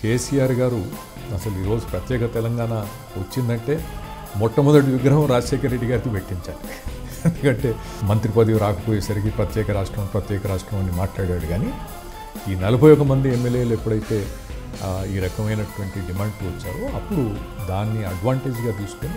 కేసీఆర్ గారు అసలు ఈరోజు ప్రత్యేక తెలంగాణ వచ్చిందంటే మొట్టమొదటి విగ్రహం రాజశేఖర రెడ్డి గారికి పెట్టించాలి ఎందుకంటే మంత్రి పదవి రాకపోయేసరికి ప్రత్యేక రాష్ట్రం ప్రత్యేక రాష్ట్రం అని మాట్లాడాడు కానీ ఈ నలభై ఒక మంది ఎమ్మెల్యేలు ఎప్పుడైతే ఆ, ఈ రకమైనటువంటి డిమాండ్లు వచ్చారో అప్పుడు దాన్ని అడ్వాంటేజ్గా తీసుకొని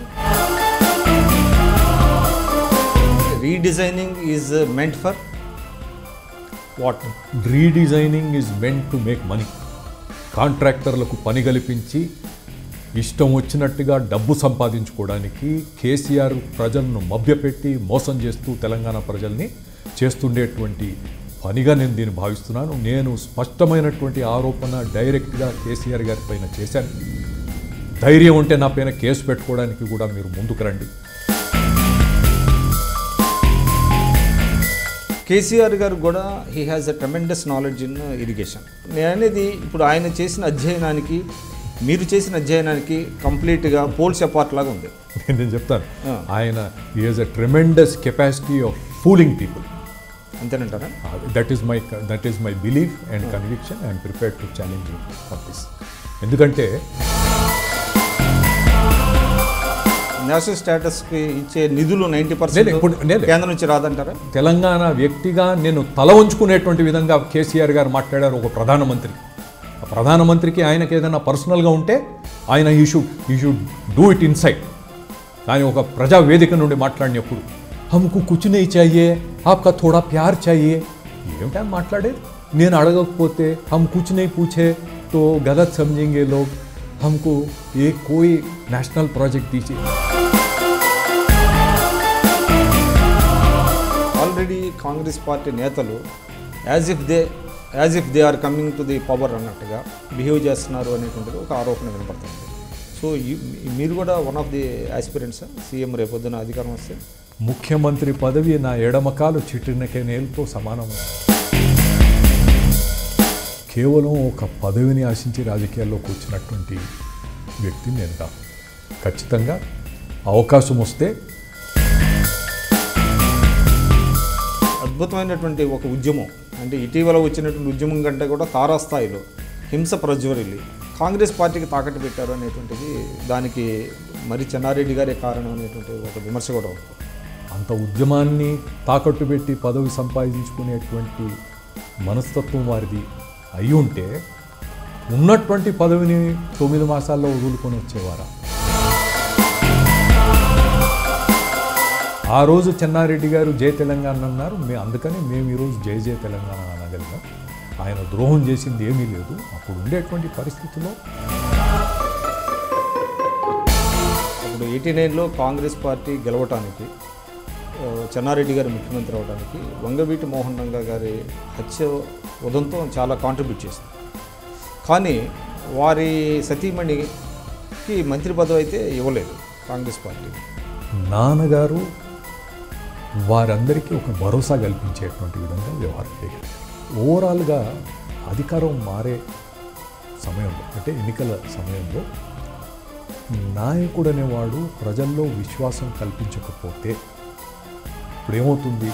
redesigning is meant for what redesigning is meant to make money కాంట్రాక్టర్లకు పని కల్పించి ఇష్టం వచ్చినట్టుగా డబ్బు సంపాదించుకోవడానికి కేసీఆర్ ప్రజలను మభ్యపెట్టి మోసం చేస్తూ తెలంగాణ ప్రజల్ని చేస్తుండేటువంటి పనిగా నేను దీన్ని భావిస్తున్నాను నేను స్పష్టమైనటువంటి ఆరోపణ డైరెక్ట్గా కేసీఆర్ గారి పైన చేశాను ధైర్యం ఉంటే నా పైన కేసు పెట్టుకోవడానికి కూడా మీరు ముందుకు రండి కేసీఆర్ గారు కూడా he has a tremendous knowledge in irrigation నేను అనేది ఇప్పుడు ఆయన చేసిన అధ్యయనానికి మీరు చేసిన అధ్యయనానికి కంప్లీట్గా పోల్స్ అపార్ట్ లాగా ఉంది నేను చెప్తాను ఆ. ఆయన is a tremendous capacity of fooling people అంతేనంటారా that is my that is my belief and conviction I'm prepared to challenge for this ఎందుకంటే నేషనల్ స్టేటస్కి ఇచ్చే నిధులు నైంటీ నేను పర్సెంట్ ఇప్పుడు- నేను- కేంద్రం నుంచి రాదంటారా తెలంగాణ వ్యక్తిగా నేను తల వంచుకునేటువంటి విధంగా కేసీఆర్ గారు మాట్లాడారు ఒక ప్రధానమంత్రి ఆ ప్రధానమంత్రికి ఆయనకి ఏదైనా పర్సనల్గా ఉంటే ఆయన ఈ షుడ్ ఈ షుడ్ డూ ఇట్ ఇన్సైడ్ కానీ ఒక ప్రజా వేదిక నుండి మాట్లాడినప్పుడు హమ్కు కుచ్ నహీ చాయే ఆప్కా థోడా ప్యార్ చాయే ఏమిటా మాట్లాడేది నేను అడగకపోతే హమ్ కుచ్ నహీ పూछे तो गलत समझेंगे लोग हमको ये कोई नेशनल प्रोजेक्ट दीजिए ఆల్రెడీ కాంగ్రెస్ పార్టీ నేతలు as if they as if they are coming to the power అన్నట్టుగా బిహేవ్ చేస్తున్నారు అనేటువంటిది ఒక ఆరోపణ వినపడుతుంది సో ఈ- మీరు కూడా one of the aspirants CM రేపొద్దున అధికారం వస్తే ముఖ్యమంత్రి పదవి నా ఎడమకాలు చిట్టినకే నేలతో సమానం కేవలం ఒక పదవిని ఆశించి రాజకీయాల్లోకి వచ్చినటువంటి వ్యక్తిని నేను కాదు ఖచ్చితంగా అవకాశం వస్తే అద్భుతమైనటువంటి ఒక ఉద్యమం అంటే ఇటీవల వచ్చినటువంటి ఉద్యమం కంటే కూడా తారాస్థాయిలో హింస ప్రజ్వరిల్లి కాంగ్రెస్ పార్టీకి తాకట్టు పెట్టారు అనేటువంటిది దానికి మరి చెన్నారెడ్డి గారే కారణం అనేటువంటి ఒక విమర్శ కూడా ఉంది అంత ఉద్యమాన్ని తాకట్టు పెట్టి పదవి సంపాదించుకునేటువంటి మనస్తత్వం వారిది అయి ఉంటే ఉన్నటువంటి పదవిని తొమ్మిది మాసాల్లో వదులుకొని వచ్చేవారా ఆ రోజు చెన్నారెడ్డి గారు జై తెలంగాణ అన్నారు మే అందుకని మేము ఈరోజు జై జై తెలంగాణ అనగలిగాం ఆయన ద్రోహం చేసింది ఏమీ లేదు అప్పుడు ఉండేటువంటి పరిస్థితుల్లో అప్పుడు ఎయిటీ నైన్లో కాంగ్రెస్ పార్టీ గెలవటానికి ఆ, చెన్నారెడ్డి గారు ముఖ్యమంత్రి అవడానికి వంగవీటి మోహన్ రంగా గారి హత్య ఉదంతం చాలా కాంట్రిబ్యూట్ చేసింది కానీ వారి సతీమణికి మంత్రి పదవి అయితే ఇవ్వలేదు కాంగ్రెస్ పార్టీ నాన్నగారు వారందరికీ ఒక భరోసా కల్పించేటువంటి విధంగా వ్యవహారం చేయగలిగారు ఓవరాల్గా అధికారం మారే సమయంలో అంటే ఎన్నికల సమయంలో నాయకుడు అనేవాడు ప్రజల్లో విశ్వాసం కల్పించకపోతే ఇప్పుడు ఏమవుతుంది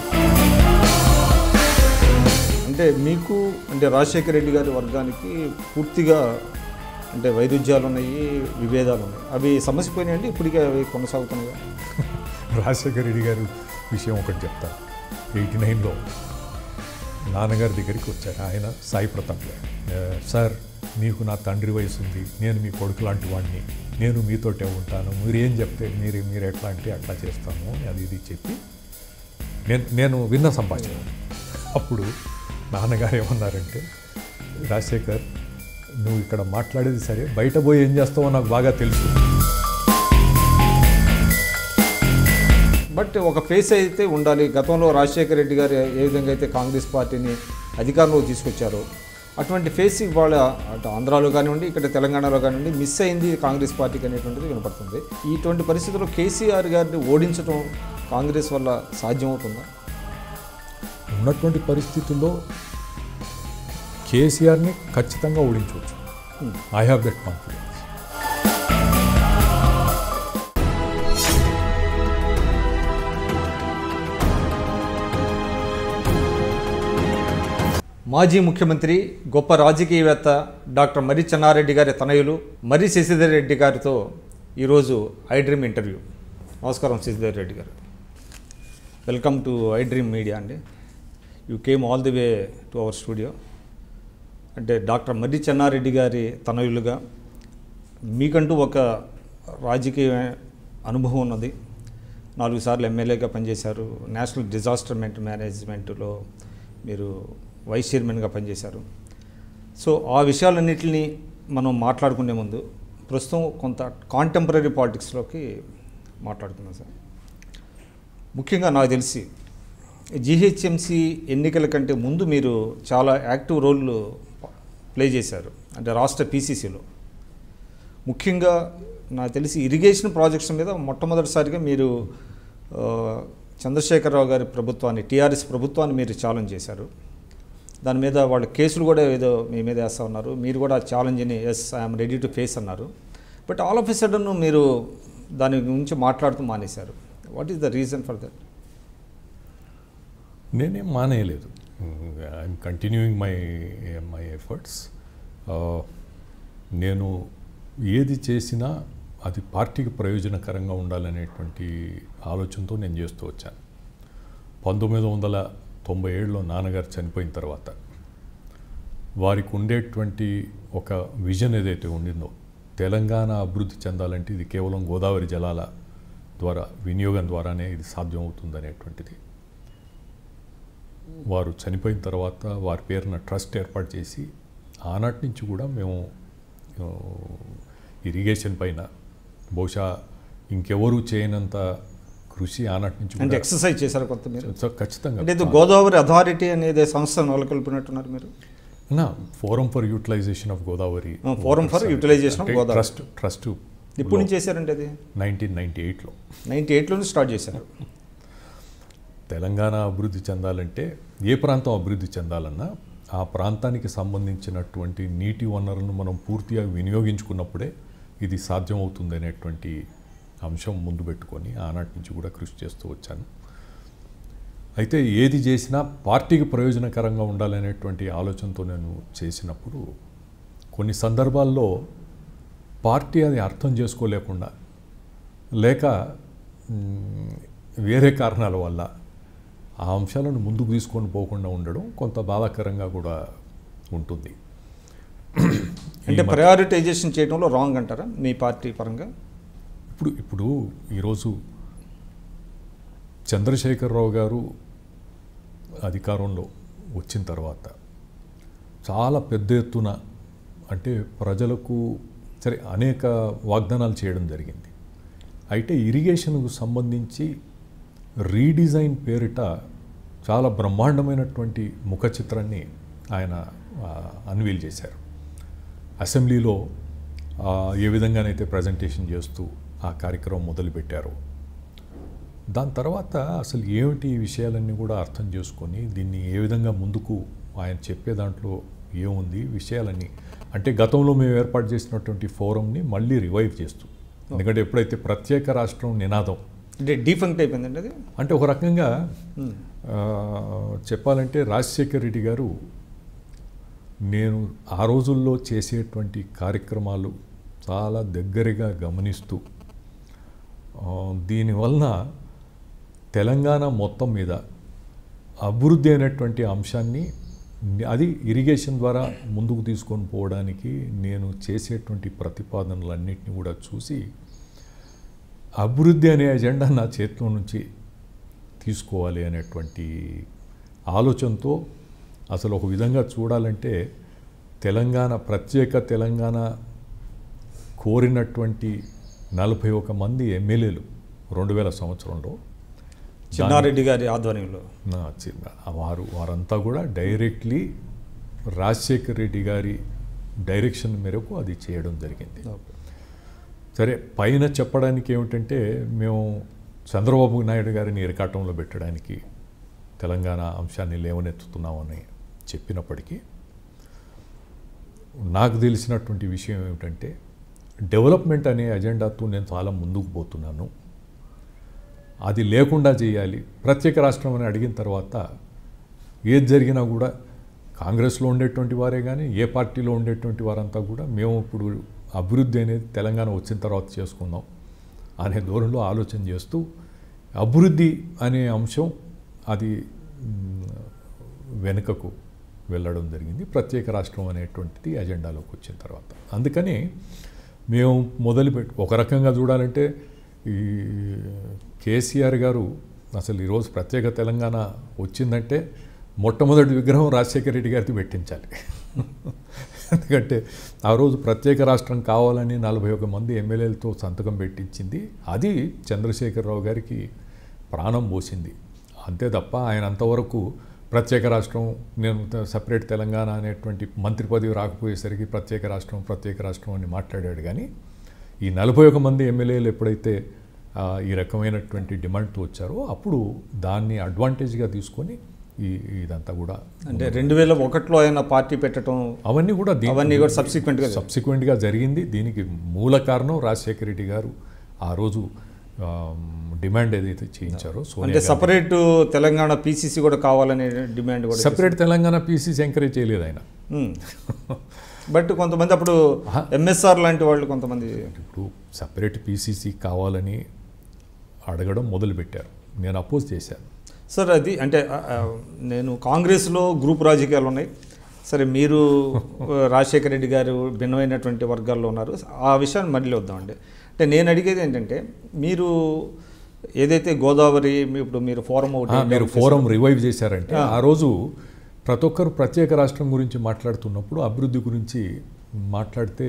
అంటే మీకు అంటే రాజశేఖర రెడ్డి గారి వర్గానికి పూర్తిగా అంటే వైరుధ్యాలు ఉన్నాయి విభేదాలు ఉన్నాయి అవి సమసిపోయినాయండి ఇప్పటికే అవి కొనసాగుతున్నాయి రాజశేఖర రెడ్డి గారి విషయం ఒకటి చెప్తాను ఎయిటీ నైన్లో నాన్నగారి దగ్గరికి వచ్చారు ఆయన సాయి ప్రతాప్ గారు "ఆ, సార్ మీకు నా తండ్రి వయసు ఉంది నేను మీ కొడుకు లాంటి వాడిని నేను మీతోటే ఉంటాను మీరు ఏం చెప్తే మీరు మీరు ఎట్లా అంటే అట్లా చేస్తాను అని అది ఇది చెప్పి నేను నేను విన్న సంభాషణ అప్పుడు నాన్నగారు ఏమన్నారంటే రాజశేఖర్ నువ్వు ఇక్కడ మాట్లాడేది సరే బయట పోయి ఏం చేస్తావో నాకు బాగా తెలుసు బట్ ఒక ఫేస్ అయితే ఉండాలి గతంలో రాజశేఖర రెడ్డి గారు ఏ విధంగా అయితే కాంగ్రెస్ పార్టీని అధికారంలోకి తీసుకొచ్చారో అటువంటి ఫేస్ ఇవాళ అటు ఆంధ్రాలో కానివ్వండి ఇక్కడ తెలంగాణలో కానివ్వండి మిస్ అయింది కాంగ్రెస్ పార్టీకి అనేటువంటిది వినపడుతుంది ఇటువంటి పరిస్థితుల్లో కేసీఆర్ గారిని ఓడించడం కాంగ్రెస్ వల్ల సాధ్యమవుతుందా ఉన్నటువంటి పరిస్థితుల్లో కేసీఆర్ని ఖచ్చితంగా ఓడించవచ్చు ఐ హ్యావ్ దట్ కాన్ఫిడెన్స్ మాజీ ముఖ్యమంత్రి గొప్ప రాజకీయవేత్త డాక్టర్ మర్రి చెన్నారెడ్డి గారి తనయులు మర్రి శశిధర్ రెడ్డి గారితో ఈరోజు ఐ డ్రీమ్ ఇంటర్వ్యూ నమస్కారం శశిధర్ రెడ్డి గారు welcome to I dream media అండి you came all the way to our studio అంటే డాక్టర్ మర్రి చెన్నారెడ్డి గారి తనయులుగా మీకంటూ ఒక రాజకీయ అనుభవం ఉన్నది నాలుగు సార్లు ఎమ్మెల్యేగా పనిచేశారు నేషనల్ డిజాస్టర్ మేనేజ్మెంట్లో మీరు వైస్ చైర్మన్గా పనిచేశారు సో ఆ విషయాలన్నింటినీ మనం మాట్లాడుకునే ముందు ప్రస్తుతం కొంత కాంటెంపరీ పాలిటిక్స్లోకి మాట్లాడుకుందాం సార్ ముఖ్యంగా నాకు తెలిసి జిహెచ్ఎంసి ఎన్నికల కంటే ముందు మీరు చాలా యాక్టివ్ రోల్ ప్లే చేశారు అంటే రాష్ట్ర పీసీసీలో ముఖ్యంగా నాకు తెలిసి ఇరిగేషన్ ప్రాజెక్ట్స్ మీద మొట్టమొదటిసారిగా మీరు ఆ, చంద్రశేఖరరావు గారి ప్రభుత్వాన్ని టీఆర్ఎస్ ప్రభుత్వాన్ని మీరు ఛాలెంజ్ చేశారు దాని మీద వాళ్ళు కేసులు కూడా ఏదో మీ మీద వేస్తా ఉన్నారు మీరు కూడా ఛాలెంజ్ని yes I'm ready to face అన్నారు but all of a sudden మీరు దాని గురించి మాట్లాడుతూ మానేశారు what is the reason for that నేనేం మానేయలేదు I'm continuing my my efforts నేను ఏది చేసినా అది పార్టీకి ప్రయోజనకరంగా ఉండాలనేటువంటి ఆలోచనతో నేను చేస్తూ వచ్చాను పంతొమ్మిది వందల తొంభై ఏడులో నాన్నగారు చనిపోయిన తర్వాత వారికి ఉండేటువంటి ఒక విజన్ ఏదైతే ఉండిందో తెలంగాణ అభివృద్ధి చెందాలంటే ఇది కేవలం గోదావరి జలాల ద్వారా వినియోగం ద్వారానే ఇది సాధ్యం అవుతుందనేటువంటిది వారు చనిపోయిన తర్వాత వారి పేరున ట్రస్ట్ ఏర్పాటు చేసి ఆనాటి నుంచి కూడా మేము ఆ, ఇరిగేషన్ పైన బహుశా ఇంకెవరూ చేయనంత కృషి ఆనాటి నుంచి అంటే కూడా ఎక్సర్సైజ్ చేశారు కొత్త మీరు చ- ఖచ్చితంగా అంటే ఇది గోదావరి అథారిటీ అనేది సంస్థ నెలకొల్పినట్టున్నారు మీరు నా forum for utilization of Godavari ఆ, Forum for Utilization of Godavari. Trust trust ఎప్పుడు నుంచి చేశారంటే అది నైన్టీన్ నైన్టీ ఎయిట్లో నైంటీ ఎయిట్లోనే స్టార్ట్ చేశారు తెలంగాణ అభివృద్ధి చెందాలంటే ఏ ప్రాంతం అభివృద్ధి చెందాలన్నా ఆ ప్రాంతానికి సంబంధించినటువంటి నీటి వనరులను మనం పూర్తిగా వినియోగించుకున్నప్పుడే ఇది సాధ్యమవుతుంది అనేటువంటి అంశం ముందు పెట్టుకొని ఆనాటి నుంచి కూడా కృషి చేస్తూ వచ్చాను అయితే ఏది చేసినా పార్టీకి ప్రయోజనకరంగా ఉండాలనేటువంటి ఆలోచనతో నేను చేసినప్పుడు కొన్ని సందర్భాల్లో పార్టీ అది అర్థం చేసుకోలేకుండా లేక మ్, వేరే కారణాల వల్ల ఆ అంశాలను ముందుకు తీసుకొని పోకుండా ఉండడం కొంత బాధాకరంగా కూడా ఉంటుంది అంటే ప్రయారిటైజేషన్ చేయడంలో రాంగ్ అంటారా మీ పార్టీ పరంగా ఇప్పుడు ఇప్పుడు ఈరోజు చంద్రశేఖరరావు గారు అధికారంలో వచ్చిన తర్వాత చాలా పెద్ద ఎత్తున అంటే ప్రజలకు సరే అనేక వాగ్దానాలు చేయడం జరిగింది అయితే ఇరిగేషన్కు సంబంధించి రీడిజైన్ పేరిట చాలా బ్రహ్మాండమైనటువంటి ముఖ చిత్రాన్ని ఆయన అన్వీల్ చేశారు అసెంబ్లీలో ఆ, ఏ విధంగానైతే ప్రజెంటేషన్ చేస్తూ ఆ కార్యక్రమం మొదలుపెట్టారో దాని తర్వాత అసలు ఏమిటి ఈ విషయాలన్నీ కూడా అర్థం చేసుకొని దీన్ని ఏ విధంగా ముందుకు ఆయన చెప్పే దాంట్లో ఏముంది విషయాలన్నీ అంటే గతంలో మేము ఏర్పాటు చేసినటువంటి ఫోరంని మళ్ళీ రివైవ్ చేస్తూ ఎందుకంటే ఎప్పుడైతే ప్రత్యేక రాష్ట్రం నినాదం అంటే డీఫంక్ట్ అయిపోయిందండి అది అంటే ఒక రకంగా ఆ, చెప్పాలంటే రాజశేఖర్ రెడ్డి గారు నేను ఆ రోజుల్లో చేసేటువంటి కార్యక్రమాలు చాలా దగ్గరగా గమనిస్తూ ఆ, దీనివలన తెలంగాణ మొత్తం మీద అభివృద్ధి అయినటువంటి అంశాన్ని అది ఇరిగేషన్ ద్వారా ముందుకు తీసుకొని పోవడానికి నేను చేసేటువంటి ప్రతిపాదనలన్నింటినీ కూడా చూసి అభివృద్ధి అనే ఎజెండా నా చేతిలో నుంచి తీసుకోవాలి అనేటువంటి ఆలోచనతో అసలు ఒక విధంగా చూడాలంటే తెలంగాణ ప్రత్యేక తెలంగాణ కోరినటువంటి నలభై ఒక మంది ఎమ్మెల్యేలు రెండు వేల సంవత్సరంలో చిన్నారెడ్డి గారి ఆధ్వర్యంలో నా చిన్న వారు వారంతా కూడా డైరెక్ట్లీ రాజశేఖర్ రెడ్డి గారి డైరెక్షన్ మేరకు అది చేయడం జరిగింది సరే పైన చెప్పడానికి ఏమిటంటే మేము చంద్రబాబు నాయుడు గారిని ఇరకాటంలో పెట్టడానికి తెలంగాణ అంశాన్ని లేవనెత్తుతున్నామని చెప్పినప్పటికీ నాకు తెలిసినటువంటి విషయం ఏమిటంటే డెవలప్మెంట్ అనే అజెండాతో నేను చాలా ముందుకు పోతున్నాను అది లేకుండా చేయాలి ప్రత్యేక రాష్ట్రం అని అడిగిన తర్వాత ఏది జరిగినా కూడా కాంగ్రెస్లో ఉండేటువంటి వారే కానీ ఏ పార్టీలో ఉండేటువంటి వారంతా కూడా మేము ఇప్పుడు అభివృద్ధి అనేది తెలంగాణ వచ్చిన తర్వాత చేసుకుందాం అనే ధోరణిలో ఆలోచన చేస్తూ అభివృద్ధి అనే అంశం అది మ్, వెనుకకు వెళ్ళడం జరిగింది ప్రత్యేక రాష్ట్రం అనేటువంటిది అజెండాలోకి వచ్చిన తర్వాత అందుకని మేము మొదలుపెట్టి ఒక రకంగా చూడాలంటే ఈ కేసీఆర్ గారు అసలు ఈరోజు ప్రత్యేక తెలంగాణ వచ్చిందంటే మొట్టమొదటి విగ్రహం రాజశేఖర రెడ్డి గారితో పెట్టించాలి ఎందుకంటే ఆ రోజు ప్రత్యేక రాష్ట్రం కావాలని నలభై ఒక మంది ఎమ్మెల్యేలతో సంతకం పెట్టించింది అది చంద్రశేఖరరావు గారికి ప్రాణం పోసింది అంతే తప్ప ఆయన అంతవరకు ప్రత్యేక రాష్ట్రం నేను త- సపరేట్ తెలంగాణ అనేటువంటి మంత్రి పదవి రాకపోయేసరికి ప్రత్యేక రాష్ట్రం ప్రత్యేక రాష్ట్రం అని మాట్లాడాడు కానీ ఈ నలభై ఒక మంది ఎమ్మెల్యేలు ఎప్పుడైతే ఆ, ఈ రకమైనటువంటి డిమాండ్తో వచ్చారో అప్పుడు దాన్ని అడ్వాంటేజ్గా తీసుకొని ఈ ఇదంతా కూడా అంటే రెండు వేల ఒకటిలో ఆయన పార్టీ పెట్టడం అవన్నీ కూడా దీ- అవన్నీ కూడా సబ్సిక్వెంట్గా సబ్సిక్వెంట్గా జరిగింది దీనికి మూల కారణం రాజశేఖర రెడ్డి గారు ఆ రోజు ఆమ్, డిమాండ్ ఏదైతే చేయించారో అంటే సోనియా సపరేట్ తెలంగాణ పీసీసీ కూడా కావాలనే డిమాండ్ కూడా సపరేట్ తెలంగాణ పీసీసీ ఎంకరేజ్ చేయలేదు ఆయన ఉమ్. బట్ కొంతమంది అప్పుడు ఎంఎస్ఆర్ లాంటి వాళ్ళు కొంతమంది ఇప్పుడు సపరేట్ పీసీసీ కావాలని అడగడం మొదలుపెట్టారు నేను అపోజ్ చేశాను సార్ అది అంటే ఆ, ఆ, నేను కాంగ్రెస్లో గ్రూప్ రాజకీయాలు ఉన్నాయి సరే మీరు ఆ, రాజశేఖర రెడ్డి గారు భిన్నమైనటువంటి వర్గాల్లో ఉన్నారు ఆ విషయాన్ని మళ్ళీ వద్దామండి అంటే నేను అడిగేది ఏంటంటే మీరు ఏదైతే గోదావరి మీ- ఇప్పుడు మీరు ఫోరం ఒకటి ఆ, మీరు ఫోరం రివైవ్ చేశారంటే ఆ రోజు ప్రతి ఒక్కరు ప్రత్యేక రాష్ట్రం గురించి మాట్లాడుతున్నప్పుడు అభివృద్ధి గురించి మాట్లాడితే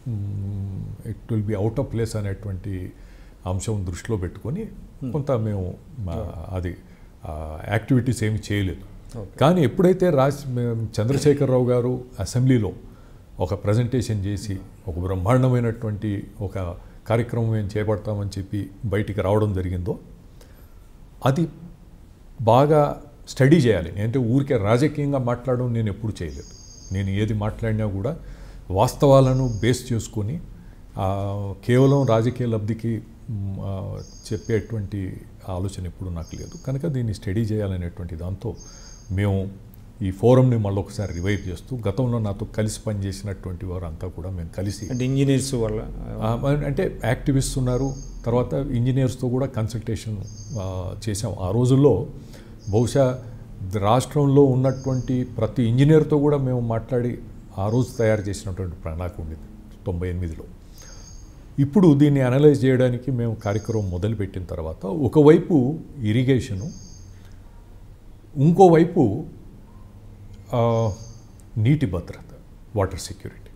it will be out of place అనేటువంటి అంశం దృష్టిలో పెట్టుకొని కొంత మేము మా, అది యాక్టివిటీస్ ఏమి చేయలేదు కానీ ఎప్పుడైతే రాజ్ చంద్రశేఖరరావు గారు అసెంబ్లీలో ఒక ప్రజెంటేషన్ చేసి ఒక బ్రహ్మాండమైనటువంటి ఒక కార్యక్రమం మేము చేపడతామని చెప్పి బయటికి రావడం జరిగిందో అది బాగా స్టడీ చేయాలి అంటే ఊరికే రాజకీయంగా మాట్లాడడం నేను ఎప్పుడు చేయలేదు నేను ఏది మాట్లాడినా కూడా వాస్తవాలను బేస్ చేసుకొని ఆ, కేవలం రాజకీయ లబ్ధికి మ్, ఆ, చెప్పేటువంటి ఆలోచన ఎప్పుడు నాకు లేదు కనుక దీన్ని స్టడీ చేయాలనేటువంటి దాంతో మేము ఈ ఫోరంని మళ్ళీ ఒకసారి రివైవ్ చేస్తూ గతంలో నాతో కలిసి పనిచేసినటువంటి వారు అంతా కూడా మేము కలిసి అంటే ఇంజనీర్స్ వల్ల ఆ, అంటే యాక్టివిస్ట్ ఉన్నారు తర్వాత ఇంజనీర్స్తో కూడా కన్సల్టేషన్ ఆ, చేసాం ఆ రోజుల్లో బహుశా రాష్ట్రంలో ఉన్నటువంటి ప్రతి ఇంజనీర్తో కూడా మేము మాట్లాడి ఆ రోజు తయారు చేసినటువంటి ప్రణాళిక ఉండేది తొంభై ఎనిమిదిలో ఇప్పుడు దీన్ని అనలైజ్ చేయడానికి మేము కార్యక్రమం మొదలుపెట్టిన తర్వాత ఒకవైపు ఇరిగేషను ఇంకోవైపు ఆ, నీటి భద్రత వాటర్ సెక్యూరిటీ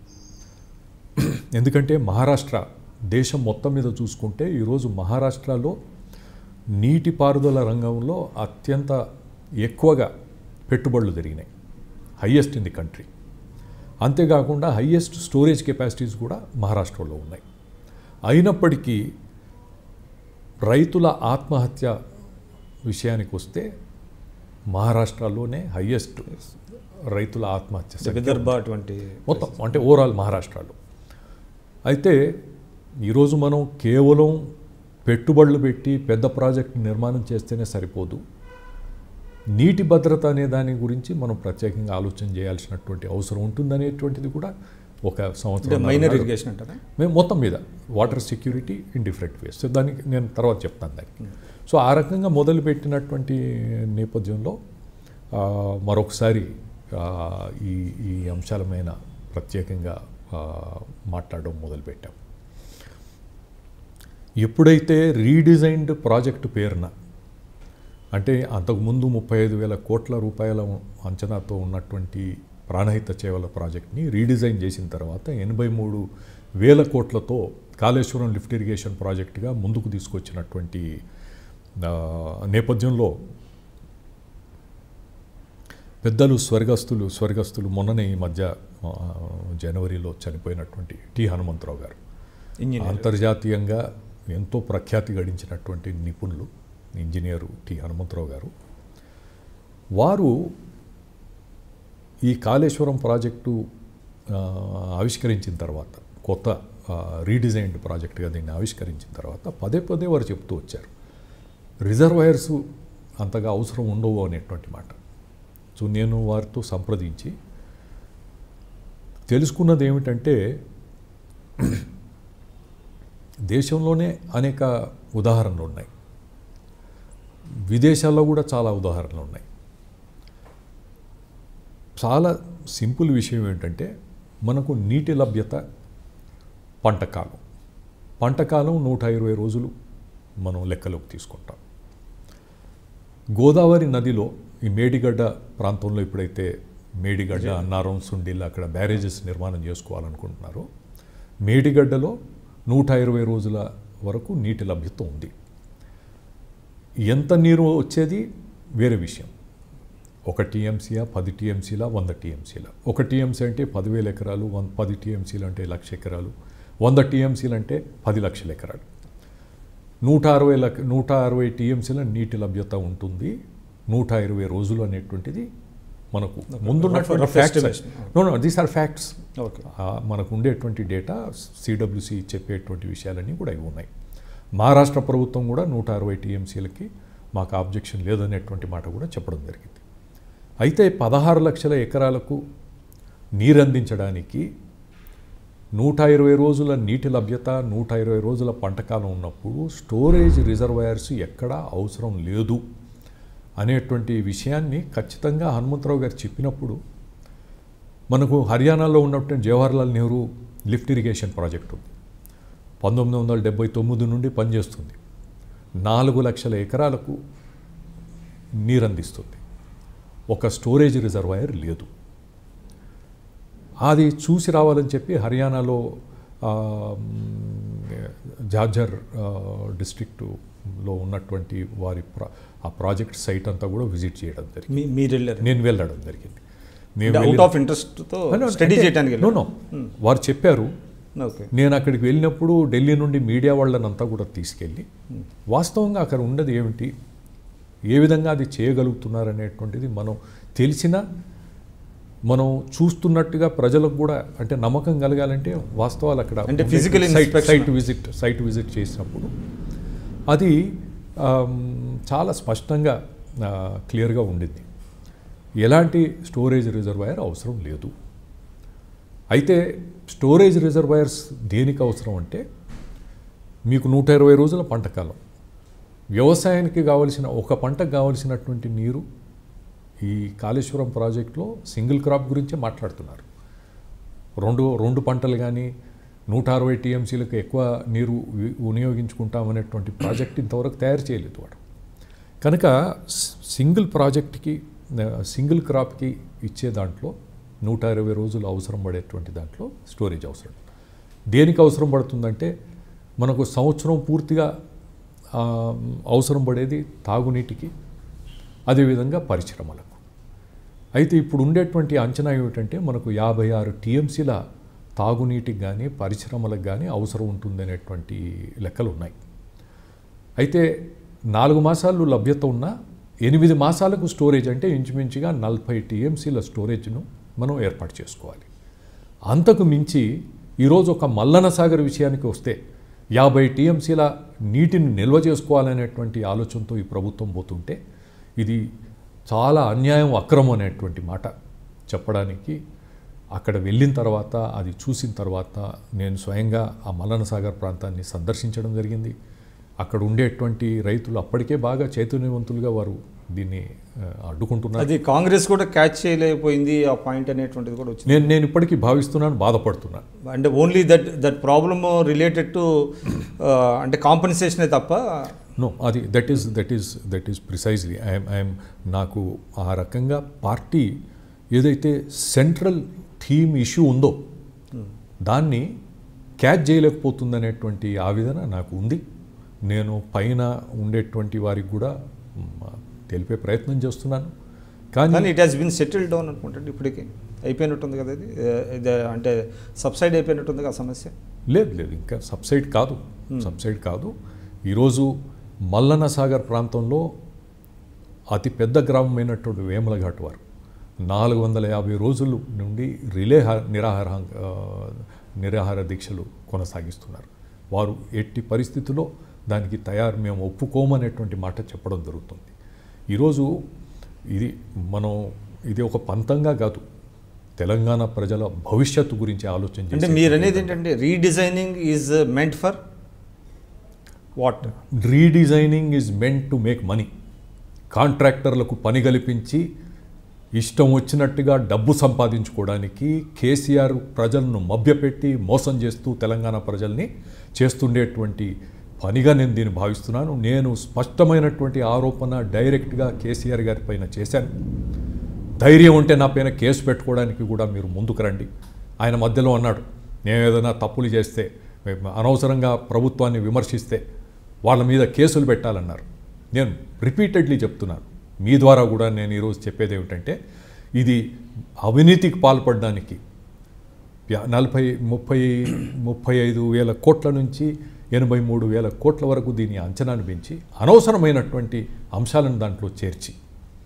ఎందుకంటే మహారాష్ట్ర దేశం మొత్తం మీద చూసుకుంటే ఈరోజు మహారాష్ట్రలో నీటిపారుదల రంగంలో అత్యంత ఎక్కువగా పెట్టుబడులు జరిగినాయి హయ్యెస్ట్ ఇన్ ది కంట్రీ అంతేకాకుండా హయ్యెస్ట్ స్టోరేజ్ కెపాసిటీస్ కూడా మహారాష్ట్రలో ఉన్నాయి అయినప్పటికీ రైతుల ఆత్మహత్య విషయానికి వస్తే మహారాష్ట్రలోనే హయ్యెస్ట్ రైతుల ఆత్మహత్య సంఖ్య విదర్భ అటువంటి మొత్తం అంటే ఓవరాల్ మహారాష్ట్రలో అయితే ఈరోజు మనం కేవలం పెట్టుబడులు పెట్టి పెద్ద ప్రాజెక్ట్ నిర్మాణం చేస్తేనే సరిపోదు నీటి భద్రత అనే దాని గురించి మనం ప్రత్యేకంగా ఆలోచన చేయాల్సినటువంటి అవసరం ఉంటుందనేటువంటిది కూడా ఒక అంటే సంవత్సరం మైనర్ ఇరిగేషన్ అంటారా మేము మొత్తం మీద water security in different ways so దానికి నేను తర్వాత చెప్తాను దానికి సో ఆ రకంగా మొదలుపెట్టినటువంటి నేపథ్యంలో ఆ, మరొకసారి ఆ, ఈ ఈ అంశాలమైన ప్రత్యేకంగా ఆ, మాట్లాడడం మొదలుపెట్టాం ఎప్పుడైతే రీడిజైన్డ్ ప్రాజెక్టు పేరున అంటే అంతకుముందు ముప్పై ఐదు వేల కోట్ల రూపాయల అంచనాతో ఉన్నటువంటి ప్రాణహిత చేవల ప్రాజెక్ట్ని రీడిజైన్ చేసిన తర్వాత ఎనభై మూడు వేల కోట్లతో కాళేశ్వరం లిఫ్ట్ ఇరిగేషన్ ప్రాజెక్టుగా ముందుకు తీసుకొచ్చినటువంటి ఆ, నేపథ్యంలో పెద్దలు స్వర్గస్థులు స్వర్గస్థులు మొన్ననే ఈ మధ్య ఆ, జనవరిలో చనిపోయినటువంటి టి హనుమంతరావు గారు ఇంజనీర్ అంతర్జాతీయంగా ఎంతో ప్రఖ్యాతి గడించినటువంటి నిపుణులు ఇంజనీరు టి హనుమంతరావు గారు వారు ఈ కాళేశ్వరం ప్రాజెక్టు ఆ, ఆవిష్కరించిన తర్వాత కొత్త ఆ, రీడిజైన్డ్ ప్రాజెక్టుగా దీన్ని ఆవిష్కరించిన తర్వాత పదే పదే వారు చెప్తూ వచ్చారు రిజర్వాయర్స్ అంతగా అవసరం ఉండవు అనేటువంటి మాట సో నేను వారితో సంప్రదించి తెలుసుకున్నది ఏమిటంటే దేశంలోనే అనేక ఉదాహరణలు ఉన్నాయి విదేశాల్లో కూడా చాలా ఉదాహరణలు ఉన్నాయి చాలా సింపుల్ విషయం ఏంటంటే మనకు నీటి లభ్యత పంటకాలం పంటకాలం నూట ఇరవై రోజులు మనం లెక్కలోకి తీసుకుంటాం గోదావరి నదిలో ఈ మేడిగడ్డ ప్రాంతంలో ఎప్పుడైతే మేడిగడ్డ అన్నారం సుండిల్ అక్కడ బ్యారేజెస్ నిర్మాణం చేసుకోవాలనుకుంటున్నారో మేడిగడ్డలో నూట ఇరవై రోజుల వరకు నీటి లభ్యత ఉంది ఎంత నీరు వచ్చేది వేరే విషయం ఒక టీఎంసీయా పది టీఎంసీలా వంద టీఎంసీలా ఒక టీఎంసీ అంటే పదివేల ఎకరాలు వన్ పది టీఎంసీలు అంటే లక్ష ఎకరాలు వంద టీఎంసీలు అంటే పది లక్షల ఎకరాలు నూట అరవై లక్ష నూట అరవై టీఎంసీల నీటి లభ్యత ఉంటుంది నూట ఇరవై రోజులు అనేటువంటిది మనకు ముందున్నటువంటి rough facts estimation. No no these are facts okay ఆ, మనకు ఉండేటువంటి డేటా సిడబ్ల్యూసి చెప్పేటువంటి విషయాలన్నీ కూడా ఇవి ఉన్నాయి మహారాష్ట్ర ప్రభుత్వం కూడా నూట అరవై టీఎంసీలకి మాకు ఆబ్జెక్షన్ లేదనేటువంటి మాట కూడా చెప్పడం జరిగింది అయితే పదహారు లక్షల ఎకరాలకు నీరందించడానికి నూట ఇరవై రోజుల నీటి లభ్యత నూట ఇరవై రోజుల పంటకాలం ఉన్నప్పుడు స్టోరేజ్ రిజర్వాయర్స్ ఎక్కడా అవసరం లేదు అనేటువంటి విషయాన్ని ఖచ్చితంగా హనుమంతరావు గారు చెప్పినప్పుడు మనకు హర్యానాలో ఉన్నటువంటి Jawaharlal Nehru lift irrigation project ఉంది పంతొమ్మిది వందల డెబ్బై తొమ్మిది నుండి పనిచేస్తుంది నాలుగు లక్షల ఎకరాలకు నీరందిస్తుంది ఒక స్టోరేజ్ రిజర్వాయర్ లేదు అది చూసి రావాలని చెప్పి హర్యానాలో ఆ, మ్, జార్జర్ ఆ, డిస్ట్రిక్టులో ఉన్నటువంటి వారి ప్రా ఆ ప్రాజెక్ట్ సైట్ అంతా కూడా విజిట్ చేయడం జరిగింది మీ మీరు వెళ్ళారు నేను వెళ్ళడం జరిగింది నేను అవుట్ వెళ్ళిన- ఆఫ్ ఇంట్రెస్ట్తో No, no, స్టడీ అంటే- చేయడానికి no, వెళ్ళారు no. వారు చెప్పారు ఓకే నేను అక్కడికి వెళ్ళినప్పుడు ఢిల్లీ నుండి మీడియా వాళ్ళనంతా కూడా తీసుకెళ్ళి వాస్తవంగా అక్కడ ఉన్నది ఏమిటి ఏ విధంగా అది చేయగలుగుతున్నారనేటువంటిది మనం తెలిసిన మనం చూస్తున్నట్టుగా ప్రజలకు కూడా అంటే నమ్మకం కలగాలంటే వాస్తవాలు అక్కడ అంటే physical site inspection. Site visit site visit చేసినప్పుడు అది ఆమ్, చాలా స్పష్టంగా ఆ, క్లియర్గా ఉండింది ఎలాంటి స్టోరేజ్ రిజర్వాయర్ అవసరం లేదు అయితే స్టోరేజ్ రిజర్వాయర్స్ దేనికి అవసరం అంటే మీకు నూట ఇరవై రోజుల పంటకాలం వ్యవసాయానికి కావలసిన ఒక పంటకు కావలసినటువంటి నీరు ఈ కాళేశ్వరం ప్రాజెక్టులో సింగిల్ క్రాప్ గురించే మాట్లాడుతున్నారు రెండు రెండు పంటలు కానీ నూట అరవై టీఎంసీలకు ఎక్కువ నీరు వి- వినియోగించుకుంటామనేటువంటి ప్రాజెక్ట్ ఇంతవరకు తయారు చేయలేదు వాడు కనుక స్- సింగిల్ ప్రాజెక్ట్కి ఆ, సింగిల్ క్రాప్కి ఇచ్చే దాంట్లో నూట ఇరవై రోజులు అవసరం పడేటువంటి దాంట్లో స్టోరేజ్ అవసరం దేనికి అవసరం పడుతుందంటే మనకు సంవత్సరం పూర్తిగా ఆ, అవసరం పడేది తాగునీటికి అదేవిధంగా పరిశ్రమలకు అయితే ఇప్పుడు ఉండేటువంటి అంచనా ఏమిటంటే మనకు యాభై ఆరు టీఎంసీల తాగునీటికి కానీ పరిశ్రమలకు కానీ అవసరం ఉంటుందనేటువంటి లెక్కలు ఉన్నాయి అయితే నాలుగు మాసాలు లభ్యత ఉన్న ఎనిమిది మాసాలకు స్టోరేజ్ అంటే ఇంచుమించుగా నలభై టీఎంసీల స్టోరేజ్ను మనం ఏర్పాటు చేసుకోవాలి అంతకు మించి ఈరోజు ఒక మల్లన సాగర్ విషయానికి వస్తే యాభై టీఎంసీల నీటిని నిల్వ చేసుకోవాలనేటువంటి ఆలోచనతో ఈ ప్రభుత్వం పోతుంటే ఇది చాలా అన్యాయం అక్రమం అనేటువంటి మాట చెప్పడానికి అక్కడ వెళ్ళిన తర్వాత అది చూసిన తర్వాత నేను స్వయంగా ఆ మల్లన సాగర్ ప్రాంతాన్ని సందర్శించడం జరిగింది అక్కడ ఉండేటువంటి రైతులు అప్పటికే బాగా చైతన్యవంతులుగా వారు దీన్ని ఆ, అడ్డుకుంటున్నారు అది కాంగ్రెస్ కూడా క్యాచ్ చేయలేకపోయింది ఆ పాయింట్ అనేటువంటిది కూడా వచ్చింది నేను నేను ఇప్పటికీ భావిస్తున్నాను బాధపడుతున్నాను అంటే only that that problem related to అంటే కాంపన్సేషనే తప్ప నో అది that is that is that is precisely I'm I'm నాకు ఆ రకంగా పార్టీ ఏదైతే సెంట్రల్ థీమ్ ఇష్యూ ఉందో దాన్ని క్యాచ్ చేయలేకపోతుందనేటువంటి ఆవేదన నాకు ఉంది నేను పైన ఉండేటువంటి వారికి కూడా మ్, తెలిపే ప్రయత్నం చేస్తున్నాను కానీ కానీ it has been settle down అనుకుంటాను ఇప్పటికి అయిపోయినట్టుంది కదా ఇది ఏ, ఇది అంటే సబ్సైడ్ అయిపోయినట్టుంది కదా ఆ సమస్య లేదు లేదు ఇంకా సబ్సైడ్ కాదు సబ్సైడ్ కాదు ఈరోజు మల్లన్న సాగర్ ప్రాంతంలో అతి పెద్ద గ్రామమైనటువంటి వేములఘాట్ వారు నాలుగు వందల యాభై రోజుల నుండి రిలే హ- నిరాహార ఆ, నిరాహార దీక్షలు కొనసాగిస్తున్నారు వారు ఎట్టి పరిస్థితుల్లో దానికి తయారు మేము ఒప్పుకోమనేటువంటి మాట చెప్పడం జరుగుతుంది ఈరోజు ఇది మనం ఇది ఒక పంతంగా కాదు తెలంగాణ ప్రజల భవిష్యత్తు గురించి ఆలోచన అంటే చేసే మీరు అనేది ఏంటంటే redesigning is meant for what redesigning is meant to make money కాంట్రాక్టర్లకు పని కల్పించి ఇష్టం వచ్చినట్టుగా డబ్బు సంపాదించుకోవడానికి కేసీఆర్ ప్రజలను మభ్యపెట్టి మోసం చేస్తూ తెలంగాణ ప్రజల్ని చేస్తుండేటువంటి పనిగా నేను దీన్ని భావిస్తున్నాను నేను స్పష్టమైనటువంటి ఆరోపణ డైరెక్ట్గా కేసీఆర్ గారి పైన చేశాను ధైర్యం ఉంటే నా పైన కేసు పెట్టుకోవడానికి కూడా మీరు ముందుకు రండి ఆయన మధ్యలో అన్నాడు నేను ఏదైనా తప్పులు చేస్తే మేము అనవసరంగా ప్రభుత్వాన్ని విమర్శిస్తే వాళ్ళ మీద కేసులు పెట్టాలన్నారు నేను రిపీటెడ్లీ చెప్తున్నాను మీ ద్వారా కూడా నేను ఈరోజు చెప్పేది ఏమిటంటే ఇది అవినీతికి పాల్పడడానికి యా- నలభై ముప్పై ముప్పై ఐదు వేల కోట్ల నుంచి ఎనభై మూడు వేల కోట్ల వరకు దీని అంచనాను పెంచి అనవసరమైనటువంటి అంశాలను దాంట్లో చేర్చి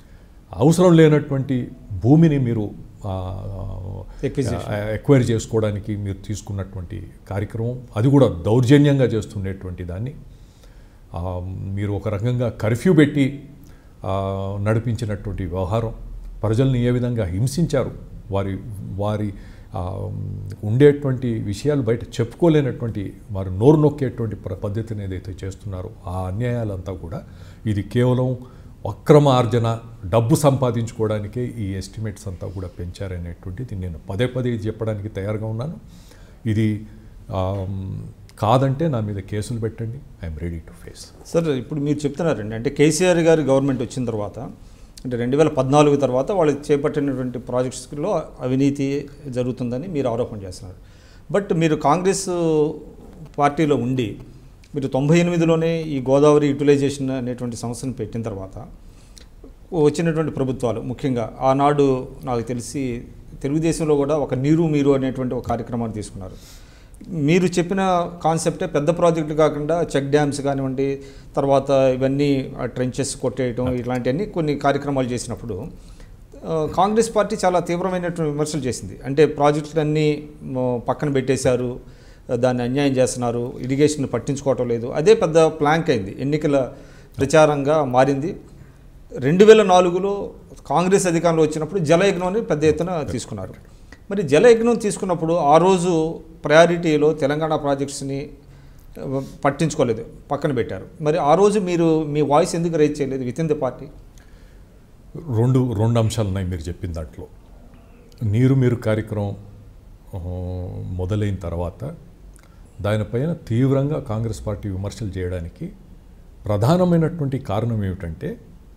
అవసరం లేనటువంటి భూమిని మీరు ఆ, Acquisition. ఆ, ఎక్వైర్ చేసుకోవడానికి మీరు తీసుకున్నటువంటి కార్యక్రమం అది కూడా దౌర్జన్యంగా చేస్తుండేటువంటి దాన్ని ఆ, మీరు ఒక రకంగా కర్ఫ్యూ పెట్టి ఆ, నడిపించినటువంటి వ్యవహారం ప్రజల్ని ఏ విధంగా హింసించారు వారి వారి ఆ, ఉండేటువంటి విషయాలు బయట చెప్పుకోలేనటువంటి వారు నోరు నొక్కేటువంటి ప్ర- పద్ధతిని ఏదైతే చేస్తున్నారో ఆ అన్యాయాలంతా కూడా ఇది కేవలం అక్రమ ఆర్జన డబ్బు సంపాదించుకోవడానికే ఈ ఎస్టిమేట్స్ అంతా కూడా పెంచారనేటువంటిది నేను పదే పదే చెప్పడానికి తయారుగా ఉన్నాను ఇది ఆ, కాదంటే నా మీద కేసులు పెట్టండి I'm ready to face sir ఇప్పుడు మీరు చెప్తున్నారండి అంటే కేసీఆర్ గారి గవర్నమెంట్ వచ్చిన తర్వాత అంటే రెండు వేల పద్నాలుగు తర్వాత వాళ్ళు చేపట్టినటువంటి ప్రాజెక్ట్స్లో అవినీతి జరుగుతుందని మీరు ఆరోపణ చేస్తున్నారు బట్ మీరు కాంగ్రెస్ పార్టీలో ఉండి మీరు తొంభై ఎనిమిదిలోనే ఈ గోదావరి యూటిలైజేషన్ అనేటువంటి సంస్థను పెట్టిన తర్వాత వచ్చినటువంటి ప్రభుత్వాలు ముఖ్యంగా ఆనాడు నాకు తెలిసి తెలుగుదేశంలో కూడా ఒక నీరు మీరు అనేటువంటి ఒక కార్యక్రమాన్ని తీసుకున్నారు మీరు చెప్పిన కాన్సెప్టే పెద్ద ప్రాజెక్టులు కాకుండా చెక్ డ్యామ్స్ కానివ్వండి తర్వాత ఇవన్నీ ట్రెంచెస్ కొట్టేయటం ఇట్లాంటివన్నీ కొన్ని కార్యక్రమాలు చేసినప్పుడు ఆ, కాంగ్రెస్ పార్టీ చాలా తీవ్రమైనటువంటి విమర్శలు చేసింది అంటే ప్రాజెక్టులన్నీ మ, పక్కన పెట్టేశారు దాన్ని అన్యాయం చేస్తున్నారు ఇరిగేషన్ పట్టించుకోవటం లేదు అదే పెద్ద ప్లాంక్ అయింది ఎన్నికల ప్రచారంగా మారింది రెండు వేల నాలుగులో కాంగ్రెస్ అధికారంలో వచ్చినప్పుడు జలయజ్ఞాన్ని పెద్ద ఎత్తున తీసుకున్నారు మరి జలయజ్ఞం తీసుకున్నప్పుడు ఆ రోజు ప్రయారిటీలో తెలంగాణ ప్రాజెక్ట్స్ని ఆ, పట్టించుకోలేదు పక్కన పెట్టారు మరి ఆ రోజు మీరు మీ వాయిస్ ఎందుకు రైజ్ చేయలేదు విత్ ఇన్ ది పార్టీ రెండు రెండు అంశాలు ఉన్నాయి మీరు చెప్పిన దాంట్లో నీరు మీరు కార్యక్రమం ఆ, మొదలైన తర్వాత దానిపైన తీవ్రంగా కాంగ్రెస్ పార్టీ విమర్శలు చేయడానికి ప్రధానమైనటువంటి కారణం ఏమిటంటే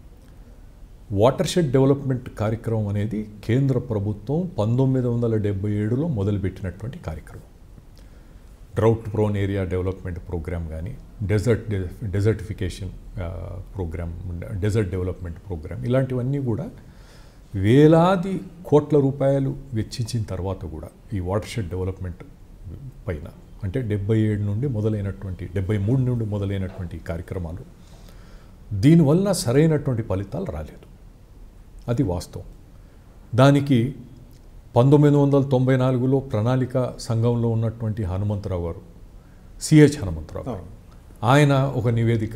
వాటర్ షెడ్ డెవలప్మెంట్ కార్యక్రమం అనేది కేంద్ర ప్రభుత్వం పంతొమ్మిది వందల డెబ్బై ఏడులో మొదలుపెట్టినటువంటి కార్యక్రమం drought prone area development program కానీ desert desertification program desert development program ఇలాంటివన్నీ కూడా వేలాది కోట్ల రూపాయలు వెచ్చించిన తర్వాత కూడా ఈ వాటర్ షెడ్ డెవలప్మెంట్ పైన అంటే డెబ్బై ఏడు నుండి మొదలైనటువంటి డెబ్బై మూడు నుండి మొదలైనటువంటి కార్యక్రమాలు దీనివల్ల సరైనటువంటి ఫలితాలు రాలేదు అది వాస్తవం దానికి పంతొమ్మిది వందల తొంభై నాలుగులో ప్రణాళిక సంఘంలో ఉన్నటువంటి హనుమంతరావు గారు సిహెచ్ హనుమంతరావు గారు. ఆయన ఒక నివేదిక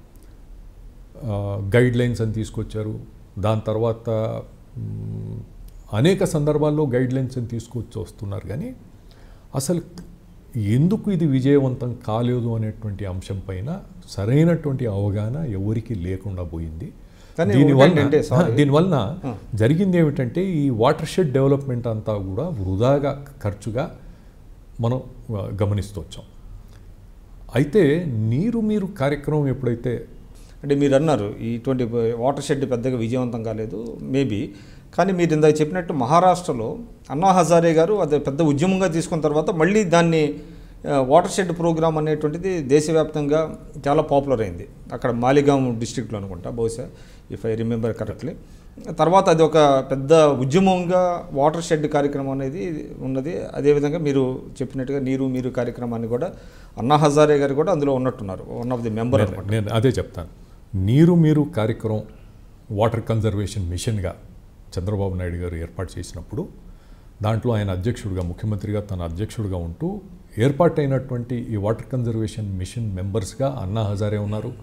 గైడ్ లైన్స్ అని తీసుకొచ్చారు దాని తర్వాత మ్, అనేక సందర్భాల్లో గైడ్ లైన్స్ అని తీసుకొచ్చి వస్తున్నారు కానీ అసలు ఎందుకు ఇది విజయవంతం కాలేదు అనేటువంటి అంశం పైన సరైనటువంటి అవగాహన ఎవరికి లేకుండా పోయింది కానీ దీనివల్ల ఒకటంటే, sorry. దీనివల్ల జరిగింది ఏమిటంటే ఈ వాటర్ షెడ్ డెవలప్మెంట్ అంతా కూడా వృధాగా ఖర్చుగా మనం ఆ, గమనిస్తూ వచ్చాం అయితే నీరు మీరు కార్యక్రమం ఎప్పుడైతే అంటే మీరు అన్నారు ఇటువంటి వాటర్ షెడ్ పెద్దగా విజయవంతం కాలేదు మేబీ కానీ మీరు ఇందాక చెప్పినట్టు మహారాష్ట్రలో అన్నా హజారే గారు అది పెద్ద ఉద్యమంగా తీసుకున్న తర్వాత మళ్ళీ దాన్ని ఆ, వాటర్ షెడ్ ప్రోగ్రామ్ అనేటువంటిది దేశవ్యాప్తంగా చాలా పాపులర్ అయింది అక్కడ మాలిగాం డిస్ట్రిక్ట్లో అనుకుంటా బహుశా ఇఫ్ ఐ రిమెంబర్ కరెక్ట్లీ తర్వాత అది ఒక పెద్ద ఉద్యమంగా వాటర్ షెడ్ కార్యక్రమం అనేది ఉన్నది అదేవిధంగా మీరు చెప్పినట్టుగా నీరు మీరు కార్యక్రమాన్ని కూడా అన్నా హజారే గారు కూడా అందులో ఉన్నట్టున్నారు వన్ ఆఫ్ ది మెంబర్ నేను- నేను అదే చెప్తాను నీరు మీరు కార్యక్రమం వాటర్ కన్జర్వేషన్ మిషన్గా చంద్రబాబు నాయుడు గారు ఏర్పాటు చేసినప్పుడు దాంట్లో ఆయన అధ్యక్షుడిగా ముఖ్యమంత్రిగా తన అధ్యక్షుడిగా ఉంటూ ఏర్పాటైనటువంటి ఈ వాటర్ కన్జర్వేషన్ మిషన్ మెంబర్స్గా అన్నా హజారే ఉన్నారు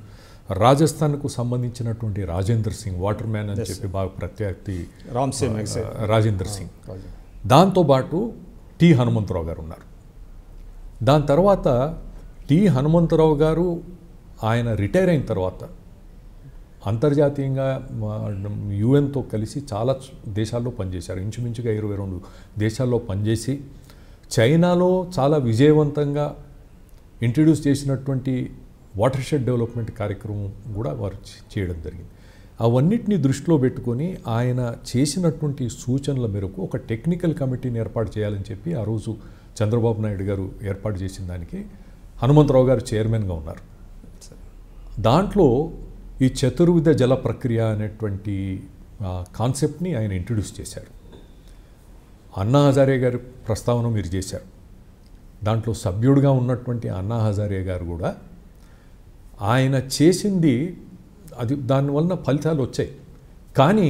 రాజస్థాన్కు సంబంధించినటువంటి రాజేందర్ సింగ్ వాటర్ మ్యాన్ అని చెప్పి బాగా ప్రత్యర్థి రామ్సే మెగ్సే రాజేందర్ సింగ్ దాంతోపాటు టి హనుమంతరావు గారు ఉన్నారు దాని తర్వాత టి హనుమంతరావు గారు ఆయన రిటైర్ అయిన తర్వాత అంతర్జాతీయంగా యుఎన్తో కలిసి చాలా దేశాల్లో పనిచేశారు ఇంచుమించుగా ఇరవై రెండు దేశాల్లో పనిచేసి చైనాలో చాలా విజయవంతంగా ఇంట్రడ్యూస్ చేసినటువంటి వాటర్ షెడ్ డెవలప్మెంట్ కార్యక్రమం కూడా వారు చే- చేయడం జరిగింది అవన్నిటిని దృష్టిలో పెట్టుకొని ఆయన చేసినటువంటి సూచనల మేరకు ఒక టెక్నికల్ కమిటీని ఏర్పాటు చేయాలని చెప్పి ఆ రోజు చంద్రబాబు నాయుడు గారు ఏర్పాటు చేసిన దానికి హనుమంతరావు గారు చైర్మన్గా ఉన్నారు దాంట్లో ఈ చతుర్విధ జల ప్రక్రియ అనేటువంటి ఆ, కాన్సెప్ట్ని ఆయన ఇంట్రడ్యూస్ చేశారు అన్నా హజారే గారి ప్రస్తావన మీరు చేశారు దాంట్లో సభ్యుడిగా ఉన్నటువంటి అన్నా హజారే గారు కూడా ఆయన చేసింది అది దానివలన ఫలితాలు వచ్చాయి కానీ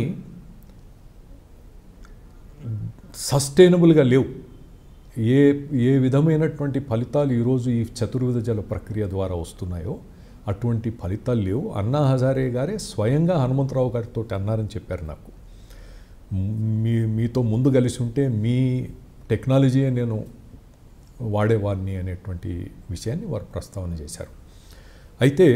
సస్టైనబుల్గా లేవు ఏ ఏ విధమైనటువంటి ఫలితాలు ఈరోజు ఈ చతుర్విధ జల ప్రక్రియ ద్వారా వస్తున్నాయో అటువంటి ఫలితాలు లేవు అన్నా హజారే గారే స్వయంగా హనుమంతరావు గారితో అన్నారని చెప్పారు నాకు మీ మీతో ముందు కలిసి ఉంటే మీ టెక్నాలజీయే నేను వాడేవాడిని అనేటువంటి విషయాన్ని వారు ప్రస్తావన చేశారు అయితే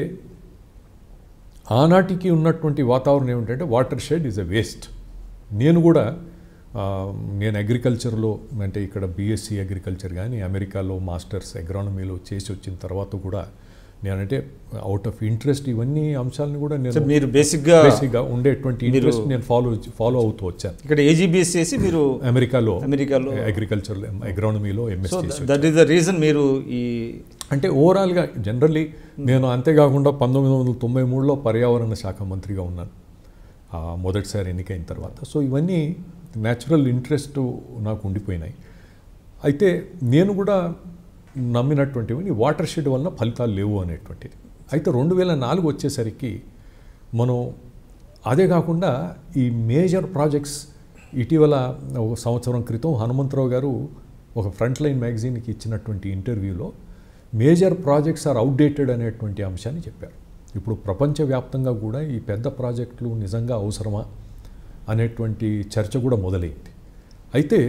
ఆనాటికి ఉన్నటువంటి వాతావరణం ఏమిటంటే watershed is a waste నేను కూడా ఆ, నేను అగ్రికల్చర్లో అంటే ఇక్కడ బీఎస్సీ అగ్రికల్చర్ కానీ అమెరికాలో మాస్టర్స్ అగ్రానమీలో చేసి వచ్చిన తర్వాత కూడా నేనంటే అవుట్ ఆఫ్ ఇంట్రెస్ట్ ఇవన్నీ అంశాలను కూడా సో నేను మీరు బేసిక్గా బేసిక్గా ఉండేటువంటి ఇంట్రెస్ట్ నేను ఫాలో ఫాలో అవుతూ వచ్చాను ఇక్కడ ఏజీబీఎస్ చేసి మీరు అమెరికాలో అమెరికాలో అగ్రికల్చర్ అగ్రానమీలో ఎంఎస్ సో చేసి దట్ ఈస్ ద రీజన్ మీరు ఈ అంటే ఓవరాల్గా జనరల్లీ నేను అంతేకాకుండా పంతొమ్మిది వందల తొంభై మూడులో పర్యావరణ శాఖ మంత్రిగా ఉన్నాను ఆ, మొదటిసారి ఎన్నికైన తర్వాత సో ఇవన్నీ న్యాచురల్ ఇంట్రెస్ట్ నాకు ఉండిపోయినాయి అయితే నేను కూడా నమ్మినటువంటివి వాటర్ షెడ్ వలన ఫలితాలు లేవు అనేటువంటిది అయితే రెండు వేల నాలుగు వచ్చేసరికి మనం అదే కాకుండా ఈ మేజర్ ప్రాజెక్ట్స్ ఇటీవల ఒక సంవత్సరం క్రితం హనుమంతరావు గారు ఒక ఫ్రంట్ లైన్ మ్యాగజైన్కి ఇచ్చినటువంటి ఇంటర్వ్యూలో మేజర్ ప్రాజెక్ట్స్ ఆర్ అవుట్డేటెడ్ అనేటువంటి అంశాన్ని చెప్పారు ఇప్పుడు ప్రపంచవ్యాప్తంగా కూడా ఈ పెద్ద ప్రాజెక్టులు నిజంగా అవసరమా అనేటువంటి చర్చ కూడా మొదలైంది అయితే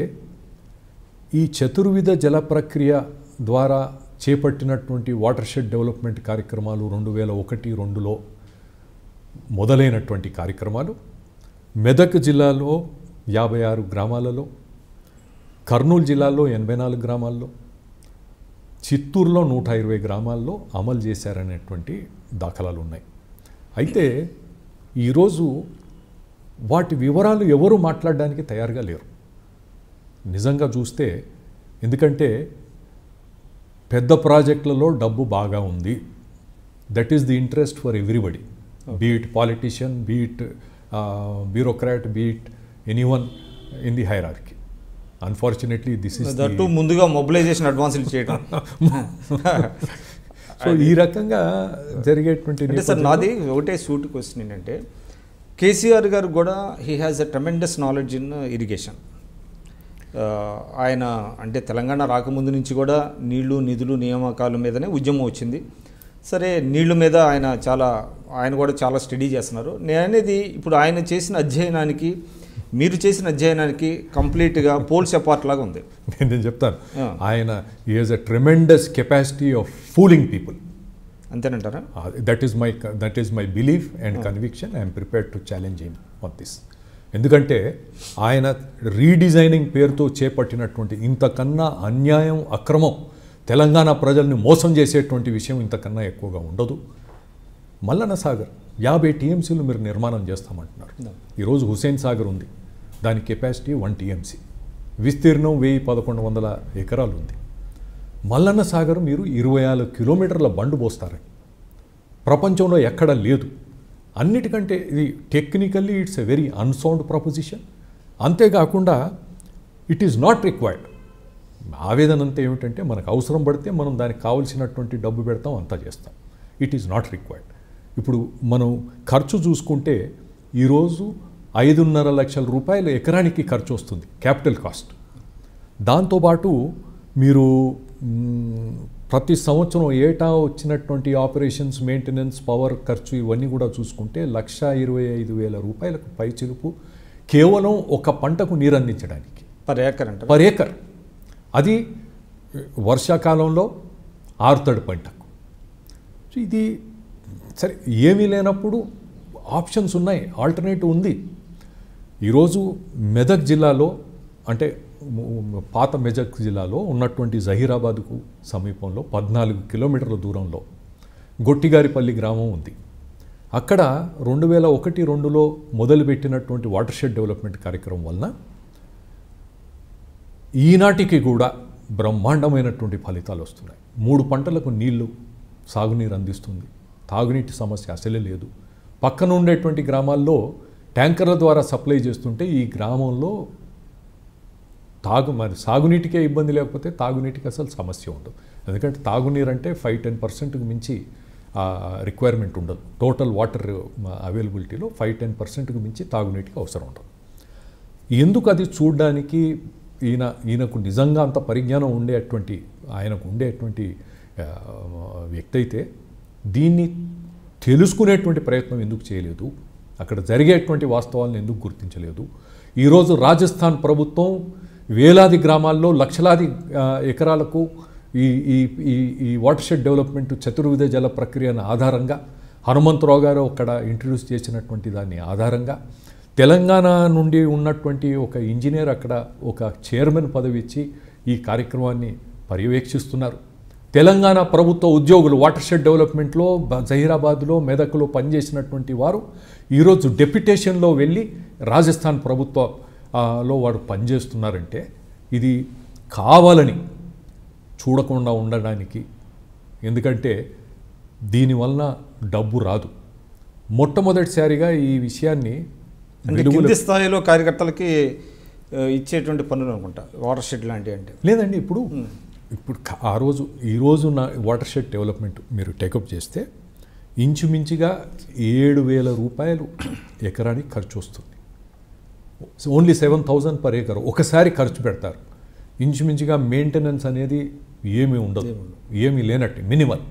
ఈ చతుర్విధ జల ప్రక్రియ ద్వారా చేపట్టినటువంటి వాటర్ షెడ్ డెవలప్మెంట్ కార్యక్రమాలు రెండు వేల ఒకటి రెండులో మొదలైనటువంటి కార్యక్రమాలు మెదక్ జిల్లాలో యాభై ఆరు గ్రామాలలో కర్నూలు జిల్లాలో ఎనభై నాలుగు గ్రామాల్లో చిత్తూరులో నూట ఇరవై గ్రామాల్లో అమలు చేశారనేటువంటి దాఖలాలు ఉన్నాయి అయితే ఈరోజు వాటి వివరాలు ఎవరు మాట్లాడడానికి తయారుగా లేరు నిజంగా చూస్తే ఎందుకంటే పెద్ద ప్రాజెక్టులలో డబ్బు బాగా ఉంది that is the interest for everybody be it politician be it bureaucrat be it anyone in the hierarchy unfortunately this is that ముందుగా మొబిలైజేషన్ అడ్వాన్సులు చేయడం సో ఈ రకంగా జరిగేటువంటి అంటే సార్ నేపథ్యంలో- నాది ఒకటే సూట్ క్వశ్చన్ ఏంటంటే కేసీఆర్ గారు కూడా he has a tremendous knowledge in irrigation ఆయన అంటే తెలంగాణ రాకముందు నుంచి కూడా నీళ్లు నిధులు నియామకాల మీదనే ఉద్యమం వచ్చింది సరే నీళ్ల మీద ఆయన చాలా ఆయన కూడా చాలా స్టడీ చేస్తున్నారు నేను అనేది ఇప్పుడు ఆయన చేసిన అధ్యయనానికి మీరు చేసిన అధ్యయనానికి కంప్లీట్గా పోల్స్ అపార్ట్ లాగా ఉంది నేను నేను చెప్తాను Yeah. ఆయన is a tremendous capacity of fooling people అంతేనంటారా that is my that is my belief and conviction I'm prepared to challenge him on this ఎందుకంటే ఆయన రీడిజైనింగ్ పేరుతో చేపట్టినటువంటి ఇంతకన్నా అన్యాయం అక్రమం తెలంగాణ ప్రజల్ని మోసం చేసేటువంటి విషయం ఇంతకన్నా ఎక్కువగా ఉండదు మల్లన్న సాగర్ యాభై టీఎంసీలు మీరు నిర్మాణం చేస్తామంటున్నారు ఈరోజు హుసేన్ సాగర్ ఉంది దాని కెపాసిటీ వన్ టీఎంసీ విస్తీర్ణం వెయ్యి పదకొండు వందల ఎకరాలు ఉంది మల్లన్న సాగర్ మీరు ఇరవై నాలుగు కిలోమీటర్ల బండు పోస్తారని ప్రపంచంలో ఎక్కడ లేదు అన్నిటికంటే ఇది technically it's a very unsound proposition అంతేకాకుండా ఇట్ ఈస్ నాట్ రిక్వైర్డ్ ఆవేదన అంతా ఏమిటంటే మనకు అవసరం పడితే మనం దానికి కావలసినటువంటి డబ్బు పెడతాం అంతా చేస్తాం ఇట్ ఈస్ నాట్ రిక్వైర్డ్ ఇప్పుడు మనం ఖర్చు చూసుకుంటే ఈరోజు ఐదున్నర లక్షల రూపాయలు ఎకరానికి ఖర్చు వస్తుంది క్యాపిటల్ కాస్ట్ దాంతోపాటు మీరు మ్, ప్రతి సంవత్సరం ఏటా వచ్చినటువంటి ఆపరేషన్స్ మెయింటెనెన్స్ పవర్ ఖర్చు ఇవన్నీ కూడా చూసుకుంటే లక్ష ఇరవై ఐదు వేల రూపాయలకు పైచిలుపు కేవలం ఒక పంటకు నీరు అందించడానికి పర్ ఏకర్ అంటారు పర్ ఏకర్ అది వర్షాకాలంలో ఆరుతడి పంటకు సో ఇది సరే ఏమీ లేనప్పుడు ఆప్షన్స్ ఉన్నాయి ఆల్టర్నేటివ్ ఉంది ఈరోజు మెదక్ జిల్లాలో అంటే ము- పాత మెదక్ జిల్లాలో ఉన్నటువంటి జహీరాబాద్కు సమీపంలో పద్నాలుగు కిలోమీటర్ల దూరంలో గొట్టిగారిపల్లి గ్రామం ఉంది అక్కడ రెండు వేల ఒకటి రెండులో మొదలుపెట్టినటువంటి వాటర్ షెడ్ డెవలప్మెంట్ కార్యక్రమం వలన ఈనాటికి కూడా బ్రహ్మాండమైనటువంటి ఫలితాలు వస్తున్నాయి మూడు పంటలకు నీళ్లు సాగునీరు అందిస్తుంది తాగునీటి సమస్య అసలే లేదు పక్కన ఉండేటువంటి గ్రామాల్లో ట్యాంకర్ల ద్వారా సప్లై చేస్తుంటే ఈ గ్రామంలో తాగు మరి సాగునీటికే ఇబ్బంది లేకపోతే తాగునీటికి అసలు సమస్య ఉండదు ఎందుకంటే తాగునీరు అంటే ఫైవ్ టెన్ పర్సెంట్కి మించి రిక్వైర్మెంట్ ఉండదు టోటల్ వాటర్ అవైలబిలిటీలో ఫైవ్ టెన్ పర్సెంట్కి మించి తాగునీటికి అవసరం ఉండదు ఎందుకు అది చూడడానికి ఈయన ఈయనకు నిజంగా అంత పరిజ్ఞానం ఉండేటువంటి ఆయనకు ఉండేటువంటి ఆ, వ్యక్తి అయితే దీన్ని తెలుసుకునేటువంటి ప్రయత్నం ఎందుకు చేయలేదు అక్కడ జరిగేటువంటి వాస్తవాలను ఎందుకు గుర్తించలేదు ఈరోజు రాజస్థాన్ ప్రభుత్వం వేలాది గ్రామాల్లో లక్షలాది ఆ, ఎకరాలకు ఈ ఈ ఈ ఈ వాటర్ షెడ్ డెవలప్మెంట్ చతుర్విధ జల ప్రక్రియను ఆధారంగా హనుమంతరావు గారు అక్కడ ఇంట్రడ్యూస్ చేసినటువంటి దాన్ని ఆధారంగా తెలంగాణ నుండి ఉన్నటువంటి ఒక ఇంజనీర్ అక్కడ ఒక చైర్మన్ పదవి ఇచ్చి ఈ కార్యక్రమాన్ని పర్యవేక్షిస్తున్నారు తెలంగాణ ప్రభుత్వ ఉద్యోగులు వాటర్ షెడ్ డెవలప్మెంట్లో బ- జహీరాబాద్లో మెదక్లో పనిచేసినటువంటి వారు ఈరోజు డెప్యుటేషన్లో వెళ్ళి రాజస్థాన్ ప్రభుత్వ ఆ, లో వాడు పనిచేస్తున్నారంటే ఇది కావాలని చూడకుండా ఉండడానికి ఎందుకంటే దీనివలన డబ్బు రాదు మొట్టమొదటిసారిగా ఈ విషయాన్ని అంటే వెలుగులో కింది స్థాయిలో కార్యకర్తలకి ఆ, ఇచ్చేటువంటి పనులు అనుకుంటా వాటర్ షెడ్ లాంటివి అంటే లేదండి ఇప్పుడు ఇప్పుడు క- ఆ రోజు ఈ రోజు నా వాటర్ షెడ్ డెవలప్మెంట్ మీరు టేకప్ చేస్తే ఇంచుమించుగా ఏడు వేల రూపాయలు ఎకరానికి ఖర్చు వస్తుంది only seven thousand per acre ఒకసారి ఖర్చు పెడతారు ఇంచుమించుగా మెయింటెనెన్స్ అనేది ఏమీ ఉండదు ఏమీ లేనట్టు మినిమల్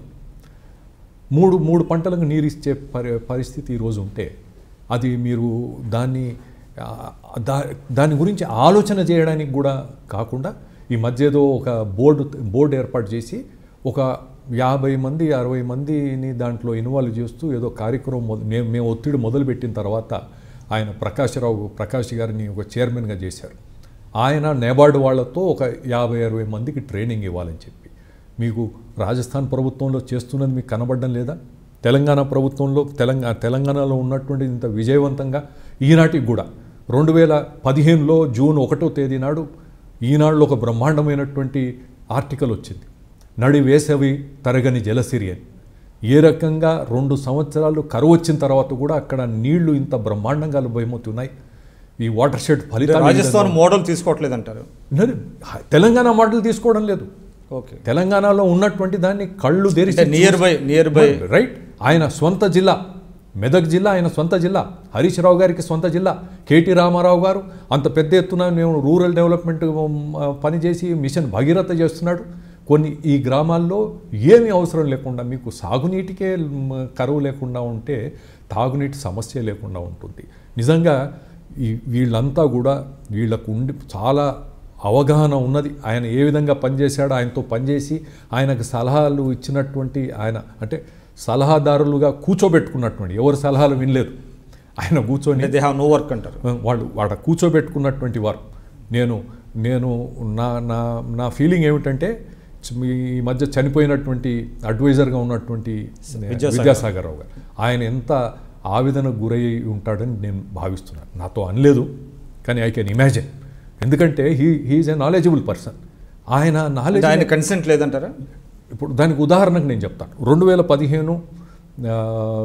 మూడు మూడు పంటలకు నీరు ఇచ్చే పరి పరిస్థితి ఈరోజు ఉంటే అది మీరు దాన్ని ఆ, దా దాని గురించి ఆలోచన చేయడానికి కూడా కాకుండా ఈ మధ్య ఏదో ఒక బోర్డు బోర్డు ఏర్పాటు చేసి ఒక యాభై మంది అరవై మందిని దాంట్లో ఇన్వాల్వ్ చేస్తూ ఏదో కార్యక్రమం మొద మేము మేము ఒత్తిడి మొదలుపెట్టిన తర్వాత ఆయన ప్రకాశ్రావు ప్రకాష్ గారిని ఒక చైర్మన్గా చేశారు ఆయన నేబార్డు వాళ్ళతో ఒక యాభై అరవై మందికి ట్రైనింగ్ ఇవ్వాలని చెప్పి మీకు రాజస్థాన్ ప్రభుత్వంలో చేస్తున్నది మీకు కనబడడం లేదా తెలంగాణ ప్రభుత్వంలో తెలంగాణ తెలంగాణలో ఉన్నటువంటి ఇంత విజయవంతంగా ఈనాటికి కూడా రెండు వేల పదిహేనులో జూన్ ఒకటో తేదీ నాడు ఈనాడులో ఒక బ్రహ్మాండమైనటువంటి ఆర్టికల్ వచ్చింది నడి వేసవి తరగని జలసిరి అని ఏ రకంగా రెండు సంవత్సరాలు కరువు వచ్చిన తర్వాత కూడా అక్కడ నీళ్లు ఇంత బ్రహ్మాండంగా లభ్యమవుతున్నాయి ఈ వాటర్ షెడ్ ఫలితాలు ఈ రాజస్థాన్ మోడల్ తీసుకోవట్లేదు అంటారు విధంగా- తెలంగాణ మోడల్ తీసుకోవడం లేదు ఓకే తెలంగాణలో ఉన్నటువంటి దాన్ని కళ్ళు అంటే తెరిచి nearby nearby right ఆయన స్వంత జిల్లా మెదక్ జిల్లా ఆయన సొంత జిల్లా హరీష్ రావు గారికి సొంత జిల్లా కేటీ రామారావు గారు అంత పెద్ద ఎత్తున మేము రూరల్ డెవలప్మెంట్ ఉమ్, పనిచేసి మిషన్ భగీరథ చేస్తున్నాడు కొన్ని ఈ గ్రామాల్లో ఏమీ అవసరం లేకుండా మీకు సాగునీటికే ఉమ్, కరువు లేకుండా ఉంటే తాగునీటి సమస్య లేకుండా ఉంటుంది నిజంగా ఈ వీళ్ళంతా కూడా వీళ్ళకు ఉండి చాలా అవగాహన ఉన్నది ఆయన ఏ విధంగా పనిచేశాడో ఆయనతో పనిచేసి ఆయనకు సలహాలు ఇచ్చినటువంటి ఆయన అంటే సలహాదారులుగా కూర్చోబెట్టుకున్నటువంటి ఎవరి సలహాలు వినలేదు ఆయన కూర్చొని దే హ్యావ్ నో వర్క్ అంటారు వాళ్ళు వాడ కూర్చోబెట్టుకున్నటువంటి వారు నేను నేను నా నా నా ఫీలింగ్ ఏమిటంటే చ- ఈ మధ్య చనిపోయినటువంటి అడ్వైజర్గా ఉన్నటువంటి విద్యాసాగర్. విద్యాసాగర్ రావు గారు ఆయన ఎంత ఆవేదనకు గురై ఉంటాడని నేను భావిస్తున్నాను నాతో అనలేదు కానీ ఐ కెన్ ఇమాజిన్ ఎందుకంటే he he is a knowledgeable person ఆయన అంటే నాలెడ్జ్ ఆయన కన్సెంట్ లేదంటారా ఇప్పుడు దానికి ఉదాహరణకు నేను చెప్తాను రెండు వేల పదిహేను ఆ,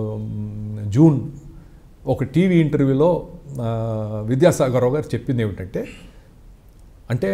జూన్ ఒక టీవీ ఇంటర్వ్యూలో ఆ, విద్యాసాగరరావు గారు చెప్పింది ఏమిటంటే అంటే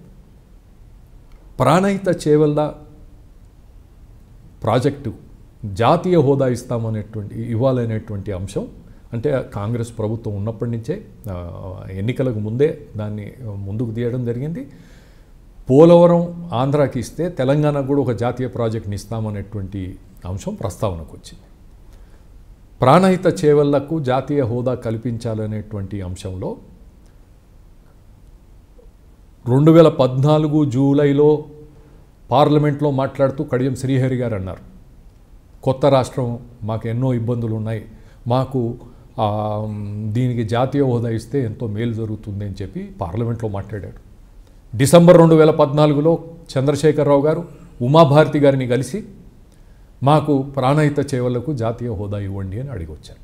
ప్రాణహిత చేవల్ల ప్రాజెక్టు జాతీయ హోదా ఇస్తామనేటువంటి ఇవ్వాలనేటువంటి అంశం అంటే కాంగ్రెస్ ప్రభుత్వం ఉన్నప్పటి నుంచే ఆ, ఎన్నికలకు ముందే దాన్ని ముందుకు తీయడం జరిగింది పోలవరం ఆంధ్రాకి ఇస్తే తెలంగాణకు కూడా ఒక జాతీయ ప్రాజెక్ట్ని ఇస్తామనేటువంటి అంశం ప్రస్తావనకు వచ్చింది ప్రాణహిత చేవళ్లకు జాతీయ హోదా కల్పించాలనేటువంటి అంశంలో రెండు వేల పద్నాలుగు జూలైలో పార్లమెంట్లో మాట్లాడుతూ కడియం శ్రీహరి గారు అన్నారు కొత్త రాష్ట్రం మాకు ఎన్నో ఇబ్బందులు ఉన్నాయి మాకు ఆ, దీనికి జాతీయ హోదా ఇస్తే ఎంతో మేలు జరుగుతుంది అని చెప్పి పార్లమెంట్లో మాట్లాడాడు డిసెంబర్ రెండు వేల పద్నాలుగులో చంద్రశేఖరరావు గారు ఉమాభారతి గారిని కలిసి మాకు ప్రాణహిత చేవలకు జాతీయ హోదా ఇవ్వండి అని అడిగి వచ్చారు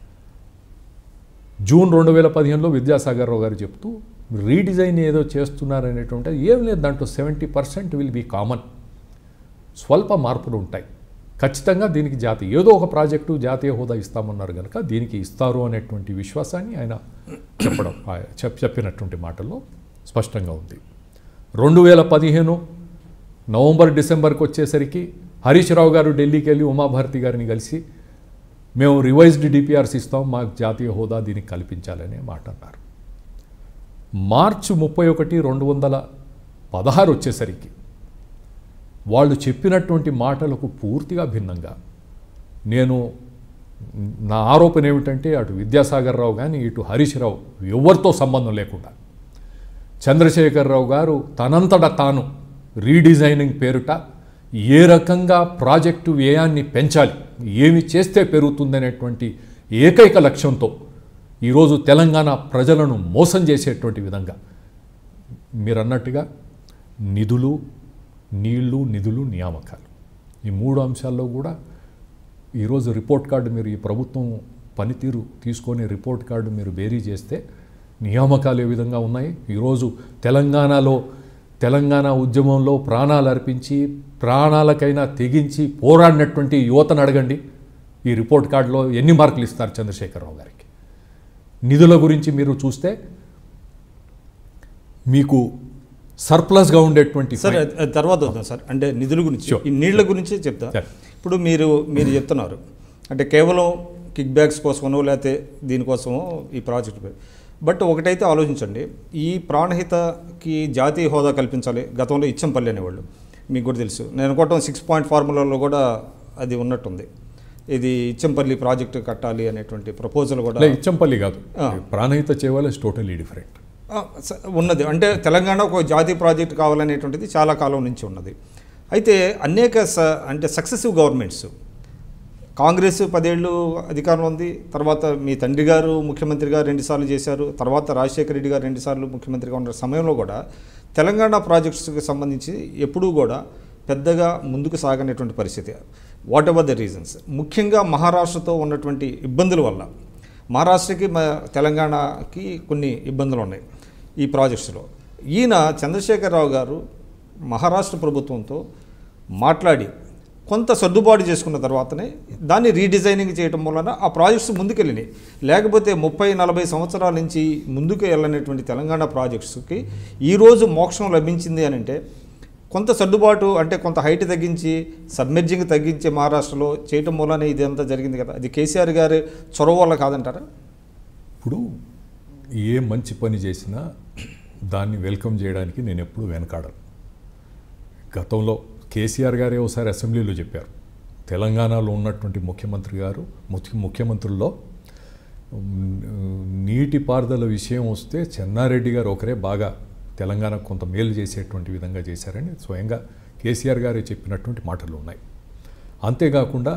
జూన్ రెండు వేల పదిహేనులో విద్యాసాగర్ రావు గారు చెప్తూ రీడిజైన్ ఏదో చేస్తున్నారనేటువంటి ఏం లేదు దాంట్లో seventy percent will be common స్వల్ప మార్పులు ఉంటాయి ఖచ్చితంగా దీనికి జాతీయ ఏదో ఒక ప్రాజెక్టు జాతీయ హోదా ఇస్తామన్నారు కనుక దీనికి ఇస్తారు అనేటువంటి విశ్వాసాన్ని ఆయన చెప్పడం ఆ- చెప్ చెప్పినటువంటి మాటల్లో స్పష్టంగా ఉంది రెండు వేల పదిహేను నవంబర్ డిసెంబర్కి వచ్చేసరికి హరీష్ రావు గారు ఢిల్లీకి వెళ్ళి ఉమాభారతి గారిని కలిసి మేము రివైజ్డ్ డిపిఆర్స్ ఇస్తాం మాకు జాతీయ హోదా దీనికి కల్పించాలనే మాట అన్నారు మార్చి ముప్పై ఒకటి రెండు వందల పదహారు వచ్చేసరికి వాళ్ళు చెప్పినటువంటి మాటలకు పూర్తిగా భిన్నంగా నేను నా ఆరోపణ ఏమిటంటే అటు విద్యాసాగర్ రావు కానీ ఇటు హరీష్ రావు ఎవరితో సంబంధం లేకుండా చంద్రశేఖరరావు గారు తనంతట తాను రీడిజైనింగ్ పేరుట ఏ రకంగా ప్రాజెక్టు వ్యయాన్ని పెంచాలి ఏమి చేస్తే పెరుగుతుందనేటువంటి ఏకైక లక్ష్యంతో ఈరోజు తెలంగాణ ప్రజలను మోసం చేసేటువంటి విధంగా మీరు అన్నట్టుగా నిధులు నీళ్లు నిధులు నియామకాలు ఈ మూడు అంశాల్లో కూడా ఈరోజు రిపోర్ట్ కార్డు మీరు ఈ ప్రభుత్వం పనితీరు తీసుకొని రిపోర్ట్ కార్డు మీరు బేరీ చేస్తే నియామకాలు ఏ విధంగా ఉన్నాయి ఈరోజు తెలంగాణలో తెలంగాణ ఉద్యమంలో ప్రాణాలు అర్పించి ప్రాణాలకైనా తెగించి పోరాడినటువంటి యువతను అడగండి ఈ రిపోర్ట్ కార్డులో ఎన్ని మార్కులు ఇస్తారు చంద్రశేఖరరావు గారికి నిధుల గురించి మీరు చూస్తే మీకు సర్ప్లస్గా ఉండేటువంటి సార్ అది- అది తర్వాత వద్దాం సార్ అంటే నిధుల గురించి ఈ నీళ్ల గురించి చెప్తా సరే. ఇప్పుడు మీరు మీరు చెప్తున్నారు అంటే కేవలం కిక్ బ్యాక్స్ కోసమో లేకపోతే దీనికోసమో ఈ ప్రాజెక్ట్ పేరు. బట్ ఒకటైతే ఆలోచించండి ఈ ప్రాణహితకి జాతీయ హోదా కల్పించాలి గతంలో ఇచ్చంపల్లి అనేవాళ్ళు మీకు కూడా తెలుసు నేను అనుకోవటం సిక్స్ పాయింట్ ఫార్ములాలో కూడా అది ఉన్నట్టుంది ఇది ఇచ్చంపల్లి ప్రాజెక్టు కట్టాలి అనేటువంటి ప్రపోజల్ కూడా లే ఇచ్చంపల్లి కాదు ఆ. Pranahita Chevella is totally different ఆ, స- ఉన్నది అంటే తెలంగాణ ఒక జాతీయ ప్రాజెక్ట్ కావాలనేటువంటిది చాలా కాలం నుంచి ఉన్నది అయితే అనేక స అంటే సక్సెసివ్ గవర్నమెంట్స్ కాంగ్రెస్ పదేళ్ళు అధికారంలో ఉంది తర్వాత మీ తండ్రి గారు ముఖ్యమంత్రి గారు రెండుసార్లు చేశారు తర్వాత రాజశేఖర రెడ్డి గారు రెండుసార్లు ముఖ్యమంత్రిగా ఉన్న సమయంలో కూడా తెలంగాణ ప్రాజెక్ట్స్కి సంబంధించి ఎప్పుడూ కూడా పెద్దగా ముందుకు సాగనేటువంటి పరిస్థితి వాట్ ఎవర్ ద రీజన్స్ ముఖ్యంగా మహారాష్ట్రతో ఉన్నటువంటి ఇబ్బందుల వల్ల మహారాష్ట్రకి మ తెలంగాణకి కొన్ని ఇబ్బందులు ఉన్నాయి ఈ ప్రాజెక్ట్స్లో ఈయన చంద్రశేఖరరావు గారు మహారాష్ట్ర ప్రభుత్వంతో మాట్లాడి కొంత సర్దుబాటు చేసుకున్న తర్వాతనే దాన్ని రీడిజైనింగ్ చేయడం వలన ఆ ప్రాజెక్ట్స్ ముందుకెళ్ళినాయి లేకపోతే ముప్పై నలభై సంవత్సరాల నుంచి ముందుకు వెళ్ళినటువంటి తెలంగాణ ప్రాజెక్ట్స్కి ఈరోజు మోక్షం లభించింది అని అంటే కొంత సర్దుబాటు అంటే కొంత హైట్ తగ్గించి సబ్మెర్జింగ్ తగ్గించి మహారాష్ట్రలో చేయటం వల్లనే ఇదంతా జరిగింది కదా అది కేసీఆర్ గారి చొరవ వల్ల కాదంటారా ఇప్పుడు ఏ మంచి పని చేసినా దాన్ని వెల్కమ్ చేయడానికి నేను ఎప్పుడు వెనకాడను గతంలో కేసీఆర్ గారే ఒకసారి అసెంబ్లీలో చెప్పారు తెలంగాణలో ఉన్నటువంటి ముఖ్యమంత్రి గారు ముఖ్య ముఖ్యమంత్రుల్లో ఉమ్, నీటిపారుదల విషయం వస్తే చెన్నారెడ్డి గారు ఒకరే బాగా తెలంగాణకు కొంత మేలు చేసేటువంటి విధంగా చేశారని స్వయంగా కేసీఆర్ గారే చెప్పినటువంటి మాటలు ఉన్నాయి అంతేకాకుండా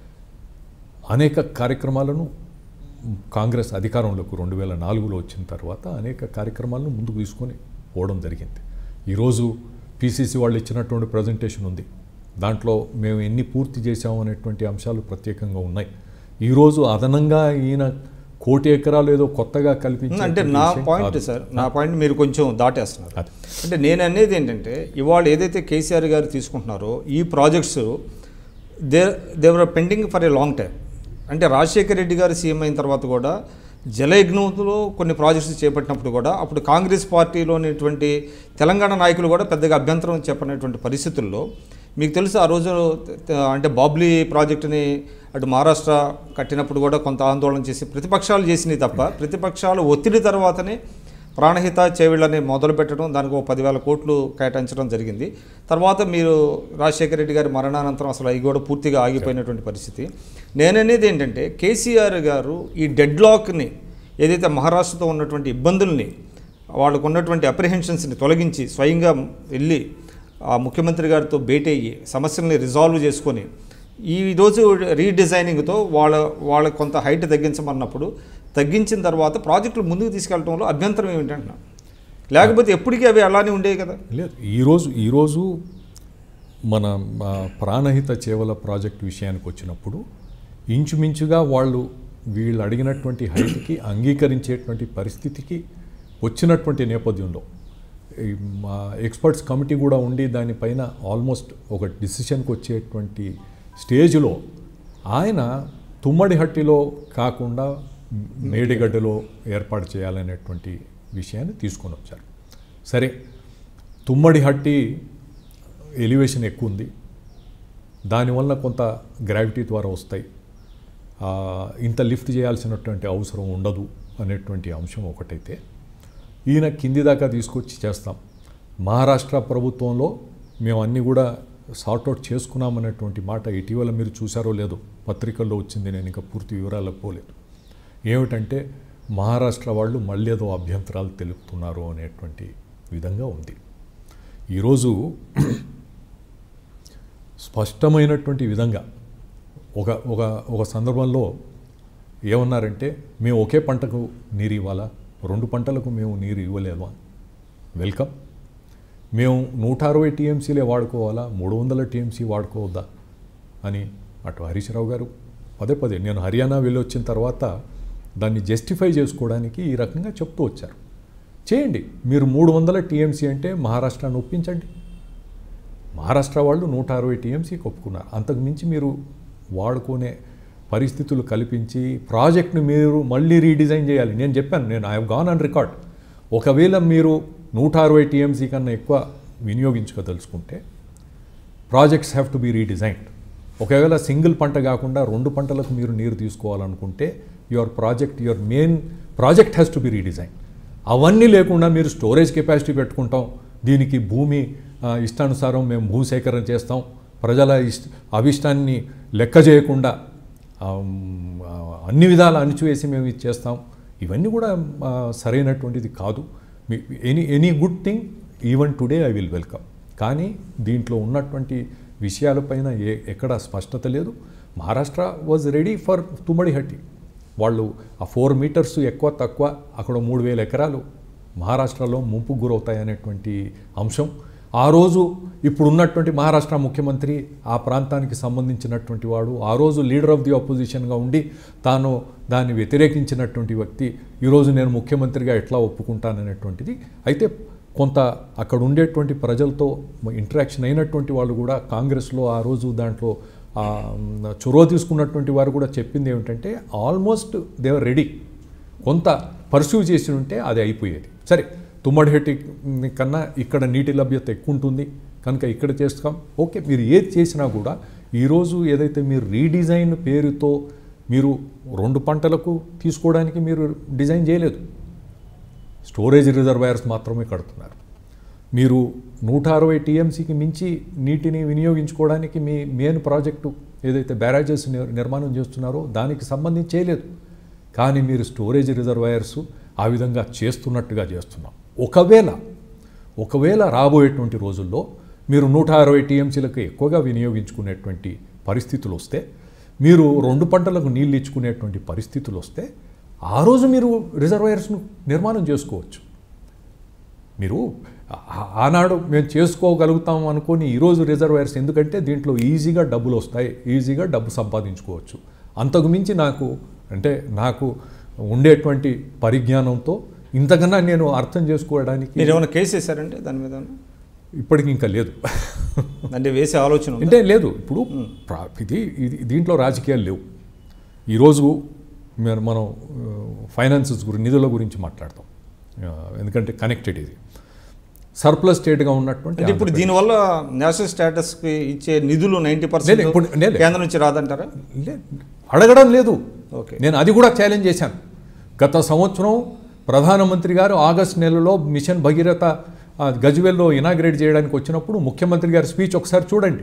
అనేక కార్యక్రమాలను కాంగ్రెస్ అధికారంలోకి రెండు వేల నాలుగులో వచ్చిన తర్వాత అనేక కార్యక్రమాలను ముందుకు తీసుకొని పోవడం జరిగింది ఈరోజు పీసీసీ వాళ్ళు ఇచ్చినటువంటి ప్రజెంటేషన్ ఉంది దాంట్లో మేము ఎన్ని పూర్తి చేశాము అనేటువంటి అంశాలు ప్రత్యేకంగా ఉన్నాయి ఈరోజు అదనంగా ఈయన కోటి ఎకరాలు ఏదో కొత్తగా కల్పించి అంటే నా పాయింట్ సార్ నా పాయింట్ మీరు కొంచెం దాటేస్తున్నారు అదే. అంటే నేను అనేది ఏంటంటే ఇవాళ ఏదైతే కేసీఆర్ గారు తీసుకుంటున్నారో ఈ projects they they were pending for a long time అంటే రాజశేఖర రెడ్డి గారు సీఎం అయిన తర్వాత కూడా జలయజ్ఞంలో కొన్ని ప్రాజెక్ట్స్ చేపట్టినప్పుడు కూడా అప్పుడు కాంగ్రెస్ పార్టీలోనేటువంటి తెలంగాణ నాయకులు కూడా పెద్దగా అభ్యంతరం చెప్పనటువంటి పరిస్థితుల్లో మీకు తెలుసు ఆ రోజు త- అంటే బాబ్లీ ప్రాజెక్టుని అటు మహారాష్ట్ర కట్టినప్పుడు కూడా కొంత ఆందోళన చేసి ప్రతిపక్షాలు చేసినాయి తప్ప ప్రతిపక్షాలు ఒత్తిడి తర్వాతనే ప్రాణహిత చేవిళ్ళని మొదలు పెట్టడం దానికి ఒక పదివేల కోట్లు కేటాయించడం జరిగింది తర్వాత మీరు రాజశేఖర రెడ్డి గారి మరణానంతరం అసలు అవి కూడా పూర్తిగా ఆగిపోయినటువంటి పరిస్థితి నేననేది ఏంటంటే కేసీఆర్ గారు ఈ డెడ్ లాక్ని ఏదైతే మహారాష్ట్రతో ఉన్నటువంటి ఇబ్బందుల్ని వాళ్ళకు ఉన్నటువంటి అప్రిహెన్షన్స్ని తొలగించి స్వయంగా వెళ్ళి ఆ ముఖ్యమంత్రి గారితో భేటీ అయ్యి సమస్యల్ని రిజాల్వ్ చేసుకొని ఈ రోజు రీడిజైనింగ్తో వాళ్ళ వాళ్ళ కొంత హైట్ తగ్గించమన్నప్పుడు తగ్గించిన తర్వాత ప్రాజెక్టులు ముందుకు తీసుకెళ్ళడంలో అభ్యంతరం ఏమిటంటున్నా లేకపోతే ఎప్పటికీ అవి అలానే ఉండేవి కదా లేదు ఈరోజు ఈరోజు మన ఆ, ప్రాణహిత చేవల ప్రాజెక్ట్ విషయానికి వచ్చినప్పుడు ఇంచుమించుగా వాళ్ళు వీళ్ళు అడిగినటువంటి హైట్కి అంగీకరించేటువంటి పరిస్థితికి వచ్చినటువంటి నేపథ్యంలో ఈ మా ఎక్స్పర్ట్స్ కమిటీ కూడా ఉండి దానిపైన ఆల్మోస్ట్ ఒక డిసిషన్కి వచ్చేటువంటి స్టేజ్లో ఆయన తుమ్మడిహట్టిలో కాకుండా మేడిగడ్డలో ఏర్పాటు చేయాలనేటువంటి విషయాన్ని తీసుకొని వచ్చారు సరే తుమ్మడిహట్టి ఎలివేషన్ ఎక్కువ ఉంది దానివల్ల కొంత గ్రావిటీ ద్వారా వస్తాయి ఆ, ఇంత లిఫ్ట్ చేయాల్సినటువంటి అవసరం ఉండదు అనేటువంటి అంశం ఒకటైతే ఈయన కింది దాకా తీసుకొచ్చి చేస్తాం మహారాష్ట్ర ప్రభుత్వంలో మేము అన్నీ కూడా సార్ట్అవుట్ చేసుకున్నామనేటువంటి మాట ఇటీవల మీరు చూసారో లేదో పత్రికల్లో వచ్చింది నేను ఇంకా పూర్తి వివరాలకు పోలేదు ఏమిటంటే మహారాష్ట్ర వాళ్ళు మళ్ళీ ఏదో అభ్యంతరాలు తెలుపుతున్నారు అనేటువంటి విధంగా ఉంది ఈరోజు స్పష్టమైనటువంటి విధంగా ఒక ఒక ఒక సందర్భంలో ఏమన్నారంటే మేము ఒకే పంటకు నీరు ఇవ్వాలా రెండు పంటలకు మేము నీరు ఇవ్వలేమా వెల్కమ్ మేము నూట అరవై టీఎంసీలే వాడుకోవాలా మూడు వందల టీఎంసీ వాడుకోవద్దా అని అటు హరీష్ రావు గారు పదే పదే నేను హర్యానా వెళ్ళి వచ్చిన తర్వాత దాన్ని జస్టిఫై చేసుకోవడానికి ఈ రకంగా చెప్తూ వచ్చారు చేయండి మీరు మూడు వందల టీఎంసీ అంటే మహారాష్ట్రాన్ని ఒప్పించండి మహారాష్ట్ర వాళ్ళు నూట అరవై టీఎంసీకి ఒప్పుకున్నారు అంతకు మించి మీరు వాడుకునే పరిస్థితులు కల్పించి ప్రాజెక్ట్ను మీరు మళ్ళీ రీడిజైన్ చేయాలి నేను చెప్పాను నేను ఐ గాన్ ఆన్ రికార్డ్ ఒకవేళ మీరు నూట అరవై టీఎంసీ కన్నా ఎక్కువ వినియోగించుకోదలుచుకుంటే projects have to be redesigned ఒకవేళ సింగిల్ పంట కాకుండా రెండు పంటలకు మీరు నీరు తీసుకోవాలనుకుంటే your project your main project has to be redesign అవన్నీ లేకుండా మీరు స్టోరేజ్ కెపాసిటీ పెట్టుకుంటాం దీనికి భూమి ఆ, ఇష్టానుసారం మేము భూసేకరణ చేస్తాం ప్రజల ఇష్ట అభిష్టాన్ని లెక్క చేయకుండా ఆ, ఆ, అన్ని విధాలు అణిచివేసి మేము ఇది చేస్తాం ఇవన్నీ కూడా ఆ, సరైనటువంటిది కాదు any any good thing even today I will welcome కానీ దీంట్లో ఉన్నటువంటి విషయాలపైన ఏ ఎక్కడ స్పష్టత లేదు Maharashtra was ready for Tummidihatti వాళ్ళు ఆ ఫోర్ మీటర్స్ ఎక్కువ తక్కువ అక్కడ మూడు వేల ఎకరాలు మహారాష్ట్రలో ముంపు గురవుతాయనేటువంటి అంశం ఆ రోజు ఇప్పుడు ఉన్నటువంటి మహారాష్ట్ర ముఖ్యమంత్రి ఆ ప్రాంతానికి సంబంధించినటువంటి వాడు ఆ రోజు లీడర్ ఆఫ్ ది అపోజిషన్గా ఉండి తాను దాన్ని వ్యతిరేకించినటువంటి వ్యక్తి ఈరోజు నేను ముఖ్యమంత్రిగా ఎట్లా ఒప్పుకుంటాననేటువంటిది అయితే కొంత అక్కడ ఉండేటువంటి ప్రజలతో ఇంటరాక్షన్ అయినటువంటి వాళ్ళు కూడా కాంగ్రెస్లో ఆ రోజు దాంట్లో ఆ, చొరవ తీసుకున్నటువంటి వారు కూడా చెప్పింది ఏమిటంటే ఆల్మోస్ట్ దేవర్ రెడీ కొంత పర్సీవ్ చేసి ఉంటే అది అయిపోయేది సరే తుమ్మడిహెట్టి కన్నా ఇక్కడ నీటి లభ్యత ఎక్కువ ఉంటుంది కనుక ఇక్కడ చేస్తాం ఓకే మీరు ఏది చేసినా కూడా ఈరోజు ఏదైతే మీరు రీడిజైన్ పేరుతో మీరు రెండు పంటలకు తీసుకోవడానికి మీరు డిజైన్ చేయలేదు స్టోరేజ్ రిజర్వాయర్స్ మాత్రమే కడుతున్నారు మీరు నూట అరవై టీఎంసీకి మించి నీటిని వినియోగించుకోవడానికి మీ మెయిన్ ప్రాజెక్టు ఏదైతే బ్యారేజెస్ నిర్- నిర్మాణం చేస్తున్నారో దానికి సంబంధించి చేయలేదు కానీ మీరు స్టోరేజ్ రిజర్వాయర్స్ ఆ విధంగా చేస్తున్నట్టుగా చేస్తున్నాం ఒకవేళ ఒకవేళ రాబోయేటువంటి రోజుల్లో మీరు నూట అరవై టీఎంసీలకు ఎక్కువగా వినియోగించుకునేటువంటి పరిస్థితులు వస్తే మీరు రెండు పంటలకు నీళ్ళు ఇచ్చుకునేటువంటి పరిస్థితులు వస్తే ఆ రోజు మీరు రిజర్వాయర్స్ను నిర్మాణం చేసుకోవచ్చు మీరు ఆ- ఆనాడు మేము చేసుకోగలుగుతాం అనుకొని ఈరోజు రిజర్వాయర్స్ ఎందుకంటే దీంట్లో ఈజీగా డబ్బులు వస్తాయి ఈజీగా డబ్బు సంపాదించుకోవచ్చు అంతకు మించి నాకు అంటే నాకు ఉండేటువంటి పరిజ్ఞానంతో ఇంతకన్నా నేను అర్థం చేసుకోవడానికి మీరు ఏమైనా కేసు వేశారంటే దాని మీద ఏమైనా? ఇప్పటికి ఇంకా లేదు అంటే వేసే ఆలోచన ఉందా? అంటే లేదు ఇప్పుడు ప్రా- ఇది ఇది దీంట్లో రాజకీయాలు లేవు ఈరోజు మేము మనం ఫైనాన్సెస్ గురించి నిధుల గురించి మాట్లాడతాం ఆ, ఎందుకంటే కనెక్టెడ్ ఇది సర్ప్లస్ స్టేట్గా ఉన్నటువంటి అంటే ఇప్పుడు దీనివల్ల నేషనల్ స్టేటస్కి ఇచ్చే నిధులు నైంటీ లేదు, పర్సెంట్ ఇప్పుడు- లేదు. కేంద్రం నుంచి రాదంటారా లే- అడగడం లేదు ఓకే నేను అది కూడా ఛాలెంజ్ చేశాను గత సంవత్సరం ప్రధానమంత్రి గారు ఆగస్ట్ నెలలో మిషన్ భగీరథ ఆ, గజ్వేల్లో ఇనాగ్రేట్ చేయడానికి వచ్చినప్పుడు ముఖ్యమంత్రి గారి స్పీచ్ ఒకసారి చూడండి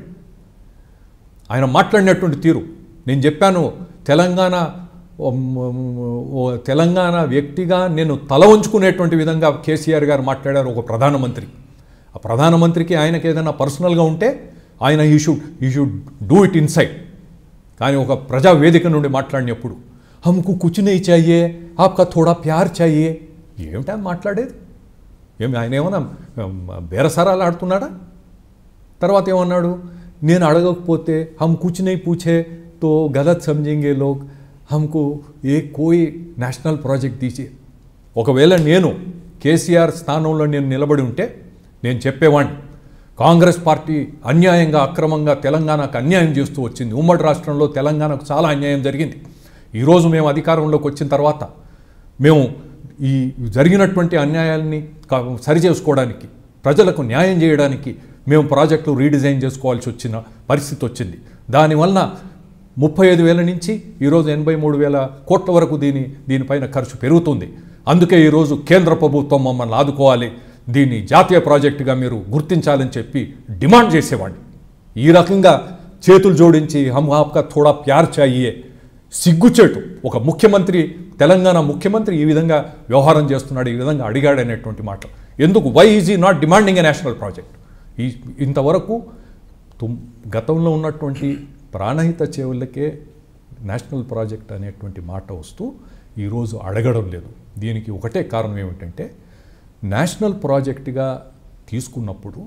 ఆయన మాట్లాడినటువంటి తీరు నేను చెప్పాను తెలంగాణ ఉమ్, ఓ తెలంగాణ వ్యక్తిగా నేను తల వంచుకునేటువంటి విధంగా కేసీఆర్ గారు మాట్లాడారు ఒక ప్రధానమంత్రి ఆ ప్రధానమంత్రికి ఆయనకి ఏదైనా పర్సనల్గా ఉంటే ఆయన ఈ షుడ్ ఈ షుడ్ డూ ఇట్ ఇన్సైడ్ కానీ ఒక ప్రజా వేదిక నుండి మాట్లాడినప్పుడు హమ్కు కుచ్ నహీ చాయే ఆప్కా థోడా ప్యార్ చాయే ఏమిటా మాట్లాడేది ఏమి ఆయన ఏమన్నా ఉమ్, బేరసారాలు ఆడుతున్నాడా తర్వాత ఏమన్నాడు నేను అడగకపోతే హమ్ కుచ్ नहीं పూछే తో గలత్ సమझेंगे లోగ్ హమ్కు ఏ కోయి నేషనల్ ప్రాజెక్ట్ తీసి ఒకవేళ నేను కేసీఆర్ స్థానంలో నేను నిలబడి ఉంటే నేను చెప్పేవాడిని కాంగ్రెస్ పార్టీ అన్యాయంగా అక్రమంగా తెలంగాణకు అన్యాయం చేస్తూ వచ్చింది ఉమ్మడి రాష్ట్రంలో తెలంగాణకు చాలా అన్యాయం జరిగింది ఈరోజు మేము అధికారంలోకి వచ్చిన తర్వాత మేము ఈ జరిగినటువంటి అన్యాయాల్ని క- సరిచేసుకోవడానికి ప్రజలకు న్యాయం చేయడానికి మేము ప్రాజెక్టులు రీడిజైన్ చేసుకోవాల్సి వచ్చిన పరిస్థితి వచ్చింది దానివల్ల ముప్పై ఐదు వేల నుంచి ఈరోజు ఎనభై మూడు వేల కోట్ల వరకు దీని దీనిపైన ఖర్చు పెరుగుతుంది అందుకే ఈరోజు కేంద్ర ప్రభుత్వం మమ్మల్ని ఆదుకోవాలి దీన్ని జాతీయ ప్రాజెక్టుగా మీరు గుర్తించాలని చెప్పి డిమాండ్ చేసేవాడిని ఈ రకంగా చేతులు జోడించి హమ్ ఆప్కా థోడా ప్యార్ చాయియే సిగ్గుచేటు ఒక ముఖ్యమంత్రి తెలంగాణ ముఖ్యమంత్రి ఈ విధంగా వ్యవహారం చేస్తున్నాడు ఈ విధంగా అడిగాడు అనేటువంటి మాట ఎందుకు why is he not demanding a national project ఈ ఇంతవరకు తుమ్ గతంలో ఉన్నటువంటి ప్రాణహిత చెవులకే నేషనల్ ప్రాజెక్ట్ అనేటువంటి మాట వస్తూ ఈరోజు అడగడం లేదు దీనికి ఒకటే కారణం ఏమిటంటే నేషనల్ ప్రాజెక్టుగా తీసుకున్నప్పుడు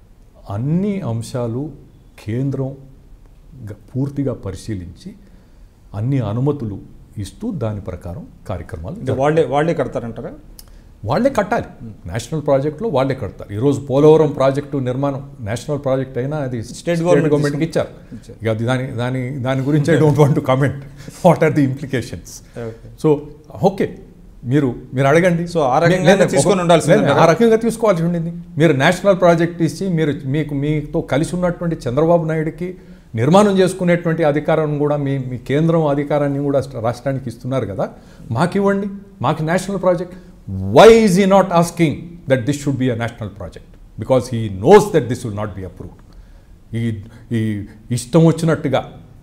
అన్ని అంశాలు కేంద్రం గ- పూర్తిగా పరిశీలించి అన్ని అనుమతులు ఇస్తూ దాని ప్రకారం కార్యక్రమాలు అంటే వాళ్ళే వాళ్ళే కడతారంటారా వాళ్ళే కట్టాలి నేషనల్ ప్రాజెక్టులో వాళ్ళే కడతారు ఈరోజు పోలవరం ప్రాజెక్టు నిర్మాణం నేషనల్ ప్రాజెక్ట్ అయినా అది State government గవర్నమెంట్కి ఇచ్చారు ఇక అది దాని దాని దాని గురించి I don't want to comment what are the implications okay so okay మీరు మీరు అడగండి So, ఆ రకంగానే లేదు, లేదు, తీసుకొని ఒక- ఉండాల్సిందే లేదు, అంటారా? ఆ రకంగా తీసుకోవాల్సి ఉండింది మీరు నేషనల్ ప్రాజెక్ట్ ఇచ్చి మీరు మీకు మీతో కలిసి ఉన్నటువంటి చంద్రబాబు నాయుడుకి నిర్మాణం చేసుకునేటువంటి అధికారం కూడా మీ మీ కేంద్రం అధికారాన్ని కూడా రాష్ట్రానికి ఇస్తున్నారు కదా మాకు ఇవ్వండి మాకు national project why is he not asking that this should be a national project because he knows that this will not be approved ఈ ఈ ఇష్టం వచ్చినట్టుగా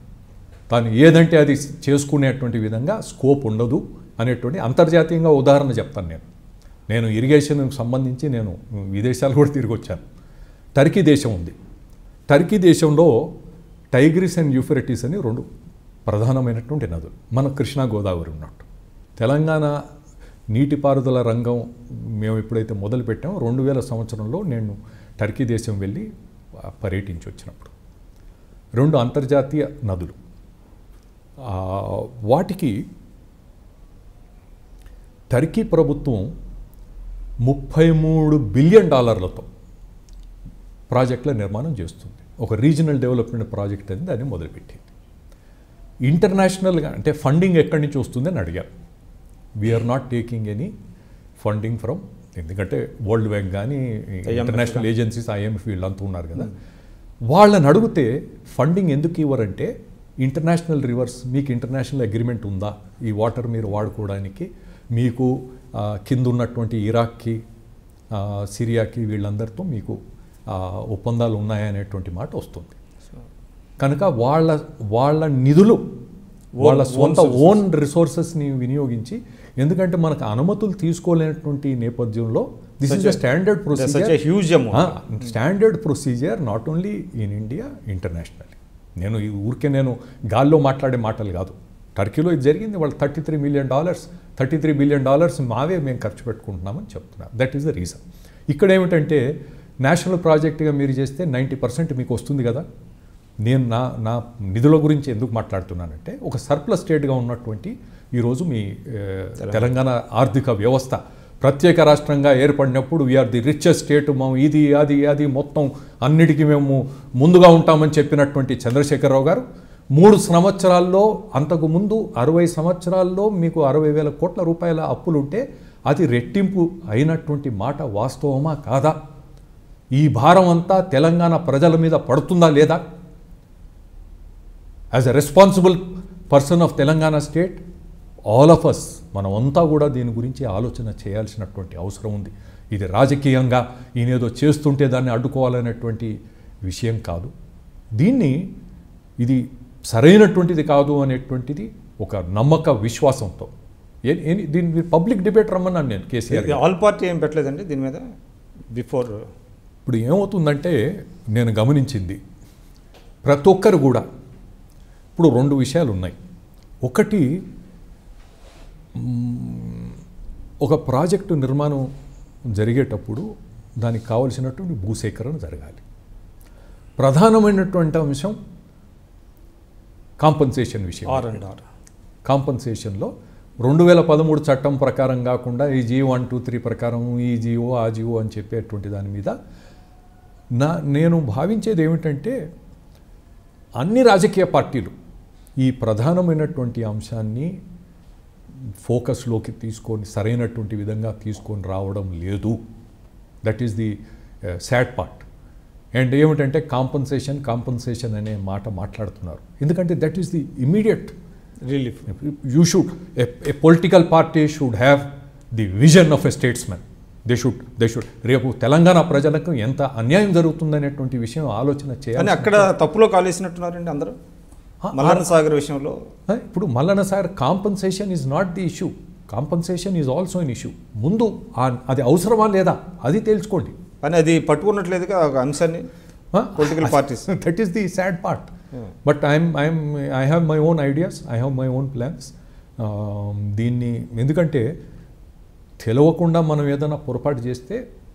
తాను ఏదంటే అది చేసుకునేటువంటి విధంగా స్కోప్ ఉండదు అనేటువంటి అంతర్జాతీయంగా ఉదాహరణ చెప్తాను నేను నేను ఇరిగేషన్కి సంబంధించి నేను విదేశాలు కూడా తిరిగి వచ్చాను టర్కీ దేశం ఉంది టర్కీ దేశంలో టైగ్రిస్ అండ్ యూఫ్రెటిస్ అని రెండు ప్రధానమైనటువంటి నదులు మన కృష్ణా గోదావరి ఉన్నట్టు తెలంగాణ నీటిపారుదల రంగం మేము ఎప్పుడైతే మొదలు పెట్టామో రెండు వేల సంవత్సరంలో నేను టర్కీ దేశం వెళ్ళి ఆ, పర్యటించి వచ్చినప్పుడు రెండు అంతర్జాతీయ నదులు ఆ, వాటికి టర్కీ ప్రభుత్వం ముప్పై మూడు బిలియన్ డాలర్లతో ప్రాజెక్టుల నిర్మాణం చేస్తుంది ఒక రీజనల్ డెవలప్మెంట్ ప్రాజెక్ట్ అని దాన్ని మొదలుపెట్టింది ఇంటర్నేషనల్గా అంటే ఫండింగ్ ఎక్కడి నుంచి వస్తుంది అని అడిగారు we're not taking any funding from ఎందుకంటే వరల్డ్ బ్యాంక్ కానీ ఇంటర్నేషనల్ ఏజెన్సీస్ ఐఎంఎఫ్ వీళ్ళంతా ఉన్నారు కదా వాళ్ళని అడిగితే ఫండింగ్ ఎందుకు ఇవ్వరంటే ఇంటర్నేషనల్ రివర్స్ మీకు ఇంటర్నేషనల్ అగ్రిమెంట్ ఉందా ఈ వాటర్ మీరు వాడుకోవడానికి మీకు ఆ, కింద ఉన్నటువంటి ఇరాక్కి ఆ, సిరియాకి వీళ్ళందరితో మీకు ఆ, ఒప్పందాలు ఉన్నాయనేటువంటి మాట వస్తుంది కనుక వాళ్ళ వాళ్ళ నిధులు వాళ్ళ సొంత ఓన్ రిసోర్సెస్ని వినియోగించి ఎందుకంటే మనకు అనుమతులు తీసుకోలేనటువంటి నేపథ్యంలో this is the standard such procedure a huge amount standard procedure not only in India international నేను ఈ ఊరికే నేను గాల్లో మాట్లాడే మాటలు కాదు టర్కీలో ఇది జరిగింది వాళ్ళు thirty three million dollars thirty three billion dollars మావే మేము ఖర్చు పెట్టుకుంటున్నామని చెప్తున్నారు దట్ ఈస్ ద రీజన్ ఇక్కడ ఏమిటంటే నేషనల్ ప్రాజెక్ట్గా మీరు చేస్తే నైంటీ పర్సెంట్ మీకు వస్తుంది కదా నేను నా నా నిధుల గురించి ఎందుకు మాట్లాడుతున్నానంటే ఒక సర్ప్లస్ స్టేట్గా ఉన్నటువంటి ఈరోజు మీ ఏ, తెలంగాణ ఆర్థిక వ్యవస్థ ప్రత్యేక రాష్ట్రంగా ఏర్పడినప్పుడు వీఆర్ ది రిచెస్ట్ స్టేట్ మేము ఇది అది అది మొత్తం అన్నిటికీ మేము ముందుగా ఉంటామని చెప్పినటువంటి చంద్రశేఖరరావు గారు మూడు సంవత్సరాల్లో అంతకు ముందు అరవై సంవత్సరాల్లో మీకు అరవై వేల కోట్ల రూపాయల అప్పులుంటే అది రెట్టింపు అయినటువంటి మాట వాస్తవమా కాదా ఈ భారం అంతా తెలంగాణ ప్రజల మీద పడుతుందా లేదా as a responsible person of Telangana state all of us మనమంతా కూడా దీని గురించి ఆలోచన చేయాల్సినటువంటి అవసరం ఉంది ఇది రాజకీయంగా ఈయనేదో చేస్తుంటే దాన్ని అడ్డుకోవాలనేటువంటి విషయం కాదు దీన్ని ఇది సరైనటువంటిది కాదు అనేటువంటిది ఒక నమ్మక విశ్వాసంతో ఏ- ఏ- దీన్ని పబ్లిక్ డిబేట్ రమ్మన్నాను నేను కేసీఆర్ గారిని. ఆల్ పార్టీ ఏం పెట్టలేదండి దీని మీద బిఫోర్ ఇప్పుడు ఏమవుతుందంటే నేను గమనించింది ప్రతి ఒక్కరు కూడా ఇప్పుడు రెండు విషయాలు ఉన్నాయి ఒకటి మ్, ఒక ప్రాజెక్టు నిర్మాణం జరిగేటప్పుడు దానికి కావలసినటువంటి భూసేకరణ జరగాలి ప్రధానమైనటువంటి అంశం కాంపన్సేషన్ విషయం ఆర్ అండ్ ఆర్ కాంపన్సేషన్లో రెండు వేల పదమూడు చట్టం ప్రకారం కాకుండా ఈ జియో వన్ టూ త్రీ ప్రకారం ఈ జియో ఆ జియో అని చెప్పేటువంటి దాని మీద నా నేను భావించేది ఏమిటంటే అన్ని రాజకీయ పార్టీలు ఈ ప్రధానమైనటువంటి అంశాన్ని ఫోకస్లోకి తీసుకొని సరైనటువంటి విధంగా తీసుకొని రావడం లేదు that is the sad part and ఏమిటంటే కాంపన్సేషన్ కాంపన్సేషన్ అనే మాట మాట్లాడుతున్నారు ఎందుకంటే that is the immediate relief you should a, a political party should have the vision of a statesman they should they should రేపు తెలంగాణ ప్రజలకు ఎంత అన్యాయం జరుగుతుందనేటువంటి విషయం ఆలోచన కానీ చేయాలి అక్కడ తప్పులో కాలేసినట్టున్నారండి అందరూ ఆ, మల్లన్న సాగర్ విషయంలో ఆ, ఇప్పుడు Mallanna sir compensation is not the issue compensation is also in issue ముందు ఆ- అది అవసరమా లేదా అది తేల్చుకోండి కానీ అది పట్టుకున్నట్లేదుగా ఒక అంశాన్ని Political parties. That is the sad part Yeah. But I'm I'm I have my own ideas I have my own plans దీన్ని ఎందుకంటే తెలవకుండా మనం ఏదైనా పొరపాటు చేస్తే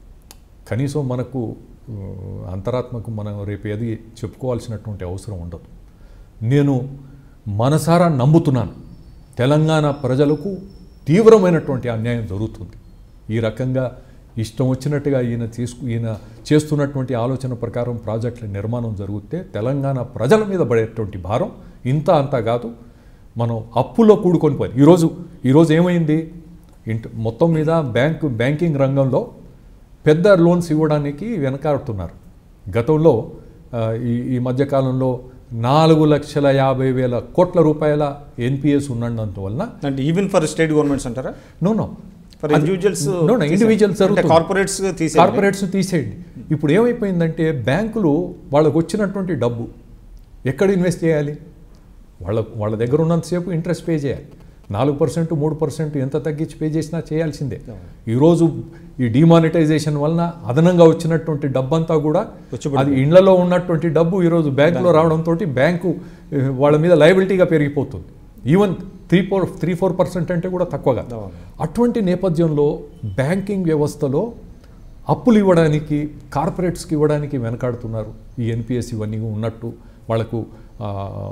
కనీసం మనకు ఆ, అంతరాత్మకు మనం రేపు ఏది చెప్పుకోవాల్సినటువంటి అవసరం ఉండదు నేను మనసారా నమ్ముతున్నాను తెలంగాణ ప్రజలకు తీవ్రమైనటువంటి అన్యాయం జరుగుతుంది ఈ రకంగా ఇష్టం వచ్చినట్టుగా ఈయన తీసుకు ఈయన చేస్తున్నటువంటి ఆలోచన ప్రకారం ప్రాజెక్టుల నిర్మాణం జరిగితే తెలంగాణ ప్రజల మీద పడేటువంటి భారం ఇంత అంత కాదు మనం అప్పుల్లో కూడుకొని పోయి ఈరోజు ఈరోజు ఏమైంది ఇంట మొత్తం మీద బ్యాంకు బ్యాంకింగ్ రంగంలో పెద్ద లోన్స్ ఇవ్వడానికి వెనకాడుతున్నారు గతంలో ఆ, ఈ ఈ మధ్యకాలంలో నాలుగు లక్షల యాభై వేల కోట్ల రూపాయల ఎన్పిఎస్ ఉన్నందువలన అంటే ఈవెన్ ఫర్ స్టేట్ గవర్నమెంట్స్ అంటారా no no for individuals no no individuals జరుగుతుంది కార్పొరేట్స్ తీసే కార్పొరేట్స్ తీసేయండి ఇప్పుడు ఏమైపోయిందంటే బ్యాంకులు వాళ్ళకు వచ్చినటువంటి డబ్బు ఎక్కడ ఇన్వెస్ట్ చేయాలి వాళ్ళ వాళ్ళ దగ్గర ఉన్నంతసేపు ఇంట్రెస్ట్ పే చేయాలి నాలుగు పర్సెంట్ మూడు పర్సెంట్ ఎంత తగ్గించి పే చేసినా చేయాల్సిందే ఈరోజు ఈ డిమానిటైజేషన్ వలన అదనంగా వచ్చినటువంటి డబ్బంతా కూడా వచ్చి అది ఇండ్లలో ఉన్నటువంటి డబ్బు ఈరోజు బ్యాంకులో రావడంతో బ్యాంకు ఏ, వాళ్ళ మీద లయబిలిటీగా పెరిగిపోతుంది even three four three four percent అంటే కూడా తక్కువగా అవును. అటువంటి నేపథ్యంలో బ్యాంకింగ్ వ్యవస్థలో అప్పులు ఇవ్వడానికి కార్పొరేట్స్కి ఇవ్వడానికి వెనకాడుతున్నారు ఈ ఎన్పిఎస్ ఇవన్నీ ఉన్నట్టు వాళ్ళకు ఆ,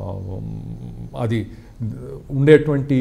అది ఉండేటువంటి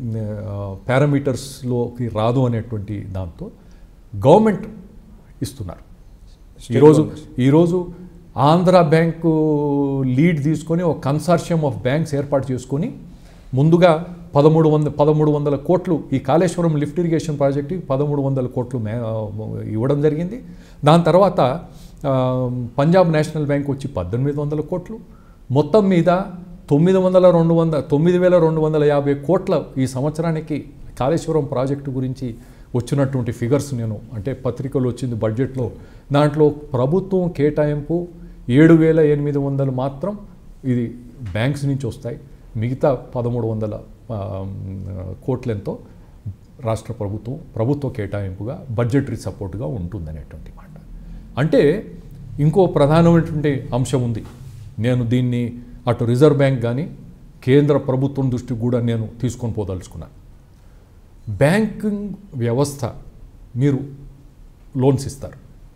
పారామీటర్స్లోకి రాదు అనేటువంటి దాంతో గవర్నమెంట్ ఇస్తున్నారు ఈరోజు ఈరోజు ఆంధ్ర బ్యాంకు లీడ్ తీసుకొని ఒక కన్సార్షియం ఆఫ్ బ్యాంక్స్ ఏర్పాటు చేసుకొని ముందుగా పదమూడు వంద పదమూడు వందల కోట్లు ఈ కాళేశ్వరం లిఫ్ట్ ఇరిగేషన్ ప్రాజెక్టుకి పదమూడు వందల కోట్లు మే ఇవ్వడం జరిగింది దాని తర్వాత ఆ, పంజాబ్ నేషనల్ బ్యాంక్ వచ్చి పద్దెనిమిది వందల కోట్లు మొత్తం మీద తొమ్మిది వందల రెండు వంద తొమ్మిది వేల రెండు వందల యాభై కోట్ల ఈ సంవత్సరానికి కాళేశ్వరం ప్రాజెక్టు గురించి వచ్చినటువంటి ఫిగర్స్ నేను అంటే పత్రికలు వచ్చింది బడ్జెట్లో దాంట్లో ప్రభుత్వం కేటాయింపు ఏడు వేల ఎనిమిది వందలు మాత్రం ఇది బ్యాంక్స్ నుంచి వస్తాయి మిగతా పదమూడు వందల ఆ, కోట్లెంతో రాష్ట్ర ప్రభుత్వం ప్రభుత్వ కేటాయింపుగా బడ్జెటరీ సపోర్ట్గా ఉంటుందనేటువంటి మాట అంటే ఇంకో ప్రధానమైనటువంటి అంశం ఉంది నేను దీన్ని అటు రిజర్వ్ బ్యాంక్ కానీ కేంద్ర ప్రభుత్వం దృష్టికి కూడా నేను తీసుకొని పోదలుచుకున్నాను బ్యాంకింగ్ వ్యవస్థ మీరు లోన్స్ ఇస్తారు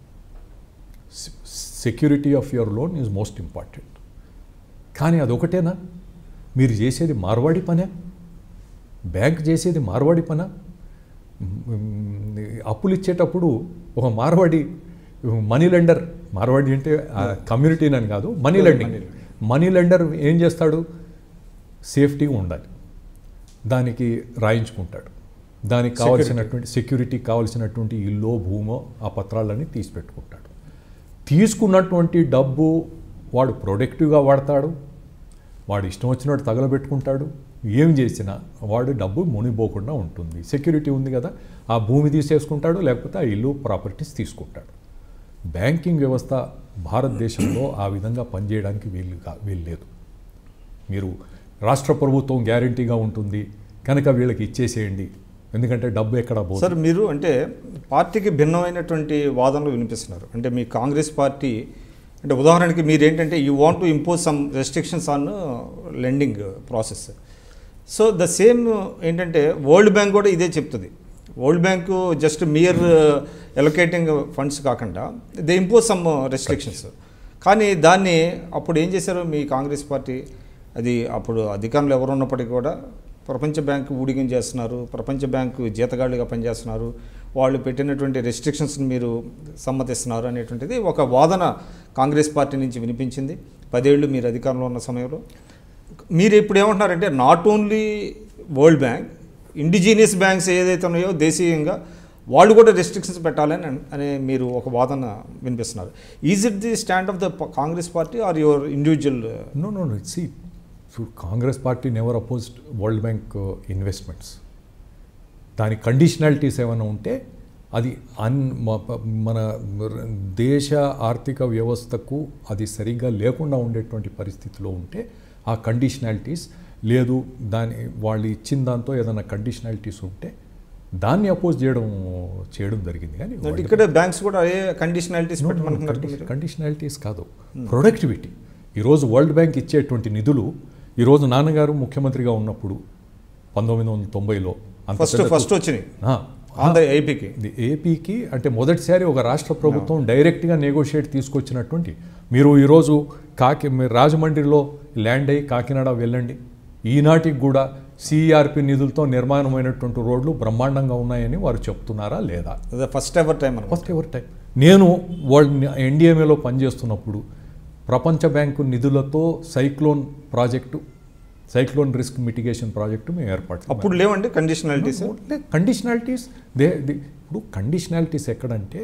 security of your loan is most important కానీ అదొకటేనా మీరు చేసేది మార్వాడి పనే బ్యాంక్ చేసేది మార్వాడి పనా మ్, అప్పులు ఇచ్చేటప్పుడు ఒక మార్వాడి మనీ లెండర్ మార్వాడి అంటే కమ్యూనిటీని అని కాదు మనీ లెండింగ్ మనీ లెండర్ ఏం చేస్తాడు సేఫ్టీగా ఉండాలి దానికి రాయించుకుంటాడు దానికి కావాల్సినటువంటి సెక్యూరిటీ కావాల్సినటువంటి ఇల్లో భూమో ఆ పత్రాలన్నీ తీసి పెట్టుకుంటాడు తీసుకున్నటువంటి డబ్బు వాడు ప్రొడక్టివ్గా వాడతాడు వాడు ఇష్టం వచ్చినట్టు తగలబెట్టుకుంటాడు ఏం చేసినా వాడు డబ్బు మునిపోకుండా ఉంటుంది సెక్యూరిటీ ఉంది కదా ఆ భూమి తీసేసుకుంటాడు లేకపోతే ఆ ఇల్లు ప్రాపర్టీస్ తీసుకుంటాడు బ్యాంకింగ్ వ్యవస్థ భారతదేశంలో ఆ విధంగా పనిచేయడానికి వీలు కా వీలు లేదు మీరు రాష్ట్ర ప్రభుత్వం గ్యారంటీగా ఉంటుంది కనుక వీళ్ళకి ఇచ్చేసేయండి ఎందుకంటే డబ్బు ఎక్కడ పోదు సార్ మీరు అంటే పార్టీకి భిన్నమైనటువంటి వాదనలు వినిపిస్తున్నారు అంటే మీ కాంగ్రెస్ పార్టీ అంటే ఉదాహరణకి మీరు ఏంటంటే you want to impose some restrictions on lending process so the same ఏంటంటే వరల్డ్ బ్యాంక్ కూడా ఇదే చెప్తుంది World Bank just mere allocating funds కాకుండా దే ఇంపోజ్ సమ్ రెస్ట్రిక్షన్స్ కానీ దాన్ని అప్పుడు ఏం చేశారు మీ కాంగ్రెస్ పార్టీ అది అప్పుడు అధికారంలో ఎవరు ఉన్నప్పటికీ కూడా ప్రపంచ బ్యాంకు ఊడిగం చేస్తున్నారు ప్రపంచ బ్యాంకు జీతగాళ్ళుగా పనిచేస్తున్నారు వాళ్ళు పెట్టినటువంటి రెస్ట్రిక్షన్స్ని మీరు సమ్మతిస్తున్నారు అనేటువంటిది ఒక వాదన కాంగ్రెస్ పార్టీ నుంచి వినిపించింది పదేళ్ళు మీరు అధికారంలో ఉన్న సమయంలో మీరు ఇప్పుడు ఏమంటున్నారంటే not only World Bank indigenous banks ఏదైతే ఉన్నాయో దేశీయంగా వాళ్ళు కూడా రెస్ట్రిక్షన్స్ పెట్టాలని అన్- అనే మీరు ఒక వాదన వినిపిస్తున్నారు is it the stand of the Congress party or your individual no no no see Congress party never opposed World Bank investments దాని కండిషనాలిటీస్ ఏమైనా ఉంటే అది అన్ మ- మన దేశ ఆర్థిక వ్యవస్థకు అది సరిగ్గా లేకుండా ఉండేటువంటి పరిస్థితిలో ఉంటే ఆ కండిషనాలిటీస్ లేదు దాని వాళ్ళు ఇచ్చిన దాంతో ఏదైనా కండిషనాలిటీస్ ఉంటే దాన్ని అపోజ్ చేయడం చేయడం జరిగింది కానీ అంటే ఇక్కడ బ్యాంక్స్ కూడా అదే కండిషనాలిటీస్ పెట్టమంటున్నారు మీరు కండిషనాలిటీస్ కాదు ప్రొడక్టివిటీ ఈరోజు వరల్డ్ బ్యాంక్ ఇచ్చేటువంటి నిధులు ఈరోజు నాన్నగారు ముఖ్యమంత్రిగా ఉన్నప్పుడు పంతొమ్మిది వందల తొంభైలో అంత ఫస్ట్ పెద్ద- ఫస్ట్ వచ్చినాయి ఆ, ఆంధ్ర ఏపీకి ఇది ఏపీకి అంటే మొదటిసారి ఒక రాష్ట్ర ప్రభుత్వం డైరెక్ట్గా నెగోషియేట్ తీసుకొచ్చినటువంటి మీరు ఈరోజు కాకి మీరు రాజమండ్రిలో ల్యాండ్ అయ్యి కాకినాడ వెళ్ళండి ఈనాటికి కూడా సిఆర్పి నిధులతో నిర్మాణమైనటువంటి రోడ్లు బ్రహ్మాండంగా ఉన్నాయని వారు చెప్తున్నారా లేదా అదే ఫస్ట్ ఎవర్ టైం అనమాట ఫస్ట్ ఎవర్ టైం నేను వరల్డ్ ఎన్డీఎంఏలో పనిచేస్తున్నప్పుడు ప్రపంచ బ్యాంకు నిధులతో cyclone project cyclone risk mitigation project మేము ఏర్పాటు చేశాం. అప్పుడు లేవండి కండిషనాలిటీస్ కండిషనాలిటీస్ దే ది- ఇప్పుడు కండిషనాలిటీస్ ఎక్కడంటే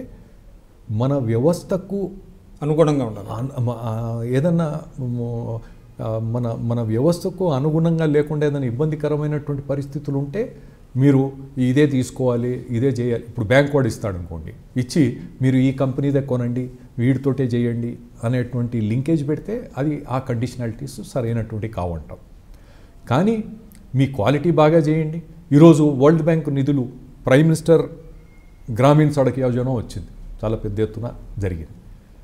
మన వ్యవస్థకు అనుగుణంగా ఉండాలి అన్- మ- ఆ, ఏదన్నా మ- ఆ, మన మన వ్యవస్థకు అనుగుణంగా లేకుండా ఏదైనా ఇబ్బందికరమైనటువంటి పరిస్థితులు ఉంటే మీరు ఇదే తీసుకోవాలి ఇదే చేయాలి ఇప్పుడు బ్యాంక్ వాడు ఇస్తాడు అనుకోండి ఇచ్చి మీరు ఈ కంపెనీదే కొనండి వీడితోటే చేయండి అనేటువంటి లింకేజ్ పెడితే అది ఆ కండిషనాలిటీస్ సరైనటువంటి కావంటాం కానీ మీ క్వాలిటీ బాగా చేయండి ఈరోజు వరల్డ్ బ్యాంక్ నిధులు ప్రైమ్ మినిస్టర్ గ్రామీణ సడక్ యోజన వచ్చింది చాలా పెద్ద ఎత్తున జరిగింది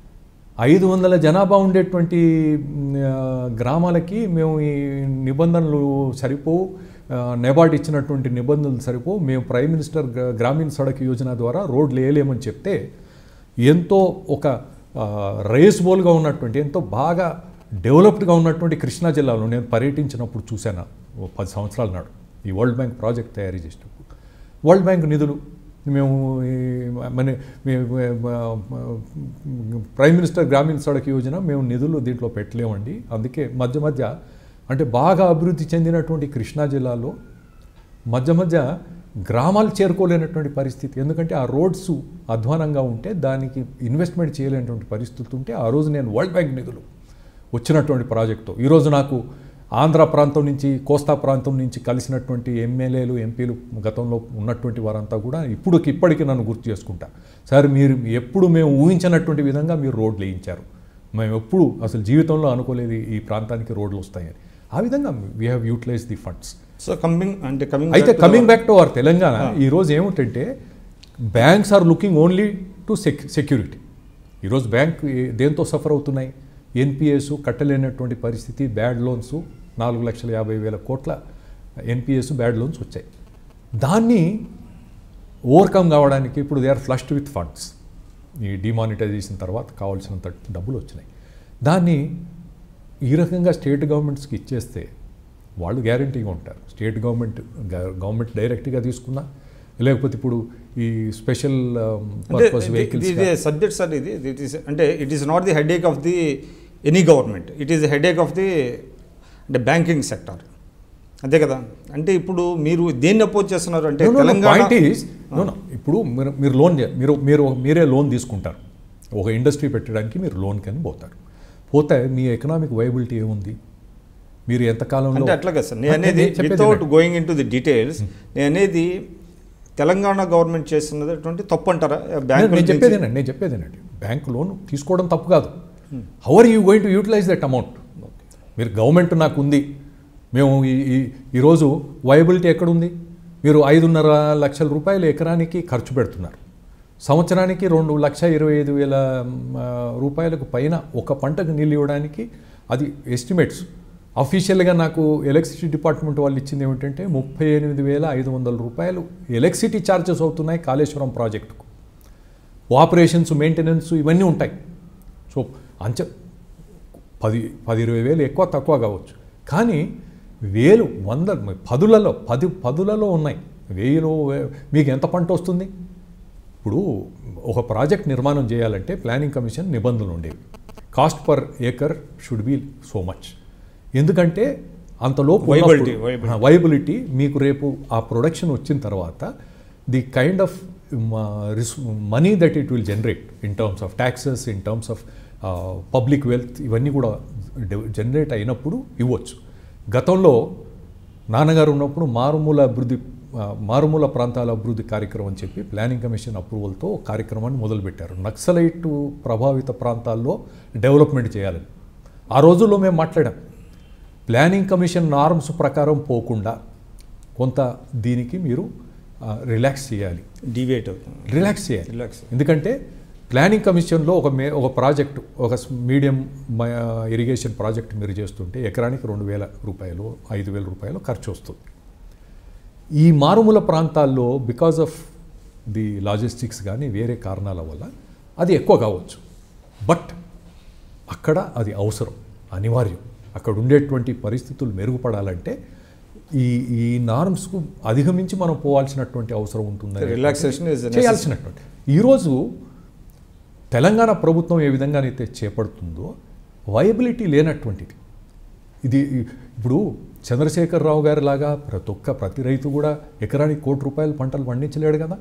ఐదు వందల జనాభా ఉండేటువంటి మ్, ఆ, గ్రామాలకి మేము ఈ నిబంధనలు సరిపోవు ఆ, నెబార్డ్ ఇచ్చినటువంటి నిబంధనలు సరిపోవు మేము ప్రైమ్ మినిస్టర్ గ్రా- గ్రామీణ సడక్ యోజన ద్వారా రోడ్లు వేయలేమని చెప్తే ఎంతో ఒక ఆ, రేస్బోల్గా ఉన్నటువంటి ఎంతో బాగా డెవలప్డ్గా ఉన్నటువంటి కృష్ణా జిల్లాలో నేను పర్యటించినప్పుడు చూశాను ఓ పది సంవత్సరాల నాడు ఈ వరల్డ్ బ్యాంక్ ప్రాజెక్ట్ తయారు చేసినప్పుడు వరల్డ్ బ్యాంక్ నిధులు మేము ఈ మన మీ- ప్రైమ్ మినిస్టర్ గ్రామీణ సడక్ యోజన మేము నిధులు దీంట్లో పెట్టలేమండి అందుకే మధ్య మధ్య అంటే బాగా అభివృద్ధి చెందినటువంటి కృష్ణా జిల్లాలో మధ్య మధ్య గ్రామాలు చేరుకోలేనటువంటి పరిస్థితి ఎందుకంటే ఆ రోడ్స్ అధ్వానంగా ఉంటే దానికి ఇన్వెస్ట్మెంట్ చేయలేనటువంటి పరిస్థితి ఉంటే ఆ రోజు నేను వరల్డ్ బ్యాంక్ నిధులు వచ్చినటువంటి ప్రాజెక్టు ఈరోజు నాకు ఆంధ్ర ప్రాంతం నుంచి కోస్తా ప్రాంతం నుంచి కలిసినటువంటి ఎమ్మెల్యేలు ఎంపీలు గతంలో ఉన్నటువంటి వారంతా కూడా ఇప్పుడు ఇప్పటికీ నన్ను గుర్తు చేసుకుంటా సార్ మీరు ఎప్పుడు మేము ఊహించినటువంటి విధంగా మీరు రోడ్లు వేయించారు మేము ఎప్పుడు అసలు జీవితంలో అనుకోలేదు ఈ ప్రాంతానికి రోడ్లు వస్తాయని ఆ విధంగా we have utilize the funds so coming అంటే కమింగ్ అయితే coming back to our Telangana ఈరోజు ఏమిటంటే banks are looking only to sec security ఈరోజు బ్యాంక్ ఏ- దేంతో సఫర్ అవుతున్నాయి ఎన్పిఎస్ కట్టలేనటువంటి పరిస్థితి బ్యాడ్ లోన్స్ నాలుగు లక్షల యాభై వేల కోట్ల ఎన్పిఎస్ బ్యాడ్ లోన్స్ వచ్చాయి దాన్ని ఓవర్కమ్ కావడానికి ఇప్పుడు they are flushed with funds ఈ డిమానిటైజేషన్ తర్వాత కావాల్సినంత డబ్బులు వచ్చినాయి దాన్ని ఈ రకంగా స్టేట్ గవర్నమెంట్స్కి ఇచ్చేస్తే వాళ్ళు గ్యారంటీగా ఉంటారు స్టేట్ గవర్నమెంట్ గ- గవర్నమెంట్ డైరెక్ట్గా తీసుకున్నా లేకపోతే ఇప్పుడు ఈ స్పెషల్ పర్పస్ వెహికల్స్ ఇది సబ్జెక్ట్ సార్ ఇది ఇట్ ఈస్ అంటే it is not the headache of the any government it is headache of the అంటే బ్యాంకింగ్ సెక్టర్ అంతే కదా అంటే ఇప్పుడు మీరు దేన్ని అపోజ్ చేస్తున్నారు అంటే తెలంగాణ పాయింట్ ఈస్ ఇప్పుడు మీరు మీరు లోన్ మీరు మీరు మీరే లోన్ తీసుకుంటారు ఒక ఇండస్ట్రీ పెట్టడానికి మీరు లోన్ కని పోతారు పోతే మీ ఎకనామిక్ వైబిలిటీ ఏముంది మీరు ఎంతకాలంలో అంటే అట్లా కదా సార్ నేను నేను అనేది చెప్పేది without going into the details నేను అనేది తెలంగాణ గవర్నమెంట్ చేస్తున్నటువంటి తప్పు అంటారా నేను బ్యాంకు నేను చెప్పేదేనండి నేను చెప్పేదేనండి బ్యాంక్ లోన్ తీసుకోవడం తప్పు కాదు how are you going to utilize that amount మీరు గవర్నమెంట్ నాకు ఉంది మేము ఈ ఈ- ఈరోజు వయబిలిటీ ఎక్కడుంది మీరు ఐదున్నర లక్షల రూపాయలు ఎకరానికి ఖర్చు పెడుతున్నారు సంవత్సరానికి రెండు లక్ష ఇరవై ఐదు వేల మ్, రూపాయలకు పైన ఒక పంటకు నీళ్ళు ఇవ్వడానికి అది ఎస్టిమేట్స్ అఫీషియల్గా నాకు ఎలక్ట్రిసిటీ డిపార్ట్మెంట్ వాళ్ళు ఇచ్చింది ఏమిటంటే ముప్పై ఎనిమిది వేల ఐదు వందల రూపాయలు ఎలక్ట్రిసిటీ ఛార్జెస్ అవుతున్నాయి కాళేశ్వరం ప్రాజెక్టుకు ఆపరేషన్స్ మెయింటెనెన్స్ ఇవన్నీ ఉంటాయి సో అంచ పది పది ఇరవై వేలు ఎక్కువ తక్కువ కావచ్చు కానీ వేలు వంద పదులలో పది పదులలో ఉన్నాయి వేలు వే- మీకు ఎంత పంట వస్తుంది ఇప్పుడు ఒక ప్రాజెక్ట్ నిర్మాణం చేయాలంటే ప్లానింగ్ కమిషన్ నిబంధనలు ఉండేవి cost per acre should be so much ఎందుకంటే అంతలోపు Viability, వైబిలిటీ మీకు రేపు ఆ ప్రొడక్షన్ వచ్చిన తర్వాత the kind of money that it will generate in terms of taxes in terms of public wealth ఇవన్నీ కూడా జనరేట్ అయినప్పుడు ఇవ్వచ్చు గతంలో నాన్నగారు ఉన్నప్పుడు మారుమూల అభివృద్ధి ఆ, మారుమూల ప్రాంతాల అభివృద్ధి కార్యక్రమం అని చెప్పి ప్లానింగ్ కమిషన్ అప్రూవల్తో ఒక కార్యక్రమాన్ని మొదలుపెట్టారు నక్సలైట్ ప్రభావిత ప్రాంతాల్లో డెవలప్మెంట్ చేయాలని ఆ రోజుల్లో మేము మాట్లాడాం ప్లానింగ్ కమిషన్ నార్మ్స్ ప్రకారం పోకుండా కొంత దీనికి మీరు రిలాక్స్ చేయాలి డివేట్ అవుతుంది రిలాక్స్ చేయాలి రిలాక్స్ ఎందుకంటే ప్లానింగ్ కమిషన్లో ఒక మే ఒక ప్రాజెక్టు ఒక మీడియం ఇరిగేషన్ ప్రాజెక్ట్ మీరు చేస్తుంటే ఎకరానికి రెండు వేల రూపాయలు ఐదు వేల రూపాయలు ఖర్చు వస్తుంది ఈ మారుమూల ప్రాంతాల్లో బికాజ్ ఆఫ్ ది లాజిస్టిక్స్ కానీ వేరే కారణాల వల్ల అది ఎక్కువ కావచ్చు బట్ అక్కడ అది అవసరం అనివార్యం అక్కడ ఉండేటువంటి పరిస్థితులు మెరుగుపడాలంటే ఈ ఈ నార్మ్స్కు అధిగమించి మనం పోవాల్సినటువంటి అవసరం ఉంటుందని రిలాక్సేషన్ ఇస్ చేయాల్సినటువంటి ఈరోజు తెలంగాణ ప్రభుత్వం ఏ విధంగానైతే చేపడుతుందో వయబిలిటీ లేనటువంటిది ఇది ఇప్పుడు చంద్రశేఖరరావు గారి లాగా ప్రతి ఒక్క ప్రతి రైతు కూడా ఎకరానికి కోటి రూపాయల పంటలు పండించలేడు కదా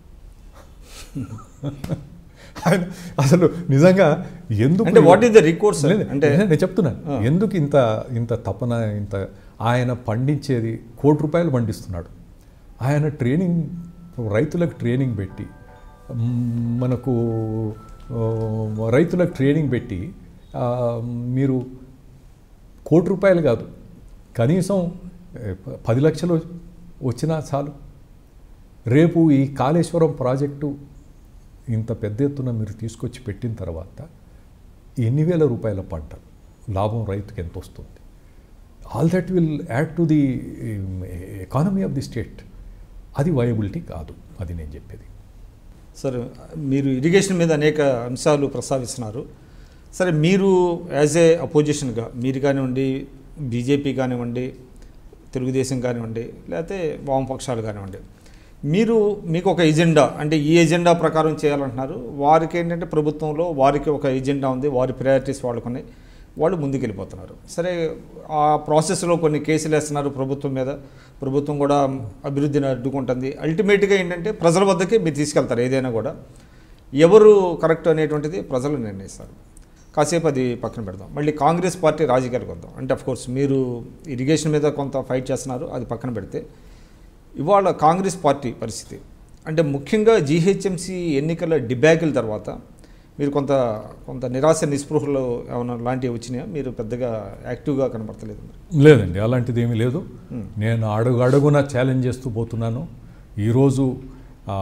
ఆయన అసలు నిజంగా ఎందుకు అంటే వాట్ ఈస్ ద రికోర్స్ లేదు, అంటే నేను చెప్తున్నాను ఎందుకు ఇంత ఇంత తపన ఇంత ఆయన పండించేది కోటి రూపాయలు పండిస్తున్నాడు ఆయన ట్రైనింగ్ రైతులకు ట్రైనింగ్ పెట్టి మ్, మనకు ఆ, రైతులకు ట్రైనింగ్ పెట్టి ఆ, మీరు కోటి రూపాయలు కాదు కనీసం ఏ, ప- పది లక్షలు వచ్చినా చాలు రేపు ఈ కాళేశ్వరం ప్రాజెక్టు ఇంత పెద్ద ఎత్తున మీరు తీసుకొచ్చి పెట్టిన తర్వాత ఎన్ని వేల రూపాయల పంట లాభం రైతుకి ఎంత వస్తుంది all that will add to the economy of the state అది వయబిలిటీ కాదు అది నేను చెప్పేది సరే మీరు ఇరిగేషన్ మీద అనేక అంశాలు ప్రస్తావిస్తున్నారు సరే మీరు యాజ్ ఏ అపోజిషన్గా మీరు కానివ్వండి బీజేపీ కానివ్వండి తెలుగుదేశం కానివ్వండి లేకపోతే వామపక్షాలు కానివ్వండి మీరు మీకు ఒక ఎజెండా అంటే ఈ ఎజెండా ప్రకారం చేయాలంటున్నారు వారికి ఏంటంటే ప్రభుత్వంలో వారికి ఒక ఎజెండా ఉంది వారి ప్రయారిటీస్ వాళ్ళకు ఉన్నాయి వాళ్ళు ముందుకెళ్ళిపోతున్నారు సరే ఆ ప్రాసెస్లో కొన్ని కేసులు వేస్తున్నారు ప్రభుత్వం మీద ప్రభుత్వం కూడా అభివృద్ధిని అడ్డుకుంటుంది అల్టిమేట్గా ఏంటంటే ప్రజల వద్దకే మీరు తీసుకెళ్తారు ఏదైనా కూడా ఎవరు కరెక్ట్ అనేటువంటిది ప్రజలు నిర్ణయిస్తారు కాసేపు అది పక్కన పెడదాం మళ్ళీ కాంగ్రెస్ పార్టీ రాజకీయాలకు వద్దాం అంటే అఫ్ కోర్స్ మీరు ఇరిగేషన్ మీద కొంత ఫైట్ చేస్తున్నారు అది పక్కన పెడితే ఇవాళ కాంగ్రెస్ పార్టీ పరిస్థితి అంటే ముఖ్యంగా జీహెచ్ఎంసీ ఎన్నికల డిబ్యాకిల్ తర్వాత మీరు కొంత కొంత నిరాశ నిస్పృహలు ఏమైనా లాంటివి వచ్చినాయా మీరు పెద్దగా యాక్టివ్గా కనపడతలేదు మరి లేదండి అలాంటిది ఏమీ లేదు నేను అడుగు అడుగున ఛాలెంజ్ చేస్తూ పోతున్నాను ఈరోజు ఆ,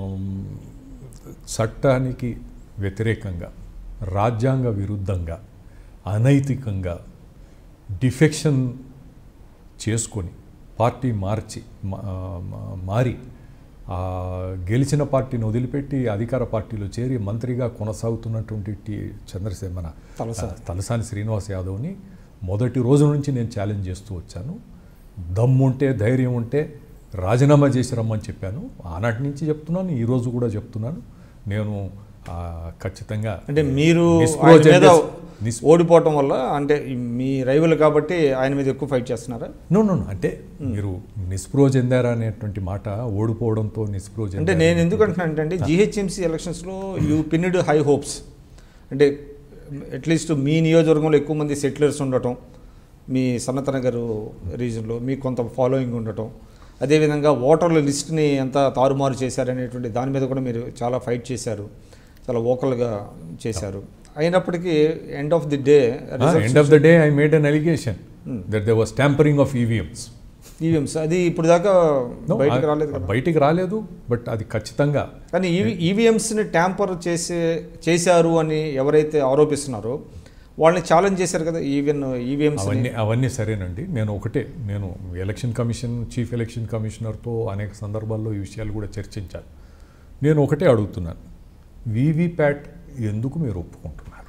చట్టానికి వ్యతిరేకంగా రాజ్యాంగ విరుద్ధంగా అనైతికంగా డిఫెక్షన్ చేసుకొని పార్టీ మార్చి మా- మా- మారి ఆ, గెలిచిన పార్టీని వదిలిపెట్టి అధికార పార్టీలో చేరి మంత్రిగా కొనసాగుతున్నటువంటి టి చంద్రశే మన తలసాని. తలసాని శ్రీనివాస్ యాదవ్ని మొదటి రోజు నుంచి నేను ఛాలెంజ్ చేస్తూ వచ్చాను దమ్ముంటే ధైర్యం ఉంటే రాజీనామా చేసి రమ్మని చెప్పాను ఆనాటి నుంచి చెప్తున్నాను ఈ రోజు కూడా చెప్తున్నాను నేను ఆ, ఖచ్చితంగా అంటే మీరు నిస్పృహ ఆయన మీద చెందే- నిస్- ఓడిపోవటం వల్ల అంటే మీ రైవల్ కాబట్టి ఆయన మీద ఎక్కువ ఫైట్ చేస్తున్నారా నో నో నో. అంటే మీరు నిస్పృహ చెందారా అనేటువంటి మాట ఓడిపోవడంతో నిస్పృహ అంటే చెందారా నేను ఎందుకు అంటున్నాను అంటే జిహెచ్ఎంసీ ఎలక్షన్స్లో యూ పిన్నిడ్ హై హోప్స్ అంటే అట్లీస్ట్ మీ నియోజకవర్గంలో ఎక్కువ మంది సెటిలర్స్ ఉండటం మీ సన్నత్ నగర్ రీజన్లో మీకు కొంత ఫాలోయింగ్ ఉండటం అదేవిధంగా ఓటర్ల లిస్ట్ని ఎంత తారుమారు చేశారనేటువంటి దాని మీద కూడా మీరు చాలా ఫైట్ చేశారు చాలా ఓకల్గా చేశారు అయినప్పటికీ end of the day end of the day I made an allegation that they was tampering of EVMs EVMs అది ఇప్పుడు దాకా బయటకు రాలేదు కదా బయటికి రాలేదు బట్ అది ఖచ్చితంగా కానీ ఈవీ ఈవీఎంస్ని ట్యాంపర్ చేసే చేశారు అని ఎవరైతే ఆరోపిస్తున్నారో వాళ్ళని ఛాలెంజ్ చేశారు కదా ఈవెన్ ఈవీఎంస్ అవన్నీ అవన్నీ సరేనండి నేను ఒకటే నేను ఎలక్షన్ కమిషన్ చీఫ్ ఎలక్షన్ కమిషనర్తో అనేక సందర్భాల్లో ఈ విషయాలు కూడా చర్చించాను నేను ఒకటే అడుగుతున్నాను వీవీప్యాట్ ఎందుకు మీరు ఒప్పుకుంటున్నారు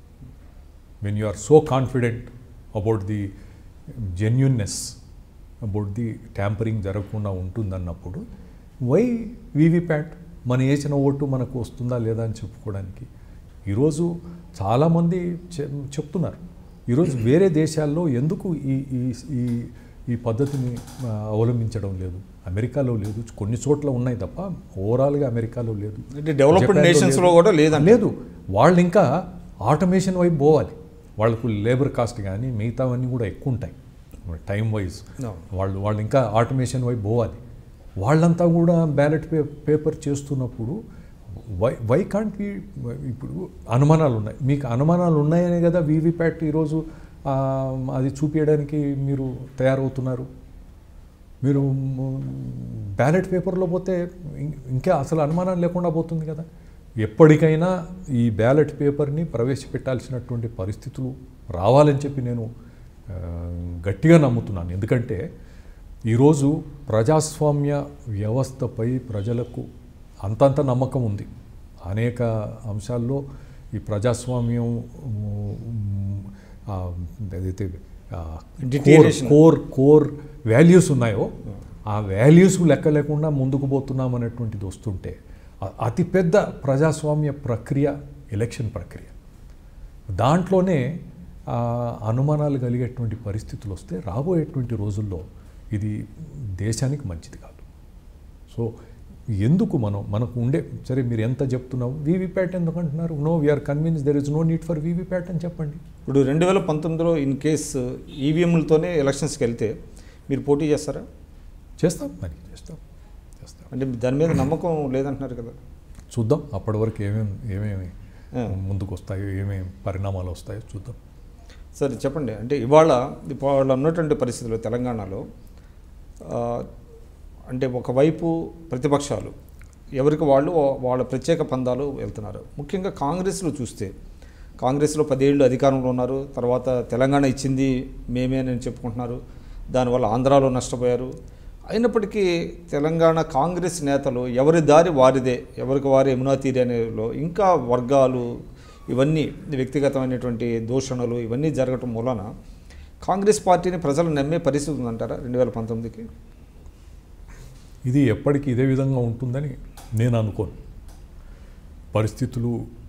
when you are so confident about the genuineness about the tampering జరగకుండా ఉంటుందన్నప్పుడు వై వీవీప్యాట్ మన వేసిన ఓటు మనకు వస్తుందా లేదా అని చెప్పుకోవడానికి ఈరోజు చాలామంది చె- చెప్తున్నారు ఈరోజు వేరే దేశాల్లో ఎందుకు ఈ ఈ ఈ ఈ పద్ధతిని ఆ, అవలంబించడం లేదు అమెరికాలో లేదు కొన్ని చోట్ల ఉన్నాయి తప్ప ఓవరాల్గా అమెరికాలో లేదు అంటే డెవలప్డ్ జపాన్లో నేషన్స్లో లేదు. కూడా లేదండి లేదు వాళ్ళు ఇంకా ఆటోమేషన్ వైపు పోవాలి వాళ్ళకు లేబర్ కాస్ట్ కానీ మిగతావన్నీ కూడా ఎక్కువ ఉంటాయి టైం వైజ్ No. వాళ్ళు వాళ్ళు ఇంకా ఆటోమేషన్ వైపు పోవాలి వాళ్ళంతా కూడా బ్యాలెట్ పే పేపర్ చేస్తున్నప్పుడు వై వై కాంట్ వి ఇప్పుడు అనుమానాలు ఉన్నాయి మీకు అనుమానాలు ఉన్నాయనే కదా వీవీప్యాట్ ఈరోజు ఆ, అది చూపించడానికి మీరు తయారవుతున్నారు మీరు బ్యాలెట్ పేపర్లో పోతే ఇం- ఇంకా అసలు అనుమానం లేకుండా పోతుంది కదా ఎప్పటికైనా ఈ బ్యాలెట్ పేపర్ని ప్రవేశపెట్టాల్సినటువంటి పరిస్థితులు రావాలని చెప్పి నేను ఆ, గట్టిగా నమ్ముతున్నాను ఎందుకంటే ఈరోజు ప్రజాస్వామ్య వ్యవస్థపై ప్రజలకు అంతంత నమ్మకం ఉంది అనేక అంశాల్లో ఈ ప్రజాస్వామ్యం ఉమ్, ఆ, ఏదైతే ఆ, Deterioration. కోర్ కోర్ వాల్యూస్ ఉన్నాయో ఆ వాల్యూస్ లెక్క లేకుండా ముందుకు పోతున్నాం అనేటువంటిది వస్తుంటే అ- అతిపెద్ద ప్రజాస్వామ్య ప్రక్రియ ఎలక్షన్ ప్రక్రియ దాంట్లోనే ఆ, అనుమానాలు కలిగేటువంటి పరిస్థితులు వస్తే రాబోయేటువంటి రోజుల్లో ఇది దేశానికి మంచిది కాదు సో ఎందుకు మనం మనకు ఉండే సరే మీరు ఎంత చెప్తున్నావు వీవీప్యాట్ ఎందుకు అంటున్నారు no we are convince there is no need for VVPAT అని చెప్పండి ఇప్పుడు రెండు వేల పంతొమ్మిదిలో ఇన్ కేస్ ఈవీఎంలతోనే ఎలక్షన్స్కి వెళ్తే మీరు పోటీ చేస్తారా చేస్తాం మరి చేస్తాం చేస్తాం అంటే దాని మీద నమ్మకం లేదంటున్నారు కదా చూద్దాం అప్పటి వరకు ఏమేమి ఏమేమి ఆ. ముందుకు వస్తాయో ఏమేమి పరిణామాలు వస్తాయో చూద్దాం సరే చెప్పండి అంటే ఇవాళ ఇవాళ ఉన్నటువంటి పరిస్థితుల్లో తెలంగాణలో ఆ, అంటే ఒకవైపు ప్రతిపక్షాలు ఎవరికి వాళ్ళు వాళ్ళ ప్రత్యేక పందాలు వెళ్తున్నారు ముఖ్యంగా కాంగ్రెస్లో చూస్తే కాంగ్రెస్లో పదేళ్ళు అధికారంలో ఉన్నారు తర్వాత తెలంగాణ ఇచ్చింది మేమే అని చెప్పుకుంటున్నారు దానివల్ల ఆంధ్రాలో నష్టపోయారు అయినప్పటికీ తెలంగాణ కాంగ్రెస్ నేతలు ఎవరి దారి వారిదే ఎవరికి వారి యమునా తీరి అనేలో ఇంకా వర్గాలు ఇవన్నీ వ్యక్తిగతమైనటువంటి దూషణలు ఇవన్నీ జరగటం మూలన కాంగ్రెస్ పార్టీని ప్రజలు నమ్మే పరిస్థితి ఉందంటారా రెండు వేల పంతొమ్మిదికి ఇది ఎప్పటికీ ఇదే విధంగా ఉంటుందని నేను అనుకోను పరిస్థితులు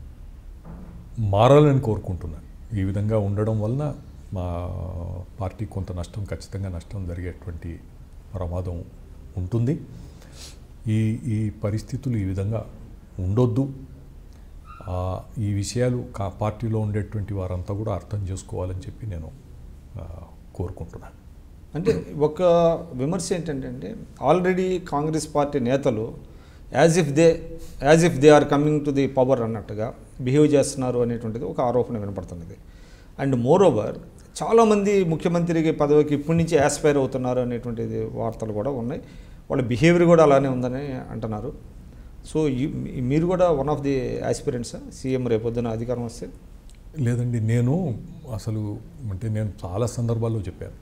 మారాలని కోరుకుంటున్నాను ఈ విధంగా ఉండడం వలన మా పార్టీ కొంత నష్టం ఖచ్చితంగా నష్టం జరిగేటువంటి ప్రమాదం ఉంటుంది ఈ ఈ పరిస్థితులు ఈ విధంగా ఉండొద్దు ఆ, ఈ విషయాలు కా పార్టీలో ఉండేటువంటి వారంతా కూడా అర్థం చేసుకోవాలని చెప్పి నేను ఆ, కోరుకుంటున్నాను అంటే ఒక విమర్శ ఏంటంటే అంటే ఆల్రెడీ కాంగ్రెస్ పార్టీ నేతలు as if they as if they are coming to the power అన్నట్టుగా బిహేవ్ చేస్తున్నారు అనేటువంటిది ఒక ఆరోపణ వినపడుతున్నది అండ్ మోర్ ఓవర్ చాలామంది ముఖ్యమంత్రికి పదవికి ఇప్పటి నుంచి యాస్పైర్ అవుతున్నారు అనేటువంటిది వార్తలు కూడా ఉన్నాయి వాళ్ళ బిహేవియర్ కూడా అలానే ఉందని అంటున్నారు సో ఈ- మీరు కూడా one of the aspirants CM రేపొద్దున అధికారం వస్తే లేదండి నేను అసలు అంటే నేను చాలా సందర్భాల్లో చెప్పాను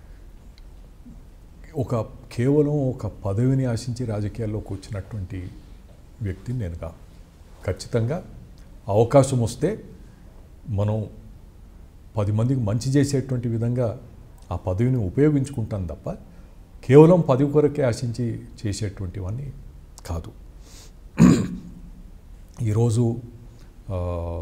ఒక కేవలం ఒక పదవిని ఆశించి రాజకీయాల్లోకి వచ్చినటువంటి వ్యక్తిని నేను కాదు ఖచ్చితంగా అవకాశం వస్తే మనం పది మందికి మంచి చేసేటువంటి విధంగా ఆ పదవిని ఉపయోగించుకుంటాను తప్ప కేవలం పదవి కొరకే ఆశించి చేసేటువంటివన్నీ కాదు ఈరోజు ఆ,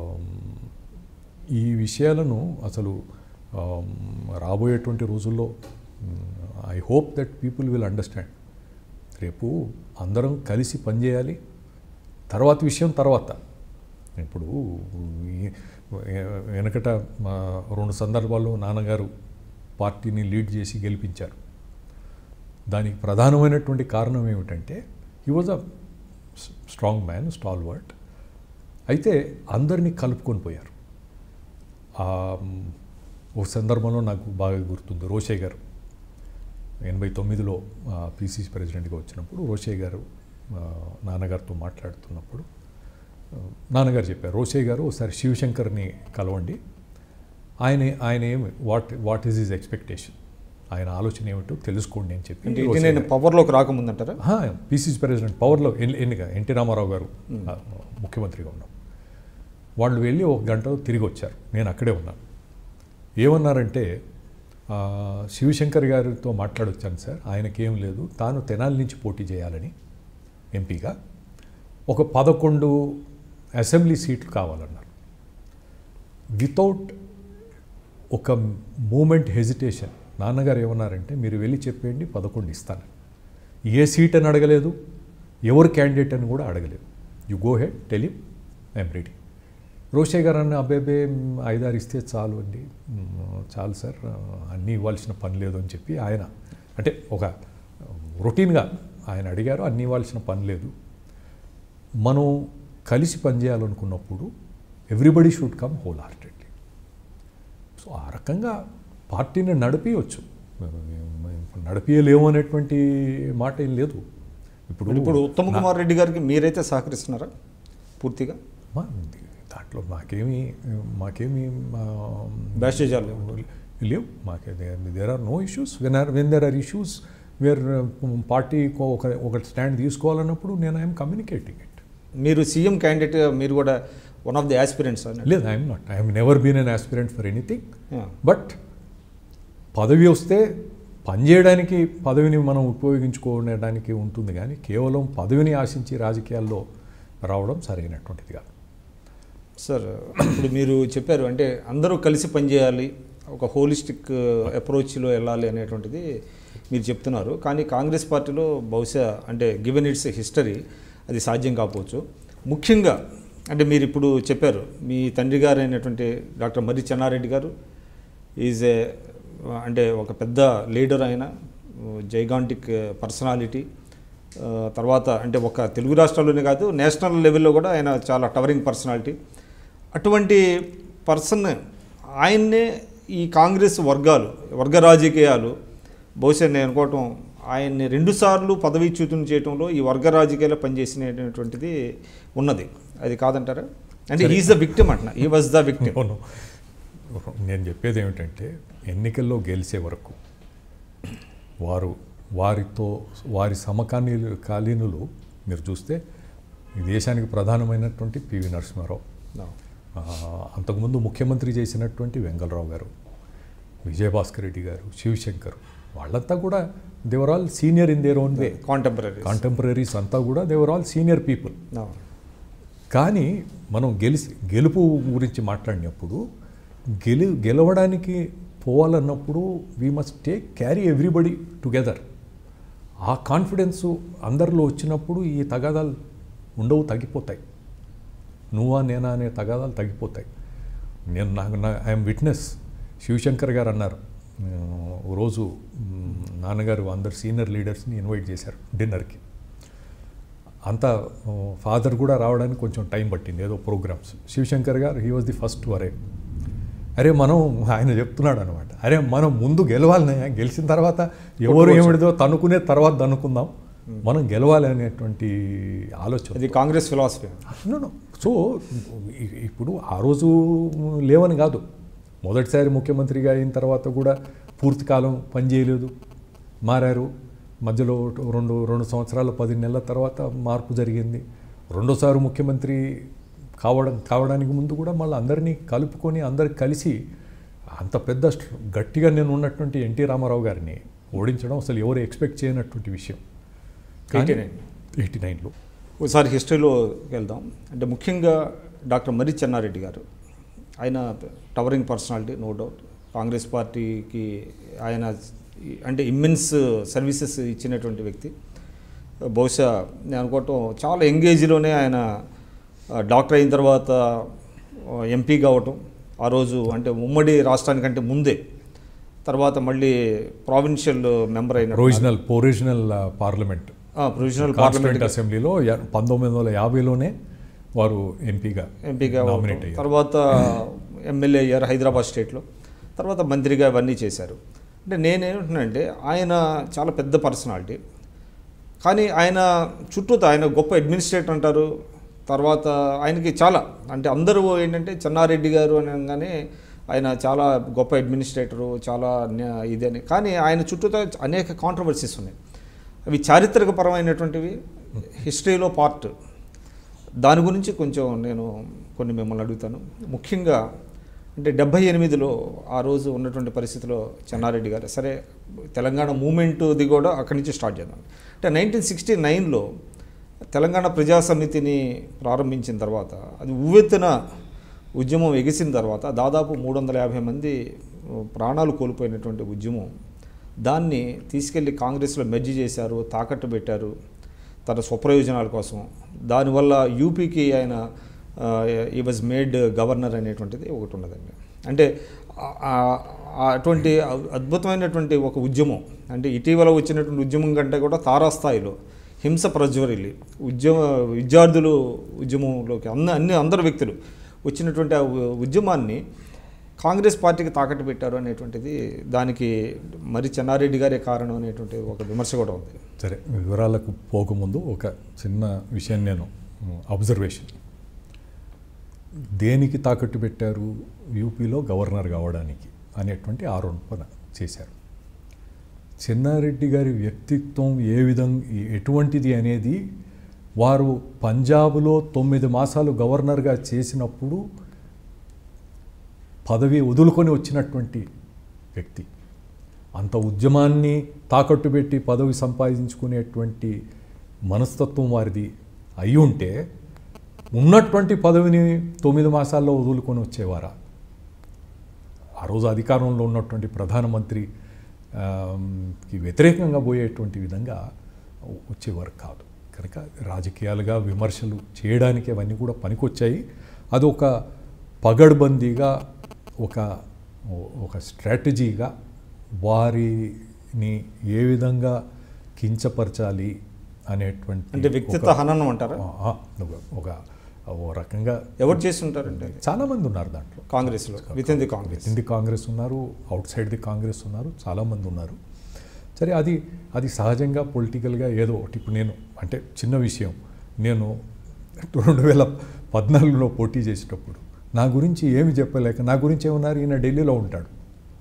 ఈ విషయాలను అసలు ఆ, రాబోయేటువంటి రోజుల్లో I hope that people will understand రేపు అందరం కలిసి పనిచేయాలి తర్వాత విషయం తర్వాత ఇప్పుడు ఈ వెనకట మా రెండు సందర్భాల్లో నాన్నగారు పార్టీని లీడ్ చేసి గెలిపించారు దానికి ప్రధానమైనటువంటి కారణం ఏమిటంటే he was a strong man stalwart అయితే అందరినీ కలుపుకొని పోయారు ఆ, మ్, ఒక సందర్భంలో నాకు బాగా గుర్తుంది రోషే గారు ఎనభై తొమ్మిదిలో పీసీసీ ప్రెసిడెంట్గా వచ్చినప్పుడు రోషే గారు ఆ, నాన్నగారితో మాట్లాడుతున్నప్పుడు ఆ, నాన్నగారు చెప్పారు రోషే గారు ఒకసారి శివశంకర్ని కలవండి ఆయన ఆయన ఏమి what what is his expectation ఆయన ఆలోచన ఏమిటో తెలుసుకోండి అని చెప్పి అంటే రోషే ఇది నేను గారు- పవర్లోకి రాకముందంటారా పీసీసీ ప్రెసిడెంట్ పవర్లో ఎన్ని- ఎన్నిక ఎన్టీ రామారావు గారు ఆ, ముఖ్యమంత్రిగా ఉన్నాం వాళ్ళు వెళ్ళి ఒక గంటలో తిరిగి వచ్చారు నేను అక్కడే ఉన్నాను ఏమన్నారంటే ఆ, శివశంకర్ గారితో మాట్లాడొచ్చాను సార్ ఆయనకేం లేదు తాను తెనాలి నుంచి పోటీ చేయాలని ఎంపీగా ఒక పదకొండు అసెంబ్లీ సీట్లు కావాలన్నారు వితౌట్ ఒక మూమెంట్ హెజిటేషన్ నాన్నగారు ఏమన్నారంటే మీరు వెళ్ళి చెప్పేయండి పదకొండు ఇస్తాను ఏ సీట్ అని అడగలేదు ఎవరు క్యాండిడేట్ అని కూడా అడగలేదు you go head tell him I'm ready రోషే గారు అన్న అబ్బాబే ఐదారు ఇస్తే చాలు అండి మ్, చాలు సార్ అన్నీ ఇవ్వాల్సిన పని లేదు అని చెప్పి ఆయన అంటే ఒక రొటీన్గా ఆయన అడిగారు అన్నీ ఇవ్వాల్సిన పని లేదు మనం కలిసి పనిచేయాలనుకున్నప్పుడు everybody should come whole heartedly so ఆ రకంగా పార్టీని నడిపించవచ్చు నడిపించలేము అనేటువంటి మాట ఏం లేదు ఇప్పుడు ఇప్పుడు ఉత్తమ్ కుమార్ రెడ్డి గారికి మీరైతే సహకరిస్తున్నారా పూర్తిగా మా దాంట్లో మాకేమి మాకేమి బ్యాషేజాలు లేవు. లేవు మాకే there are no issues when are when there are issues where party ఒక ఒక స్టాండ్ తీసుకోవాలన్నప్పుడు నేను ఐఎమ్ కమ్యూనికేటింగ్ ఇట్ మీరు సీఎం క్యాండిడేట్ మీరు కూడా వన్ ఆఫ్ ది ఆస్పిరెంట్స్ అని లేదు I'm not I'm never been an aspirant for anything but పదవి వస్తే పనిచేయడానికి పదవిని మనం ఉపయోగించుకోవడానికి ఉంటుంది కానీ కేవలం పదవిని ఆశించి రాజకీయాల్లో రావడం సరైనటువంటిది కాదు సార్ ఇప్పుడు మీరు చెప్పారు అంటే అందరూ కలిసి పనిచేయాలి ఒక హోలిస్టిక్ అప్రోచ్లో వెళ్ళాలి అనేటువంటిది మీరు చెప్తున్నారు కానీ కాంగ్రెస్ పార్టీలో బహుశా అంటే గివెన్ ఇట్స్ హిస్టరీ అది సాధ్యం కాకపోవచ్చు ముఖ్యంగా అంటే మీరు ఇప్పుడు చెప్పారు మీ తండ్రి గారు అయినటువంటి డాక్టర్ మర్రి చెన్నారెడ్డి గారు ఈజ్ ఏ అంటే ఒక పెద్ద లీడర్ ఆయన జైగాంటిక్ పర్సనాలిటీ తర్వాత అంటే ఒక తెలుగు రాష్ట్రాల్లోనే కాదు నేషనల్ లెవెల్లో కూడా ఆయన చాలా టవరింగ్ పర్సనాలిటీ అటువంటి పర్సన్ ఆయన్నే ఈ కాంగ్రెస్ వర్గాలు వర్గ రాజకీయాలు బహుశా నేను అనుకోవటం ఆయన్ని రెండుసార్లు పదవీచ్యుతం చేయడంలో ఈ వర్గ రాజకీయాలు పనిచేసినటువంటిది ఉన్నది అది కాదంటారా అంటే ఈజ్ ద విక్టిమ్ అంటున్నా ఈ వాజ్ ద విక్టిమ్ అవును నేను చెప్పేది ఏమిటంటే ఎన్నికల్లో గెలిచే వరకు వారు వారితో వారి సమకాలీన కాలీనులు మీరు చూస్తే ఈ దేశానికి ప్రధానమైనటువంటి పివి నరసింహారావు ఆ, అంతకుముందు ముఖ్యమంత్రి చేసినటువంటి వెంగళరావు గారు విజయభాస్కర్ రెడ్డి గారు శివశంకర్ వాళ్ళంతా కూడా they were all senior in their own way contemporary contemporaries అంతా కూడా దేవర్ ఆల్ సీనియర్ పీపుల్ కానీ మనం గెలిచి గెలుపు గురించి మాట్లాడినప్పుడు గెలు గెలవడానికి పోవాలన్నప్పుడు we must take carry everybody together ఆ కాన్ఫిడెన్స్ అందరిలో వచ్చినప్పుడు ఈ తగాదాలు ఉండవు తగ్గిపోతాయి నువ్వా నేనా అనే తగాదాలు తగ్గిపోతాయి నేను నాకు నా ఐఎమ్ విట్నెస్ శివశంకర్ గారు అన్నారు ఆ, ఓ రోజు మ్, నాన్నగారు అందరు సీనియర్ లీడర్స్ని ఇన్వైట్ చేశారు డిన్నర్కి అంతా ఫాదర్ కూడా రావడానికి కొంచెం టైం పట్టింది ఏదో programs Shivashankar garu he was the first to అరే అరే మనం ఆయన చెప్తున్నాడు అనమాట అరే మనం ముందు గెలవాలనే గెలిచిన తర్వాత ఎవరు ఏమిడిదో తనుకునే తర్వాత తనుకుందాం మనం గెలవాలి అనేటువంటి ఆలోచన అది Congress philosophy No, no. So ఇ- ఇప్పుడు ఆ రోజు లేవని కాదు మొదటిసారి ముఖ్యమంత్రిగా అయిన తర్వాత కూడా పూర్తి కాలం పనిచేయలేదు మారారు మధ్యలో రెండు రెండు సంవత్సరాలు పది నెలల తర్వాత మార్పు జరిగింది రెండోసారి ముఖ్యమంత్రి కావడం కావడానికి ముందు కూడా మళ్ళీ అందరినీ కలుపుకొని అందరికి కలిసి అంత పెద్ద స్ట్ర- గట్టిగా నేను ఉన్నటువంటి ఎన్టీ రామారావు గారిని ఓడించడం అసలు ఎవరు ఎక్స్పెక్ట్ చేయనటువంటి విషయం 89. ఎయిటీ నైన్లో ఒకసారి హిస్టరీలో వెళ్దాం అంటే ముఖ్యంగా డాక్టర్ మర్రి చెన్నారెడ్డి గారు ఆయన towering personality no doubt Congress పార్టీకి ఆయన అంటే ఇమ్మెన్స్ సర్వీసెస్ ఇచ్చినటువంటి వ్యక్తి బహుశా నేను అనుకోవటం చాలా ఎంగేజ్లోనే ఆయన ఆ, డాక్టర్ అయిన తర్వాత ఆ, ఎంపీ కావటం ఆ రోజు అంటే ఉమ్మడి రాష్ట్రానికంటే ముందే తర్వాత మళ్ళీ ప్రావిన్షియల్ మెంబర్ అయిన provisional provisional parliament provisional constituent parliament అసెంబ్లీలో యా- పంతొమ్మిది వందల యాభైలోనే వారు ఎంపీగా ఎంపీగా నామినేట్ అయ్యారు తర్వాత ఎమ్మెల్యే అయ్యారు హైదరాబాద్ స్టేట్లో తర్వాత మంత్రిగా ఇవన్నీ చేశారు అంటే నేనేమంటున్నానంటే ఆయన చాలా పెద్ద పర్సనాలిటీ కానీ ఆయన చుట్టూతో ఆయన గొప్ప అడ్మినిస్ట్రేటర్ అంటారు తర్వాత ఆయనకి చాలా అంటే అందరూ ఏంటంటే చెన్నారెడ్డి గారు అనగానే ఆయన చాలా గొప్ప అడ్మినిస్ట్రేటరు చాలా న్యా- ఇదని కానీ ఆయన చుట్టూతో అనేక కాంట్రవర్సీస్ ఉన్నాయి అవి చారిత్రకపరమైనటువంటివి హిస్టరీలో పార్ట్ దాని గురించి కొంచెం నేను కొన్ని మిమ్మల్ని అడుగుతాను ముఖ్యంగా అంటే డెబ్భై ఎనిమిదిలో ఆ రోజు ఉన్నటువంటి పరిస్థితిలో చెన్నారెడ్డి గారు సరే తెలంగాణ మూమెంట్ది కూడా అక్కడి నుంచి స్టార్ట్ చేద్దాం అంటే నైన్టీన్ సిక్స్టీ నైన్లో తెలంగాణ ప్రజా సమితిని ప్రారంభించిన తర్వాత అది ఉవ్వెత్తున ఉద్యమం ఎగిసిన తర్వాత దాదాపు మూడు వందల యాభై మంది ప్రాణాలు కోల్పోయినటువంటి ఉద్యమం దాన్ని తీసుకెళ్ళి కాంగ్రెస్లో మెర్జి చేశారు తాకట్టు పెట్టారు తన స్వప్రయోజనాల కోసం దానివల్ల యూపీకి ఆయన ఈ వాజ్ మేడ్ గవర్నర్ అనేటువంటిది ఒకటి ఉన్నదండి అంటే ఆ- ఆ- ఆ అటువంటి అద్భుతమైనటువంటి ఒక ఉద్యమం అంటే ఇటీవల వచ్చినటువంటి ఉద్యమం కంటే కూడా తారాస్థాయిలో హింస ప్రజ్వరిల్లి ఉద్యమ విద్యార్థులు ఉద్యమంలోకి అన్న అన్ని అందరు వ్యక్తులు వచ్చినటువంటి ఆ ఉ- ఉద్యమాన్ని కాంగ్రెస్ పార్టీకి తాకట్టు పెట్టారు అనేటువంటిది దానికి మరి చెన్నారెడ్డి గారే కారణం అనేటువంటి ఒక విమర్శ కూడా ఉంది సరే వివరాలకు పోకముందు ఒక చిన్న విషయం నేను అబ్జర్వేషన్ దేనికి తాకట్టు పెట్టారు యూపీలో గవర్నర్ కావడానికి అనేటువంటి ఆరోపణ చేశారు చెన్నారెడ్డి గారి వ్యక్తిత్వం ఏ విధంగా ఎటువంటిది అనేది వారు పంజాబ్లో తొమ్మిది మాసాలు గవర్నర్గా చేసినప్పుడు పదవి వదులుకొని వచ్చినటువంటి వ్యక్తి అంత ఉద్యమాన్ని తాకట్టు పెట్టి పదవి సంపాదించుకునేటువంటి మనస్తత్వం వారిది అయి ఉంటే ఉన్నటువంటి పదవిని తొమ్మిది మాసాల్లో వదులుకొని వచ్చేవారా ఆ రోజు అధికారంలో ఉన్నటువంటి ప్రధానమంత్రి ఆమ్, కి వ్యతిరేకంగా పోయేటువంటి విధంగా వచ్చేవారు కాదు కనుక రాజకీయాలుగా విమర్శలు చేయడానికి అవన్నీ కూడా పనికొచ్చాయి అది ఒక పగడ్బందీగా ఒక ఒక స్ట్రాటజీగా వారిని ఏ విధంగా కించపరచాలి అనేటువంటి అంటే వ్యక్తిత్వ హననం అంటారా ఒక- ఒక- ఒక ఓ రకంగా ఎవరు చేస్తుంటారంటే చాలామంది ఉన్నారు దాంట్లో కాంగ్రెస్లో with in the Congress with the Congress ఉన్నారు అవుట్ సైడ్ ది కాంగ్రెస్ ఉన్నారు చాలామంది ఉన్నారు సరే అది అది సహజంగా పొలిటికల్గా ఏదో ఒకటి ఇప్పుడు నేను అంటే చిన్న విషయం నేను రెండు వేల పద్నాలుగులో పోటీ చేసేటప్పుడు నా గురించి ఏమి చెప్పలేక నా గురించి ఏమన్నారు ఈయన ఢిల్లీలో ఉంటాడు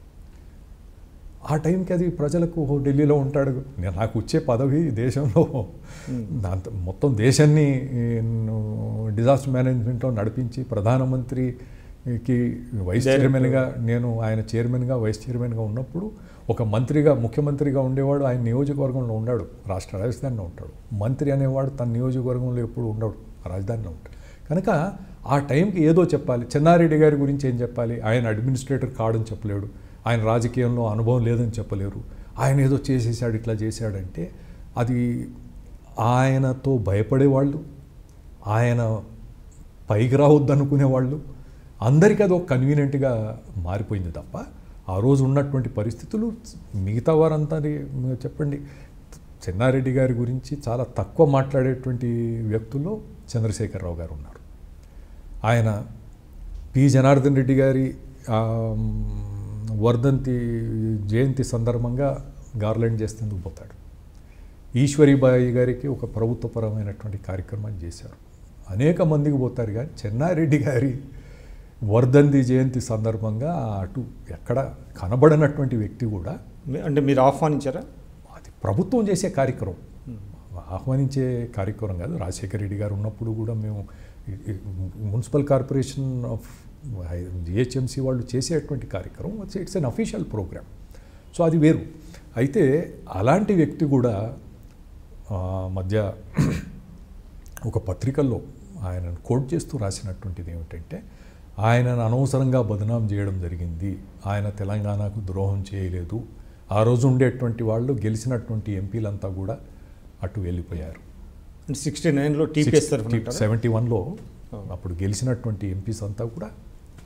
ఆ టైంకి అది ప్రజలకు ఓహో ఢిల్లీలో ఉంటాడు నేను నాకు వచ్చే పదవి దేశంలో దాంతో మొత్తం దేశాన్ని డిజాస్టర్ మేనేజ్మెంట్లో నడిపించి ప్రధానమంత్రికి వైస్ Director. చైర్మన్గా నేను ఆయన చైర్మన్గా వైస్ చైర్మన్గా ఉన్నప్పుడు ఒక మంత్రిగా ముఖ్యమంత్రిగా ఉండేవాడు ఆయన నియోజకవర్గంలో ఉన్నాడు రాష్ట్ర రాజధానిలో ఉంటాడు మంత్రి అనేవాడు తన నియోజకవర్గంలో ఎప్పుడు ఉండడు రాజధానిలో ఉంటాడు కనుక ఆ టైంకి ఏదో చెప్పాలి చెన్నారెడ్డి గారి గురించి ఏం చెప్పాలి ఆయన అడ్మినిస్ట్రేటర్ కాడని చెప్పలేడు ఆయన రాజకీయంలో అనుభవం లేదని చెప్పలేరు ఆయన ఏదో చేసేసాడు ఇట్లా చేశాడంటే అది ఆయనతో భయపడేవాళ్ళు ఆయన పైకి రావద్దనుకునే వాళ్ళు అందరికీ అది ఒక కన్వీనియంట్గా మారిపోయింది తప్ప ఆ రోజు ఉన్నటువంటి పరిస్థితులు మిగతా వారంతా చెప్పండి చెన్నారెడ్డి గారి గురించి చాలా తక్కువ మాట్లాడేటువంటి వ్యక్తుల్లో చంద్రశేఖరరావు గారు ఉన్నారు ఆయన పి జనార్దన్ రెడ్డి గారి ఆ, వర్ధంతి జయంతి సందర్భంగా గార్లెండ్ చేసేందుకు పోతాడు ఈశ్వరీబాయి గారికి ఒక ప్రభుత్వపరమైనటువంటి కార్యక్రమాన్ని చేశారు అనేక మందికి పోతారు కానీ చెన్నారెడ్డి గారి వర్ధంతి జయంతి సందర్భంగా అటు ఎక్కడ కనబడనటువంటి వ్యక్తి కూడా మీ- అంటే మీరు ఆహ్వానించారా అది ప్రభుత్వం చేసే కార్యక్రమం ఆహ్వానించే కార్యక్రమం కాదు రాజశేఖర రెడ్డి గారు ఉన్నప్పుడు కూడా మేము ఈ- ఈ మున్సిపల్ కార్పొరేషన్ ఆఫ్ జిహెచ్ఎంసీ వాళ్ళు చేసేటువంటి కార్యక్రమం it's an official program so అది వేరు అయితే అలాంటి వ్యక్తి కూడా ఆ, మధ్య ఒక పత్రికల్లో ఆయనను కోట్ చేస్తూ రాసినటువంటిది ఏమిటంటే ఆయనను అనవసరంగా బదనాం చేయడం జరిగింది ఆయన తెలంగాణకు ద్రోహం చేయలేదు ఆ రోజు ఉండేటువంటి వాళ్ళు గెలిచినటువంటి ఎంపీలంతా కూడా అటు వెళ్ళిపోయారు అంటే సిక్స్టీ నైన్లో టీపీఎస్ తరఫున అంటారా? సెవెంటీ వన్లో అప్పుడు గెలిచినటువంటి ఎంపీస్ అంతా కూడా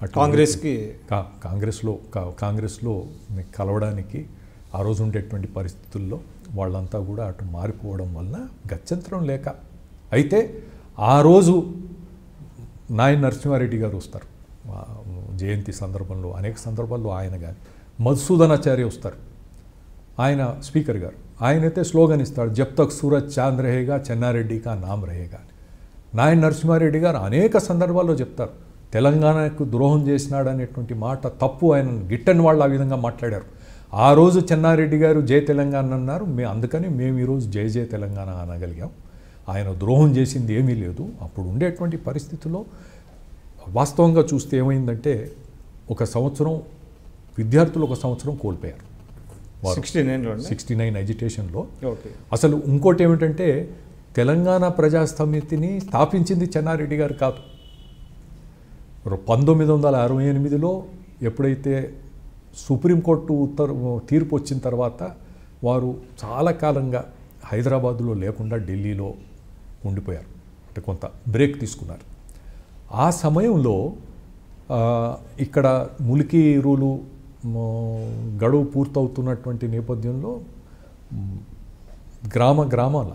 అటు కాంగ్రెస్కి కా కాంగ్రెస్లో కా- కాంగ్రెస్లో ని కలవడానికి ఆ రోజు ఉండేటువంటి పరిస్థితుల్లో వాళ్ళంతా కూడా అటు మారిపోవడం వలన గత్యంతరం లేక అయితే ఆ రోజు నాయన నరసింహారెడ్డి గారు వస్తారు ఆ, జయంతి సందర్భంలో అనేక సందర్భాల్లో ఆయన కానీ మధుసూదనాచార్య వస్తారు ఆయన స్పీకర్ గారు ఆయనైతే స్లోగన్ ఇస్తాడు జబ్ తక్ సూరజ్ చాంద్ రహేగా చెన్నారెడ్డి కా నామ్ రహేగా అని నాయన నరసింహారెడ్డి గారు అనేక సందర్భాల్లో చెప్తారు తెలంగాణకు ద్రోహం చేసినాడు అనేటువంటి మాట తప్పు ఆయన గిట్టని వాళ్ళు ఆ విధంగా మాట్లాడారు ఆ రోజు చెన్నారెడ్డి గారు జై తెలంగాణ అన్నారు మే అందుకని మేము ఈరోజు జై జై తెలంగాణ అనగలిగాం ఆయన ద్రోహం చేసింది ఏమీ లేదు అప్పుడు ఉండేటువంటి పరిస్థితుల్లో వాస్తవంగా చూస్తే ఏమైందంటే ఒక సంవత్సరం విద్యార్థులు ఒక సంవత్సరం కోల్పోయారు వారు సిక్స్టీ నైన్లో సిక్స్టీ నైన్ ఎడ్యుటేషన్లో ఓకే అసలు ఇంకోటి ఏమిటంటే తెలంగాణ ప్రజా సమితిని స్థాపించింది చెన్నారెడ్డి గారు కాదు పంతొమ్మిది వందల అరవై ఎనిమిదిలో ఎప్పుడైతే సుప్రీంకోర్టు ఉత్తర్వు తీర్పు వచ్చిన తర్వాత వారు చాలా కాలంగా హైదరాబాదులో లేకుండా ఢిల్లీలో ఉండిపోయారు అంటే కొంత బ్రేక్ తీసుకున్నారు ఆ సమయంలో ఆ, ఇక్కడ ములికి రూలు మ, గడువు పూర్తవుతున్నటువంటి నేపథ్యంలో మ్, గ్రామ గ్రామాల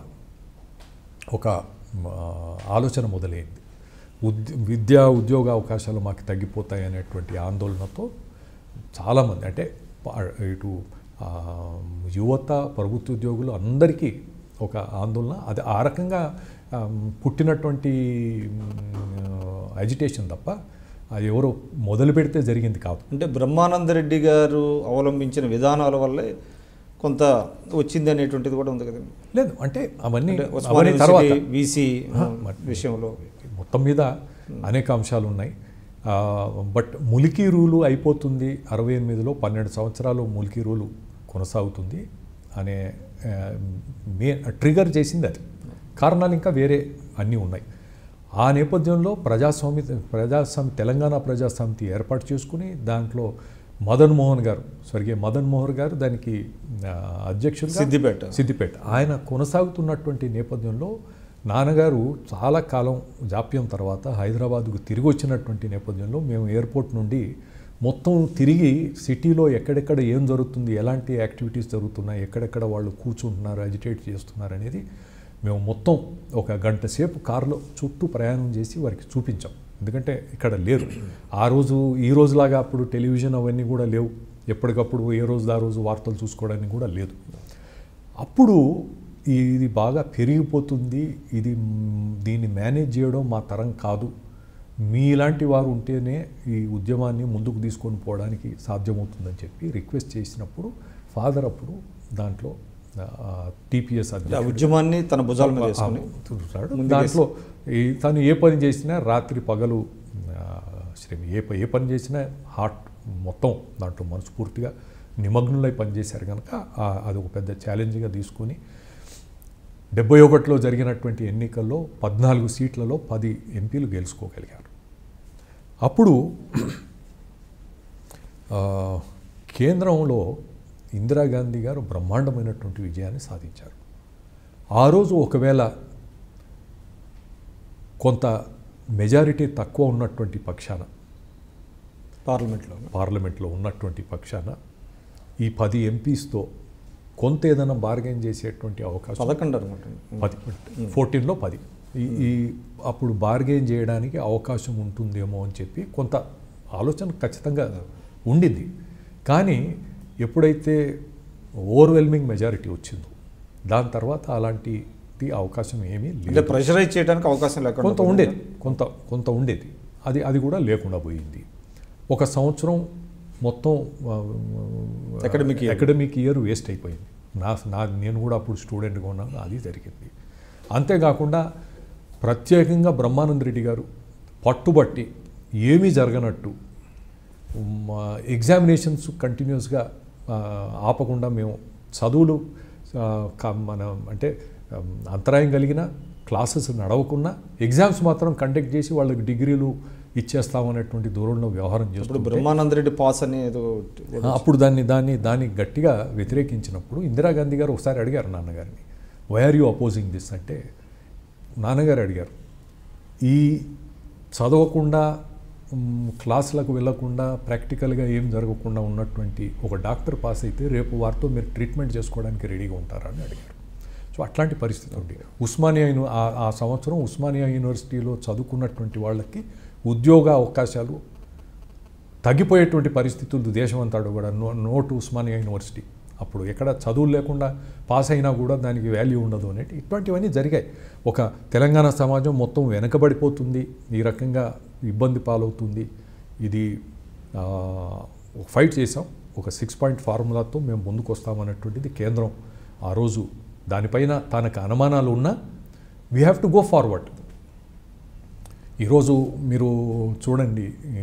ఒక మ, ఆలోచన మొదలైంది ఉద్ విద్యా ఉద్యోగ అవకాశాలు మాకు తగ్గిపోతాయి అనేటువంటి ఆందోళనతో చాలామంది అంటే పా- ఇటు ఆ, యువత ప్రభుత్వ ఉద్యోగులు అందరికీ ఒక ఆందోళన అది ఆ రకంగా ఆ, పుట్టినటువంటి అజిటేషన్ తప్ప అది ఎవరో మొదలు పెడితే జరిగింది కాదు అంటే బ్రహ్మానందరెడ్డి గారు అవలంబించిన విధానాల వల్లే కొంత వచ్చింది అనేటువంటిది కూడా ఉంది కదండి లేదు అంటే అవన్నీ అంటే అవన్నీ ఉస్మానియా తర్వాత యూనివర్సిటీ వీసీ విషయంలో మొత్తం మీద అనేక అంశాలు ఉన్నాయి ఆ, బట్ ములికి రూలు అయిపోతుంది అరవై ఎనిమిదిలో పన్నెండు సంవత్సరాలు ములికి రూలు కొనసాగుతుంది అనే ఆ, మే ట్రిగర్ చేసింది అది కారణాలు ఇంకా వేరే అన్నీ ఉన్నాయి ఆ నేపథ్యంలో ప్రజాస్వామి ప్రజాస్వామి తెలంగాణ ప్రజాసమితి ఏర్పాటు చేసుకుని దాంట్లో మదన్ మోహన్ గారు స్వర్గీయ మదన్ మోహన్ గారు దానికి ఆ, అధ్యక్షులుగా సిద్దిపేట సిద్దిపేట ఆయన కొనసాగుతున్నటువంటి నేపథ్యంలో నాన్నగారు చాలా కాలం జాప్యం తర్వాత హైదరాబాద్కు తిరిగి వచ్చినటువంటి నేపథ్యంలో మేము ఎయిర్పోర్ట్ నుండి మొత్తం తిరిగి సిటీలో ఎక్కడెక్కడ ఏం జరుగుతుంది ఎలాంటి యాక్టివిటీస్ జరుగుతున్నాయి ఎక్కడెక్కడ వాళ్ళు కూర్చుంటున్నారు అజిటేట్ చేస్తున్నారు అనేది మేము మొత్తం ఒక గంట సేపు కారులో చుట్టూ ప్రయాణం చేసి వారికి చూపించాం ఎందుకంటే ఇక్కడ లేరు ఆ రోజు ఈ రోజులాగా అప్పుడు టెలివిజన్ అవన్నీ కూడా లేవు ఎప్పటికప్పుడు ఏ రోజు ఆ రోజు వార్తలు చూసుకోవడానికి కూడా లేదు అప్పుడు ఇది బాగా పెరిగిపోతుంది ఇది మ్, దీన్ని మేనేజ్ చేయడం మా తరం కాదు మీలాంటి వారు ఉంటేనే ఈ ఉద్యమాన్ని ముందుకు తీసుకొని పోవడానికి సాధ్యమవుతుందని చెప్పి రిక్వెస్ట్ చేసినప్పుడు ఫాదర్ అప్పుడు దాంట్లో టీపీఎస్ ఆ ఉద్యమాన్ని తన భుజాల మీద వేసుకుని చూస్తాడు ముందుకు దాంట్లో ఈ తను ఏ పని చేసినా రాత్రి పగలు ఆ, శ్రమ ఏ ప- ఏ పని చేసినా హార్ట్ మొత్తం దాంట్లో మనస్ఫూర్తిగా నిమగ్నులై పనిచేశారు కనుక ఆ- అది ఒక పెద్ద ఛాలెంజ్గా తీసుకొని డెబ్బై ఒకటిలో జరిగినటువంటి ఎన్నికల్లో పద్నాలుగు సీట్లలో పది ఎంపీలు గెలుచుకోగలిగారు అప్పుడు ఆ, కేంద్రంలో ఇందిరాగాంధీ గారు బ్రహ్మాండమైనటువంటి విజయాన్ని సాధించారు ఆ రోజు ఒకవేళ కొంత మెజారిటీ తక్కువ ఉన్నటువంటి పక్షాన పార్లమెంట్లో పార్లమెంట్లో ఉన్నటువంటి పక్షాన ఈ పది ఎంపీస్తో కొంత ఏదైనా బార్గెన్ చేసేటువంటి అవకాశం పదకొండు అనమాట పది ఫోర్టీన్లో పది ఈ ఈ అప్పుడు బార్గెన్ చేయడానికి అవకాశం ఉంటుందేమో అని చెప్పి కొంత ఆలోచన ఖచ్చితంగా ఉండింది కానీ ఎప్పుడైతే ఓవర్వెల్మింగ్ మెజారిటీ వచ్చిందో దాని తర్వాత అలాంటి అవకాశం ఏమీ అంటే లేదు ప్రెషరైజ్ చేయడానికి అవకాశం లేకుండా కొంత ఉండేది కొంత కొంత ఉండేది అది అది కూడా లేకుండా పోయింది ఒక సంవత్సరం మొత్తం Academic year. Academic year waste అయిపోయింది నా నా నేను కూడా అప్పుడు స్టూడెంట్గా ఉన్నాను అది జరిగింది అంతేకాకుండా ప్రత్యేకంగా బ్రహ్మానంద రెడ్డి గారు పట్టుబట్టి ఏమీ జరగనట్టు మా ఎగ్జామినేషన్స్ కంటిన్యూస్గా ఆపకుండా మేము చదువులు ఆ, క- మన అంటే ఆ, అంతరాయం కలిగిన క్లాసెస్ నడవకుండా ఎగ్జామ్స్ మాత్రం కండక్ట్ చేసి వాళ్ళకి డిగ్రీలు ఇచ్చేస్తామనేటువంటి దూరంలో వ్యవహారం ఇప్పుడు చేస్తూ బ్రహ్మానంద రెడ్డి పాస్ అని ఏదో అప్పుడు దాన్ని దాన్ని దాన్ని గట్టిగా వ్యతిరేకించినప్పుడు ఇందిరాగాంధీ గారు ఒకసారి అడిగారు నాన్నగారిని why are you opposing this అంటే నాన్నగారు అడిగారు ఈ చదవకుండా మ్, క్లాసులకు వెళ్ళకుండా ప్రాక్టికల్గా ఏం జరగకుండా ఉన్నటువంటి ఒక డాక్టర్ పాస్ అయితే రేపు వారితో మీరు ట్రీట్మెంట్ చేసుకోవడానికి రెడీగా ఉంటారా అని అడిగారు సో అట్లాంటి పరిస్థితి ఉంది ఉస్మానియా యూని ఆ- ఆ సంవత్సరం ఉస్మానియా యూనివర్సిటీలో చదువుకున్నటువంటి వాళ్ళకి ఉద్యోగ అవకాశాలు తగ్గిపోయేటువంటి పరిస్థితులు దేశం అంతా కూడా నో నోటు ఉస్మానియా యూనివర్సిటీ అప్పుడు ఎక్కడ చదువులు లేకుండా పాస్ అయినా కూడా దానికి వాల్యూ ఉండదు అనేటి ఇటువంటివన్నీ జరిగాయి ఒక తెలంగాణ సమాజం మొత్తం వెనకబడిపోతుంది ఈ రకంగా ఇబ్బంది పాలవుతుంది ఇది ఆ, ఒక ఫైట్ చేసాం ఒక సిక్స్ పాయింట్ ఫార్ములాతో మేము ముందుకు వస్తామన్నటువంటిది కేంద్రం ఆ రోజు దానిపైన తనకు అనుమానాలు ఉన్నా we have to go forward ఈరోజు మీరు చూడండి ఈ,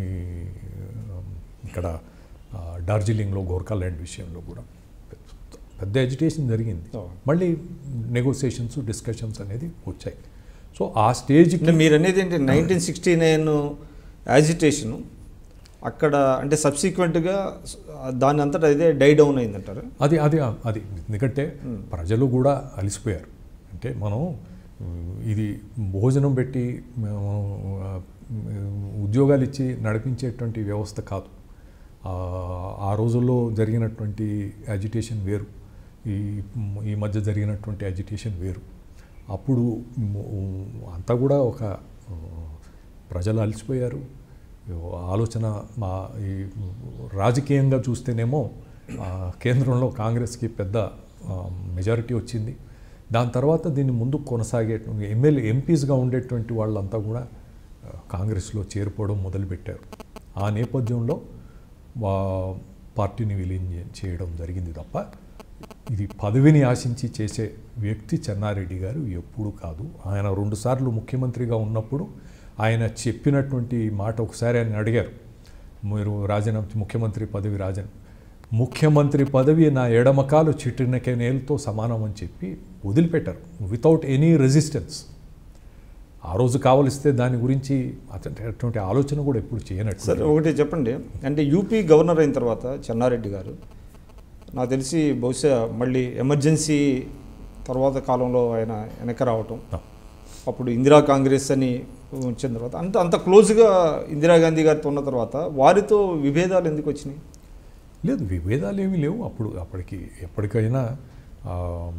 ఇక్కడ ఆ, డార్జిలింగ్లో గోర్ఖాల్యాండ్ విషయంలో కూడా పెద్ద ఎడ్యుకేషన్ జరిగింది అవును. మళ్ళీ నెగోసియేషన్స్ డిస్కషన్స్ అనేది వచ్చాయి సో ఆ స్టేజ్కి అంటే మీరు అనేది ఏంటి నైన్టీన్ సిక్స్టీ నైన్ యాజిటేషను అక్కడ అంటే సబ్సిక్వెంట్గా దాని అంతటా అదే డై డౌన్ అయిందంటారు అది అది అది ఎందుకంటే ప్రజలు కూడా అలసిపోయారు అంటే మనం ఉమ్, ఇది భోజనం పెట్టి మేము, ఆ, ఉద్యోగాలు ఇచ్చి నడిపించేటువంటి వ్యవస్థ కాదు ఆ, ఆ రోజుల్లో జరిగినటువంటి యాజిటేషన్ వేరు ఈ ఈ మధ్య జరిగినటువంటి యాజిటేషన్ వేరు అప్పుడు ఉమ్, అంతా కూడా ఒక ఆ, ప్రజలు అలసిపోయారు ఆలోచన మా ఈ రాజకీయంగా చూస్తేనేమో ఆ, కేంద్రంలో కాంగ్రెస్కి పెద్ద మెజారిటీ వచ్చింది దాని తర్వాత దీన్ని ముందుకు కొనసాగే ఎమ్మెల్యే ఎంపీస్గా ఉండేటువంటి వాళ్ళంతా కూడా ఆ, కాంగ్రెస్లో చేరిపోవడం మొదలుపెట్టారు ఆ నేపథ్యంలో వా- పార్టీని విలీనం చే- చేయడం జరిగింది తప్ప ఇది పదవిని ఆశించి చేసే వ్యక్తి చెన్నారెడ్డి గారు ఎప్పుడు కాదు ఆయన రెండుసార్లు ముఖ్యమంత్రిగా ఉన్నప్పుడు ఆయన చెప్పినటువంటి మాట ఒకసారి ఆయన అడిగారు మీరు రాజీనామా ముఖ్యమంత్రి పదవి రాజన్ ముఖ్యమంత్రి పదవి నా ఎడమకాలు చిట్టినకే నేలతో సమానం అని చెప్పి వదిలిపెట్టారు వితౌట్ ఎనీ రెసిస్టెన్స్ ఆ రోజు కావలిస్తే దాని గురించి అతని అటువంటి ఆలోచన కూడా ఎప్పుడు చేయనట్టు సార్ ఒకటి చెప్పండి అంటే యూపీ గవర్నర్ అయిన తర్వాత చెన్నారెడ్డి గారు నాకు తెలిసి బహుశా మళ్ళీ ఎమర్జెన్సీ తర్వాత కాలంలో ఆయన వెనక రావటం అప్పుడు ఇందిరా కాంగ్రెస్ అని వచ్చిన తర్వాత అంత అంత క్లోజ్గా ఇందిరాగాంధీ గారితో ఉన్న తర్వాత వారితో విభేదాలు ఎందుకు వచ్చినాయి లేదు విభేదాలు ఏమీ లేవు అప్పుడు అప్పటికి ఎప్పటికైనా ఆ,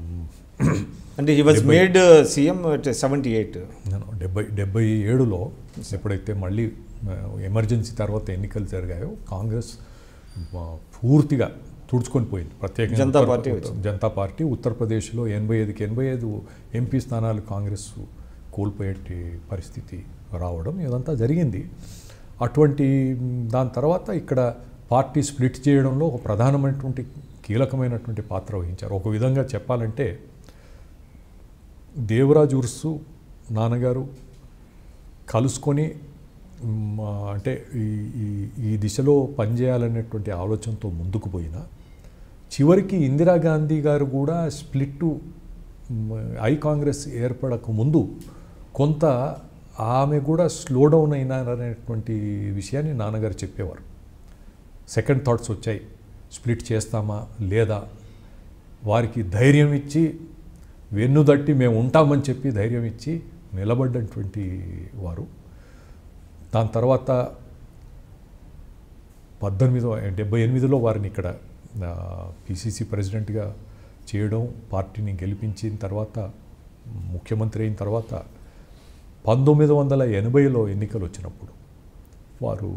అంటే he was made CM seventy eight నేను డెబ్బై డెబ్బై ఏడులో ఎప్పుడైతే మళ్ళీ ఆ, ఎమర్జెన్సీ తర్వాత ఎన్నికలు జరిగాయో కాంగ్రెస్ ఆ, పూర్తిగా తుడుచుకొని పోయింది ప్రత్యేకంగా జనతా ఉత్తర- పార్టీ ఉత్తర- జనతా పార్టీ ఉత్తరప్రదేశ్లో ఎనభై ఐదుకి ఎనభై ఐదు ఎంపీ స్థానాలు కాంగ్రెస్ కోల్పోయే పరిస్థితి రావడం ఇదంతా జరిగింది అటువంటి మ్, దాని తర్వాత ఇక్కడ పార్టీ స్ప్లిట్ చేయడంలో ఒక ప్రధానమైనటువంటి కీలకమైనటువంటి పాత్ర వహించారు ఒక విధంగా చెప్పాలంటే దేవరాజ్ ఉర్సు నాన్నగారు కలుసుకొని మ్, అంటే ఈ ఈ ఈ దిశలో పనిచేయాలనేటువంటి ఆలోచనతో ముందుకు పోయినా చివరికి ఇందిరాగాంధీ గారు కూడా స్ప్లిట్టు మ్, ఐ కాంగ్రెస్ ఏర్పడక ముందు కొంత ఆమె కూడా స్లో డౌన్ అయినారనేటువంటి విషయాన్ని నాన్నగారు చెప్పేవారు సెకండ్ థాట్స్ వచ్చాయి స్ప్లిట్ చేస్తామా లేదా వారికి ధైర్యం ఇచ్చి వెన్నుదట్టి మేము ఉంటామని చెప్పి ధైర్యం ఇచ్చి నిలబడ్డటువంటి వారు దాని తర్వాత పద్దెనిమిదో డెబ్బై ఎనిమిదిలో వారిని ఇక్కడ పిసిసి ప్రెసిడెంట్గా చేయడం పార్టీని గెలిపించిన తర్వాత ముఖ్యమంత్రి అయిన తర్వాత పంతొమ్మిది వందల ఎనభైలో ఎన్నికలు వచ్చినప్పుడు వారు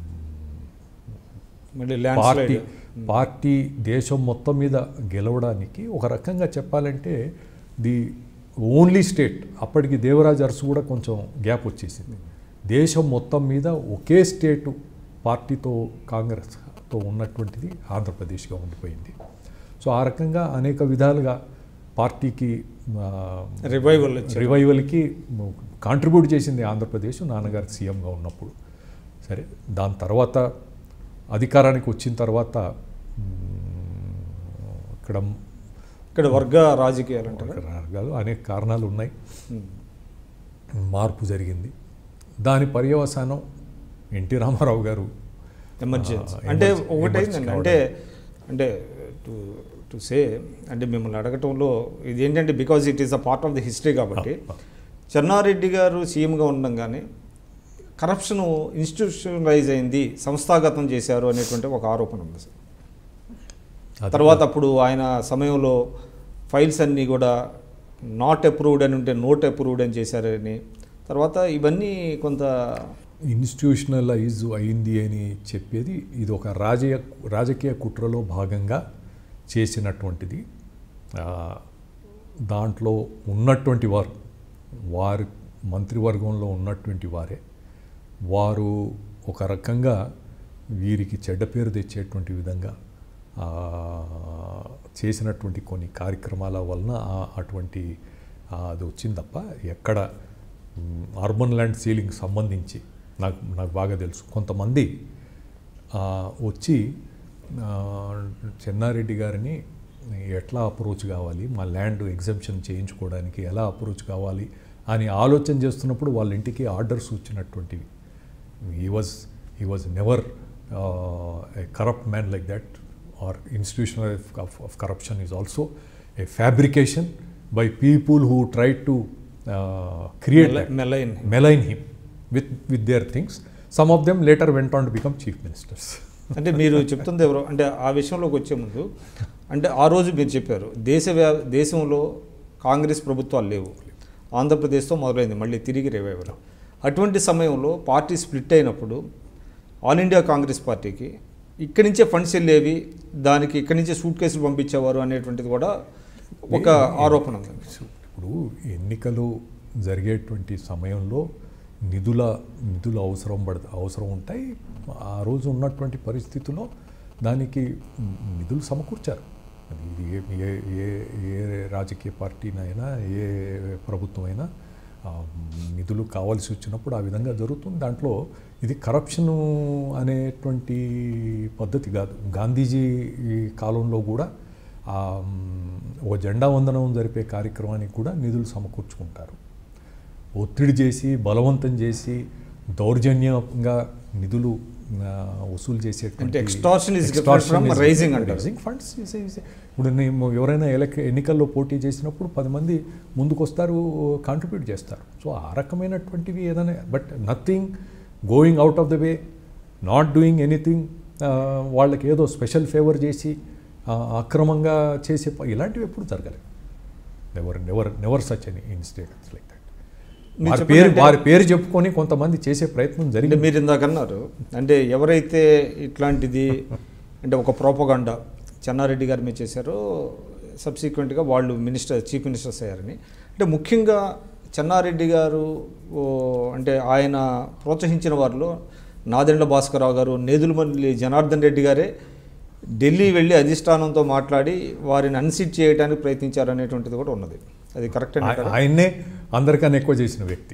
మళ్ళీ ల్యాండ్ పార్టీ స్లైడ్ పార్టీ దేశం మొత్తం మీద గెలవడానికి ఒక రకంగా చెప్పాలంటే ది ఓన్లీ స్టేట్ అప్పటికి దేవరాజ్ అరసు కూడా కొంచెం గ్యాప్ వచ్చేసింది దేశం మొత్తం మీద ఒకే స్టేటు పార్టీతో కాంగ్రెస్తో ఉన్నటువంటిది ఆంధ్రప్రదేశ్గా ఉండిపోయింది సో ఆ రకంగా అనేక విధాలుగా పార్టీకి ఆ, రివైవల్ వచ్చింది రివైవల్కి కాంట్రిబ్యూట్ చేసింది ఆంధ్రప్రదేశ్ నాన్నగారు సీఎంగా ఉన్నప్పుడు సరే దాని తర్వాత అధికారానికి వచ్చిన తర్వాత మ్, ఇక్కడ ఇక్కడ వర్గ రాజకీయాలు అంటారు రకరకాలు అనేక కారణాలు ఉన్నాయి మార్పు జరిగింది దాని పర్యవసానం ఎన్టీ రామారావు గారు ఎమర్జెన్సీ ఆ, అంటే emerge- ఒకటైందండి emerge అంటే అంటే టు టు సే అంటే మిమ్మల్ని అడగటంలో ఇది ఏంటంటే because it is a part of the history కాబట్టి చెన్నారెడ్డి గారు సీఎంగా ఉండగానే కరప్షన్ ఇన్స్టిట్యూషనలైజ్ అయింది సంస్థాగతం చేశారు అనేటువంటి ఒక ఆరోపణ ఉంది సార్ అది తర్వాత అప్పుడు ఆయన సమయంలో ఫైల్స్ అన్నీ కూడా నాట్ అప్రూవ్డ్ అని ఉంటే నోట్ అప్రూవ్డ్ అని చేశారని తర్వాత ఇవన్నీ కొంత ఇన్స్టిట్యూషనలైజ్ అయింది అని చెప్పేది ఇది ఒక రాజకీయ రాజకీయ కుట్రలో భాగంగా చేసినటువంటిది ఆ, దాంట్లో ఉన్నటువంటి వారు వారి మంత్రివర్గంలో ఉన్నటువంటి వారే వారు ఒక రకంగా వీరికి చెడ్డ పేరు తెచ్చేటువంటి విధంగా ఆ, చేసినటువంటి కొన్ని కార్యక్రమాల వలన ఆ- అటువంటి ఆ, అది వచ్చింది తప్ప ఎక్కడ మ్, అర్బన్ ల్యాండ్ సీలింగ్ సంబంధించి నాకు నాకు బాగా తెలుసు కొంతమంది ఆ, వచ్చి ఆ, చెన్నారెడ్డి గారిని ఎట్లా అప్రోచ్ కావాలి మా ల్యాండ్ ఎగ్జంప్షన్ చేయించుకోవడానికి ఎలా అప్రోచ్ కావాలి అని ఆలోచన చేస్తున్నప్పుడు వాళ్ళ ఇంటికి ఆర్డర్స్ వచ్చినటువంటివి he was he was never a corrupt man like that are institutional of corruption is also a fabrication by people who try to create malign malign him with with their things some of them later went on to become chief ministers అంటే మీరు చెప్తుంది ఎవరో అంటే ఆ విషయంలోకి వచ్చే ముందు అంటే ఆ రోజు మీరు చెప్పారు దేశ వ్యా దేశంలో కాంగ్రెస్ ప్రభుత్వాలు లేవు ఆంధ్రప్రదేశ్తో మొదలైంది మళ్ళీ తిరిగి రివైవల్ అటువంటి సమయంలో పార్టీ స్ప్లిట్ అయినప్పుడు ఆల్ ఇండియా కాంగ్రెస్ పార్టీకి ఇక్కడి నుంచే ఫండ్స్ వెళ్ళేవి దానికి ఇక్కడి నుంచే సూట్ కేసులు పంపించేవారు అనేటువంటిది కూడా ఒక ఆరోపణ ఉంది ఇప్పుడు ఎన్నికలు జరిగేటువంటి సమయంలో నిధుల నిధులు అవసరం పడ అవసరం ఉంటాయి ఆ రోజు ఉన్నటువంటి పరిస్థితుల్లో దానికి నిధులు సమకూర్చారు అది ఇది ఏ ఏ ఏ ఏ రాజకీయ పార్టీనైనా ఏ ప్రభుత్వం అయినా ఆ, నిధులు కావాల్సి వచ్చినప్పుడు ఆ విధంగా జరుగుతుంది దాంట్లో ఇది కరప్షను అనేటువంటి పద్ధతి కాదు గాంధీజీ ఈ కాలంలో కూడా ఆ, మ్, ఓ జెండా వందనం జరిపే కార్యక్రమానికి కూడా నిధులు సమకూర్చుకుంటారు ఒత్తిడి చేసి బలవంతం చేసి దౌర్జన్యంగా నిధులు ఆ, వసూలు చేసేటువంటి అంటే extortion is different from raising అంటారు. రైజింగ్ ఫండ్స్ ఇప్పుడు నేను ఎవరైనా ఎలక్ ఎన్నికల్లో పోటీ చేసినప్పుడు పది మంది ముందుకు వస్తారు కాంట్రిబ్యూట్ చేస్తారు సో ఆ రకమైనటువంటివి ఏదైనా but nothing going out of the way not doing anything వాళ్ళకి ఏదో స్పెషల్ ఫేవర్ చేసి ఆ, అక్రమంగా చేసే ప- ఇలాంటివి ఎప్పుడు జరగలేదు నెవర్ నెవర్ నెవర్ సచ్ అని ఇన్స్టేట్స్ లైక్ దట్ మీరు వారి చెప్పండి పేరు అంటే- వారి పేరు చెప్పుకొని కొంతమంది చేసే ప్రయత్నం అంటే జరిగింది మీరు ఇందాక అన్నారు అంటే ఎవరైతే ఇట్లాంటిది అంటే ఒక ప్రోపగండా చెన్నారెడ్డి గారి మీద చేశారో సబ్సిక్వెంట్గా వాళ్ళు మినిస్టర్ చీఫ్ మినిస్టర్స్ అయ్యారని అంటే ముఖ్యంగా చెన్నారెడ్డి గారు ఓ, అంటే ఆయన ప్రోత్సహించిన వారిలో నాదెండ్ల భాస్కరరావు గారు నేదులమల్లి జనార్దన్ రెడ్డి గారే ఢిల్లీ వెళ్ళి అధిష్టానంతో మాట్లాడి వారిని అన్సీట్ చేయడానికి ప్రయత్నించారు అనేటువంటిది కూడా ఉన్నది అది కరెక్ట్ ఆ- అంటారా ఆయన్నే అందరికన్నా ఎక్కువ చేసిన వ్యక్తి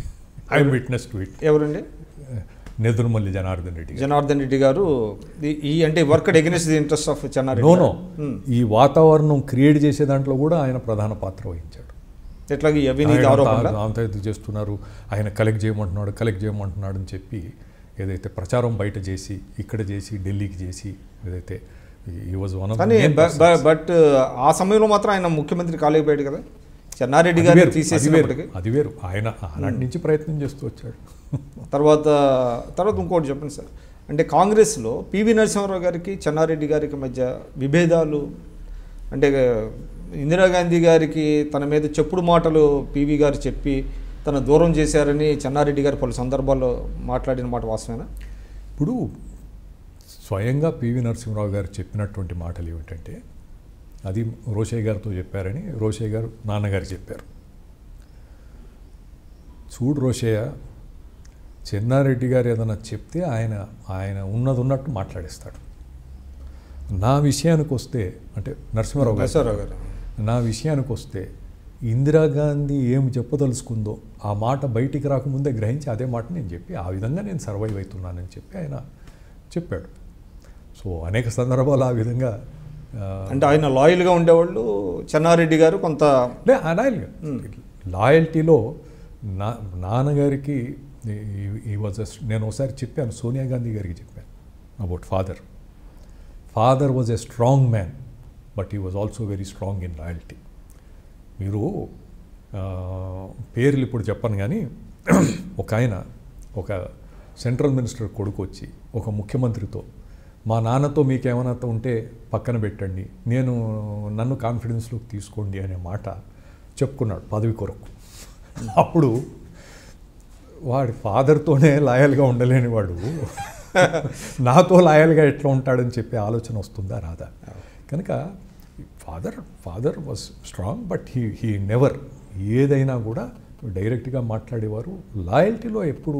ఐ విట్నెస్ టు ఇట్ ఎవరండి నెదురుమల్లి జనార్దన్ రెడ్డి గారు. జనార్దన్ రెడ్డి గారు ఈ- ఈ అంటే work against the interest of Chennareddy no no Hmm. ఈ వాతావరణం క్రియేట్ చేసే దాంట్లో కూడా ఆయన ప్రధాన పాత్ర వహించాడు ఎట్లాగే ఈ అవినీతి ఆయన ఆరోపణ అంత- అంత ఇది చేస్తున్నారు ఆయన కలెక్ట్ చేయమంటున్నాడు కలెక్ట్ చేయమంటున్నాడు అని చెప్పి ఏదైతే ప్రచారం బయట చేసి ఇక్కడ చేసి ఢిల్లీకి చేసి ఏదైతే ఈ వాజ్ వన్ కానీ బట్ ఆ సమయంలో మాత్రం ఆయన ముఖ్యమంత్రి కాలేకపోయాడు కదా చెన్నారెడ్డి గారిని తీసేసినప్పటికీ అది వేరు ఆయన ఆనాటి నుంచి ప్రయత్నం చేస్తూ వచ్చాడు తర్వాత తర్వాత ఇంకోటి చెప్పండి సార్ అంటే కాంగ్రెస్లో పివి నరసింహారావు గారికి చెన్నారెడ్డి గారికి మధ్య విభేదాలు అంటే ఇందిరాగాంధీ గారికి తన మీద చెప్పుడు మాటలు పివి గారు చెప్పి తన దూరం చేశారని చెన్నారెడ్డి గారు పలు సందర్భాల్లో మాట్లాడిన మాట వాస్తవేనా ఇప్పుడు స్వయంగా పివి నరసింహరావు గారు చెప్పినటువంటి మాటలు ఏమిటంటే అది రోషయ్య గారితో చెప్పారని రోషయ్య గారు నాన్నగారు చెప్పారు చూడు రోషయ్య చెన్నారెడ్డి గారు ఏదైనా చెప్తే ఆయన ఆయన ఉన్నది ఉన్నట్టు మాట్లాడేస్తాడు నా విషయానికి వస్తే అంటే నరసింహారావు గారు నరసింహారావు గారు నా విషయానికి వస్తే ఇందిరాగాంధీ ఏం చెప్పదలుచుకుందో ఆ మాట బయటికి రాకముందే గ్రహించి అదే మాట నేను చెప్పి ఆ విధంగా నేను సర్వైవ్ అవుతున్నానని చెప్పి ఆయన చెప్పాడు సో అనేక సందర్భాలు ఆ విధంగా ఆ, అంటే ఆయన లాయల్గా ఉండేవాళ్ళు చెన్నారెడ్డి గారు కొంత లే అనాయల్గా లాయల్టీలో నా నాన్నగారికి ఈ వాజ్ నేను ఒకసారి చెప్పాను సోనియా గాంధీ గారికి చెప్పాను about father father was a strong man but he was also very strong in loyalty మీరు ఆ, పేర్లు ఇప్పుడు చెప్పను కానీ ఒక ఆయన ఒక సెంట్రల్ మినిస్టర్ కొడుకు వచ్చి ఒక ముఖ్యమంత్రితో మా నాన్నతో మీకేమైనా ఉంటే పక్కన పెట్టండి నేను నన్ను కాన్ఫిడెన్స్లోకి తీసుకోండి అనే మాట చెప్పుకున్నాడు పదవి కొరకు అప్పుడు వాడి ఫాదర్తోనే లాయల్గా ఉండలేని వాడు నాతో లాయల్గా ఎట్లా ఉంటాడని చెప్పే ఆలోచన వస్తుందా రాదా కనుక father father was strong but he he never ఏదైనా కూడా డైరెక్ట్గా మాట్లాడేవారు లాయల్టీలో ఎప్పుడు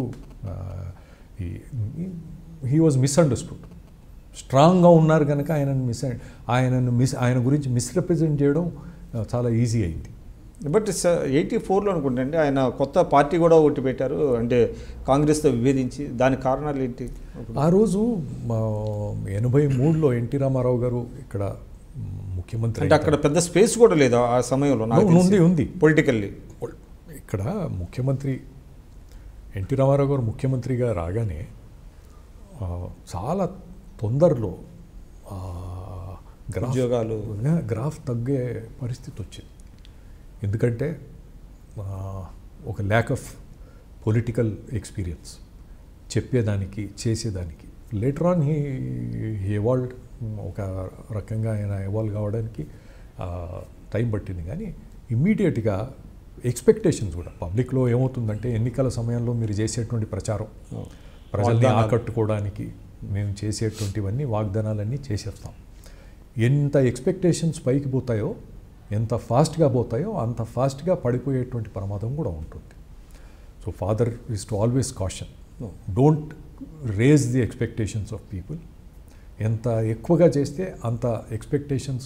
హీ వాజ్ మిస్అండర్స్టూడ్ స్ట్రాంగ్గా ఉన్నారు కనుక ఆయనను మిస్ ఆయనను మిస్ ఆయన గురించి మిస్రిప్రజెంట్ చేయడం ఆ, చాలా ఈజీ అయింది బట్ ఎయిటీ ఫోర్లో అనుకుంటండి ఆయన కొత్త పార్టీ కూడా ఒకటి పెట్టారు అంటే కాంగ్రెస్తో విభేదించి దాని కారణాలు ఏంటి ఆ రోజు మా ఎనభై మూడులో ఎన్టీ రామారావు గారు ఇక్కడ ముఖ్యమంత్రి అంటే అక్కడ పెద్ద స్పేస్ కూడా లేదు ఆ సమయంలో నాకు అవును, ఉంది, ఉంది. పొలిటికల్లీ ఇక్కడ ముఖ్యమంత్రి ఎన్టీ రామారావు గారు ముఖ్యమంత్రిగా రాగానే ఆ, చాలా తొందరలో ఆ, గ్రాఫ్ ఉద్యోగాలు గ్రాఫ్ తగ్గే పరిస్థితి వచ్చింది ఎందుకంటే ఆ, ఒక ల్యాక్ ఆఫ్ పొలిటికల్ ఎక్స్పీరియన్స్ చెప్పేదానికి చేసేదానికి later on he he evolve ఒక రకంగా ఆయన ఎవాల్వ్ కావడానికి ఆ, టైం పట్టింది కానీ ఇమ్మీడియట్గా ఎక్స్పెక్టేషన్స్ కూడా పబ్లిక్లో ఏమవుతుందంటే ఎన్నికల సమయంలో మీరు చేసేటువంటి ప్రచారం ప్రజల్ని వాగ్దానాలు. ఆకట్టుకోవడానికి మేము చేసేటువంటివన్నీ వాగ్దానాలన్నీ చేసేస్తాం ఎంత ఎక్స్పెక్టేషన్స్ పైకి పోతాయో ఎంత ఫాస్ట్గా పోతాయో అంత ఫాస్ట్గా పడిపోయేటువంటి ప్రమాదం కూడా ఉంటుంది so father is to always caution don't raise the expectations of people ఎంత ఎక్కువగా చేస్తే అంత ఎక్స్పెక్టేషన్స్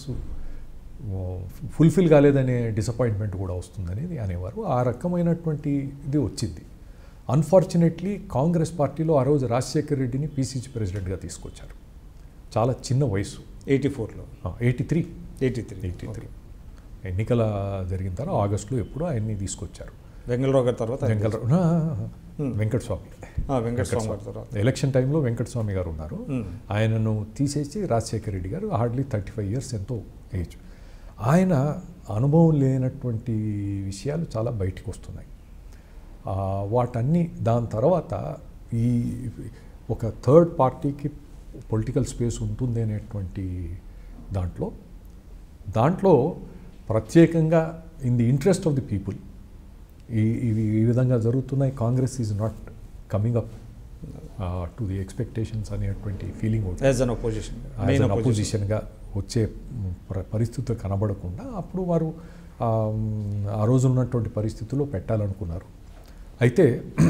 ఫుల్ఫిల్ కాలేదనే డిసప్పాయింట్మెంట్ కూడా వస్తుందనేది అనేవారు ఆ రకమైనటువంటి ఇది వచ్చింది అన్ఫార్చునేట్లీ కాంగ్రెస్ పార్టీలో ఆ రోజు రాజశేఖర్ రెడ్డిని పీసీసీ ప్రెసిడెంట్గా తీసుకొచ్చారు చాలా చిన్న వయసు ఎయిటీ ఫోర్లో eighty three eighty three eighty three ఎన్నికల జరిగిన తర్వాత ఆగస్టులో ఎప్పుడో ఆయన్ని తీసుకొచ్చారు వెంగళరావు గారి తర్వాత వెంకట వెంకటస్వామి ఆ, వెంకటస్వామి గారి తర్వాత ఎలక్షన్ టైంలో వెంకటస్వామి గారు ఉన్నారు Hmm. ఆయనను తీసేసి Rajasekhara Reddy garu hardly thirty five years ఎంతో ఏజ్ ఆయన అనుభవం లేనటువంటి విషయాలు చాలా బయటికి వస్తున్నాయి ఆ, వాటన్ని దాని తర్వాత ఈ ఒక థర్డ్ పార్టీకి పొలిటికల్ స్పేస్ ఉంటుంది అనేటువంటి దాంట్లో దాంట్లో ప్రత్యేకంగా in the interest of the people ఈ ఇవి ఈ విధంగా జరుగుతున్నాయి Congress is not coming up to the expectations అనేటువంటి ఫీలింగ్ ఉంటుంది as an opposition as main an opposition అపోజిషన్గా వచ్చే ప్ర- పరిస్థితులు కనబడకుండా అప్పుడు వారు ఆ, ఆ రోజు ఉన్నటువంటి పరిస్థితుల్లో పెట్టాలనుకున్నారు అయితే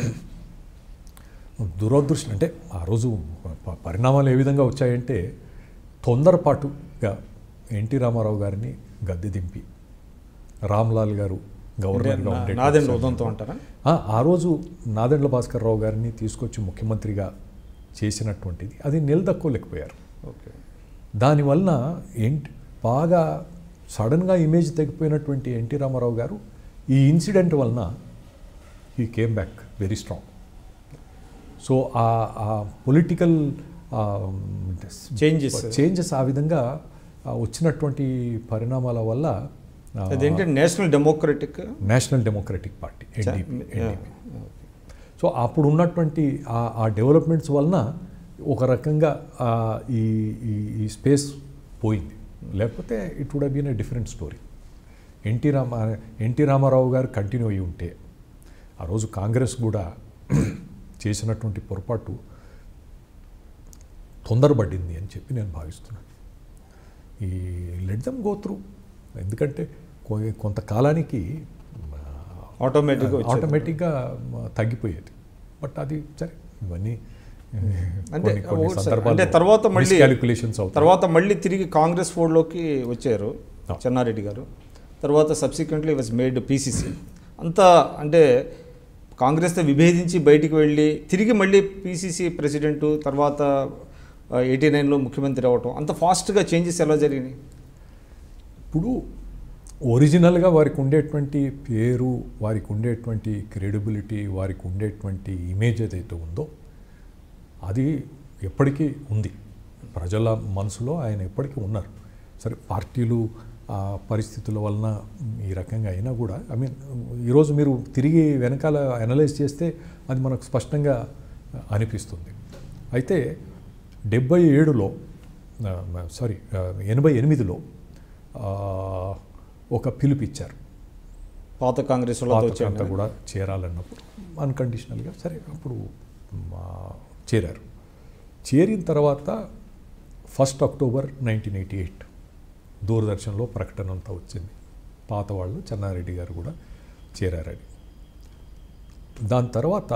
దురదృష్టం అంటే ఆ రోజు ప- పరిణామాలు ఏ విధంగా వచ్చాయంటే తొందరపాటుగా ఎన్టీ రామారావు గారిని గద్దె దింపి రామ్లాల్ గారు గవర్నర్గా ఉండే నాదెండ్ల ఉదంతో అంటారా ఆ, ఆ రోజు నాదెండ్ల భాస్కర్ రావు గారిని తీసుకొచ్చి ముఖ్యమంత్రిగా చేసినటువంటిది అది నిలదక్కోలేకపోయారు ఓకే దానివలన ఏంటి బాగా సడన్గా ఇమేజ్ తగ్గిపోయినటువంటి ఎన్టీ రామారావు గారు ఈ ఇన్సిడెంట్ వలన he came back very strong so ఆ పొలిటికల్ Changes. చేంజెస్ ఆ విధంగా ఆ, వచ్చినటువంటి పరిణామాల వల్ల ఆ, అదేంటి national democratic national democratic party NDP NDP so అప్పుడు ఉన్నటువంటి ఆ- ఆ డెవలప్మెంట్స్ వలన ఒక రకంగా ఆ, ఈ ఈ- ఈ స్పేస్ పోయింది లేకపోతే it would been a different story NT Rama NT Ramarao garu continue అయ్యి ఉంటే ఆ రోజు కాంగ్రెస్ కూడా చేసినటువంటి పొరపాటు తొందరపడింది అని చెప్పి నేను భావిస్తున్నాను ఈ లెట్ దమ్ గో త్రూ ఎందుకంటే కొ- కొంతకాలానికి ఆటోమేటిక్గా వచ్చేది. ఆటోమేటిక్గా తగ్గిపోయేది బట్ అది సరే ఇవన్నీ అంటే కొన్ని కొన్ని ఒకటి సార్, సందర్భాల్లో అంటే తర్వాత మళ్ళీ క్యాలిక్యులేషన్స్ అవుతాయి తర్వాత మళ్ళీ తిరిగి కాంగ్రెస్ ఫోర్డ్లోకి వచ్చారు No. చెన్నారెడ్డి గారు తర్వాత సబ్సిక్వెంట్లీ వాజ్ మేడ్ పీసీసీ అంతా అంటే కాంగ్రెస్తో విభేదించి బయటికి వెళ్ళి తిరిగి మళ్ళీ పీసీసీ ప్రెసిడెంట్ తర్వాత ఎయిటీ నైన్లో ముఖ్యమంత్రి అవ్వటం అంత ఫాస్ట్గా చేంజెస్ ఎలా జరిగినాయి ఇప్పుడు ఒరిజినల్గా వారికి ఉండేటువంటి పేరు వారికి ఉండేటువంటి క్రెడిబిలిటీ వారికి ఉండేటువంటి ఇమేజ్ ఏదైతే ఉందో అది ఎప్పటికీ ఉంది ప్రజల మనసులో ఆయన ఎప్పటికీ ఉన్నారు సరే పార్టీలు ఆ పరిస్థితుల వలన ఈ రకంగా అయినా కూడా ఐ మీన్ ఈరోజు మీరు తిరిగి వెనకాల అనలైజ్ చేస్తే అది మనకు స్పష్టంగా అనిపిస్తుంది అయితే డెబ్బై ఏడులో సారీ ఎనభై ఎనిమిదిలో ఆ, ఒక పిలుపిచ్చారు పాత కాంగ్రెస్ వాళ్ళతో పాతకంతా వచ్చాను కూడా చేరాలన్నప్పుడు అన్కండిషనల్గా సరే అప్పుడు మా చేరారు చేరిన తర్వాత first October nineteen eighty eight దూరదర్శన్లో ప్రకటన అంతా వచ్చింది పాత వాళ్ళు చెన్నారెడ్డి గారు కూడా చేరారని దాని తర్వాత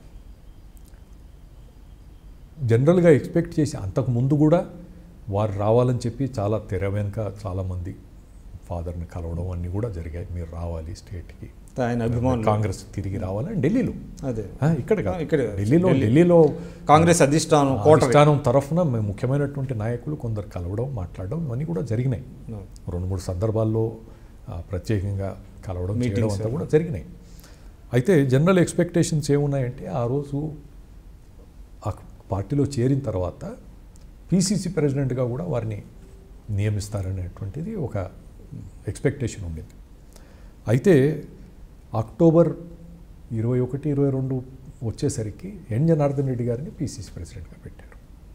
జనరల్గా ఎక్స్పెక్ట్ చేసి అంతకు ముందు కూడా వారు రావాలని చెప్పి చాలా తెర వెనుక చాలామంది ఫాదర్ని కలవడం అన్నీ కూడా జరిగాయి మీరు రావాలి స్టేట్కి ఆయన అభిమానులు కాంగ్రెస్ తిరిగి రావాలని ఢిల్లీలో అదే ఆ, ఇక్కడ కాదు. ఇక్కడే కాదు. ఢిల్లీలో ఢిల్లీ. ఢిల్లీలో కాంగ్రెస్ అధిష్టానం కోట అధిష్టానం తరఫున మే- ముఖ్యమైనటువంటి నాయకులు కొందరు కలవడం మాట్లాడడం ఇవన్నీ కూడా జరిగినాయి రెండు మూడు సందర్భాల్లో ఆ, ప్రత్యేకంగా కలవడం చేయడం Meetings అంతా కూడా జరిగినాయి అయితే జనరల్ ఎక్స్పెక్టేషన్స్ ఏమున్నాయంటే ఆ రోజు ఆ పార్టీలో చేరిన తర్వాత పీసీసీ ప్రెసిడెంట్గా కూడా వారిని నియమిస్తారనేటువంటిది ఒక ఎక్స్పెక్టేషన్ ఉండింది అయితే అక్టోబర్ ఇరవై ఒకటి ఇరవై రెండు వచ్చేసరికి ఎన్ జనార్దన్ రెడ్డి గారిని పీసీసీ ప్రెసిడెంట్గా పెట్టారు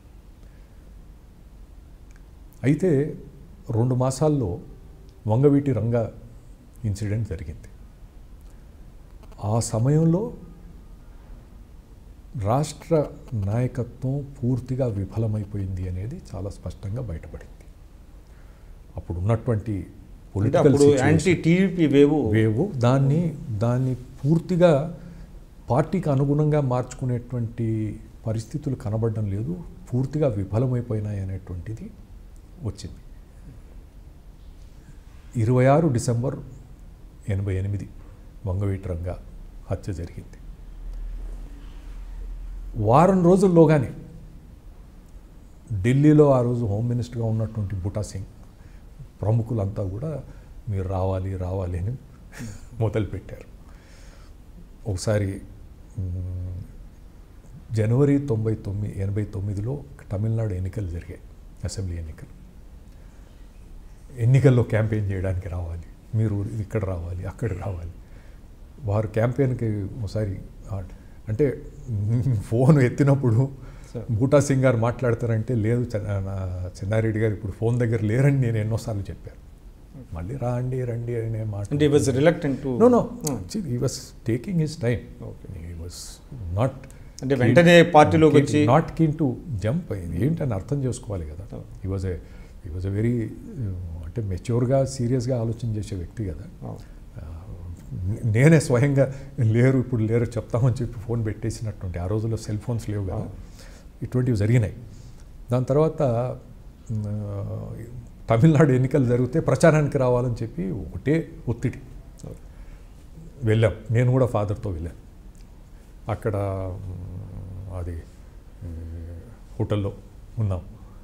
అయితే రెండు మాసాల్లో వంగవీటి రంగ ఇన్సిడెంట్ జరిగింది ఆ సమయంలో రాష్ట్ర నాయకత్వం పూర్తిగా విఫలమైపోయింది అనేది చాలా స్పష్టంగా బయటపడింది అప్పుడు ఉన్నటువంటి అంటే పొలిటికల్ అప్పుడు యాంటీ టీడీపీ వేవ్ వేవ్ దాన్ని దాన్ని పూర్తిగా పార్టీకి అనుగుణంగా మార్చుకునేటువంటి పరిస్థితులు కనబడడం లేదు పూర్తిగా విఫలమైపోయినాయి అనేటువంటిది వచ్చింది ఇరవై ఆరు డిసెంబర్ ఎనభై ఎనిమిది వంగవీటి రంగ హత్య జరిగింది వారం రోజుల్లోగానే ఢిల్లీలో ఆ రోజు హోమ్ మినిస్టర్గా ఉన్నటువంటి బుటా సింగ్ ప్రముఖులంతా కూడా మీరు రావాలి రావాలి అని మొదలుపెట్టారు ఒకసారి మ్, జనవరి తొంభై తొమ్మిది ఎనభై తొమ్మిదిలో తమిళనాడు ఎన్నికలు జరిగాయి అసెంబ్లీ ఎన్నికలు ఎన్నికల్లో క్యాంపెయిన్ చేయడానికి రావాలి మీరు ఇక్కడ రావాలి అక్కడ రావాలి వారు క్యాంపెయిన్కి ఒకసారి ఆ- అంటే ఫోన్ ఎత్తినప్పుడు Sir. బూటా సింగ్ గారు మాట్లాడతారంటే లేదు చెన్న- నా చెన్నారెడ్డి గారు ఇప్పుడు ఫోన్ దగ్గర లేరని నేను ఎన్నోసార్లు చెప్పాను మళ్ళీ రాండి రండి అనే మాట అంటే was reluctant to no no he was taking his time Okay. He was not అంటే వెంటనే పార్టీలోకి వచ్చి నాట్ కీన్ టు జంప్ ఏంటని అర్థం చేసుకోవాలి కదా Oh. ఈ వాజ్ ఏ ఈ వాజ్ ఎ వెరీ అంటే మెచ్యూర్గా సీరియస్గా ఆలోచన చేసే వ్యక్తి కదా ఆ, ఆ, నేనే స్వయంగా లేరు ఇప్పుడు లేరు చెప్తామని చెప్పి ఫోన్ పెట్టేసినటువంటి ఆ రోజుల్లో సెల్ ఫోన్స్ లేవు కదా ఇటువంటివి జరిగినాయి దాని తర్వాత మ్, తమిళనాడు ఎన్నికలు జరిగితే ప్రచారానికి రావాలని చెప్పి ఒకటే ఒత్తిడి వెళ్ళాం నేను కూడా ఫాదర్తో వెళ్ళాను అక్కడ మ్, అది ఈ, హోటల్లో ఉన్నాం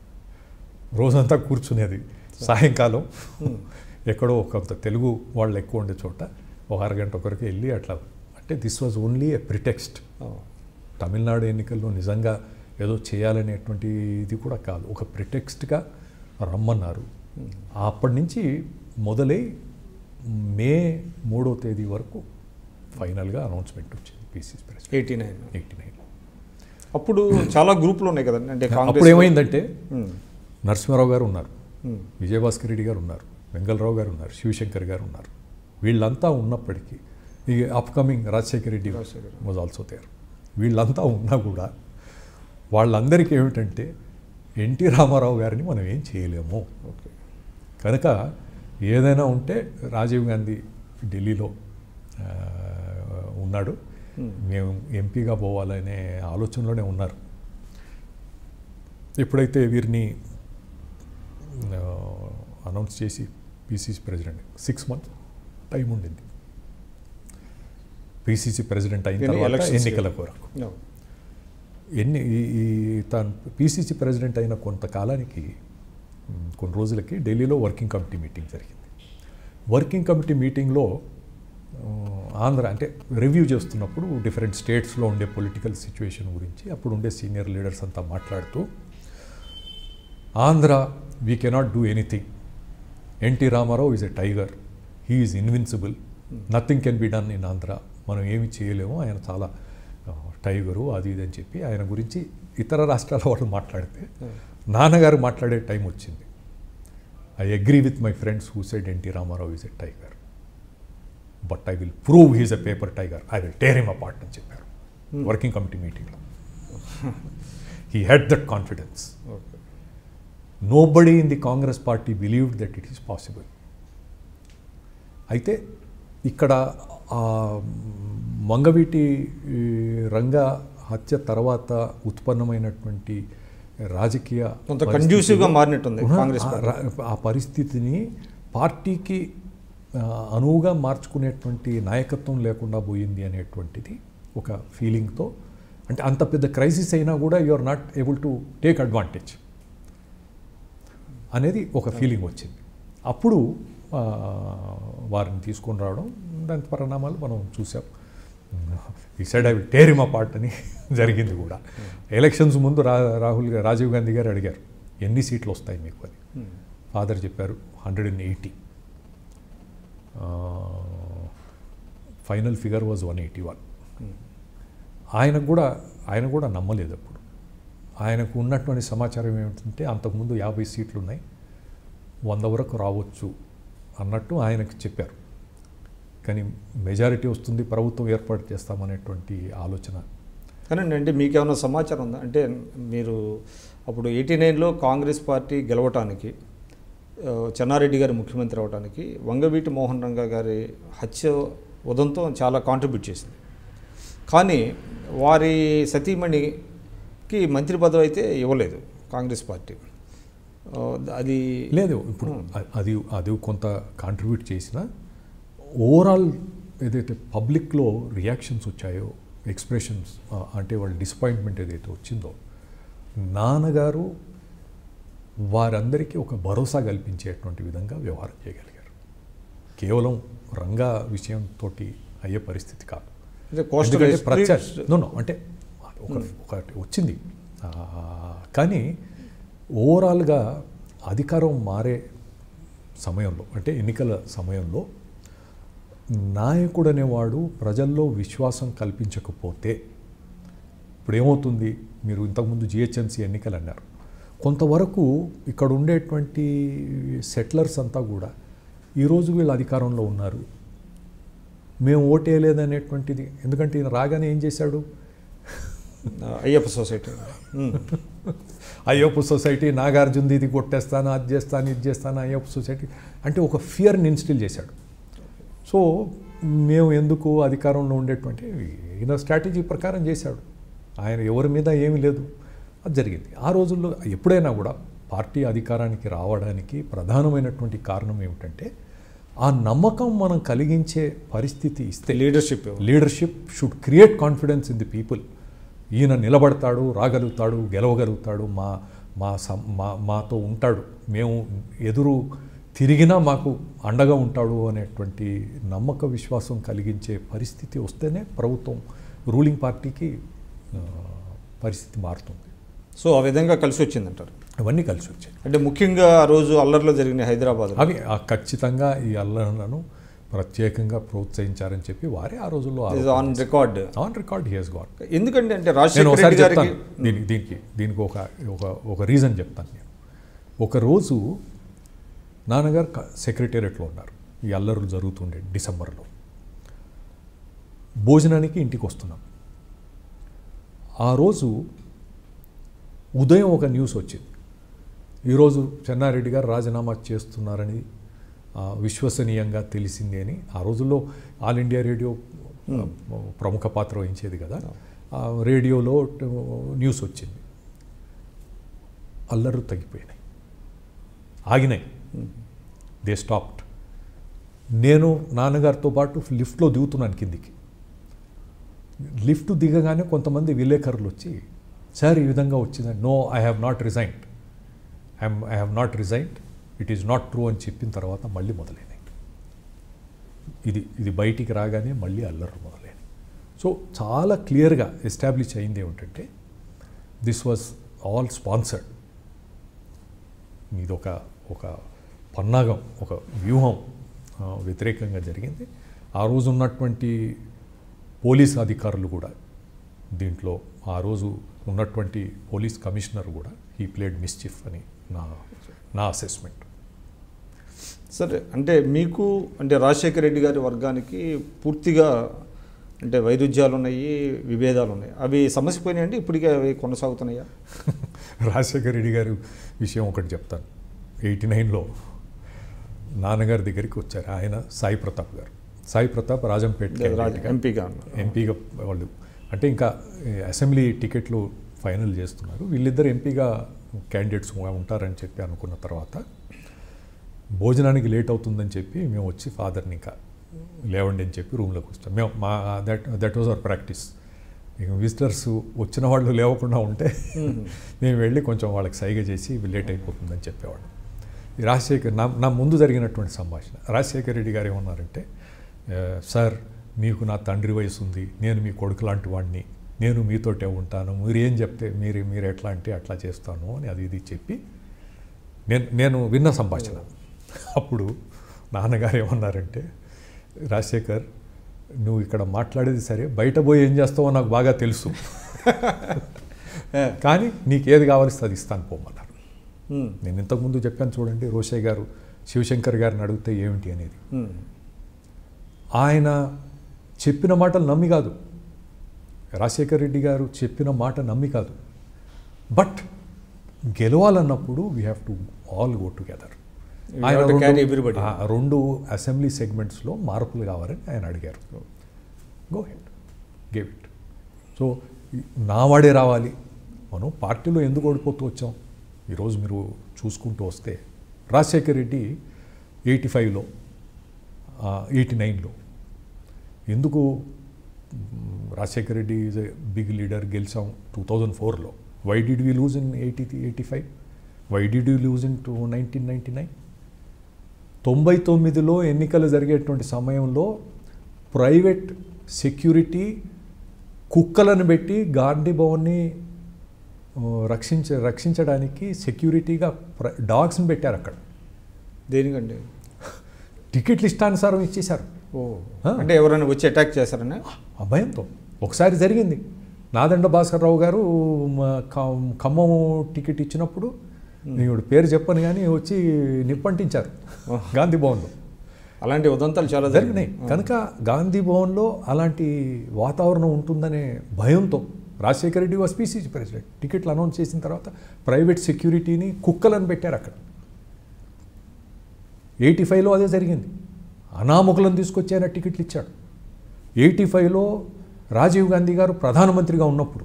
రోజంతా కూర్చునేది సాయంకాలం ఎక్కడో కొంత తెలుగు వాళ్ళు ఎక్కువ ఉండే చోట ఒక అరగంట ఒకరికి వెళ్ళి అట్లా అంటే this was only a pretext ఆ, తమిళనాడు ఎన్నికల్లో నిజంగా ఏదో చేయాలనేటువంటి ఇది కూడా కాదు ఒక ప్రిటెక్స్ట్గా రమ్మన్నారు అప్పటి నుంచి మొదలై మే మూడో తేదీ వరకు ఫైనల్గా అనౌన్స్మెంట్ వచ్చింది PCC president eighty nine eighty nine అప్పుడు చాలా గ్రూపులు ఉన్నాయి కదండి అంటే అప్పుడు కాంగ్రెస్ ఏమైందంటే ఉమ్, నరసింహారావు గారు ఉన్నారు ఉమ్, విజయభాస్కర్ రెడ్డి గారు ఉన్నారు వెంగళరావు గారు ఉన్నారు శివశంకర్ గారు ఉన్నారు వీళ్ళంతా ఉన్నప్పటికీ ఈ upcoming Rajasekhara Reddy Rajasekhar. Was also there వీళ్ళంతా ఉన్నా కూడా వాళ్ళందరికీ ఏమిటంటే ఎన్టీ రామారావు గారిని మనం ఏం చేయలేము ఓకే కనుక ఏదైనా ఉంటే రాజీవ్ గాంధీ ఢిల్లీలో ఆ, ఉన్నాడు మేము ఎంపీగా పోవాలనే ఆలోచనలోనే ఉన్నారు ఎప్పుడైతే వీరిని అనౌన్స్ చేసి PCC president six months time ఉండింది పీసీసీ ప్రెసిడెంట్ అయిన ఎన్ని తర్వాత elections ఎన్నికల కొరకు No. ఎన్ని ఈ ఈ తాను పీసీసీ ప్రెసిడెంట్ అయిన కొంతకాలానికి మ్, కొన్ని రోజులకి ఢిల్లీలో వర్కింగ్ కమిటీ మీటింగ్ జరిగింది వర్కింగ్ కమిటీ మీటింగ్లో ఆ, ఆంధ్ర అంటే రివ్యూ చేస్తున్నప్పుడు డిఫరెంట్ స్టేట్స్లో ఉండే పొలిటికల్ సిచ్యువేషన్ గురించి అప్పుడు ఉండే సీనియర్ లీడర్స్ అంతా మాట్లాడుతూ Andhra we cannot do anything NT Ramarao is a tiger he is invincible nothing can be done in Andhra మనం ఏమి చేయలేము ఆయన చాలా ఆ, టైగరు అది ఇది అని చెప్పి ఆయన గురించి ఇతర రాష్ట్రాల వాళ్ళు మాట్లాడితే నాన్నగారు మాట్లాడే టైం వచ్చింది I agree with my friends who said NT Ramarao is a tiger but I will prove he's a paper tiger I will tear him apart అని చెప్పారు వర్కింగ్ కమిటీ మీటింగ్లో he had that confidence okay nobody in the Congress party believed that it is possible అయితే ఇక్కడ ఆ మంగవీటి ఈ, రంగ హత్య తర్వాత ఉత్పన్నమైనటువంటి రాజకీయ కొంత పరిస్థితిలో- కండ్యూసివ్గా మారినట్టుంది ఆ, కాంగ్రెస్ ఆ పార్టీ. రా- ఆ పరిస్థితిని పార్టీకి ఆ, అనువుగా మార్చుకునేటువంటి నాయకత్వం లేకుండా పోయింది అనేటువంటిది ఒక ఫీలింగ్తో అంటే అంత పెద్ద క్రైసిస్ అయినా కూడా you are not able to take advantage అనేది ఒక ఫీలింగ్ వచ్చింది అప్పుడు ఆ, వారిని తీసుకొని రావడం దాని పరిణామాలు మనం చూసాం ఈ side I will tear him apart అని జరిగింది కూడా ఎలక్షన్స్ ముందు రా రాహుల్ గా- రాజీవ్ గాంధీ గారు అడిగారు ఎన్ని సీట్లు వస్తాయి మీకు అని ఫాదర్ చెప్పారు hundred and eighty final figure was one eighty one ఆయనకు కూడా ఆయన కూడా నమ్మలేదు అప్పుడు ఆయనకు ఉన్నటువంటి సమాచారం ఏమిటంటే అంతకుముందు యాభై సీట్లు ఉన్నాయి వంద వరకు రావచ్చు అన్నట్టు ఆయనకు చెప్పారు కానీ మెజారిటీ వస్తుంది ప్రభుత్వం ఏర్పాటు చేస్తామనేటువంటి ఆలోచన కానీ అంటే మీకేమైనా సమాచారం ఉందా అంటే మీరు అప్పుడు ఎయిటీ నైన్లో కాంగ్రెస్ పార్టీ గెలవటానికి ఆ, చెన్నారెడ్డి గారు ముఖ్యమంత్రి అవడానికి వంగవీటి మోహన్ రంగా గారి హత్య ఉదంతం చాలా కాంట్రిబ్యూట్ చేసింది కానీ వారి సతీమణికి మంత్రి పదవి అయితే ఇవ్వలేదు కాంగ్రెస్ పార్టీ ఆ, అది లేదు ఇప్పుడు అ- అది అది కొంత కాంట్రిబ్యూట్ చేసిన ఓవరాల్ ఏదైతే పబ్లిక్లో రియాక్షన్స్ వచ్చాయో ఎక్స్ప్రెషన్స్ అంటే వాళ్ళ డిసప్పాయింట్మెంట్ ఏదైతే వచ్చిందో నాన్నగారు వారందరికీ ఒక భరోసా కల్పించేటువంటి విధంగా వ్యవహారం చేయగలిగారు కేవలం రంగా విషయంతో అయ్యే పరిస్థితి కాదు అంటే కోస్టల్ ఎందుకంటే ప్రత్యక్ష ఎస్ప్రిట్- నో నో అంటే ఒక ఒకటి వచ్చింది ఆ, కానీ ఓవరాల్గా అధికారం మారే సమయంలో అంటే ఎన్నికల సమయంలో నాయకుడు అనేవాడు ప్రజల్లో విశ్వాసం కల్పించకపోతే ఇప్పుడు ఏమవుతుంది మీరు ఇంతకుముందు జిహెచ్ఎంసీ ఎన్నికలు అన్నారు కొంతవరకు ఇక్కడ ఉండేటువంటి సెటిలర్స్ అంతా కూడా ఈరోజు వీళ్ళు అధికారంలో ఉన్నారు మేము ఓటేయలేదనేటువంటిది ఎందుకంటే ఈయన రాగానే ఏం చేశాడు అయ్యప్ప సొసైటీ ఉమ్. అయ్యప్ప సొసైటీ నాగార్జునది ఇది కొట్టేస్తాను అది చేస్తాను ఇది చేస్తాను అయ్యప్ప సొసైటీ అంటే ఒక ఫియర్ని ఇన్స్టిల్ చేశాడు సో మేము ఎందుకు అధికారంలో ఉండేటువంటి ఈయన స్ట్రాటజీ ప్రకారం చేశాడు ఆయన ఎవరి మీద ఏమీ లేదు అది జరిగింది ఆ రోజుల్లో ఎప్పుడైనా కూడా పార్టీ అధికారానికి రావడానికి ప్రధానమైనటువంటి కారణం ఏమిటంటే ఆ నమ్మకం మనం కలిగించే పరిస్థితి ఇస్తే leadership leadership should create confidence in the people ఈయన నిలబడతాడు రాగలుగుతాడు గెలవగలుగుతాడు మా మా సం- మా మాతో ఉంటాడు మేము ఎదురు తిరిగినా మాకు అండగా ఉంటాడు అనేటువంటి నమ్మక విశ్వాసం కలిగించే పరిస్థితి వస్తేనే ప్రభుత్వం రూలింగ్ పార్టీకి ఆ, పరిస్థితి మారుతుంది సో ఆ విధంగా కలిసి వచ్చిందంటారు అవన్నీ కలిసి వచ్చాయి అంటే ముఖ్యంగా ఆ రోజు అల్లర్లో జరిగిన హైదరాబాద్ అవి ఆ ఖచ్చితంగా ఈ అల్లర్లను ప్రత్యేకంగా ప్రోత్సహించారని చెప్పి వారే ఆ రోజుల్లో on record on record he has got ఎందుకంటే అంటే నేను రాజశేఖర ఒకసారి రెడ్డి గారికి చెప్తాను దీనికి దీనికి దీనికి ఒక ఒక ఒక రీజన్ చెప్తాను నేను ఒకరోజు నాన్నగారు క- సెక్రటేరియట్లో ఉన్నారు ఈ అల్లర్లు జరుగుతుండే డిసెంబర్లో భోజనానికి ఇంటికి వస్తున్నాం ఆ రోజు ఉదయం ఒక న్యూస్ వచ్చింది ఈరోజు చెన్నారెడ్డి గారు రాజీనామా చేస్తున్నారని ఆ, విశ్వసనీయంగా తెలిసింది అని ఆ రోజుల్లో ఆల్ ఇండియా రేడియో ఆ, ప్రముఖ పాత్ర వహించేది కదా ఆ రేడియోలో ట- న్యూస్ వచ్చింది అల్లర్లు తగ్గిపోయినాయి ఆగినాయి దే స్టాప్డ్ నేను నాన్నగారితో పాటు లిఫ్ట్లో దిగుతున్నాను కిందికి లిఫ్ట్ దిగగానే కొంతమంది విలేకరులు వచ్చి సార్ ఈ విధంగా వచ్చిందని no I have not resigned I'm I have not resigned it is not true అని చెప్పిన తర్వాత మళ్ళీ మొదలైనాయి ఇది ఇది బయటికి రాగానే మళ్ళీ అల్లర్లు మొదలైనవి సో చాలా క్లియర్గా ఎస్టాబ్లిష్ అయింది ఏమిటంటే దిస్ వాజ్ ఆల్ స్పాన్సర్డ్ ఇది ఒక ఒక పన్నాగం ఒక వ్యూహం ఆ, వ్యతిరేకంగా జరిగింది ఆ రోజు ఉన్నటువంటి పోలీస్ అధికారులు కూడా దీంట్లో ఆ రోజు ఉన్నటువంటి పోలీస్ కమిషనర్ కూడా ఈ ప్లేడ్ మిస్చిఫ్ అని నా నా అసెస్మెంట్ సరే అంటే మీకు అంటే రాజశేఖర రెడ్డి గారి వర్గానికి పూర్తిగా అంటే వైరుధ్యాలు ఉన్నాయి విభేదాలు ఉన్నాయి అవి సమసిపోయినాయండి ఇప్పటికే అవి కొనసాగుతున్నాయా రాజశేఖర రెడ్డి గారి విషయం ఒకటి చెప్తాను ఎయిటీ నైన్లో నాన్నగారి దగ్గరికి వచ్చారు ఆయన సాయి ప్రతాప్ గారు సాయి ప్రతాప్ రాజంపేట రాజ candidate గా ఎంపీగా ఉన్నారు ఎంపీగా వాళ్ళు అంటే ఇంకా ఈ అసెంబ్లీ టికెట్లు ఫైనల్ చేస్తున్నారు వీళ్ళిద్దరు ఎంపీగా క్యాండిడేట్స్ ఉంటారని చెప్పి అనుకున్న తర్వాత భోజనానికి లేట్ అవుతుందని చెప్పి మేము వచ్చి ఫాదర్ని ఇంకా లేవండి అని చెప్పి రూమ్లోకి వస్తాం మేము మా that that was our practice ఇక విజిటర్స్ వచ్చిన వాళ్ళు లేవకుండా ఉంటే మేము వెళ్ళి కొంచెం వాళ్ళకి సైగ చేసి లేట్ అయిపోతుందని చెప్పేవాడు ఈ రాజశేఖర్ నా నా ముందు జరిగినటువంటి సంభాషణ రాజశేఖర్ రెడ్డి గారు ఏమన్నారంటే "ఆ, సార్ మీకు నా తండ్రి వయసు ఉంది నేను మీ కొడుకు లాంటి వాడిని నేను మీతోటే ఉంటాను మీరు ఏం చెప్తే మీరు మీరు ఎట్లా అంటే అట్లా చేస్తాను అని అది ఇది చెప్పి నేను నేను విన్న సంభాషణ అప్పుడు నాన్నగారు ఏమన్నారంటే రాజశేఖర్ నువ్వు ఇక్కడ మాట్లాడేది సరే బయట పోయి ఏం చేస్తావో నాకు బాగా తెలుసు కానీ నీకు ఏది కావాల్సి అది ఇస్తాను పోమన్నారు ఉమ్, నేను ఇంతకుముందు చెప్పాను చూడండి రోషయ్య గారు శివశంకర్ గారిని అడిగితే ఏమిటి అనేది ఉమ్, ఆయన చెప్పిన మాటలు నమ్మి కాదు రాజశేఖర్ రెడ్డి గారు చెప్పిన మాట నమ్మి కాదు బట్ గెలవాలన్నప్పుడు we have to all go together You have to carry everybody. రెండు అసెంబ్లీ సెగ్మెంట్స్లో మార్పులు కావాలని ఆయన అడిగారు go head gave it so నా వాడే రావాలి మనం పార్టీలో ఎందుకు ఓడిపోతూ వచ్చాం ఈరోజు మీరు చూసుకుంటూ వస్తే రాజశేఖర్ రెడ్డి ఎయిటీ ఫైవ్లో ఎయిటీ నైన్లో ఎందుకు hmm, Rajasekhar Reddy is a big leader గెలిచాం టూ థౌజండ్ ఫోర్లో why did we lose in eighty eighty five why did you lose in two nineteen ninety nine తొంభై తొమ్మిదిలో ఎన్నికలు జరిగేటువంటి సమయంలో ప్రైవేట్ సెక్యూరిటీ కుక్కలను పెట్టి గాంధీ భవన్ని ఆ, రక్షించ రక్షించడానికి సెక్యూరిటీగా ప్ర- డాగ్స్ని పెట్టారు అక్కడ దేనికండి టికెట్లు ఇష్టానుసారం ఇచ్చేశారు ఓ ఆ. అంటే ఎవరైనా వచ్చి అటాక్ చేశారనే ఆ భయంతో ఒకసారి జరిగింది నాదండ భాస్కర్ రావు గారు మా ఖ- ఖమ్మం టికెట్ ఇచ్చినప్పుడు నేను పేరు చెప్పను కానీ వచ్చి నిప్పంటించారు గాంధీ భవన్లో అలాంటి ఉదంతాలు చాలా జరిగినాయి కనుక గాంధీ భవన్లో అలాంటి వాతావరణం ఉంటుందనే భయంతో Rajasekhara Reddy was PCC president టికెట్లు అనౌన్స్ చేసిన తర్వాత ప్రైవేట్ సెక్యూరిటీని కుక్కలను పెట్టారు అక్కడ ఎయిటీ ఫైవ్లో అదే జరిగింది అనామకులను తీసుకొచ్చి ఆయన టికెట్లు ఇచ్చాడు ఎయిటీ ఫైవ్లో రాజీవ్ గాంధీ గారు ప్రధానమంత్రిగా ఉన్నప్పుడు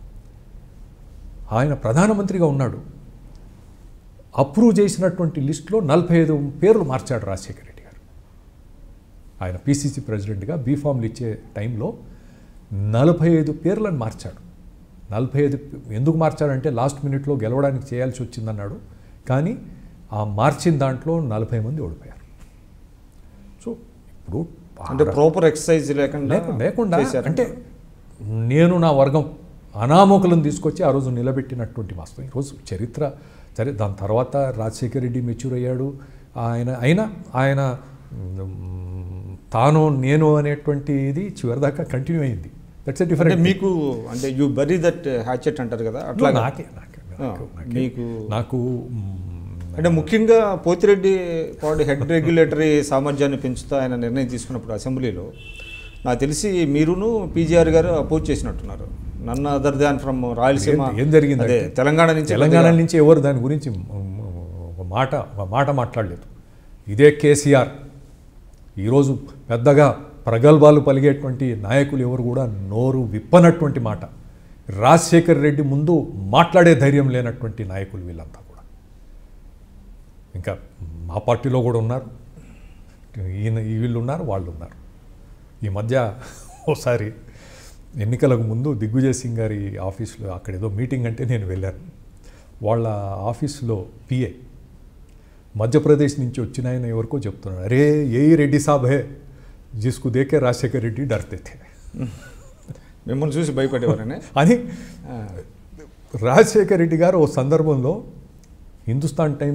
ఆయన ప్రధానమంత్రిగా ఉన్నాడు అప్రూవ్ చేసినటువంటి లిస్టులో నలభై ఐదు పేర్లు మార్చాడు రాజశేఖర రెడ్డి గారు ఆయన పీసీసీ ప్రెసిడెంట్గా బీఫామ్లు ఇచ్చే టైంలో నలభై ఐదు పేర్లను మార్చాడు నలభై ఐదు ఎందుకు మార్చాడంటే లాస్ట్ మినిట్లో గెలవడానికి చేయాల్సి వచ్చిందన్నాడు కానీ ఆ మార్చిన దాంట్లో నలభై మంది ఓడిపోయారు సో ఇప్పుడు అంటే ప్రాపర్ ఎక్సర్సైజ్ లేకుండా లేకుండా లేకుండా చేశారు. అంటే నేను నా వర్గం అనామకులను తీసుకొచ్చి ఆ రోజు నిలబెట్టినటువంటి వాస్తవం ఈరోజు చరిత్ర సరే దాని తర్వాత రాజశేఖర రెడ్డి మెచ్యూర్ అయ్యాడు ఆయన అయినా ఆయన మ్, తాను నేను అనేటువంటి ఇది చివరిదాకా కంటిన్యూ అయింది దట్స్ ఎ అంటే డిఫరెంట్ మీకు అంటే యూ బరీ దట్ హ్యాచెట్ అంటారు కదా అట్లా నాకే నాకే నాకు- ఆ, నాకే- మీకు నాకు మ్, అంటే ముఖ్యంగా పోతిరెడ్డి పాడు హెడ్ రెగ్యులేటరీ సామర్థ్యాన్ని పెంచుతూ ఆయన నిర్ణయం తీసుకున్నప్పుడు అసెంబ్లీలో నాకు తెలిసి మీరును పీజీఆర్ గారు అపోజ్ చేసినట్టున్నారు నన్ను అదర్ దాన్ ఫ్రమ్ రాయలసీమ ఏం- ఏం జరిగిందంటే, అదే తెలంగాణ నుంచి తెలంగాణ నుంచి ఎవరు దాని గురించి మ్, మ్, ఒక మాట ఒక మాట మాట్లాడలేదు ఇదే కేసీఆర్ ఈరోజు పెద్దగా ప్రగల్భాలు పలిగేటువంటి నాయకులు ఎవరు కూడా నోరు విప్పనటువంటి మాట రాజశేఖర్ రెడ్డి ముందు మాట్లాడే ధైర్యం లేనటువంటి నాయకులు వీళ్ళంతా కూడా ఇంకా మా పార్టీలో కూడా ఉన్నారు ఈయన ఈ వీళ్ళు ఉన్నారు వాళ్ళు ఉన్నారు ఈ మధ్య ఓసారి ఎన్నికలకు ముందు దిగ్విజయ్ సింగ్ గారి ఆఫీస్లో అక్కడ ఏదో మీటింగ్ అంటే నేను వెళ్ళాను వాళ్ళ ఆఫీస్లో పిఏ మధ్యప్రదేశ్ నుంచి వచ్చిన ఆయన ఎవరికో చెప్తున్నాడు అరే ఏ రెడ్డి సాబ్ హే జిస్కు దేకే రాజశేఖర్ రెడ్డి డర్తే థే మిమ్మల్ని చూసి భయపడేవారనే అని ఆ, రాజశేఖర్ రెడ్డి గారు ఓ సందర్భంలో హిందుస్థాన్ టైమ్స్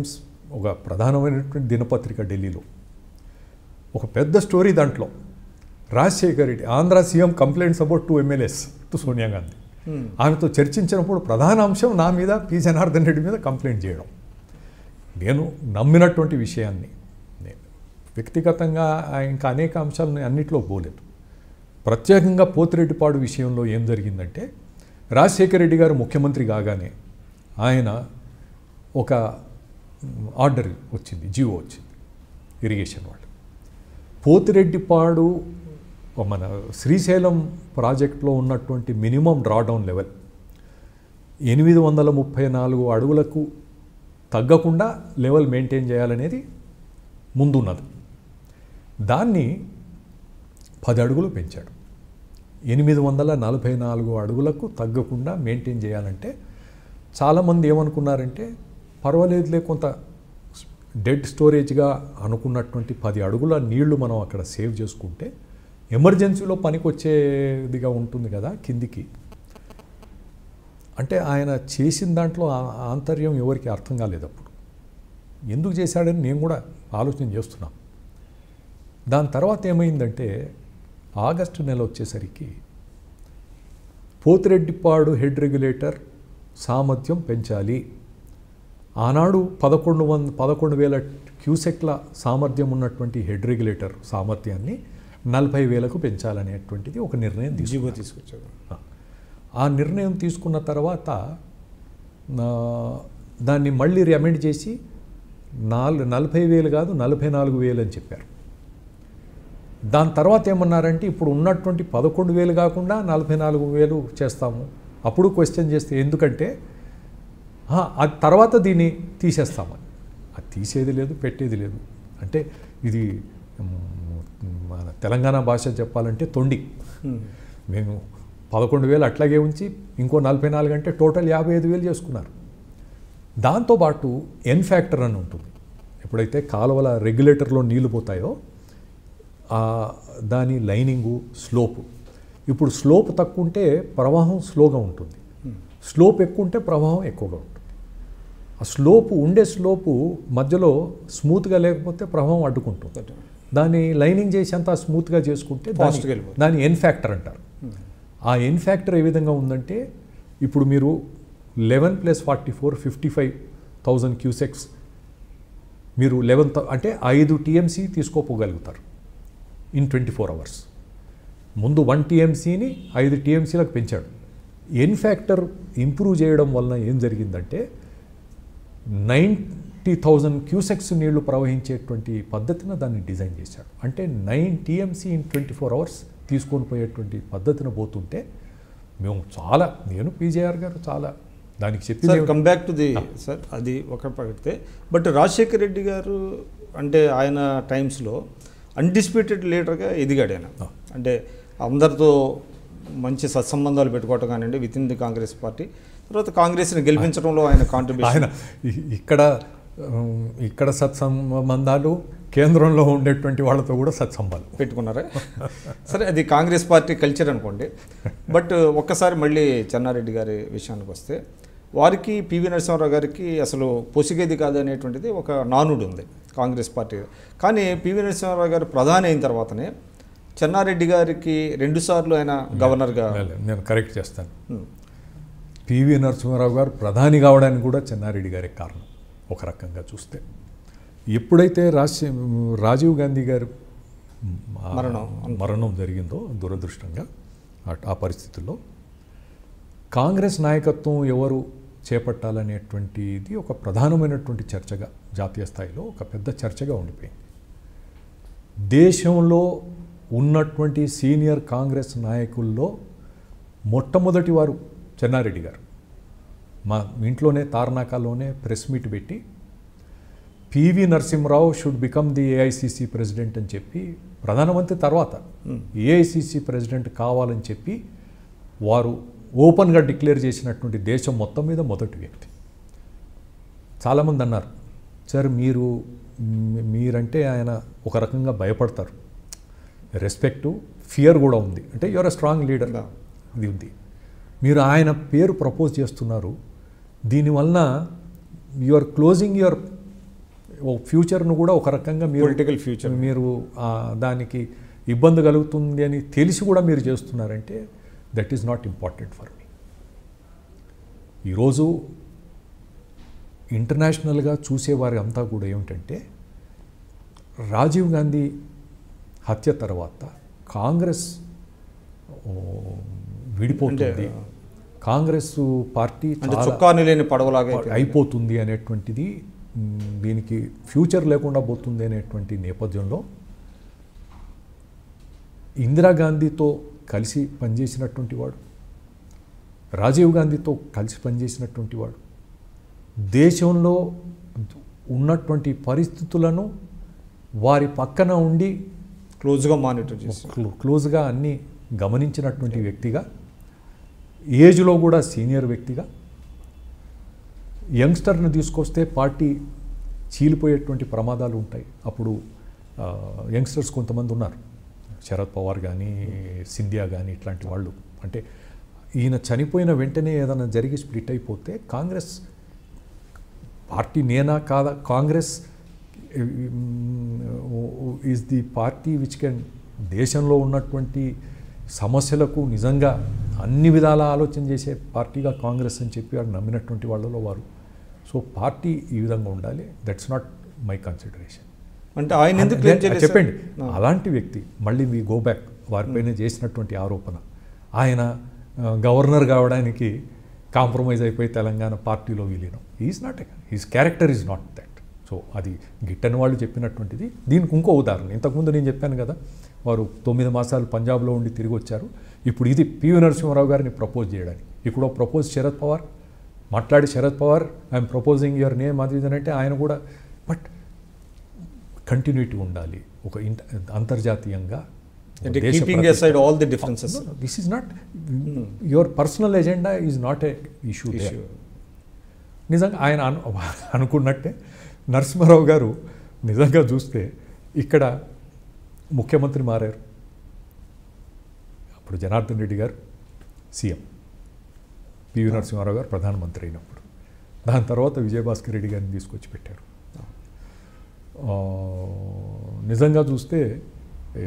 ఒక ప్రధానమైనటువంటి దినపత్రిక ఢిల్లీలో ఒక పెద్ద స్టోరీ దాంట్లో Rajasekhar Reddy Andhra CM complaints about two MLAs to Sonia Gandhi ఆమెతో చర్చించినప్పుడు ప్రధాన అంశం నా మీద పి జనార్దన్ రెడ్డి మీద కంప్లైంట్ చేయడం నేను నమ్మినటువంటి విషయాన్ని నేను వ్యక్తిగతంగా ఇంకా అనేక అంశాలను అన్నిట్లో పోలేదు ప్రత్యేకంగా పోతిరెడ్డిపాడు విషయంలో ఏం జరిగిందంటే రాజశేఖర రెడ్డి గారు ముఖ్యమంత్రి కాగానే ఆయన ఒక ఆర్డర్ వచ్చింది జియో వచ్చింది ఇరిగేషన్ వాళ్ళు పోతిరెడ్డిపాడు మన శ్రీశైలం ప్రాజెక్ట్లో ఉన్నటువంటి మినిమం డ్రాడౌన్ లెవెల్ ఎనిమిది వందల ముప్పై నాలుగు అడుగులకు తగ్గకుండా లెవెల్ మెయింటైన్ చేయాలనేది ముందున్నది దాన్ని పది అడుగులు పెంచాడు ఎనిమిది వందల నలభై నాలుగు అడుగులకు తగ్గకుండా మెయింటైన్ చేయాలంటే చాలామంది ఏమనుకున్నారంటే పర్వాలేదులే కొంత డెడ్ స్టోరేజ్గా అనుకున్నటువంటి పది అడుగుల నీళ్లు మనం అక్కడ సేవ్ చేసుకుంటే ఎమర్జెన్సీలో పనికొచ్చేదిగా ఉంటుంది కదా కిందికి అంటే ఆయన చేసిన దాంట్లో ఆ- ఆంతర్యం ఎవరికి అర్థం కాలేదు అప్పుడు ఎందుకు చేశాడని నేను కూడా ఆలోచన చేస్తున్నా దాని తర్వాత ఏమైందంటే ఆగస్టు నెల వచ్చేసరికి పోతిరెడ్డిపాడు హెడ్ రెగ్యులేటర్ సామర్థ్యం పెంచాలి ఆనాడు పదకొండు వంద పదకొండు వేల క్యూసెక్ల సామర్థ్యం ఉన్నటువంటి హెడ్ రెగ్యులేటర్ సామర్థ్యాన్ని నలభై వేలకు పెంచాలనేటువంటిది ఒక నిర్ణయం తీసుకు జీవో తీసుకొచ్చారు ఆ నిర్ణయం తీసుకున్న తర్వాత ఆ, దాన్ని మళ్ళీ రిమెండ్ చేసి నాలుగు నలభై వేలు కాదు నలభై నాలుగు వేలు అని చెప్పారు దాని తర్వాత ఏమన్నారంటే ఇప్పుడు ఉన్నటువంటి పదకొండు వేలు కాకుండా నలభై నాలుగు వేలు చేస్తాము అప్పుడు క్వశ్చన్ చేస్తే ఎందుకంటే "ఆ, అది తర్వాత దీన్ని తీసేస్తామని అది తీసేది లేదు పెట్టేది లేదు అంటే ఇది మ్, మన తెలంగాణ భాష చెప్పాలంటే తొండి ఉమ్. మేము పదకొండు వేలు అట్లాగే ఉంచి ఇంకో నలభై నాలుగు అంటే టోటల్ యాభై ఐదు వేలు చేసుకున్నారు దాంతోపాటు ఎన్ ఫ్యాక్టర్ అని ఉంటుంది ఎప్పుడైతే కాలువల రెగ్యులేటర్లో నీళ్లు పోతాయో ఆ దాని లైనింగు స్లోపు ఇప్పుడు స్లోప్ తక్కువ ఉంటే ప్రవాహం స్లోగా ఉంటుంది స్లోప్ ఎక్కువ ఉంటే ప్రవాహం ఎక్కువగా ఉంటుంది ఆ స్లోపు ఉండే స్లోపు మధ్యలో స్మూత్గా లేకపోతే ప్రవాహం అడ్డుకుంటుంది దాన్ని లైనింగ్ చేసి అంతా స్మూత్గా చేసుకుంటే దాన్ని- Fastగా వెళ్ళిపోతుంది. దాన్ని ఎన్ ఫ్యాక్టర్ అంటారు ఆ ఎన్ ఫ్యాక్టర్ ఏ విధంగా ఉందంటే ఇప్పుడు మీరు eleven plus forty four fifty five thousand cusecs మీరు లెవెన్ అంటే ఐదు టీఎంసీ తీసుకోపోగలుగుతారు ఇన్ ట్వంటీ ఫోర్ అవర్స్ ముందు వన్ టీఎంసీని ఐదు టీఎంసీలకు పెంచాడు ఎన్ ఫ్యాక్టర్ ఇంప్రూవ్ చేయడం వలన ఏం జరిగిందంటే నైంటీ థౌజండ్ క్యూసెక్స్ నీళ్లు ప్రవహించేటువంటి పద్ధతిన దాన్ని డిజైన్ చేశాడు అంటే nine TMC in twenty four hours తీసుకొని పోయేటువంటి పద్ధతిన పోతుంటే మేము చాలా నేను పీజేఆర్ గారు చాలా దానికి సార్ చెప్పింది come back to the sir అది ఒక పెడితే బట్ రాజశేఖర్ రెడ్డి గారు అంటే ఆయన టైమ్స్లో అన్డిస్ప్యూటెడ్ లీడర్గా ఎదిగాడు ఆయన ఆ. అంటే అందరితో మంచి సత్సంబంధాలు పెట్టుకోవటం కానివ్వండి with in the Congress party తర్వాత కాంగ్రెస్ని గెలిపించడంలో ఆయన ఆయన కాంట్రిబ్యూషన్ ఇ- ఇక్కడ ఉమ్, ఇక్కడ సత్సంబంధాలు కేంద్రంలో ఉండేటువంటి వాళ్ళతో కూడా సత్సంబంధాలు పెట్టుకున్నారా సరే అది కాంగ్రెస్ పార్టీ కల్చర్ అనుకోండి బట్ ఒక్కసారి మళ్ళీ చెన్నారెడ్డి గారి విషయానికి వస్తే వారికి పివి నరసింహారావు గారికి అసలు పొసిగేది కాదు అనేటువంటిది ఒక నానుడు ఉంది కాంగ్రెస్ పార్టీ కానీ పివి నరసింహారావు గారు ప్రధాని అయిన తర్వాతనే చెన్నారెడ్డి గారికి రెండుసార్లు ఆయన గవర్నర్గా నేను కరెక్ట్ చేస్తాను ఉమ్, పివి నరసింహారావు గారు ప్రధాని కావడానికి కూడా చెన్నారెడ్డి గారే కారణం ఒక రకంగా చూస్తే ఎప్పుడైతే రాజ రాజీవ్ గాంధీ గారు ఆ మరణం. మరణం జరిగిందో దురదృష్టంగా ఆ- ఆ పరిస్థితుల్లో కాంగ్రెస్ నాయకత్వం ఎవరు చేపట్టాలనేటువంటిది ఒక ప్రధానమైనటువంటి చర్చగా జాతీయ స్థాయిలో ఒక పెద్ద చర్చగా ఉండిపోయింది దేశంలో ఉన్నటువంటి సీనియర్ కాంగ్రెస్ నాయకుల్లో మొట్టమొదటి వారు చెన్నారెడ్డి గారు మా ఇంట్లోనే తార్నాకాలోనే ప్రెస్ మీట్ పెట్టి PV Narasimha Rao should become the AICC president అని చెప్పి ప్రధానమంత్రి తర్వాత ఏఐసిసి ప్రెసిడెంట్ కావాలని చెప్పి వారు ఓపెన్గా డిక్లేర్ చేసినటువంటి దేశం మొత్తం మీద మొదటి వ్యక్తి చాలామంది అన్నారు సార్ మీరు మీ- మీరంటే ఆయన ఒక రకంగా భయపడతారు రెస్పెక్టు ఫియర్ కూడా ఉంది అంటే your a strong leader Yeah. ఇది ఉంది మీరు ఆయన పేరు ప్రపోజ్ చేస్తున్నారు దీనివలన you are closing your oh ఫ్యూచర్ను కూడా ఒక రకంగా మీరు పొలిటికల్ ఫ్యూచర్ మీరు ఆ, దానికి ఇబ్బంది కలుగుతుంది అని తెలిసి కూడా మీరు చేస్తున్నారంటే that is not important for me ఈరోజు ఇంటర్నేషనల్గా చూసేవారి అంతా కూడా ఏమిటంటే రాజీవ్ గాంధీ హత్య తర్వాత కాంగ్రెస్ ఓ, విడిపోతుంది కాంగ్రెస్ పార్టీ అంటే చాలా చుక్కాని లేని పడవలాగా అయిపోయింది. అయిపోతుంది అనేటువంటిది మ్, దీనికి ఫ్యూచర్ లేకుండా పోతుంది అనేటువంటి నేపథ్యంలో ఇందిరాగాంధీతో కలిసి పనిచేసినటువంటి వాడు రాజీవ్ గాంధీతో కలిసి పనిచేసినటువంటి వాడు దేశంలో ఉన్నటువంటి పరిస్థితులను వారి పక్కన ఉండి క్లోజ్గా మానిటర్ చేసి క్లో- క్లోజ్గా అన్నీ గమనించినటువంటి వ్యక్తిగా ఏజ్లో కూడా సీనియర్ వ్యక్తిగా యంగ్స్టర్ని తీసుకొస్తే పార్టీ చీలిపోయేటువంటి ప్రమాదాలు ఉంటాయి అప్పుడు ఆ, యంగ్స్టర్స్ కొంతమంది ఉన్నారు శరద్ పవార్ కానీ సింధియా కానీ ఇట్లాంటి వాళ్ళు అంటే ఈయన చనిపోయిన వెంటనే ఏదైనా జరిగి స్ప్లిట్ అయిపోతే కాంగ్రెస్ పార్టీ నేనా కాదా Congress is the party which can దేశంలో ఉన్నటువంటి సమస్యలకు నిజంగా అన్ని విధాల ఆలోచన చేసే పార్టీగా కాంగ్రెస్ అని చెప్పి వారు నమ్మినటువంటి వాళ్ళలో వారు సో పార్టీ ఈ విధంగా ఉండాలి దట్స్ నాట్ మై కన్సిడరేషన్ అంటే ఆయన ఎందుకు claim చేయలేదు సార్? చెప్పండి ఆ. అలాంటి వ్యక్తి మళ్ళీ మీ గో బ్యాక్ వారిపైన చేసినటువంటి ఆరోపణ ఆయన ఆ, గవర్నర్ కావడానికి కాంప్రమైజ్ అయిపోయి తెలంగాణ పార్టీలో విలీనం is not his character is not that so అది గిట్టని వాళ్ళు చెప్పినటువంటిది దీనికి ఇంకో ఉదాహరణ ఇంతకుముందు నేను చెప్పాను కదా వారు తొమ్మిది మాసాలు పంజాబ్లో ఉండి తిరిగి వచ్చారు ఇప్పుడు ఇది పివి నరసింహారావు గారిని ప్రపోజ్ చేయడానికి ఇప్పుడు ప్రపోజ్ శరద్ పవార్ మాట్లాడి Sharad Pawar I'm proposing your name అది ఇది అని అంటే ఆయన కూడా బట్ కంటిన్యూటీ ఉండాలి ఒక ఇంట అంతర్జాతీయంగా అంటే దేశ కీపింగ్ ప్రతిష్ట. aside all the differences. This is not your personal agenda is not a issue Issue. నిజంగా ఆయన అను అనుకున్నట్టే నరసింహారావు గారు నిజంగా చూస్తే ఇక్కడ ముఖ్యమంత్రి మారారు అప్పుడు జనార్దన్ రెడ్డి గారు సీఎం పివి నరసింహారావు గారు ప్రధానమంత్రి అయినప్పుడు దాని తర్వాత విజయభాస్కర్ రెడ్డి గారిని తీసుకొచ్చి పెట్టారు ఆ, నిజంగా చూస్తే ఏ,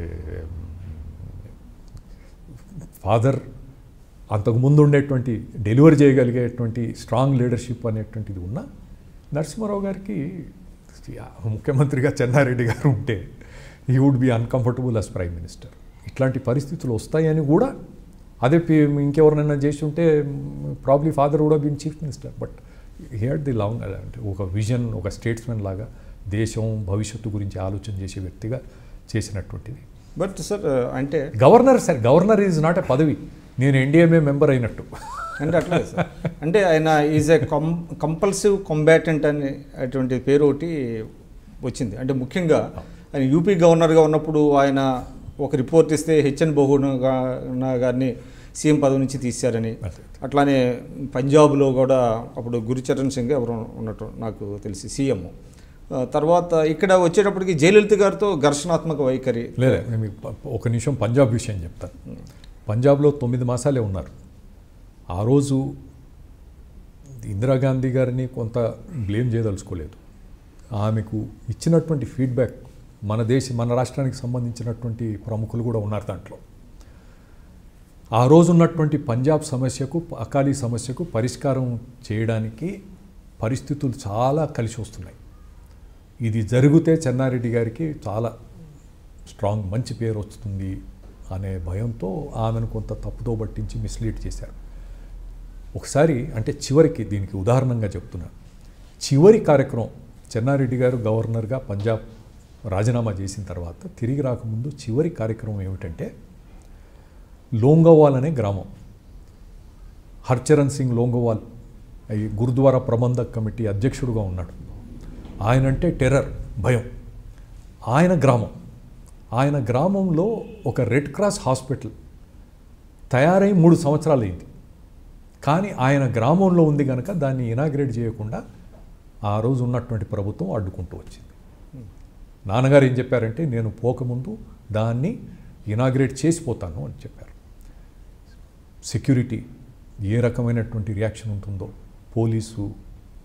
ఫాదర్ అంతకుముందు ఉండేటువంటి డెలివరీ చేయగలిగేటువంటి స్ట్రాంగ్ లీడర్షిప్ అనేటువంటిది ఉన్నా నరసింహారావు గారికి ముఖ్యమంత్రిగా చెన్నారెడ్డి గారు ఉంటే he would be uncomfortable as prime minister ఇట్లాంటి పరిస్థితులు వస్తాయని కూడా అదే పి- ఇంకెవరినైనా చేసి ఉంటే ప్రాబ్లీ ఫాదర్ కూడా been chief minister but here the long అంటే ఒక విజన్ ఒక స్టేట్స్మెన్ లాగా దేశం భవిష్యత్తు గురించి ఆలోచన చేసే వ్యక్తిగా చేసినటువంటిది బట్ సార్ అంటే governor sir governor is not a పదవి నేను ఎన్డీఎంఏ మెంబర్ అయినట్టు అంటే అట్లా సార్ అంటే ఆయన ఈజ్ ఏ కం కంపల్సివ్ కంబాటెంట్ అనే అటువంటి పేరు ఒకటి వచ్చింది అంటే ముఖ్యంగా ఆయన యూపీ గవర్నర్గా ఉన్నప్పుడు ఆయన ఒక రిపోర్ట్ ఇస్తే హెచ్ఎన్ బహున గారిని సీఎం పదవి నుంచి తీశారని అదే. అట్లానే పంజాబ్లో కూడా అప్పుడు గురుచరణ్ సింగ్ ఎవరు ఉన్నట్టు నాకు తెలిసి సీఎం తర్వాత ఇక్కడ వచ్చేటప్పటికి జయలలిత గారితో ఘర్షణాత్మక వైఖరి లేదా నేను మీకు ప- ఒక నిమిషం పంజాబ్ విషయం చెప్తాను పంజాబ్లో తొమ్మిది మాసాలే ఉన్నారు ఆ రోజు ఇందిరాగాంధీ గారిని కొంత బ్లేమ్ చేయదలుచుకోలేదు ఆమెకు ఇచ్చినటువంటి ఫీడ్బ్యాక్ మన దేశ మన రాష్ట్రానికి సంబంధించినటువంటి ప్రముఖులు కూడా ఉన్నారు దాంట్లో ఆ రోజు ఉన్నటువంటి పంజాబ్ సమస్యకు అకాలీ సమస్యకు పరిష్కారం చేయడానికి పరిస్థితులు చాలా కలిసి వస్తున్నాయి ఇది జరిగితే చెన్నారెడ్డి గారికి చాలా స్ట్రాంగ్ మంచి పేరు వస్తుంది అనే భయంతో ఆమెను కొంత తప్పుతో పట్టించి మిస్లీడ్ చేశారు ఒకసారి అంటే చివరికి దీనికి ఉదాహరణంగా చెప్తున్నా చివరి కార్యక్రమం చెన్నారెడ్డి గారు గవర్నర్గా పంజాబ్ రాజీనామా చేసిన తర్వాత తిరిగి రాకముందు చివరి కార్యక్రమం ఏమిటంటే లోంగోవాల్ అనే గ్రామం హర్చరణ్ సింగ్ లోంగోవాల్ ఈ గురుద్వారా ప్రబంధక్ కమిటీ అధ్యక్షుడుగా ఉన్నాడు ఆయన అంటే టెర్రర్ భయం ఆయన గ్రామం ఆయన గ్రామంలో ఒక రెడ్ క్రాస్ హాస్పిటల్ తయారై మూడు సంవత్సరాలు అయింది కానీ ఆయన గ్రామంలో ఉంది కనుక దాన్ని ఇనాగ్రేట్ చేయకుండా ఆ రోజు ఉన్నటువంటి ప్రభుత్వం అడ్డుకుంటూ వచ్చింది నాన్నగారు ఏం చెప్పారంటే నేను పోకముందు దాన్ని ఇనాగ్రేట్ చేసిపోతాను అని చెప్పారు సెక్యూరిటీ ఏ రకమైనటువంటి రియాక్షన్ ఉంటుందో పోలీసు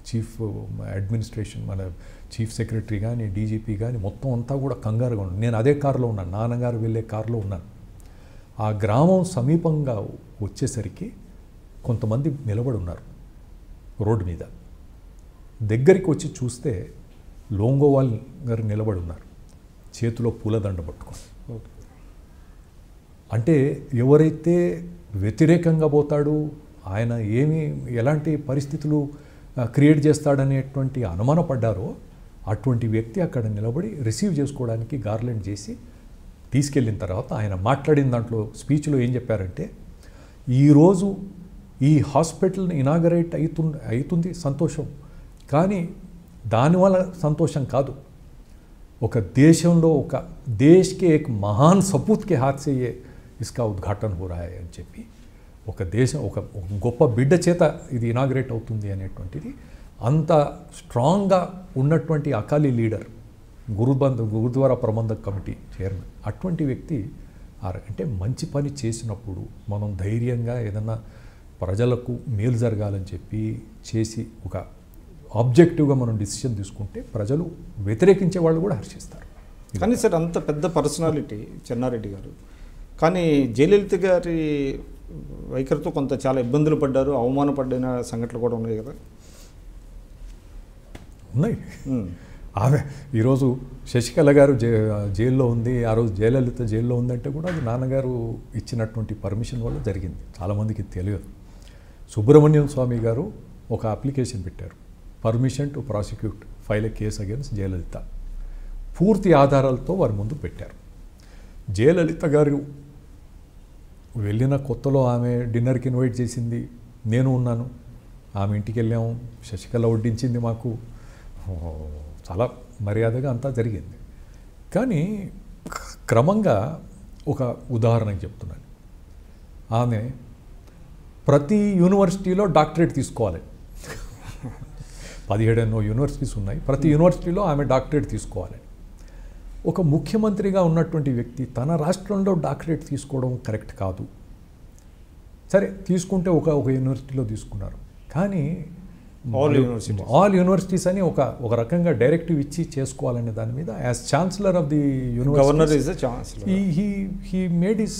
చీఫ్ అడ్మినిస్ట్రేషన్ మన చీఫ్ సెక్రటరీ కానీ డీజీపీ కానీ మొత్తం అంతా కూడా కంగారుగా ఉన్నాను నేను అదే కారులో ఉన్నాను నాన్నగారు వెళ్ళే కారులో ఉన్నాను ఆ గ్రామం సమీపంగా వచ్చేసరికి కొంతమంది నిలబడి ఉన్నారు రోడ్డు మీద దగ్గరికి వచ్చి చూస్తే లోంగోవాల్ గారు నిలబడి ఉన్నారు చేతిలో పూలదండ పట్టుకొని ఓకే అంటే ఎవరైతే వ్యతిరేకంగా పోతాడు ఆయన ఏమి ఎలాంటి పరిస్థితులు ఆ, క్రియేట్ చేస్తాడనేటువంటి అనుమానపడ్డారో అటువంటి వ్యక్తి అక్కడ నిలబడి రిసీవ్ చేసుకోవడానికి గార్లెండ్ చేసి తీసుకెళ్ళిన తర్వాత ఆయన మాట్లాడిన దాంట్లో స్పీచ్లో ఏం చెప్పారంటే ఈరోజు ఈ హాస్పిటల్ ఇనాగరేట్ అవుతుంది అవుతుంది సంతోషం కానీ దానివల్ల సంతోషం కాదు ఒక దేశంలో ఒక देश के एक महान सपूत के हाथ से ये इसका उद्घाटन हो रहा है అని చెప్పి ఒక దేశం ఒక ఒక గొప్ప బిడ్డ చేత ఇది ఇనాగ్రేట్ అవుతుంది అనేటువంటిది అంత స్ట్రాంగ్గా ఉన్నటువంటి అకాలీ లీడర్ గురుబంధ గురుద్వారా ప్రబంధక్ కమిటీ చైర్మన్ అటువంటి వ్యక్తి ఆ- అంటే మంచి పని చేసినప్పుడు మనం ధైర్యంగా ఏదన్నా ప్రజలకు మేలు జరగాలని చెప్పి చేసి ఒక ఆబ్జెక్టివ్గా మనం డిసిషన్ తీసుకుంటే ప్రజలు వ్యతిరేకించే వాళ్ళు కూడా హర్షిస్తారు కానీ సార్ అంత పెద్ద పర్సనాలిటీ చెన్నారెడ్డి గారు కానీ జయలలిత గారి వైఖరితో కొంత చాలా ఇబ్బందులు పడ్డారు అవమానపడిన సంఘటనలు కూడా ఉన్నాయి కదా ఉన్నాయి ఉమ్. ఆమె ఈరోజు శశికళ గారు జై జైల్లో ఉంది ఆ రోజు జయలలిత జైల్లో ఉందంటే కూడా అది నాన్నగారు ఇచ్చినటువంటి పర్మిషన్ వల్ల జరిగింది చాలామందికి తెలియదు సుబ్రహ్మణ్యం స్వామి గారు ఒక అప్లికేషన్ పెట్టారు permission to prosecute file a case against Jayalalithaa పూర్తి ఆధారాలతో వారి ముందు పెట్టారు జయలలిత గారు వెళ్ళిన కొత్తలో ఆమె డిన్నర్కి ఇన్వైట్ చేసింది నేను ఉన్నాను ఆమె ఇంటికి వెళ్ళాము శశికళ వడ్డించింది మాకు ఓ, చాలా మర్యాదగా అంతా జరిగింది కానీ క్రమంగా ఒక ఉదాహరణకి చెప్తున్నాను ఆమె ప్రతి యూనివర్సిటీలో డాక్టరేట్ తీసుకోవాలి పదిహేడెన్నో యూనివర్సిటీస్ ఉన్నాయి ప్రతి యూనివర్సిటీలో ఆమె డాక్టరేట్ తీసుకోవాలి ఒక ముఖ్యమంత్రిగా ఉన్నటువంటి వ్యక్తి తన రాష్ట్రంలో డాక్టరేట్ తీసుకోవడం కరెక్ట్ కాదు సరే తీసుకుంటే ఒక ఒక యూనివర్సిటీలో తీసుకున్నారు కానీ All universities. ఆల్ యూనివర్సిటీస్ అని ఒక ఒక రకంగా డైరెక్టివ్ ఇచ్చి చేసుకోవాలనే దాని మీద as chancellor of the governor university is the chance he he he made is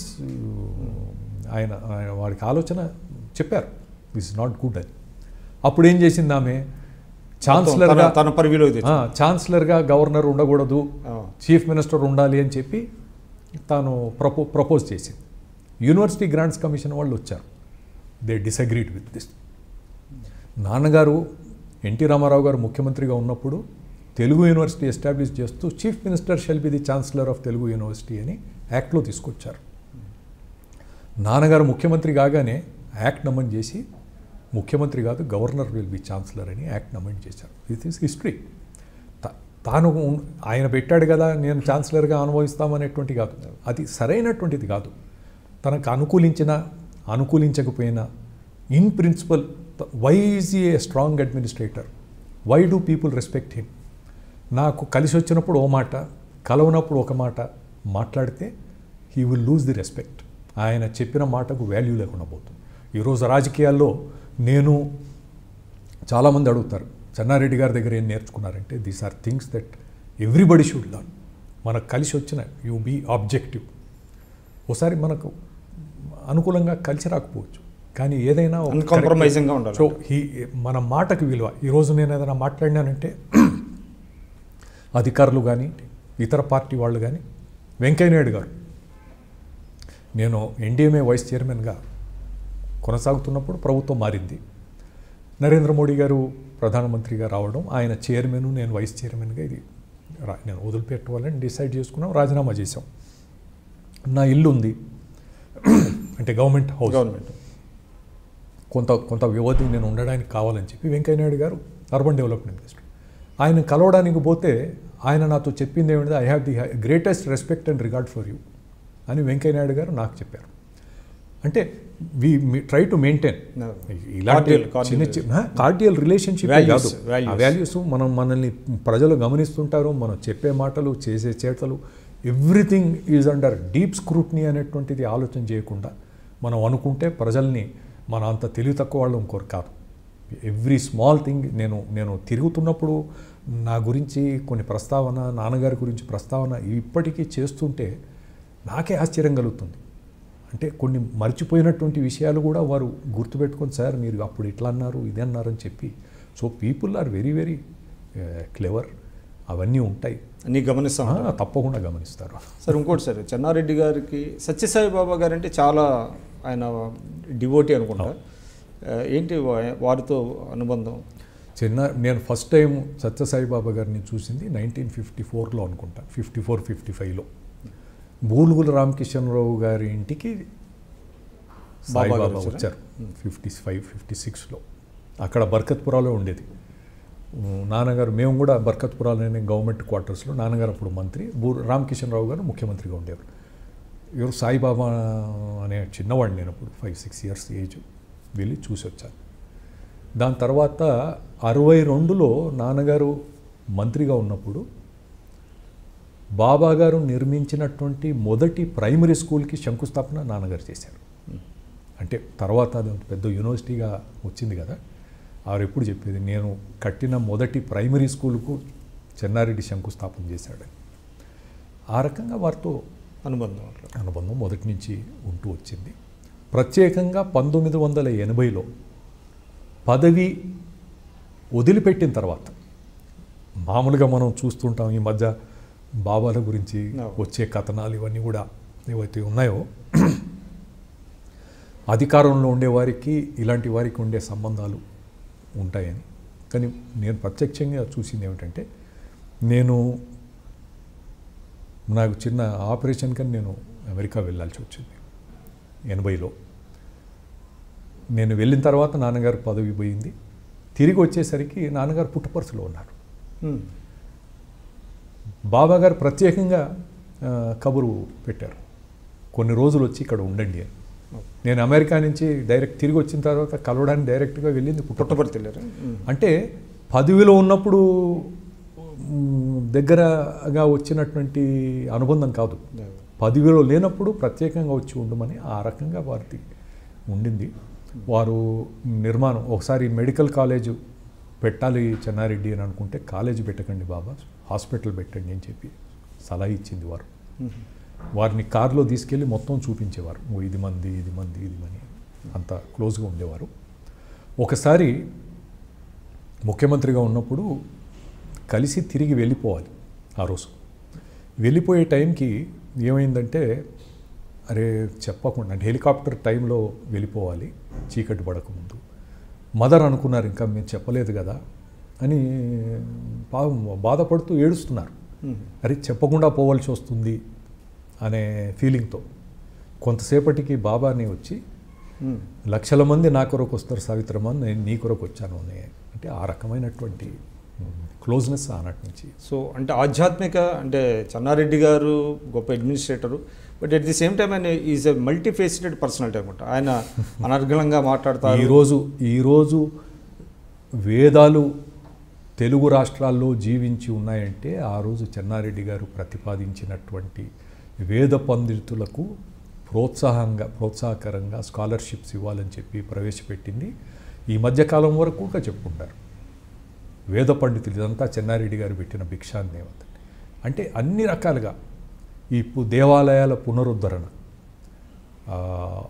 ఆయన ఆయన వాడికి ఆలోచన చెప్పారు దిస్ ఇస్ నాట్ గుడ్ అని అప్పుడు ఏం చేసింది ఆమె ఛాన్సలర్గా తన పరివిలో ఇది ఆ, ఛాన్సలర్గా గవర్నర్ ఉండకూడదు చీఫ్ మినిస్టర్ ఉండాలి అని చెప్పి తాను ప్రపో ప్రపోజ్ చేసింది యూనివర్సిటీ గ్రాంట్స్ కమిషన్ వాళ్ళు వచ్చారు దే డిసగ్రీడ్ విత్ దిస్ నాన్నగారు ఎన్టీ రామారావు గారు ముఖ్యమంత్రిగా ఉన్నప్పుడు తెలుగు యూనివర్సిటీ ఎస్టాబ్లిష్ చేస్తూ chief minister shall be the chancellor of Telugu university అని యాక్ట్లో తీసుకొచ్చారు నాన్నగారు ముఖ్యమంత్రి కాగానే యాక్ట్ నమన్ చేసి ముఖ్యమంత్రి కాదు గవర్నర్ విల్ బి ఛాన్సలర్ అని యాక్ట్ నమెంట్ చేశారు దిస్ ఈస్ హిస్టరీ తాను ఉన్- ఆయన పెట్టాడు కదా నేను ఛాన్సలర్గా అనుభవిస్తామనేటువంటి కాదు అది సరైనటువంటిది కాదు తనకు అనుకూలించిన అనుకూలించకపోయినా in principle why is a strong administrator why do people respect him నాకు కలిసి వచ్చినప్పుడు ఓ మాట కలవనప్పుడు ఒక మాట మాట్లాడితే he will lose the respect ఆయన చెప్పిన మాటకు వాల్యూ లేకుండా పోతుంది ఈరోజు రాజకీయాల్లో నేను చాలామంది అడుగుతారు చెన్నారెడ్డి గారి దగ్గర ఏం నేర్చుకున్నారంటే these are things that everybody should learn మనకు కలిసి వచ్చిన యూ బీ ఆబ్జెక్టివ్ ఒకసారి మనకు అనుకూలంగా కలిసి రాకపోవచ్చు కానీ ఏదైనా ఒక Uncompromising గా ఉండాలి. సో ఈ మన మాటకు విలువ ఈరోజు నేను ఏదైనా మాట్లాడినానంటే అధికారులు కానీ ఇతర పార్టీ వాళ్ళు కానీ వెంకయ్యనాయుడు గారు నేను ఎన్డీఎంఏ వైస్ చైర్మన్గా కొనసాగుతున్నప్పుడు ప్రభుత్వం మారింది నరేంద్ర మోడీ గారు ప్రధానమంత్రిగా రావడం ఆయన చైర్మన్ నేను వైస్ చైర్మన్గా ఇది రా- నేను వదిలిపెట్టుకోవాలని డిసైడ్ చేసుకున్నాం రాజీనామా చేశాం నా ఇల్లు ఉంది అంటే గవర్నమెంట్ హౌస్ గవర్నమెంట్ కొంత కొంత వ్యవధి నేను ఉండడానికి కావాలని చెప్పి వెంకయ్యనాయుడు గారు అర్బన్ డెవలప్మెంట్ మినిస్టర్ ఆయన కలవడానికి పోతే ఆయన నాతో చెప్పింది ఏమిటంటే I have the greatest respect and regard for you అని వెంకయ్యనాయుడు గారు నాకు చెప్పారు అంటే we try to maintain No. ఇలాంటి Cordial, cordial చిన్న చిన్న కార్డియల్ రిలేషన్షిప్ Values, కాదు values. ఆ వాల్యూస్ మనం మనల్ని ప్రజలు గమనిస్తుంటారు మనం చెప్పే మాటలు చేసే చేతలు everything is under deep scrutiny అనేటువంటిది ఆలోచన చేయకుండా మనం అనుకుంటే ప్రజల్ని మన అంత తెలివి తక్కువ వాళ్ళు ఇంకోరు కాదు ఎవ్రీ స్మాల్ థింగ్ నేను నేను తిరుగుతున్నప్పుడు నా గురించి కొన్ని ప్రస్తావన నాన్నగారి గురించి ప్రస్తావన ఇప్పటికీ చేస్తుంటే నాకే ఆశ్చర్యం కలుగుతుంది అంటే కొన్ని మర్చిపోయినటువంటి విషయాలు కూడా వారు గుర్తుపెట్టుకొని సార్ మీరు అప్పుడు ఇట్లా అన్నారు ఇది అన్నారు అని చెప్పి so people are very very clever అవన్నీ ఉంటాయి అన్నీ గమనిస్తాం ఆ, తప్పకుండా గమనిస్తారు సార్ ఇంకోటి సార్ చెన్నారెడ్డి గారికి సత్యసాయి బాబా గారు అంటే చాలా ఆయన డివోటీ అనుకుంటా ఆ, ఏంటి వా- వారితో అనుబంధం చిన్న నేను ఫస్ట్ టైం సత్యసాయి బాబా గారిని చూసింది నైన్టీన్ ఫిఫ్టీ ఫోర్లో అనుకుంటా ఫిఫ్టీ ఫోర్ ఫిఫ్టీ ఫైవ్లో బూలుగుల రామకిషన్రావు గారి ఇంటికి బాబా గారు సాయిబాబా వచ్చారా? వచ్చారు ఫిఫ్టీ ఫైవ్ ఫిఫ్టీ సిక్స్లో అక్కడ బర్కత్పురాలో ఉండేది ఉమ్, నాన్నగారు మేము కూడా బర్కత్పురాలోనే గవర్నమెంట్ క్వార్టర్స్లో నాన్నగారు అప్పుడు మంత్రి బూ రామకిషన్ రావు గారు ముఖ్యమంత్రిగా ఉండేవారు ఎవరు సాయిబాబా అనే చిన్నవాడిని నేను అప్పుడు ఫైవ్ సిక్స్ ఇయర్స్ ఏజ్ వెళ్ళి చూసి వచ్చాను దాని తర్వాత అరవై రెండులో నాన్నగారు మంత్రిగా ఉన్నప్పుడు బాబా గారు నిర్మించినటువంటి మొదటి ప్రైమరీ స్కూల్కి శంకుస్థాపన నాన్నగారు చేశారు అంటే తర్వాత అది ఒక పెద్ద యూనివర్సిటీగా వచ్చింది కదా ఆవిడ ఎప్పుడు చెప్పేది నేను కట్టిన మొదటి ప్రైమరీ స్కూల్కు చెన్నారెడ్డి శంకుస్థాపన చేశాడని ఆ రకంగా వారితో అనుబంధం అట్లా అనుబంధం మొదటి నుంచి ఉంటూ వచ్చింది ప్రత్యేకంగా పంతొమ్మిది వందల ఎనభైలో పదవి వదిలిపెట్టిన తర్వాత మామూలుగా మనం చూస్తుంటాం ఈ మధ్య బాబాల గురించి No. వచ్చే కథనాలు ఇవన్నీ కూడా ఏవైతే ఉన్నాయో అధికారంలో ఉండే వారికి ఇలాంటి వారికి ఉండే సంబంధాలు ఉంటాయని కానీ నేను ప్రత్యక్షంగా చూసింది ఏమిటంటే నేను నాకు చిన్న ఆపరేషన్ కానీ నేను అమెరికా వెళ్ళాల్సి వచ్చింది ఎనభైలో నేను వెళ్ళిన తర్వాత నాన్నగారు పదవి పోయింది తిరిగి వచ్చేసరికి నాన్నగారు పుట్టపరుసులో ఉన్నారు ఉమ్. బాబా గారు ప్రత్యేకంగా ఆ, కబురు పెట్టారు కొన్ని రోజులు వచ్చి ఇక్కడ ఉండండి అని నేను అమెరికా నుంచి డైరెక్ట్ తిరిగి వచ్చిన తర్వాత కలవడానికి డైరెక్ట్గా వెళ్ళింది పుట్టపర్తి పుట్టపర్తి వెళ్ళారా ఉమ్. అంటే పదవిలో ఉన్నప్పుడు మ్, దగ్గరగా వచ్చినటువంటి అనుబంధం కాదు పదవిలో లేనప్పుడు ప్రత్యేకంగా వచ్చి ఉండమని ఆ రకంగా వారికి ఉండింది వారు నిర్మాణం ఒకసారి మెడికల్ కాలేజ్ పెట్టాలి చెన్నారెడ్డి అని అనుకుంటే కాలేజ్ పెట్టకండి బాబా హాస్పిటల్ పెట్టండి అని చెప్పి సలహా ఇచ్చింది వారు ఉమ్. వారిని కారులో తీసుకెళ్ళి మొత్తం చూపించేవారు ఓ ఇది మంది ఇది మంది ఇది మని అంత క్లోజ్గా ఉండేవారు ఒకసారి ముఖ్యమంత్రిగా ఉన్నప్పుడు కలిసి తిరిగి వెళ్ళిపోవాలి ఆ రోజు వెళ్ళిపోయే టైంకి ఏమైందంటే అరే చెప్పకుండా అంటే హెలికాప్టర్ టైంలో వెళ్ళిపోవాలి చీకటి పడకముందు మదర్ అనుకున్నారు ఇంకా మేము చెప్పలేదు కదా అని పాపం బాధపడుతూ ఏడుస్తున్నారు ఉమ్. అరే చెప్పకుండా పోవాల్సి వస్తుంది అనే ఫీలింగ్తో కొంతసేపటికి బాబాని వచ్చి ఉమ్. లక్షల మంది నా కొరకు వస్తారు సావిత్రమ్మ నేను నీ కొరకు వచ్చాను అని అంటే ఆ రకమైనటువంటి క్లోజ్నెస్ ఆనాటి నుంచి సో అంటే ఆధ్యాత్మిక అంటే చెన్నారెడ్డి గారు గొప్ప administrator but at the same time ఆయన is a multifaceted personality అనమాట ఆయన అనర్గళంగా మాట్లాడతారు ఈరోజు ఈరోజు వేదాలు తెలుగు రాష్ట్రాల్లో జీవించి ఉన్నాయంటే ఆ రోజు చెన్నారెడ్డి గారు ప్రతిపాదించినటువంటి వేద పండితులకు ప్రోత్సాహంగా ప్రోత్సాహకరంగా స్కాలర్షిప్స్ ఇవ్వాలని చెప్పి ప్రవేశపెట్టింది ఈ మధ్యకాలం వరకు కూడా చెప్పుకుంటారు వేద పండితులు ఇదంతా చెన్నారెడ్డి గారు పెట్టిన భిక్షాన్ దేవత అంటే అన్ని రకాలుగా ఈ పు- దేవాలయాల పునరుద్ధరణ ఆ,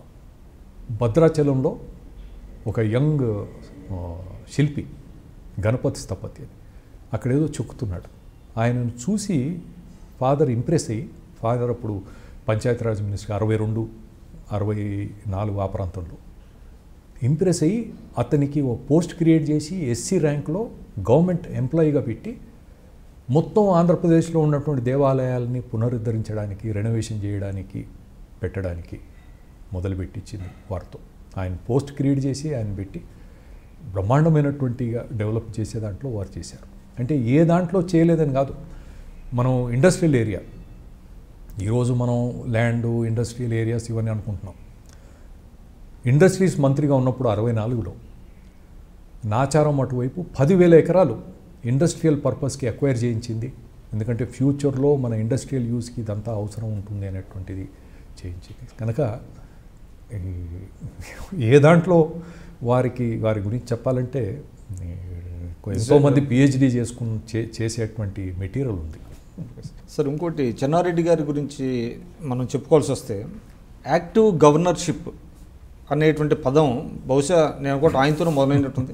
భద్రాచలంలో ఒక యంగ్ ఆ, శిల్పి గణపతి స్థపతి అని అక్కడ ఏదో చెక్కుతున్నాడు ఆయనను చూసి ఫాదర్ ఇంప్రెస్ అయ్యి ఫాదర్ అప్పుడు పంచాయతీరాజ్ మినిస్టర్ అరవై రెండు అరవై నాలుగు ఆ ప్రాంతంలో ఇంప్రెస్ అయ్యి అతనికి ఓ పోస్ట్ క్రియేట్ చేసి ఎస్సీ ర్యాంక్లో గవర్నమెంట్ ఎంప్లాయీగా పెట్టి మొత్తం ఆంధ్రప్రదేశ్లో ఉన్నటువంటి దేవాలయాలని పునరుద్ధరించడానికి రెనోవేషన్ చేయడానికి పెట్టడానికి మొదలుపెట్టించింది వారితో ఆయన పోస్ట్ క్రియేట్ చేసి ఆయన పెట్టి బ్రహ్మాండమైనటువంటిగా డెవలప్ చేసే దాంట్లో వారు చేశారు అంటే ఏ దాంట్లో చేయలేదని కాదు మనం ఇండస్ట్రియల్ ఏరియా ఈరోజు మనం ల్యాండ్ ఇండస్ట్రియల్ ఏరియాస్ ఇవన్నీ అనుకుంటున్నాం ఇండస్ట్రీస్ మంత్రిగా ఉన్నప్పుడు అరవై నాలుగులో నాచారం అటువైపు పదివేల ఎకరాలు ఇండస్ట్రియల్ పర్పస్కి అక్వైర్ చేయించింది ఎందుకంటే ఫ్యూచర్లో మన ఇండస్ట్రియల్ యూస్కి ఇదంతా అవసరం ఉంటుంది అనేటువంటిది చేయించింది కనుక ఈ ఏ దాంట్లో వారికి వారి గురించి చెప్పాలంటే ఈ, ఎంతోమంది పిహెచ్డి చేసుకుని చే- చేసేటువంటి మెటీరియల్ ఉంది సార్ ఇంకోటి చెన్నారెడ్డి గారి గురించి మనం చెప్పుకోవాల్సి వస్తే యాక్టివ్ గవర్నర్షిప్ అనేటువంటి పదం బహుశా నేను అనుకోవటం ఆయనతోనే మొదలైనట్టుంది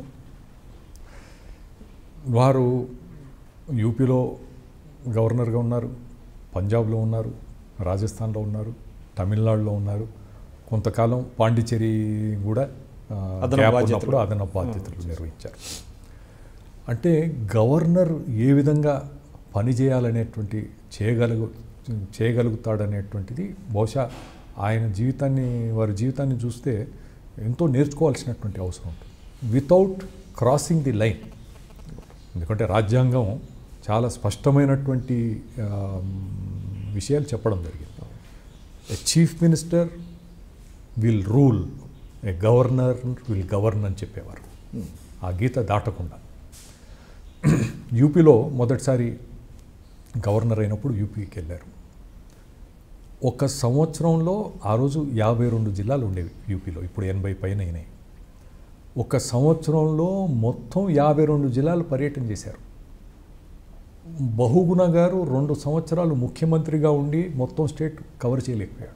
వారు యూపీలో గవర్నర్గా ఉన్నారు పంజాబ్లో ఉన్నారు రాజస్థాన్లో ఉన్నారు తమిళనాడులో ఉన్నారు కొంతకాలం పాండిచ్చేరి కూడా ఆ, అదనపు గ్యాప్ బాధ్యతలు. ఉన్నప్పుడు అదనపు బాధ్యతలు నిర్వహించారు అంటే గవర్నర్ ఏ విధంగా పనిచేయాలనేటువంటి చేయగలుగు చేయగలుగుతాడనేటువంటిది బహుశా ఆయన జీవితాన్ని వారి జీవితాన్ని చూస్తే ఎంతో నేర్చుకోవాల్సినటువంటి అవసరం ఉంటుంది వితౌట్ క్రాసింగ్ ది లైన్ ఎందుకంటే రాజ్యాంగం చాలా స్పష్టమైనటువంటి ఆ, విషయాలు చెప్పడం జరిగింది a chief minister will rule a governor will govern అని చెప్పేవారు ఆ గీత దాటకుండా యూపీలో మొదటిసారి గవర్నర్ అయినప్పుడు యూపీకి వెళ్ళారు ఒక సంవత్సరంలో ఆ రోజు యాభై రెండు జిల్లాలు ఉండేవి యూపీలో ఇప్పుడు ఎనభై పైన అయినాయి ఒక సంవత్సరంలో మొత్తం యాభై రెండు జిల్లాలు పర్యటన చేశారు బహుగుణ గారు రెండు సంవత్సరాలు ముఖ్యమంత్రిగా ఉండి మొత్తం స్టేట్ కవర్ చేయలేకపోయాడు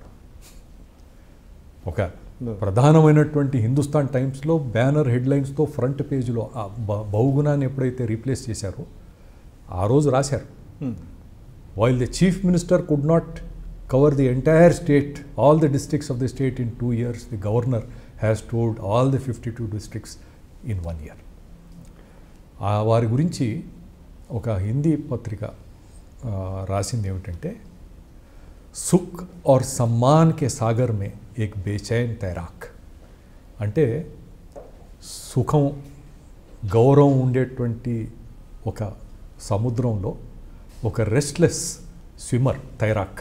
ఒక ప్రధానమైనటువంటి హిందుస్థాన్ టైమ్స్లో బ్యానర్ హెడ్లైన్స్తో ఫ్రంట్ పేజీలో ఆ బ- బహుగుణాన్ని ఎప్పుడైతే రీప్లేస్ చేశారో ఆ రోజు రాశారు while the chief minister could not cover the entire state all the districts of the state in two years the governor has told all the fifty two districts in one year వారి గురించి ఒక హిందీ పత్రిక ఆ, రాసింది ఏమిటంటే సుఖ్ और सम्मान के सागर में एक बेचैन तैराक అంటే సుఖం గౌరవం ఉండేటువంటి ఒక సముద్రంలో ఒక రెస్ట్లెస్ స్విమ్మర్ తైరాక్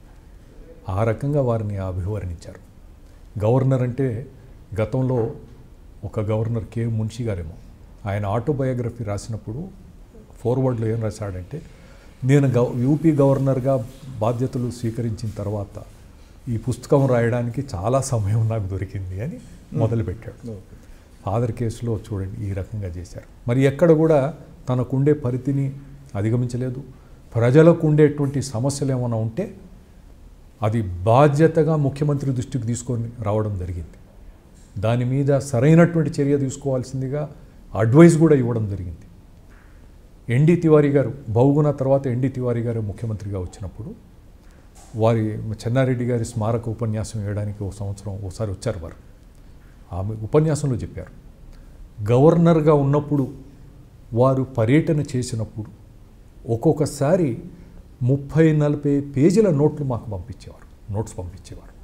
ఆ రకంగా వారిని అభివర్ణించారు గవర్నర్ అంటే గతంలో ఒక గవర్నర్ కే మున్షి గారేమో ఆయన ఆటోబయోగ్రఫీ రాసినప్పుడు ఫోర్వర్డ్లో ఏం రాశాడంటే నేను గవ యూపీ గవర్నర్గా బాధ్యతలు స్వీకరించిన తర్వాత ఈ పుస్తకం రాయడానికి చాలా సమయం నాకు దొరికింది అని మొదలుపెట్టాడు ఫాదర్ కేసులో చూడండి ఈ రకంగా చేశారు మరి ఎక్కడ కూడా తనకుండే పరిధిని అధిగమించలేదు ప్రజలకు ఉండేటువంటి సమస్యలు ఏమైనా ఉంటే అది బాధ్యతగా ముఖ్యమంత్రి దృష్టికి తీసుకొని రావడం జరిగింది దాని మీద సరైనటువంటి చర్య తీసుకోవాల్సిందిగా అడ్వైస్ కూడా ఇవ్వడం జరిగింది ఎన్డి తివారీ గారు బహుగుణ తర్వాత ఎన్డి తివారీ గారు ముఖ్యమంత్రిగా వచ్చినప్పుడు వారి చెన్నారెడ్డి గారి స్మారక ఉపన్యాసం వేయడానికి ఒక సంవత్సరం ఒకసారి వచ్చారు వారు ఆమె ఉపన్యాసంలో చెప్పారు గవర్నర్గా ఉన్నప్పుడు వారు పర్యటన చేసినప్పుడు ఒక్కొక్కసారి ముప్పై నలభై పేజీల నోట్లు మాకు పంపించేవారు నోట్స్ పంపించేవారు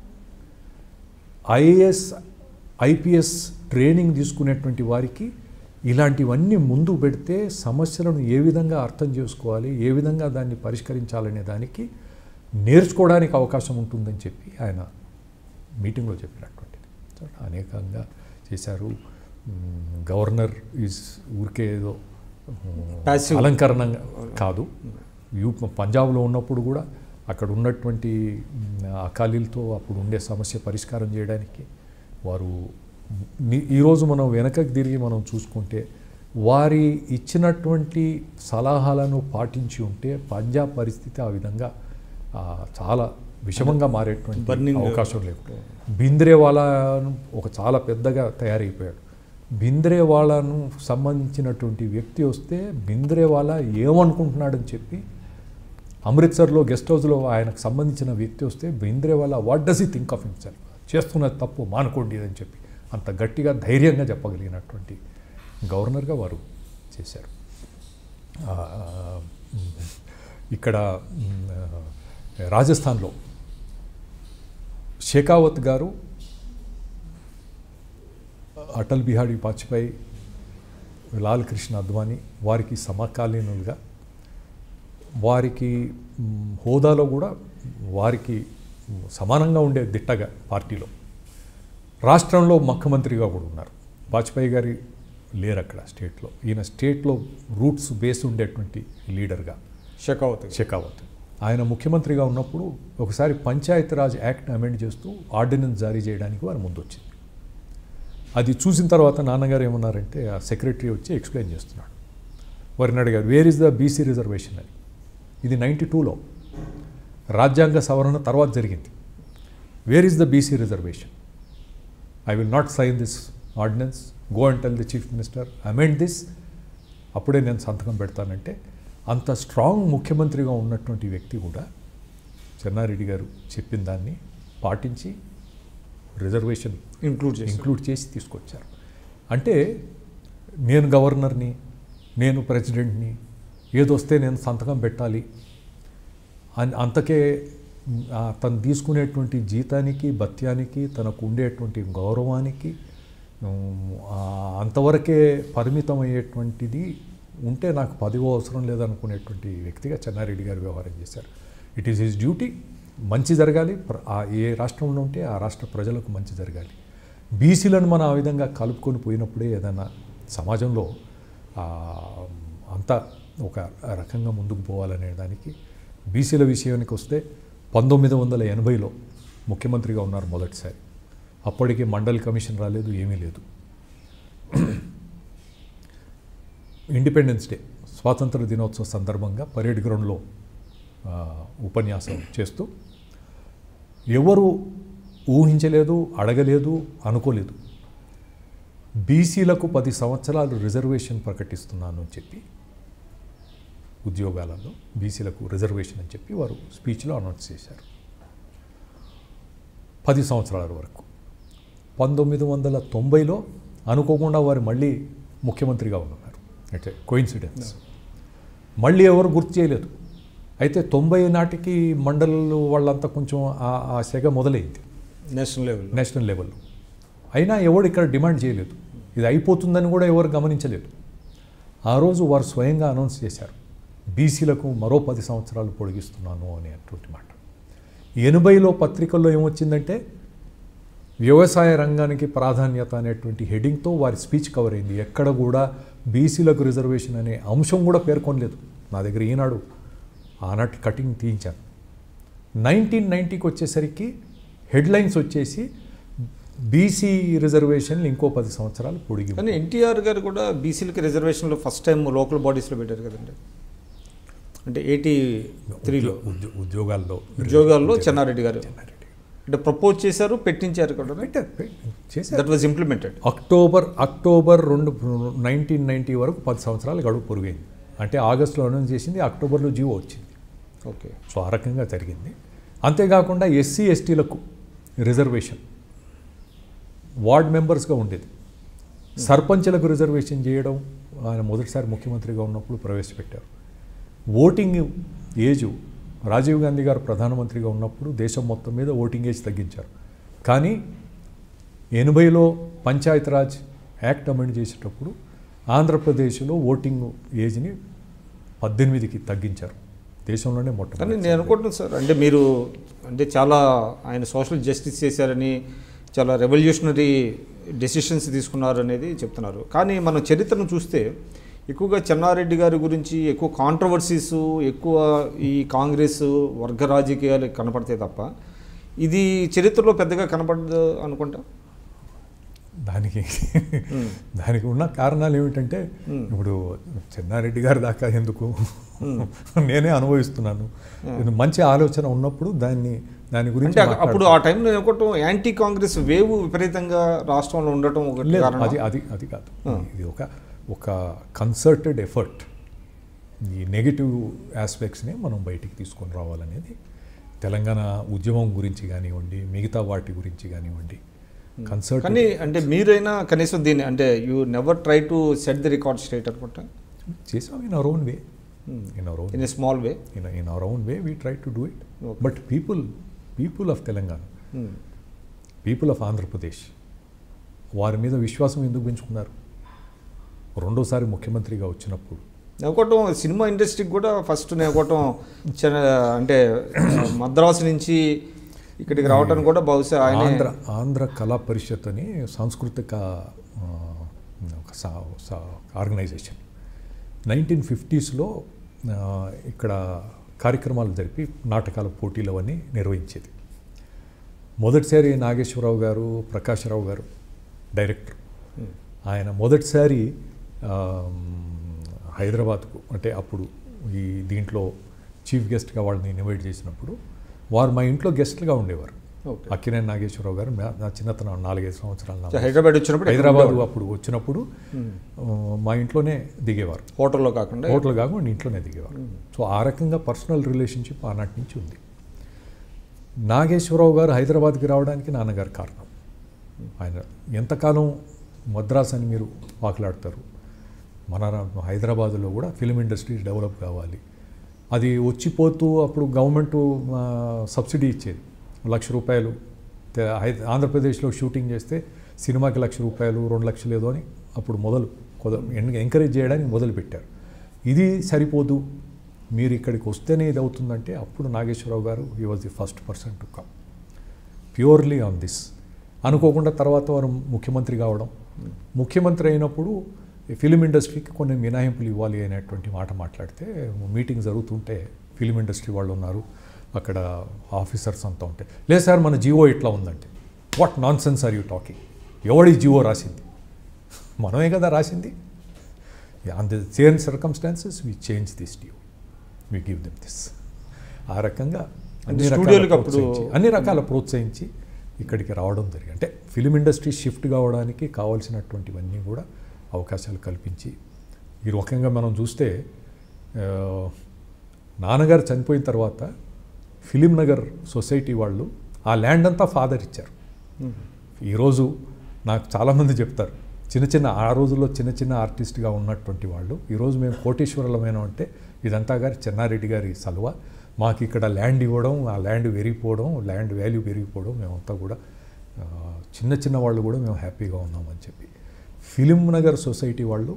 ఐఏఎస్ ఐపీఎస్ ట్రైనింగ్ తీసుకునేటువంటి వారికి ఇలాంటివన్నీ ముందు పెడితే సమస్యలను ఏ విధంగా అర్థం చేసుకోవాలి ఏ విధంగా దాన్ని పరిష్కరించాలనే దానికి నేర్చుకోవడానికి అవకాశం ఉంటుందని చెప్పి ఆయన మీటింగ్లో చెప్పినటువంటిది సో అనేకంగా చేశారు మ్, గవర్నర్ ఈజ్ ఊరికే ఏదో మ్, Passive. అలంకరణంగా కాదు యూ పంజాబ్లో ఉన్నప్పుడు కూడా అక్కడ ఉన్నటువంటి మ్, అకాలీలతో అప్పుడు ఉండే సమస్య పరిష్కారం చేయడానికి వారు ని- ఈరోజు మనం వెనకకి తిరిగి మనం చూసుకుంటే వారి ఇచ్చినటువంటి సలహాలను పాటించి ఉంటే పంజాబ్ పరిస్థితి ఆ విధంగా ఆ, చాలా విషమంగా మారేటువంటి Burning- అవకాశం లేదు బింద్రేవాలా ఒక చాలా పెద్దగా తయారైపోయాడు బింద్రేవాలాను సంబంధించినటువంటి వ్యక్తి వస్తే బింద్రేవాలా ఏమనుకుంటున్నాడని చెప్పి అమృత్సర్లో గెస్ట్ హౌస్లో ఆయనకు సంబంధించిన వ్యక్తి వస్తే బింద్రేవాలా what does he think of himself చేస్తున్నది తప్పు మానుకోండి అని చెప్పి అంత గట్టిగా ధైర్యంగా చెప్పగలిగినటువంటి గవర్నర్గా వారు చేశారు ఆ, ఇక్కడ మ్, రాజస్థాన్లో షేకావత్ గారు అటల్ బిహారీ వాజ్పేయి లాల్ కృష్ణ అద్వానీ వారికి సమకాలీనులుగా వారికి మ్, హోదాలో కూడా వారికి సమానంగా ఉండే దిట్టగా పార్టీలో రాష్ట్రంలో ముఖ్యమంత్రిగా కూడా ఉన్నారు వాజ్పేయి గారి లేరు అక్కడ స్టేట్లో ఈయన స్టేట్లో రూట్స్ బేస్ ఉండేటువంటి లీడర్గా షెకావత్ షెకావత్ ఆయన ముఖ్యమంత్రిగా ఉన్నప్పుడు ఒకసారి పంచాయతీరాజ్ యాక్ట్ అమెండ్ చేస్తూ ఆర్డినెన్స్ జారీ చేయడానికి వారు ముందొచ్చింది అది చూసిన తర్వాత నాన్నగారు ఏమన్నారంటే ఆ సెక్రటరీ వచ్చి ఎక్స్ప్లెయిన్ చేస్తున్నాడు వారిని అడిగారు where is the BC reservation అని ఇది నైంటీ టూలో రాజ్యాంగ సవరణ తర్వాత జరిగింది where is the BC reservation I will not sign this ordinance go and tell the chief minister amend this అప్పుడే నేను సంతకం పెడతానంటే అంత స్ట్రాంగ్ ముఖ్యమంత్రిగా ఉన్నటువంటి వ్యక్తి కూడా చెన్నారెడ్డి గారు చెప్పిన దాన్ని పాటించి రిజర్వేషన్ ఇంక్లూడ్ చేసి ఇంక్లూడ్ చేసి తీసుకొచ్చారు అంటే నేను గవర్నర్ని నేను ప్రెసిడెంట్ని ఏదొస్తే నేను సంతకం పెట్టాలి అన్- అంతకే మ్, ఆ, తను తీసుకునేటువంటి జీతానికి భత్యానికి తనకు ఉండేటువంటి గౌరవానికి ఉమ్, ఆ, అంతవరకే పరిమితం అయ్యేటువంటిది ఉంటే నాకు పదవి అవసరం లేదనుకునేటువంటి వ్యక్తిగా చెన్నారెడ్డి గారు వ్యవహారం చేశారు ఇట్ ఈస్ హిస్ డ్యూటీ మంచి జరగాలి ప్ర- ఆ ఏ రాష్ట్రంలో ఉంటే ఆ రాష్ట్ర ప్రజలకు మంచి జరగాలి బీసీలను మనం ఆ విధంగా కలుపుకొని పోయినప్పుడే ఏదైనా సమాజంలో ఆ, అంతా ఒక రకంగా ముందుకు పోవాలనే దానికి బీసీల విషయానికి వస్తే పంతొమ్మిది వందల ఎనభైలో ముఖ్యమంత్రిగా ఉన్నారు మొదటిసారి అప్పటికి మండలి కమిషన్ రాలేదు ఏమీ లేదు ఇండిపెండెన్స్ డే స్వాతంత్ర దినోత్సవ సందర్భంగా పరేడ్ గ్రౌండ్లో ఆ, ఉపన్యాసం చేస్తూ ఎవరు ఊహించలేదు అడగలేదు అనుకోలేదు బీసీలకు పది సంవత్సరాలు రిజర్వేషన్ ప్రకటిస్తున్నాను అని చెప్పి ఉద్యోగాలలో బీసీలకు రిజర్వేషన్ అని చెప్పి వారు స్పీచ్లో అనౌన్స్ చేశారు పది సంవత్సరాల వరకు పంతొమ్మిది వందల తొంభైలో అనుకోకుండా వారు మళ్ళీ ముఖ్యమంత్రిగా ఉన్నారు అంటే కోయిన్సిడెన్స్ మళ్ళీ ఎవరు గుర్తు చేయలేదు అయితే తొంభై నాటికి మండలు వాళ్ళంతా కొంచెం ఆ- ఆ సెగ మొదలైంది నేషనల్ లెవెల్ నేషనల్ లెవెల్లో అయినా ఎవడు ఇక్కడ డిమాండ్ చేయలేదు ఇది అయిపోతుందని కూడా ఎవరు గమనించలేదు ఆ రోజు వారు స్వయంగా అనౌన్స్ చేశారు బీసీలకు మరో పది సంవత్సరాలు పొడిగిస్తున్నాను అనేటువంటి మాట ఎనభైలో పత్రికల్లో ఏమొచ్చిందంటే వ్యవసాయ రంగానికి ప్రాధాన్యత అనేటువంటి హెడింగ్తో వారి స్పీచ్ కవర్ అయింది ఎక్కడ కూడా బీసీలకు రిజర్వేషన్ అనే అంశం కూడా పేర్కొనలేదు నా దగ్గర ఈనాడు ఆనాటి కటింగ్ తీయించాను నైన్టీన్ నైంటీకి వచ్చేసరికి హెడ్లైన్స్ వచ్చేసి బీసీ రిజర్వేషన్లు ఇంకో పది సంవత్సరాలు పొడిగి కానీ ఎన్టీఆర్ గారు కూడా బీసీలకి రిజర్వేషన్లో ఫస్ట్ టైం లోకల్ బాడీస్లో పెట్టారు కదండి అంటే ఎయిటీ త్రీలో ఉద్యో- ఉద్యోగాల్లో ఉద్యోగాల్లో చెన్నారెడ్డి గారు చెన్నారెడ్డి. అంటే ప్రపోజ్ చేశారు పెట్టించారు కూడా పెట్టారు, పె- చేశారు that was implemented October October రెండు నైన్టీన్ నైంటీ వరకు పది సంవత్సరాలు గడువు పొరుగైంది అంటే ఆగస్టులో అనౌన్స్ చేసింది అక్టోబర్లో జీవో వచ్చింది ఓకే సో ఆ రకంగా జరిగింది అంతేకాకుండా ఎస్సీ ఎస్టీలకు రిజర్వేషన్ వార్డ్ మెంబర్స్గా ఉండేది సర్పంచ్లకు రిజర్వేషన్ చేయడం ఆయన మొదటిసారి ముఖ్యమంత్రిగా ఉన్నప్పుడు ప్రవేశపెట్టారు ఓటింగ్ ఏజ్ రాజీవ్ గాంధీ గారు ప్రధానమంత్రిగా ఉన్నప్పుడు దేశం మొత్తం మీద ఓటింగ్ ఏజ్ తగ్గించారు కానీ ఎనభైలో పంచాయతీరాజ్ యాక్ట్ అమెండ్ చేసేటప్పుడు ఆంధ్రప్రదేశ్లో ఓటింగ్ ఏజ్ని పద్దెనిమిదికి తగ్గించారు దేశంలోనే కానీ మొట్టమొదటి నేను అనుకుంటున్నాను సార్ అంటే మీరు అంటే చాలా ఆయన సోషల్ జస్టిస్ చేశారని చాలా రెవల్యూషనరీ డెసిషన్స్ తీసుకున్నారు అనేది చెప్తున్నారు కానీ మనం చరిత్రను చూస్తే ఎక్కువగా చెన్నారెడ్డి గారి గురించి ఎక్కువ కాంట్రవర్సీస్ ఎక్కువ ఈ కాంగ్రెస్ వర్గ రాజకీయాలు కనపడతాయి తప్ప ఇది చరిత్రలో పెద్దగా కనపడదు అనుకుంటా దానికి దానికి ఉన్న కారణాలు ఏమిటంటే ఇప్పుడు చెన్నారెడ్డి గారి దాకా ఎందుకు నేనే అనుభవిస్తున్నాను ఇది మంచి ఆలోచన ఉన్నప్పుడు దాన్ని దాని గురించి అంటే అప్పుడు ఆ టైంలో నేను అనుకుంటాం యాంటీ కాంగ్రెస్ వేవ్ విపరీతంగా రాష్ట్రంలో ఉండటం ఒకటి లేదు కారణం అది అది అది కాదు ఇది ఒక ఒక కన్సర్టెడ్ ఎఫర్ట్ ఈ నెగిటివ్ ఆస్పెక్ట్స్ని మనం బయటికి తీసుకొని రావాలనేది తెలంగాణ ఉద్యమం గురించి కానివ్వండి మిగతా వాటి గురించి కానివ్వండి కన్సర్ట్ కానీ అంటే మీరైనా కనీసం దీన్ని అంటే you never try to set the record straight అనుకుంటా చేసాం in our own way in our own in a small way in, in our own way we try to do it Okay. but people people of telangana people of andhra pradesh వారి మీద విశ్వాసం ఎందుకు పెంచుకున్నారు రెండోసారి ముఖ్యమంత్రిగా వచ్చినప్పుడు నేకోవటం cinema ఇండస్ట్రీకి కూడా ఫస్ట్ నేకోవటం చిన్న అంటే మద్రాసు నుంచి ఇక్కడికి రావడానికి కూడా బహుశా ఆయన ఆంధ్ర ఆంధ్ర కళా పరిషత్ అని సాంస్కృతిక ఆ, ఒక ఆర్గనైజేషన్ నైన్టీన్ ఫిఫ్టీస్లో ఇక్కడ కార్యక్రమాలు జరిపి నాటకాల పోటీలు అవన్నీ నిర్వహించేది మొదటిసారి నాగేశ్వరరావు గారు ప్రకాశ్రావు గారు డైరెక్టర్ ఆయన మొదటిసారి ఆ, హైదరాబాద్కు అంటే అప్పుడు ఈ దీంట్లో చీఫ్ గెస్ట్గా వాళ్ళని ఇన్వైట్ చేసినప్పుడు వారు మా ఇంట్లో గెస్ట్లుగా ఉండేవారు ఓకే అక్కినేని నాగేశ్వరరావు గారు మా- నా చిన్నతనం నాలుగైదు సంవత్సరాల నా హైదరాబాద్ వచ్చినప్పుడు ఇక్కడ హైదరాబాద్ ఉండేవాడు. అప్పుడు వచ్చినప్పుడు ఆ, మా ఇంట్లోనే దిగేవారు హోటల్లో కాకుండా హోటల్ కాకుండా ఇంట్లోనే దిగేవారు సో ఆ రకంగా పర్సనల్ రిలేషన్షిప్ ఆనాటి నుంచి ఉంది నాగేశ్వరరావు గారు హైదరాబాద్కి రావడానికి నాన్నగారు కారణం ఆయన ఎంతకాలం మద్రాస్ అని మీరు వాకులాడతారు మన రా- హైదరాబాదులో కూడా ఫిలిం ఇండస్ట్రీ డెవలప్ కావాలి అది వచ్చిపోతూ అప్పుడు గవర్నమెంట్ సబ్సిడీ ఇచ్చేది లక్ష రూపాయలు తె- హై- ఆంధ్రప్రదేశ్లో షూటింగ్ చేస్తే సినిమాకి లక్ష రూపాయలు రెండు లక్షలు ఏదో అని అప్పుడు మొదలు కొద ఎంకరేజ్ చేయడానికి మొదలు పెట్టారు ఇది సరిపోదు మీరు ఇక్కడికి వస్తేనే ఇది అవుతుందంటే అప్పుడు నాగేశ్వరరావు గారు he was the first person to come purely on this అనుకోకుండా తర్వాత వారు ముఖ్యమంత్రి కావడం ముఖ్యమంత్రి అయినప్పుడు ఈ ఫిలిం ఇండస్ట్రీకి కొన్ని మినహాయింపులు ఇవ్వాలి అనేటువంటి మాట మాట్లాడితే మీటింగ్ జరుగుతుంటే ఫిలిం ఇండస్ట్రీ వాళ్ళు ఉన్నారు అక్కడ ఆఫీసర్స్ అంతా ఉంటే లేదు సార్ మన జియో ఇట్లా ఉందంటే what nonsense are you talking ఎవడి జియో రాసింది మనమే కదా రాసింది on the same circumstances we change this due we give them this ఆ రకంగా అన్ని రకాల స్టూడియోలకు అప్పుడు- ప్రోత్సహించి అన్ని రకాల ప్రోత్సహించి ఇక్కడికి రావడం జరిగింది అంటే ఫిలిం ఇండస్ట్రీ షిఫ్ట్ కావడానికి కావాల్సినటువంటివన్నీ కూడా అవకాశాలు కల్పించి ఈ రకంగా మనం చూస్తే ఆ, నాన్నగారు చనిపోయిన తర్వాత ఫిలిం నగర్ సొసైటీ వాళ్ళు ఆ ల్యాండ్ అంతా ఫాదర్ ఇచ్చారు ఈరోజు నాకు చాలామంది చెప్తారు చిన్న చిన్న ఆ రోజుల్లో చిన్న చిన్న ఆర్టిస్ట్గా ఉన్నటువంటి వాళ్ళు ఈరోజు మేము కోటేశ్వరులమైన అంటే ఇదంతా గారి చెన్నారెడ్డి గారి సలువ మాకు ఇక్కడ ల్యాండ్ ఇవ్వడం ఆ ల్యాండ్ పెరిగిపోవడం ల్యాండ్ వాల్యూ పెరిగిపోవడం మేమంతా కూడా ఆ, చిన్న చిన్న వాళ్ళు కూడా మేము హ్యాపీగా ఉన్నామని చెప్పి ఫిలిం నగర్ సొసైటీ వాళ్ళు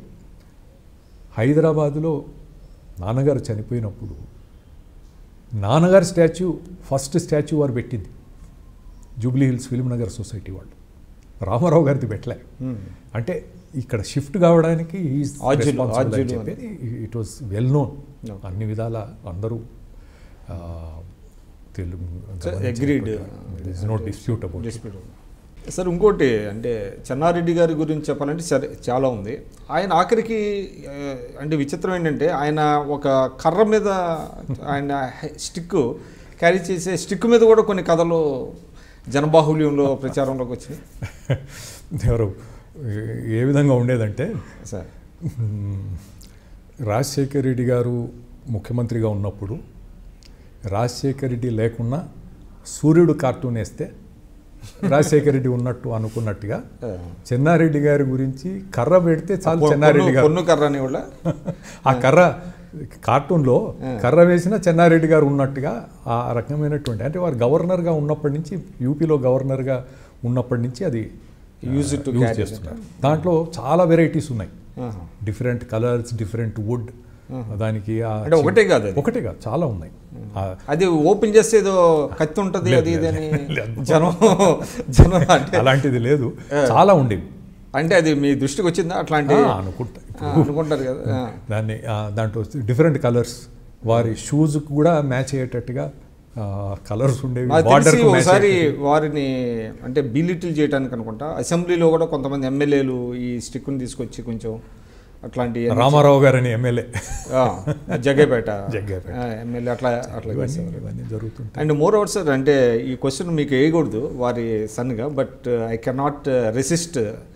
హైదరాబాదులో నాన్నగారు చనిపోయినప్పుడు నాన్నగారి స్టాచ్యూ ఫస్ట్ స్టాచ్యూ వారు పెట్టింది Jubilee Hills Film Nagar society వాళ్ళు రామారావు గారిది పెట్టలే అంటే ఇక్కడ షిఫ్ట్ కావడానికి ఆద్యులు, ఆద్యులు అని. It was well known Okay. అన్ని విధాల అందరూ ఆ, Telugu agreed. Is no dispute about dispute sir ఇంకోటి అంటే చెన్నారెడ్డి గారి గురించి చెప్పాలంటే సరే చాలా ఉంది ఆయన ఆఖరికి ఆ, అంటే విచిత్రం ఏంటంటే ఆయన ఒక కర్ర మీద ఆయన స్టిక్ క్యారీ చేసే స్టిక్ మీద కూడా కొన్ని కథలు జనబాహుల్యంలో ప్రచారంలోకి వచ్చినాయి ఎవరు ఏ- ఏ విధంగా ఉండేదంటే సార్ మ్మ్. రాజశేఖర్ రెడ్డి గారు ముఖ్యమంత్రిగా ఉన్నప్పుడు రాజశేఖర్ రెడ్డి లేకున్నా సూర్యుడు కార్టూన్ వేస్తే రాజశేఖర్ రెడ్డి ఉన్నట్టు అనుకున్నట్టుగా ఆ. చెన్నారెడ్డి గారి గురించి కర్ర పెడితే చాలు పొన్ను- చెన్నారెడ్డి గారు పొన్ను కర్ర అని కూడా ఆ కర్ర కార్టూన్లో కర్ర వేసిన చెన్నారెడ్డి గారు ఉన్నట్టుగా ఆ రకమైనటువంటి అంటే వారు గవర్నర్గా ఉన్నప్పటి నుంచి యూపీలో గవర్నర్గా ఉన్నప్పటి నుంచి అది Use it to use carry చేస్తున్నారు దాంట్లో చాలా వెరైటీస్ ఉన్నాయి ఆహా. డిఫరెంట్ కలర్స్ డిఫరెంట్ వుడ్ దానికి ఆ అంటే ఒకటే కాదు అది ఒకటే కాదు చాలా ఉన్నాయి ఆ అది ఓపెన్ చేస్తే ఏదో కత్తి ఉంటుంది లేదు, అది ఇది అని లేదు. జనం జనం అంటే అలాంటిది లేదు చాలా ఉండేవి అంటే అది మీ దృష్టికి వచ్చిందా అట్లాంటి ఆ, అనుకుంటా ఆ, అనుకుంటారు కదా ఆ. దాన్ని ఆ, దాంట్లో డిఫరెంట్ కలర్స్ వారి షూస్ కూడా మ్యాచ్ అయ్యేటట్టుగా కలర్స్ ఉండేవి నాకు బార్డర్ తెలిసి ఒకసారి వారిని అంటే బిలిటిల్ చేయడానికి అనుకుంటా అసెంబ్లీలో కూడా కొంతమంది ఎమ్మెల్యేలు ఈ స్టిక్ని తీసుకొచ్చి కొంచెం అట్లాంటి రామారావు గారని ఎమ్మెల్యే ఆ, జగ్గేపేట జగ్గయ్యపేట. ఆ, ఎమ్మెల్యే అట్లా అట్లా ఇవన్నీ చేసేవారు ఇవన్నీ జరుగుతుంటాయి అండ్ మోర్ ఓవర్ సార్ అంటే ఈ క్వశ్చన్ మీకు వేయకూడదు వారి సన్గా but I cannot resist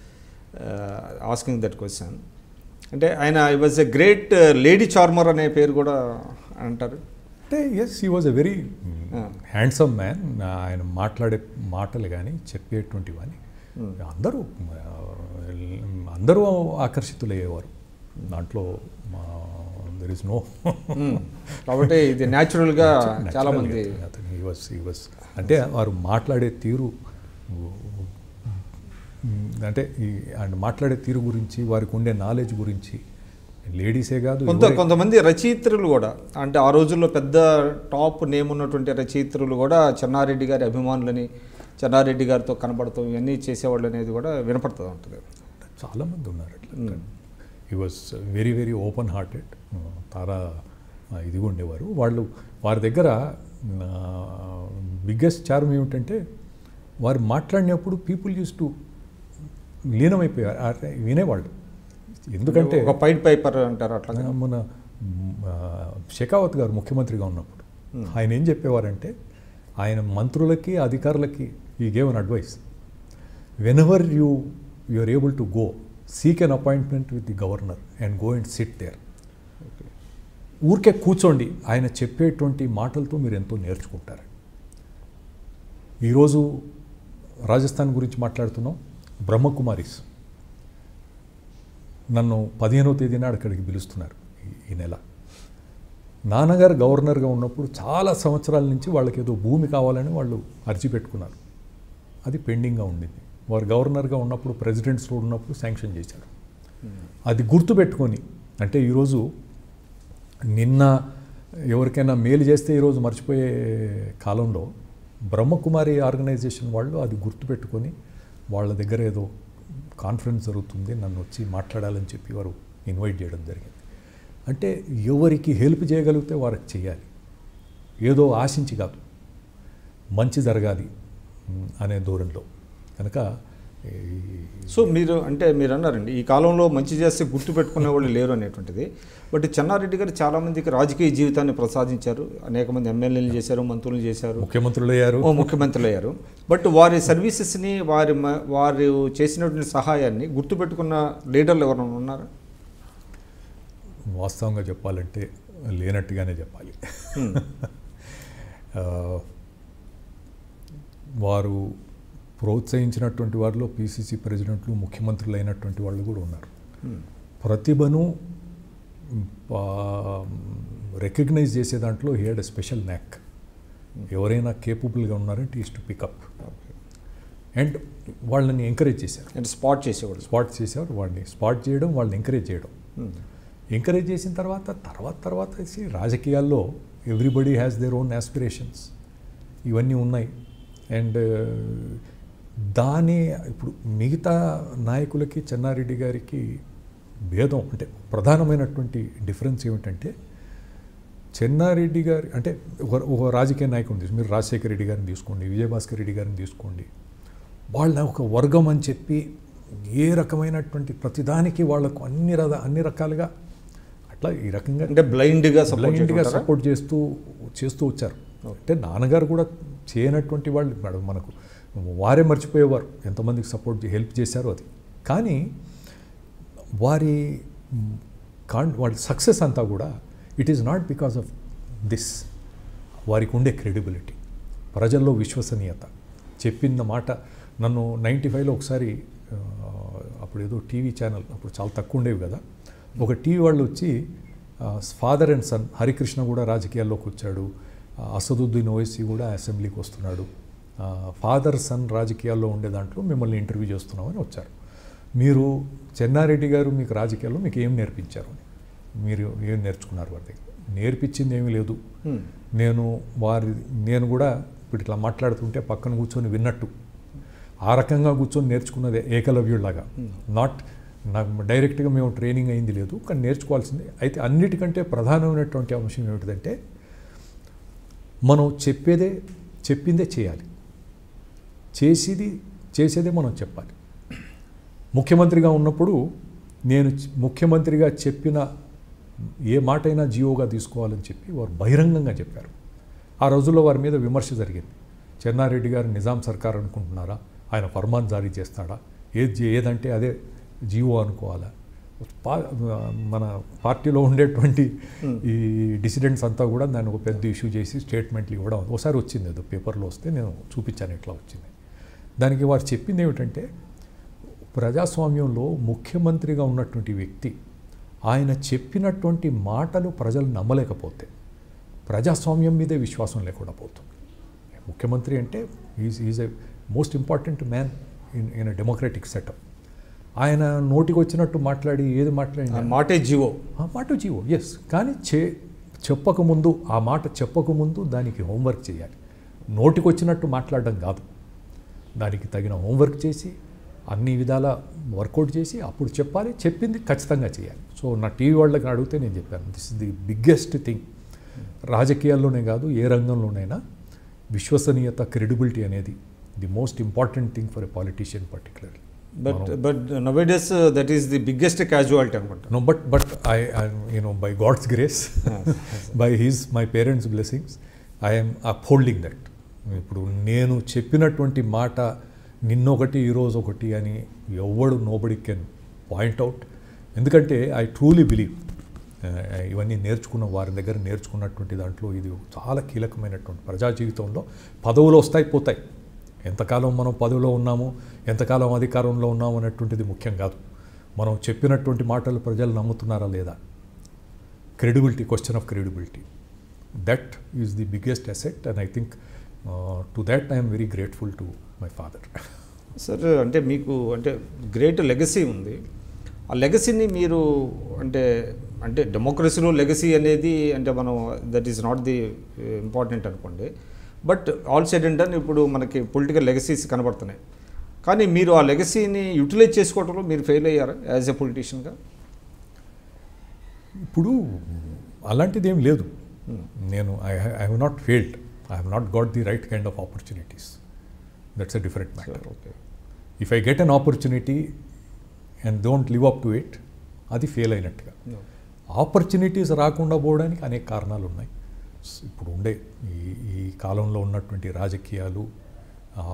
asking that question అంటే ఆయన I was a great lady charmer అనే పేరు కూడా అంటారు అంటే yes he was a very handsome man ఆయన మాట్లాడే మాటలు కానీ చెప్పేటువంటివని అందరూ ఆ, అందరూ ఆకర్షితులయ్యేవారు దాంట్లో దెర్ ఇస్ నో Hmm. కాబట్టి ఇది న్యాచురల్గా చాలా మంది అతను he was- he was- అంటే వారు మాట్లాడే తీరు ఉమ్, అంటే ఈ ఆయన మాట్లాడే తీరు గురించి వారికి ఉండే నాలెడ్జ్ గురించి లేడీసే కాదు కొంత ఎవరే- కొంతమంది రచయిత్రులు కూడా అంటే ఆ రోజుల్లో పెద్ద టాప్ నేమ్ ఉన్నటువంటి రచయిత్రులు కూడా చెన్నారెడ్డి గారి అభిమానులని చెన్నారెడ్డి గారితో కనబడతాం ఇవన్నీ చేసేవాళ్ళు అనేది కూడా వినపడుతూ ఉంటుంది చాలా మంది ఉన్నారు అట్లా he was very very open hearted చాలా ఆ, ఇదిగా ఉండేవారు వాళ్ళు వారి దగ్గర బిగ్గెస్ట్ చార్మ్ ఏమిటంటే వారు మాట్లాడినప్పుడు పీపుల్ యూస్ టు లీనమైపోయారు ఆ- వినేవాళ్ళు ఎందుకంటే ఒక పైడ్ పైపర్ అంటారు అట్లా మన ఆ, షెకావత్ గారు ముఖ్యమంత్రిగా ఉన్నప్పుడు ఆయన ఏం చెప్పేవారంటే ఆయన మంత్రులకి అధికారులకి he gave an advice whenever you you are able to go seek an appointment with the governor and go and sit there ఊరికే కూర్చోండి ఆయన చెప్పేటువంటి మాటలతో మీరు ఎంతో నేర్చుకుంటారు ఈరోజు రాజస్థాన్ గురించి మాట్లాడుతున్నాం బ్రహ్మకుమారిస్ నన్ను పదిహేనవ తేదీన అక్కడికి పిలుస్తున్నారు ఈ- ఈ నెల నాన్నగారు గవర్నర్గా ఉన్నప్పుడు చాలా సంవత్సరాల నుంచి వాళ్ళకి ఏదో భూమి కావాలని వాళ్ళు అర్జీ పెట్టుకున్నారు అది పెండింగ్గా ఉండింది వారు గవర్నర్గా ఉన్నప్పుడు ప్రెసిడెంట్స్ రోడ్ ఉన్నప్పుడు శాంక్షన్ చేశారు అది గుర్తుపెట్టుకొని అంటే ఈరోజు నిన్న ఎవరికైనా మేలు చేస్తే ఈరోజు మర్చిపోయే కాలంలో బ్రహ్మకుమారి ఆర్గనైజేషన్ వాళ్ళు అది గుర్తుపెట్టుకొని వాళ్ళ దగ్గర ఏదో కాన్ఫరెన్స్ జరుగుతుంది నన్ను వచ్చి మాట్లాడాలని చెప్పి వారు ఇన్వైట్ చేయడం జరిగింది అంటే ఎవరికి హెల్ప్ చేయగలిగితే వారికి చేయాలి ఏదో ఆశించి కాదు మంచి జరగాలి మ్, అనే ధోరణిలో కనుక ఈ- సో మీరు అంటే మీరు అన్నారండి ఈ కాలంలో మంచి చేస్తే గుర్తు పెట్టుకునే వాళ్ళు లేరు అనేటువంటిది బట్ చెన్నారెడ్డి గారు చాలామందికి రాజకీయ జీవితాన్ని ప్రసాదించారు అనేక మంది ఎమ్మెల్యేలు చేశారు మంత్రులు చేశారు ముఖ్యమంత్రులు అయ్యారు ఓ ముఖ్యమంత్రులు అయ్యారు బట్ వారి సర్వీసెస్ని వారి మ- వారు చేసినటువంటి సహాయాన్ని గుర్తుపెట్టుకున్న లీడర్లు ఎవరైనా ఉన్నారా వాస్తవంగా చెప్పాలంటే లేనట్టుగానే చెప్పాలి ఆ, వారు ప్రోత్సహించినటువంటి వారిలో పిసిసి ప్రెసిడెంట్లు ముఖ్యమంత్రులు అయినటువంటి వాళ్ళు కూడా ఉన్నారు ప్రతిభను రికగ్నైజ్ చేసే దాంట్లో హేడ్ స్పెషల్ న్యాక్ ఎవరైనా కేపబుల్గా ఉన్నారంటే ఈస్ టు పికప్ అండ్ వాళ్ళని ఎంకరేజ్ చేశారు అంటే స్పాట్ చేసేవాళ్ళు స్పాట్ చేసేవారు వాడిని స్పాట్ చేయడం వాళ్ళని ఎంకరేజ్ చేయడం ఎంకరేజ్ చేసిన తర్వాత తర్వాత తర్వాత వచ్చి రాజకీయాల్లో everybody has their own aspirations ఇవన్నీ ఉన్నాయి అండ్ దాని ఇప్పుడు మిగతా నాయకులకి చెన్నారెడ్డి గారికి భేదం అంటే ప్రధానమైనటువంటి డిఫరెన్స్ ఏమిటంటే చెన్నారెడ్డి గారి అంటే ఒక ఒక రాజకీయ నాయకుడిని తీసు మీరు రాజశేఖర రెడ్డి గారిని తీసుకోండి విజయభాస్కర్ రెడ్డి గారిని తీసుకోండి వాళ్ళ ఒక వర్గం అని చెప్పి ఏ రకమైనటువంటి ప్రతిదానికి వాళ్ళకు అన్ని రద అన్ని రకాలుగా అట్లా ఈ రకంగా అంటే బ్లైండ్గా సపోర్ట్ బ్లైండ్గా చేసుకుంటారా సపోర్ట్ చేస్తూ చేస్తూ వచ్చారు అంటే నాన్నగారు కూడా చేయనటువంటి వాళ్ళు మేడం మనకు వారే మర్చిపోయేవారు ఎంతమందికి సపోర్ట్ హెల్ప్ చేశారో అది కానీ వారి కాన్ వాళ్ళ సక్సెస్ అంతా కూడా it is not because of this వారికి ఉండే క్రెడిబిలిటీ ప్రజల్లో విశ్వసనీయత చెప్పిన మాట నన్ను నైంటీ ఫైవ్లో ఒకసారి ఆ, అప్పుడు ఏదో టీవీ ఛానల్ అప్పుడు చాలా తక్కువ ఉండేవి కదా ఒక టీవీ వాళ్ళు వచ్చి ఫాదర్ అండ్ సన్ హరికృష్ణ కూడా రాజకీయాల్లోకి వచ్చాడు ఆ, అసదుద్దీన్ ఓవైసీ కూడా అసెంబ్లీకి వస్తున్నాడు ఫాదర్ సన్ రాజకీయాల్లో ఉండే దాంట్లో మిమ్మల్ని ఇంటర్వ్యూ చేస్తున్నామని వచ్చారు మీరు చెన్నారెడ్డి గారు మీకు రాజకీయాల్లో మీకు ఏం నేర్పించారు అని మీరు ఏం నేర్చుకున్నారు వారి దగ్గర నేర్పించింది ఏమీ లేదు Hmm. నేను వారి నేను కూడా ఇప్పుడు ఇట్లా మాట్లాడుతుంటే పక్కన కూర్చొని విన్నట్టు ఆ రకంగా కూర్చొని నేర్చుకున్నదే ఏకలవ్యుడిలాగా నాట్ నాకు డైరెక్ట్గా మేము ట్రైనింగ్ అయింది లేదు కానీ నేర్చుకోవాల్సింది అయితే అన్నిటికంటే ప్రధానమైనటువంటి అంశం ఏమిటిదంటే మనం చెప్పేదే చెప్పిందే చేయాలి చేసేది చేసేదే మనం చెప్పాలి ముఖ్యమంత్రిగా ఉన్నప్పుడు నేను చ- ముఖ్యమంత్రిగా చెప్పిన ఏ మాటైనా జియోగా తీసుకోవాలని చెప్పి వారు బహిరంగంగా చెప్పారు ఆ రోజుల్లో వారి మీద విమర్శ జరిగింది చెన్నారెడ్డి గారు నిజాం సర్కార్ అనుకుంటున్నారా ఆయన ఫర్మాన్ జారీ చేస్తాడా ఏది చే- ఏదంటే అదే జియో అనుకోవాలా పా మన పార్టీలో ఉండేటువంటి ఈ డిసిడెంట్స్ అంతా కూడా దాన్ని ఒక పెద్ద ఇష్యూ చేసి స్టేట్మెంట్లు ఇవ్వడం ఒకసారి వచ్చింది ఏదో పేపర్లో వస్తే నేను చూపించాను ఇట్లా వచ్చింది దానికి వారు చెప్పింది ఏమిటంటే ప్రజాస్వామ్యంలో ముఖ్యమంత్రిగా ఉన్నటువంటి వ్యక్తి ఆయన చెప్పినటువంటి మాటలు ప్రజలు నమ్మలేకపోతే ప్రజాస్వామ్యం మీదే విశ్వాసం లేకుండా పోతుంది ముఖ్యమంత్రి అంటే is is a most important man in in a democratic setup ఆయన నోటికి వచ్చినట్టు మాట్లాడి ఏది ఆ మాట్లాడినా మాటే జీవో ఆ మాట జీవో ఎస్ కానీ చే చెప్పకముందు ఆ మాట చెప్పకముందు దానికి హోంవర్క్ చేయాలి నోటికి వచ్చినట్టు మాట్లాడడం కాదు దానికి తగిన హోంవర్క్ చేసి అన్ని విధాల వర్కౌట్ చేసి అప్పుడు చెప్పాలి చెప్పింది ఖచ్చితంగా చేయాలి సో నా టీవీ వాళ్ళకి అడిగితే నేను చెప్పాను this is the biggest thing రాజకీయాల్లోనే కాదు ఏ రంగంలోనైనా విశ్వసనీయత క్రెడిబిలిటీ అనేది the most important thing for a politician particularly but but nowadays that is the biggest casualty అనుకుంటా No, but but I, I you know by God's grace, by His my parents' blessings, I am upholding that. ఇప్పుడు నేను చెప్పినటువంటి మాట నిన్నొకటి ఈరోజు ఒకటి అని ఎవడు nobody can point out ఎందుకంటే ఐ ట్రూలీ బిలీవ్ ఇవన్నీ నేర్చుకున్న వారి దగ్గర నేర్చుకున్నటువంటి దాంట్లో ఇది చాలా కీలకమైనటువంటి ప్రజా జీవితంలో పదవులు వస్తాయి పోతాయి ఎంతకాలం మనం పదవిలో ఉన్నాము ఎంతకాలం అధికారంలో ఉన్నాము అనేటువంటిది ముఖ్యం కాదు మనం చెప్పినటువంటి మాటలు ప్రజలు నమ్ముతున్నారా లేదా credibility question of credibility that is the biggest asset and I think to that I'm very grateful to my father sir అంటే మీకు అంటే గ్రేట్ లెగసీ ఉంది ఆ లెగసీని మీరు అంటే అంటే డెమోక్రసీలో లెగసీ అనేది అంటే మనం that is not the important అనుకోండి but all said and done ఇప్పుడు మనకి పొలిటికల్ లెగసీస్ కనబడుతున్నాయి కానీ మీరు ఆ లెగసీని యూటిలైజ్ చేసుకోవడంలో మీరు ఫెయిల్ అయ్యారా యాజ్ ఎ పొలిటీషియన్గా ఇప్పుడు అలాంటిది ఏం లేదు నేను I I have not failed I have not got the right kind of opportunities that's a different matter okay if I get an opportunity and don't live up to it అది fail అయినట్టుగా opportunities రాకుండా పోవడానికి అనేక కారణాలు ఉన్నాయి స్ ఇప్పుడు ఉండే ఈ ఈ కాలంలో ఉన్నటువంటి రాజకీయాలు ఆ,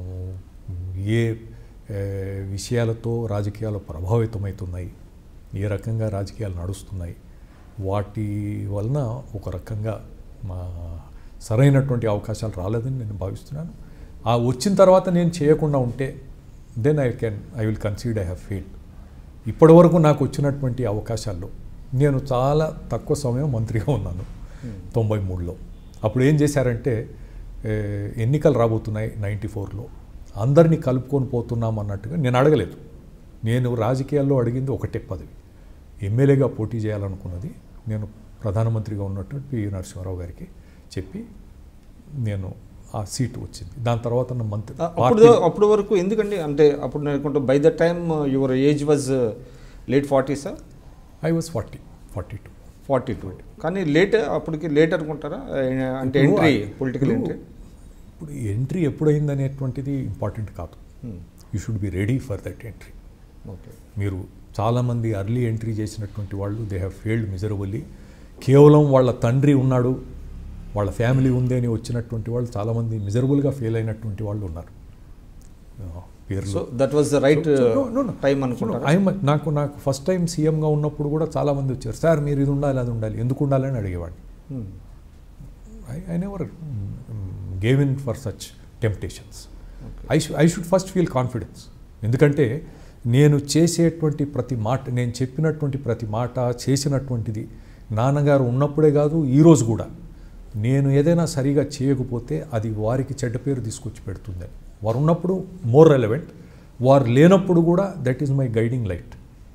ఏ ఏ, విషయాలతో రాజకీయాలు ప్రభావితమవుతున్నాయి ఏ రకంగా రాజకీయాలు నడుస్తున్నాయి వాటి వలన ఒక రకంగా మా సరైనటువంటి అవకాశాలు రాలేదని నేను భావిస్తున్నాను ఆ వచ్చిన తర్వాత నేను చేయకుండా ఉంటే then I can I will concede I have failed ఇప్పటి వరకు నాకు వచ్చినటువంటి అవకాశాల్లో నేను చాలా తక్కువ సమయం మంత్రిగా ఉన్నాను తొంభై మూడులో అప్పుడు ఏం చేశారంటే ఏ, ఎన్నికలు రాబోతున్నాయి నైంటీ ఫోర్లో అందరినీ కలుపుకొని పోతున్నాం అన్నట్టుగా నేను అడగలేదు నేను రాజకీయాల్లో అడిగింది ఒకటే పదవి ఎమ్మెల్యేగా పోటీ చేయాలనుకున్నది నేను ప్రధానమంత్రిగా ఉన్నటువంటి పి నరసింహారావు గారికి చెప్పి నేను ఆ సీటు వచ్చింది దాని తర్వాత నా మంత్రి అప్పుడు అప్పుడు వరకు ఎందుకండి అంటే అప్పుడు నేను అనుకుంటా by the time your age was late forty sir I was forty forty two forty two కానీ లేట్ అప్పటికి లేట్ అనుకుంటారా అంటే ఇప్పుడు ఎంట్రీ ఆ- పొలిటికల్ ఇప్పుడు- ఎంట్రీ ఇప్పుడు ఎంట్రీ ఎప్పుడైంది అనేటువంటిది ఇంపార్టెంట్ కాదు you should be ready for that entry okay మీరు చాలామంది అర్లీ ఎంట్రీ చేసినటువంటి వాళ్ళు దే హ్యావ్ ఫెయిల్డ్ మిజరబుల్లీ కేవలం వాళ్ళ తండ్రి ఉన్నాడు వాళ్ళ ఫ్యామిలీ ఉంది అని వచ్చినటువంటి వాళ్ళు చాలామంది మిజరబుల్గా ఫెయిల్ అయినటువంటి వాళ్ళు ఉన్నారు ఆ, పేర్లు so that was the right So, no, no, no. Time అనుకుంటారా ఐఎమ్ నాకు నాకు ఫస్ట్ టైం సీఎంగా ఉన్నప్పుడు కూడా చాలామంది వచ్చారు సార్ మీరు ఇది ఉండాలి అది ఉండాలి ఎందుకు ఉండాలని అడిగేవాడిని Hmm. I I never gave in for such temptations Okay. I I should first feel confidence ఎందుకంటే నేను చేసేటువంటి ప్రతి మాట నేను చెప్పినటువంటి ప్రతి మాట చేసినటువంటిది నాన్నగారు ఉన్నప్పుడే కాదు ఈరోజు కూడా నేను ఏదైనా సరిగా చేయకపోతే అది వారికి చెడ్డ పేరు తీసుకొచ్చి పెడుతుంది వారు ఉన్నప్పుడు మోర్ రెలవెంట్ వారు లేనప్పుడు కూడా that is my guiding light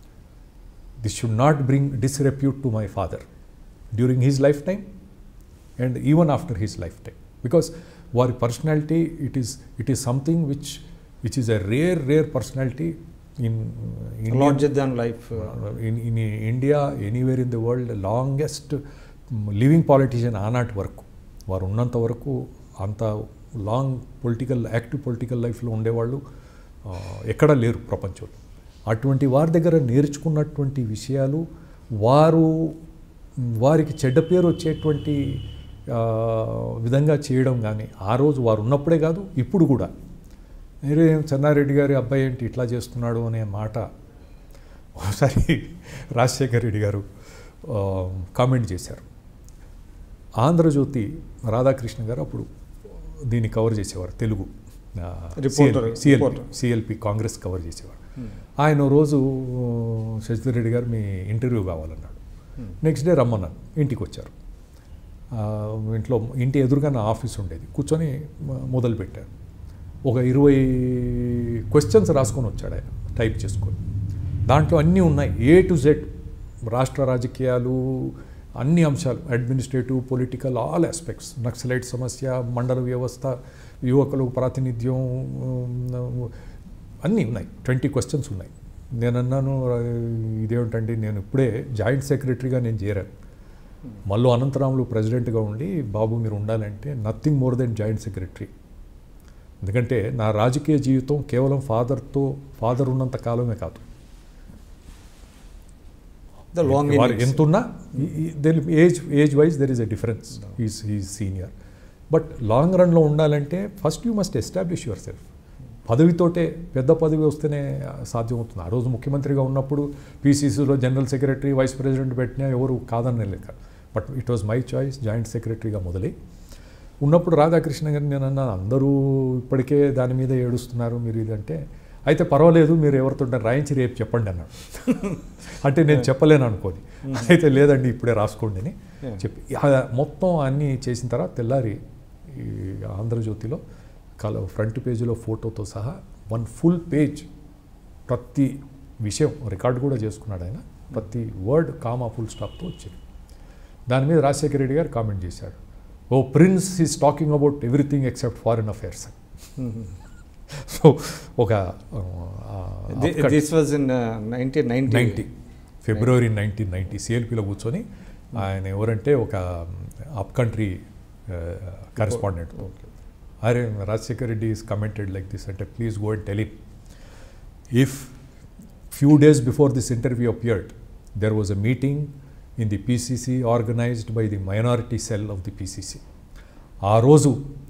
this should not bring disrepute to my father during his lifetime and even after his lifetime because వారి personality it is it is something which which is a rare rare personality in larger than life in in India anywhere in the world longest living politician ఆనాటి వరకు వారు ఉన్నంత వరకు అంత long political active political లైఫ్లో ఉండేవాళ్ళు ఆ, ఎక్కడా లేరు ప్రపంచంలో అటువంటి వారి దగ్గర నేర్చుకున్నటువంటి విషయాలు వారు వారికి చెడ్డ పేరు వచ్చేటువంటి ఆ, విధంగా చేయడం కానీ ఆ రోజు వారు ఉన్నప్పుడే కాదు ఇప్పుడు కూడా మీరు చెన్నారెడ్డి గారి అబ్బాయి ఏంటి ఇట్లా చేస్తున్నాడు అనే మాట ఒకసారి రాజశేఖర రెడ్డి గారు ఆ, కామెంట్ చేశారు ఆంధ్రజ్యోతి రాధాకృష్ణ గారు అప్పుడు దీన్ని కవర్ చేసేవారు తెలుగు ఆ, Reporter, CLP reporter. CLP Congress cover చేసేవారు ఆయన ఓ రోజు శశిధర్ రెడ్డి గారు మీ ఇంటర్వ్యూ కావాలన్నాడు నెక్స్ట్ డే రమ్మన్నాను ఇంటికి వచ్చారు ఆ, ఇంట్లో ఇంటి ఎదురుగా నా ఆఫీస్ ఉండేది కూర్చొని మ- మొదలుపెట్టారు ఒక ఇరవై క్వశ్చన్స్ రాసుకొని వచ్చాడు ఆయన టైప్ చేసుకొని దాంట్లో అన్నీ ఉన్నాయి ఏ టు జెడ్ రాష్ట్ర రాజకీయాలు అన్ని అంశాలు administrative political all aspects Naxalite సమస్య మండల వ్యవస్థ యువకులకు ప్రాతినిధ్యం ఉమ్, అన్నీ ఉన్నాయి ట్వంటీ క్వశ్చన్స్ ఉన్నాయి నేను అన్నాను ఇదేమిటండి నేను ఇప్పుడే జాయింట్ సెక్రటరీగా నేను చేరాను మళ్ళీ అనంతరాములు ప్రెసిడెంట్గా ఉండి బాబు మీరు ఉండాలంటే nothing more then joint secretary ఎందుకంటే నా రాజకీయ జీవితం కేవలం ఫాదర్తో ఫాదర్ ఉన్నంత కాలమే కాదు ద లాంగ్ వారు ఎంత ఉన్నా age age wise there is a difference is is senior but long రన్లో ఉండాలంటే first you must establish yourself పదవితోటే పెద్ద పదవి వస్తేనే సాధ్యమవుతుంది ఆ రోజు ముఖ్యమంత్రిగా ఉన్నప్పుడు పీసీసీలో జనరల్ సెక్రటరీ వైస్ ప్రెసిడెంట్ పెట్టినా ఎవరు కాదని లేక but it was my choice joint సెక్రటరీగా మొదలై ఉన్నప్పుడు రాధాకృష్ణ గారిని నేను అన్నాను అందరూ ఇప్పటికే దాని మీద ఏడుస్తున్నారు మీరు ఇదంటే అయితే పర్వాలేదు మీరు ఎవరితో రాయించి రేపు చెప్పండి అన్నాడు అంటే నేను చెప్పలేను అనుకోని అయితే లేదండి ఇప్పుడే రాసుకోండి అని Yeah. చెప్పి ఆ మొత్తం అన్నీ చేసిన తర్వాత తెల్లారి ఈ ఆంధ్రజ్యోతిలో కల ఫ్రంట్ పేజీలో ఫోటోతో సహా వన్ ఫుల్ పేజ్ ప్రతి విషయం రికార్డు కూడా చేసుకున్నాడు ఆయన ప్రతి వర్డ్ కామా ఫుల్ స్టాప్తో వచ్చింది దాని మీద రాజశేఖర రెడ్డి గారు కామెంట్ చేశాడు ఓ prince is talking about everything except foreign affairs so ఒక this was in nineteen ninety ninety February nineteen ninety సిఎల్పిలో కూర్చొని ఆయన ఎవరంటే ఒక అప్ కంట్రీ కరెస్పాండెంట్ అరే Rajasekhar Reddy is commented like this అంటే please go and tell him if few days before this interview appeared there was a meeting in the PCC organised by the minority cell of the PCC ఆ రోజు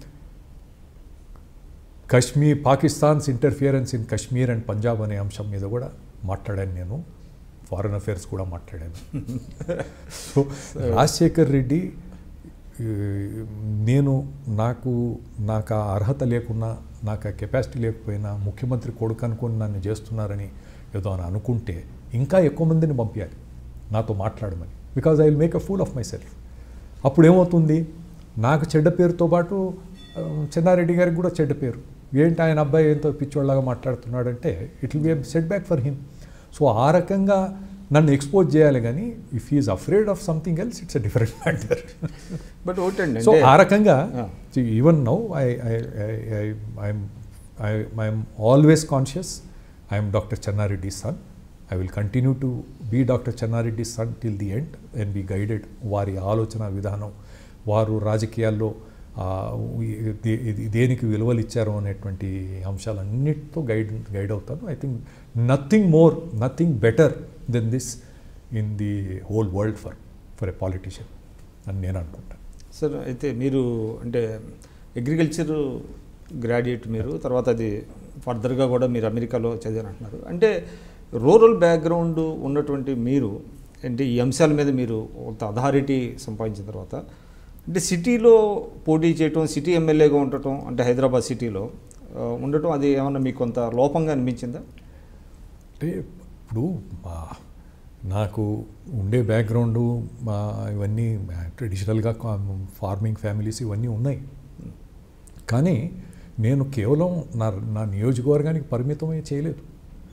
Kashmir Pakistan's interference in Kashmir and Punjab అనే అంశం మీద కూడా మాట్లాడాను నేను foreign affairs కూడా మాట్లాడాను సో రాజశేఖర్ రెడ్డి ఈ, నేను నాకు నాకు ఆ అర్హత లేకున్నా నాకు ఆ కెపాసిటీ లేకపోయినా ముఖ్యమంత్రి కొడుకు అనుకుని నన్ను చేస్తున్నారని ఏదో అని అనుకుంటే ఇంకా ఎక్కువ మందిని పంపించాలి నాతో మాట్లాడమని because I will make a fool of myself అప్పుడు ఏమవుతుంది నాకు చెడ్డ పేరుతో పాటు ఆ, చెన్నారెడ్డి గారికి కూడా చెడ్డ పేరు ఏంటి ఆయన అబ్బాయి ఎంతో పిచ్చోళ్ళగా మాట్లాడుతున్నాడంటే it will be set back for him so ఆ రకంగా నన్ను ఎక్స్పోజ్ చేయాలి కానీ if is afraid of something else it's a different matter but ఒకటండి సో అంటే ఆ రకంగా Yeah. Even now I I'm I'm always conscious I'm doctor Chennareddy son I will continue to be doctor Chennareddy son till the end and be guided వారి ఆలోచన విధానం వారు రాజకీయాల్లో ఆ, దే- ఇది- దేనికి విలువలు ఇచ్చారు అనేటువంటి అంశాలన్నిటితో గైడ్ గైడ్ అవుతాను I think nothing more nothing better then this in the whole world for for a politician అని నేను అనుకుంటాను సార్ అయితే మీరు అంటే అగ్రికల్చర్ గ్రాడ్యుయేట్ మీరు తర్వాత అది ఫర్దర్గా కూడా మీరు అమెరికాలో చదివారు అంటున్నారు అంటే రూరల్ బ్యాక్గ్రౌండ్ ఉన్నటువంటి మీరు అంటే ఈ అంశాల మీద మీరు కొంత అథారిటీ సంపాదించిన తర్వాత అంటే సిటీలో పోటీ చేయటం సిటీ ఎమ్మెల్యేగా ఉండటం అంటే హైదరాబాద్ సిటీలో ఆ, ఉండటం అది ఏమన్నా మీకు కొంత లోపంగా అనిపించిందా అంటే ఇప్పుడు మా నాకు ఉండే బ్యాక్గ్రౌండ్ మా ఇవన్నీ ట్రెడిషనల్గా ఫార్మింగ్ ఫ్యామిలీస్ ఇవన్నీ ఉన్నాయి కానీ నేను కేవలం నా నా నియోజకవర్గానికి పరిమితమే చేయలేదు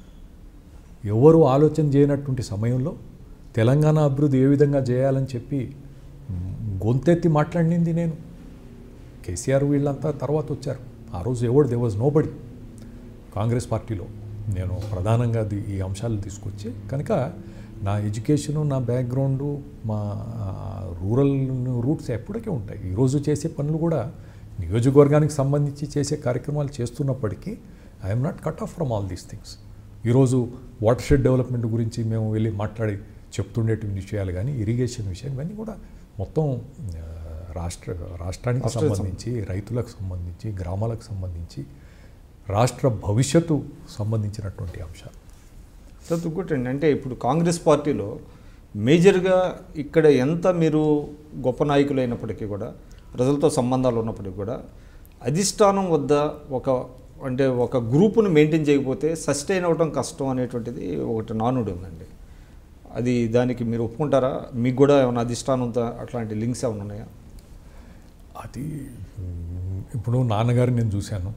ఎవరు ఆలోచన చేయనటువంటి సమయంలో తెలంగాణ అభివృద్ధి ఏ విధంగా చేయాలని చెప్పి మ్, గొంతెత్తి మాట్లాడింది నేను కేసీఆర్ వీళ్ళంతా తర్వాత వచ్చారు ఆ రోజు ఎవడు దే వాజ్ నో బడి కాంగ్రెస్ పార్టీలో నేను ప్రధానంగా ది- ఈ అంశాలు తీసుకొచ్చి కనుక నా ఎడ్యుకేషను నా బ్యాక్గ్రౌండు మా రూరల్ రూట్స్ ఎప్పటికీ ఉంటాయి ఈరోజు చేసే పనులు కూడా నియోజకవర్గానికి సంబంధించి చేసే కార్యక్రమాలు చేస్తున్నప్పటికీ I'm not cut off from all these things ఈరోజు వాటర్ షెడ్ డెవలప్మెంట్ గురించి మేము వెళ్ళి మాట్లాడి చెప్తుండేటువంటి విషయాలు కానీ ఇరిగేషన్ విషయం ఇవన్నీ కూడా మొత్తం ఆ, రాష్ట్ర రాష్ట్రానికి రాష్ట్రానికి సంబంధించి రైతులకు సంబంధించి గ్రామాలకు సంబంధించి రాష్ట్ర భవిష్యత్తు సంబంధించినటువంటి అంశాలు తర్వాత ఇంకోటండి అంటే ఇప్పుడు కాంగ్రెస్ పార్టీలో మేజర్గా ఇక్కడ ఎంత మీరు గొప్ప నాయకులు అయినప్పటికీ కూడా ప్రజలతో సంబంధాలు ఉన్నప్పటికీ కూడా అధిష్టానం వద్ద ఒక అంటే ఒక గ్రూపును మెయింటైన్ చేయకపోతే సస్టైన్ అవ్వడం కష్టం అనేటువంటిది ఒకటి నానుడి ఉందండి అది దానికి మీరు ఒప్పుకుంటారా మీకు కూడా ఏమైనా అధిష్టానంతో అట్లాంటి లింక్స్ ఏమైనా ఉన్నాయా అది మ్, ఇప్పుడు నాన్నగారు నేను చూశాను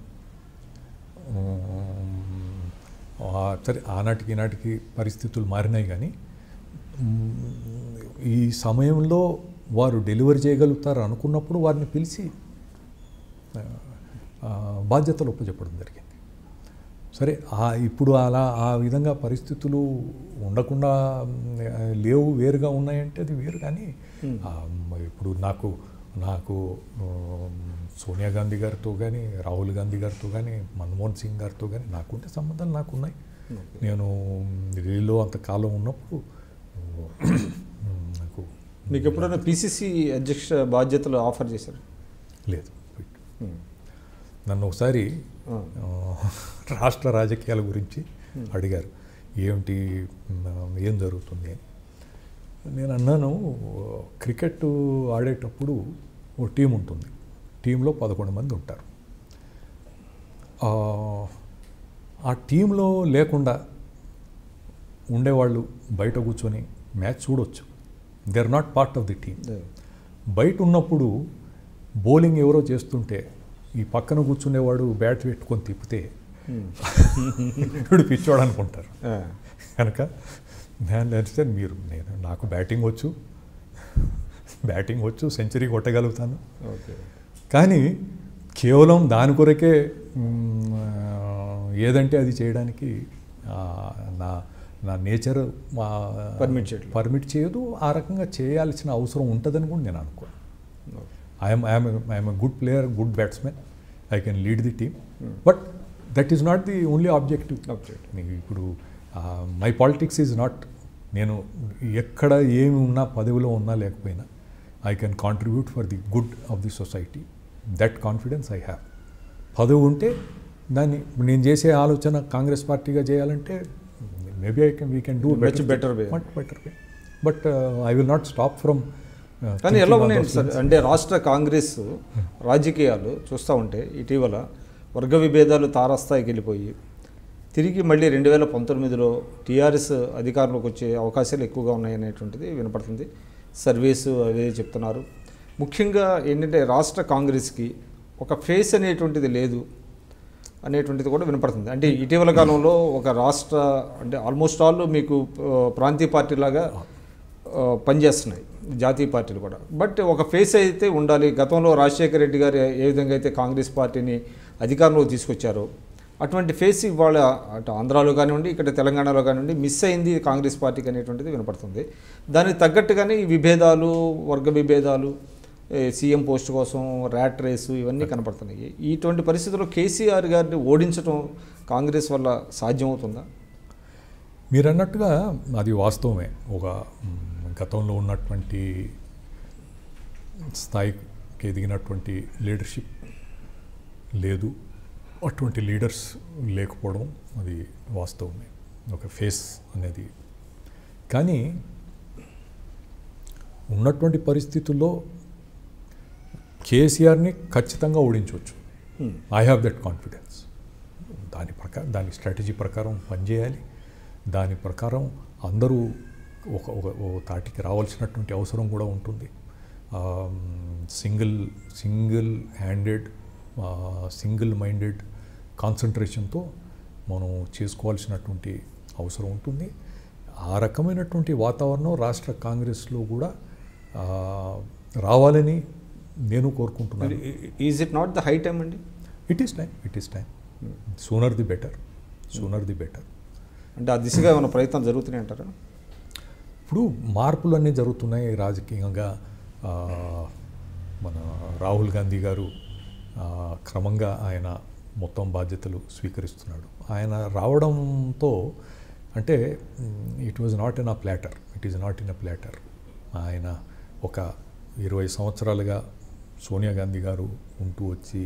మ్, ఆ, సరే ఆనాటికి ఈనాటికి పరిస్థితులు మారినాయి కానీ మ్, ఈ సమయంలో వారు డెలివరీ చేయగలుగుతారు అనుకున్నప్పుడు వారిని పిలిచి ఆ, ఆ, బాధ్యతలు ఒప్పచెప్పడం జరిగింది సరే ఆ ఇప్పుడు అలా ఆ విధంగా పరిస్థితులు ఉండకుండా మ్, లేవు వేరుగా ఉన్నాయంటే అది వేరు కానీ ఆ, మ- ఇప్పుడు నాకు నాకు ఉమ్, సోనియా గాంధీ గారితో కానీ రాహుల్ గాంధీ గారితో కానీ మన్మోహన్ సింగ్ గారితో కానీ నాకుంటే సంబంధాలు నాకు ఉన్నాయి నేను ఢిల్లీలో అంతకాలం ఉన్నప్పుడు ఉమ్, నాకు మీకు ఎప్పుడైనా పిసిసి అధ్యక్ష బాధ్యతలు ఆఫర్ చేశారు లేదు నన్ను ఒకసారి ఆ. ఆ, రాష్ట్ర రాజకీయాల గురించి అడిగారు ఏమిటి మ్, ఏం జరుగుతుంది అని నేను అన్నాను క్రికెట్ ఆడేటప్పుడు ఓ టీం ఉంటుంది టీంలో పదకొండు మంది ఉంటారు ఆ, ఆ టీంలో లేకుండా ఉండేవాళ్ళు బయట కూర్చొని మ్యాచ్ చూడొచ్చు they are not part of the team బయట ఉన్నప్పుడు బౌలింగ్ ఎవరో చేస్తుంటే ఈ పక్కన కూర్చునేవాడు బ్యాట్ పెట్టుకొని తిప్పితే వీడు పిచ్చోడు అనుకుంటారు కనుక నేను నడిస్తే మీరు నేను నాకు బ్యాటింగ్ వచ్చు బ్యాటింగ్ వచ్చు సెంచరీ కొట్టగలుగుతాను ఓకే కానీ కేవలం దాని కొరకే మ్, ఆ, ఏదంటే అది చేయడానికి ఆ, నా నా నేచర్ Permit చేయట్లేదు. పర్మిట్ చేయదు ఆ రకంగా చేయాల్సిన అవసరం ఉంటుందని కూడా నేను అనుకోను I'm I'm I'm a good player good batsmen I can lead the team but that is not the only objective Objective. నీకు ఇప్పుడు మై పాలిటిక్స్ ఈజ్ నాట్ నేను ఎక్కడ ఏమి ఉన్నా పదవిలో ఉన్నా లేకపోయినా I can contribute for the good of the society that confidence I have పదవి ఉంటే దాన్ని నేను చేసే ఆలోచన కాంగ్రెస్ పార్టీగా చేయాలంటే maybe I can we can do Much better way. Much better way but I will not stop from కానీ ఎలా ఉన్నాయండి సార్ అంటే రాష్ట్ర కాంగ్రెస్ రాజకీయాలు చూస్తూ ఉంటే ఇటీవల వర్గ విభేదాలు తారాస్థాయికి వెళ్ళిపోయి తిరిగి మళ్ళీ రెండు వేల పంతొమ్మిదిలో టీఆర్ఎస్ అధికారంలోకి వచ్చే అవకాశాలు ఎక్కువగా ఉన్నాయనేటువంటిది వినపడుతుంది సర్వీసు అదే చెప్తున్నారు ముఖ్యంగా ఏంటంటే రాష్ట్ర కాంగ్రెస్కి ఒక ఫేస్ అనేటువంటిది లేదు అనేటువంటిది కూడా వినపడుతుంది అంటే ఇటీవల కాలంలో ఒక రాష్ట్ర అంటే ఆల్మోస్ట్ ఆల్ మీకు ఆ, ప్రాంతీయ పార్టీలాగా ఆ, పనిచేస్తున్నాయి జాతీయ పార్టీలు కూడా బట్ ఒక ఫేస్ అయితే ఉండాలి గతంలో రాజశేఖర రెడ్డి గారు ఏ విధంగా అయితే కాంగ్రెస్ పార్టీని అధికారంలోకి తీసుకొచ్చారో అటువంటి ఫేస్ ఇవాళ అటు ఆంధ్రాలో కానివ్వండి ఇక్కడ తెలంగాణలో కానివ్వండి మిస్ అయింది కాంగ్రెస్ పార్టీకి అనేటువంటిది వినపడుతుంది దానికి తగ్గట్టుగానే ఈ విభేదాలు వర్గ విభేదాలు ఏ, సీఎం పోస్ట్ కోసం ర్యాట్ రేసు ఇవన్నీ కనపడుతున్నాయి ఇటువంటి పరిస్థితుల్లో కేసీఆర్ గారిని ఓడించడం కాంగ్రెస్ వల్ల సాధ్యమవుతుందా మీరు అన్నట్టుగా అది వాస్తవమే ఒక మ్, గతంలో ఉన్నటువంటి స్థాయికి ఎదిగినటువంటి లీడర్షిప్ లేదు అటువంటి లీడర్స్ లేకపోవడం అది వాస్తవమే ఒక ఫేస్ అనేది కానీ ఉన్నటువంటి పరిస్థితుల్లో కేసీఆర్ని ఖచ్చితంగా ఓడించవచ్చు Hmm. I have that confidence దాని ప్రకారం దాని స్ట్రాటజీ ప్రకారం పనిచేయాలి దాని ప్రకారం అందరూ ఒక ఒక ఓ తాటికి రావాల్సినటువంటి అవసరం కూడా ఉంటుంది single single handed single minded కాన్సన్ట్రేషన్తో మనం చేసుకోవాల్సినటువంటి అవసరం ఉంటుంది ఆ రకమైనటువంటి వాతావరణం రాష్ట్ర కాంగ్రెస్లో కూడా ఆ, రావాలని నేను కోరుకుంటున్నాను is it not the high time అండి it is time it is time sooner the better sooner the better అంటే ఆ దిశగా ఏమైనా ప్రయత్నం జరుగుతున్నాయి అంటారా ఇప్పుడు మార్పులు అన్నీ జరుగుతున్నాయి రాజకీయంగా ఆ, మన రాహుల్ గాంధీ గారు ఆ, క్రమంగా ఆయన మొత్తం బాధ్యతలు స్వీకరిస్తున్నాడు ఆయన రావడంతో అంటే it was not in a platter it is not in a platter ఆయన ఒక ఇరవై సంవత్సరాలుగా సోనియా గాంధీ గారు ఉంటూ వచ్చి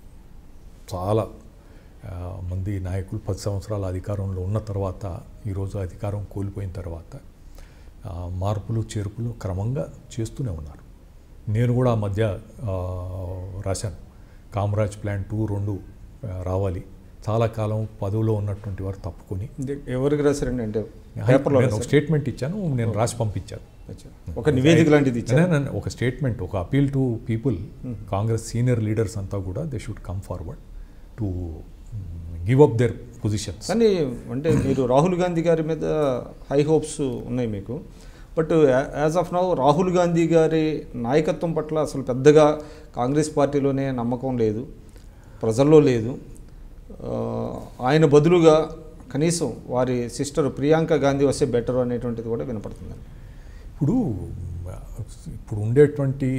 చాలా ఆ, మంది నాయకులు పది సంవత్సరాల అధికారంలో ఉన్న తర్వాత ఈరోజు అధికారం కోల్పోయిన తర్వాత ఆ, మార్పులు చేర్పులు క్రమంగా చేస్తూనే ఉన్నారు నేను కూడా ఆ మధ్య ఆ, రాశాను కామరాజ్ ప్లాన్ టూ రెండు ఆ, రావాలి చాలా కాలం పదవిలో ఉన్నటువంటి వారు తప్పుకొని ఇది ఎవరికి రాశారండి అంటే పేపర్లో నేను ఒక రాశారా? స్టేట్మెంట్ ఇచ్చాను నేను రాసి పంపించాను అచ్చా. ఒక నివేదిక లాంటిది ఇచ్చారు నేను- నేను ఒక స్టేట్మెంట్ ఒక appeal to people Congress senior leaders అంతా కూడా they should come forward to give up their positions కానీ అంటే మీరు రాహుల్ గాంధీ గారి మీద హై హోప్స్ ఉన్నాయి మీకు but as of now Rahul Gandhi గారి నాయకత్వం పట్ల అసలు పెద్దగా కాంగ్రెస్ పార్టీలోనే నమ్మకం లేదు ప్రజల్లో లేదు ఆ, ఆయన బదులుగా కనీసం వారి సిస్టర్ ప్రియాంక గాంధీ వస్తే బెటర్ అనేటువంటిది కూడా వినపడుతుందండి ఇప్పుడు ఇప్పుడు ఉండేటువంటి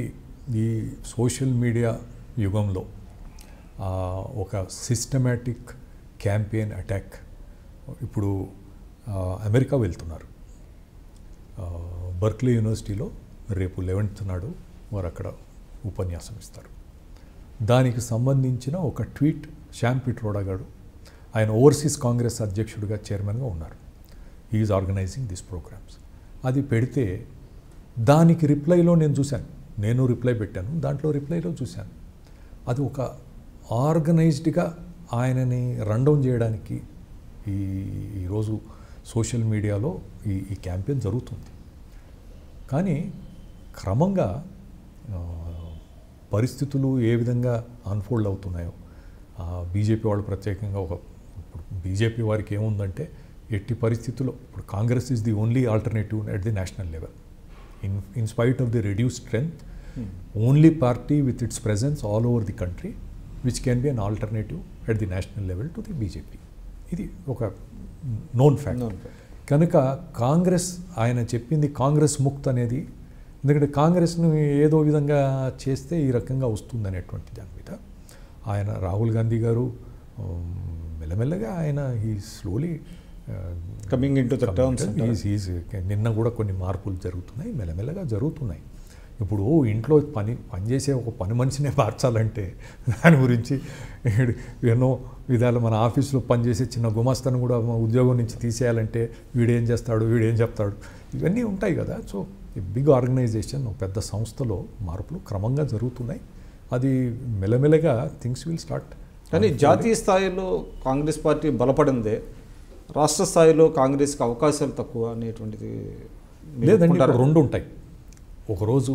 ఈ సోషల్ మీడియా యుగంలో ఆ, ఒక సిస్టమేటిక్ క్యాంపెయిన్ అటాక్ ఇప్పుడు ఆ, అమెరికా వెళ్తున్నారు ఆ, బర్క్లీ యూనివర్సిటీలో రేపు లెవెన్త్ నాడు వారు అక్కడ ఉపన్యాసం ఇస్తారు దానికి సంబంధించిన ఒక ట్వీట్ శ్యామ్ పిట్రోడా గారు ఆయన ఓవర్సీస్ కాంగ్రెస్ అధ్యక్షుడిగా చైర్మన్గా ఉన్నారు ఈజ్ ఆర్గనైజింగ్ దిస్ ప్రోగ్రామ్స్ అది పెడితే దానికి రిప్లైలో నేను చూశాను నేను రిప్లై పెట్టాను దాంట్లో రిప్లైలో చూశాను అది ఒక ఆర్గనైజ్డ్గా ఆయనని రన్డౌన్ చేయడానికి ఈ ఈరోజు సోషల్ మీడియాలో ఈ ఈ క్యాంపెయిన్ జరుగుతుంది కానీ క్రమంగా ఆ, పరిస్థితులు ఏ విధంగా అన్ఫోల్డ్ అవుతున్నాయో బీజేపీ వాళ్ళు ప్రత్యేకంగా ఒక ఇప్పుడు బీజేపీ వారికి ఏముందంటే ఎట్టి పరిస్థితుల్లో ఇప్పుడు Congress is the only alternative at the national level in in spite of the reduce strength only party with its presence all over the country which can be an alternative at the national level to the BJP ఇది ఒక known fact Known fact. కనుక కాంగ్రెస్ ఆయన చెప్పింది కాంగ్రెస్ ముక్త్ అనేది ఎందుకంటే కాంగ్రెస్ను ఏదో విధంగా చేస్తే ఈ రకంగా వస్తుంది అనేటువంటి దాని మీద ఆయన రాహుల్ గాంధీ గారు ఉమ్, మెల్లమెల్లగా ఆయన ఈ slowly Coming into the terms అంటారా? నిన్న కూడా కొన్ని మార్పులు జరుగుతున్నాయి మెల్లమెల్లగా జరుగుతున్నాయి ఇప్పుడు ఇంట్లో పని పనిచేసే ఒక పని మనిషినే మార్చాలంటే దాని గురించి ఎన్నో విధాలు మన ఆఫీస్లో పనిచేసే చిన్న గుమాస్తాను కూడా మా ఉద్యోగం నుంచి తీసేయాలంటే వీడేం చేస్తాడు వీడేం చెప్తాడు ఇవన్నీ ఉంటాయి కదా సో బిగ్ ఆర్గనైజేషన్ ఒక పెద్ద సంస్థలో మార్పులు క్రమంగా జరుగుతున్నాయి అది మెల్లమెల్లగా థింగ్స్ విల్ స్టార్ట్ కానీ జాతీయ స్థాయిలో కాంగ్రెస్ పార్టీ బలపడిందే రాష్ట్ర స్థాయిలో కాంగ్రెస్కి అవకాశాలు తక్కువ అనేటువంటిది మీరు లేదండి ఒప్పుకుంటారా? ఇప్పుడు రెండు ఉంటాయి ఒకరోజు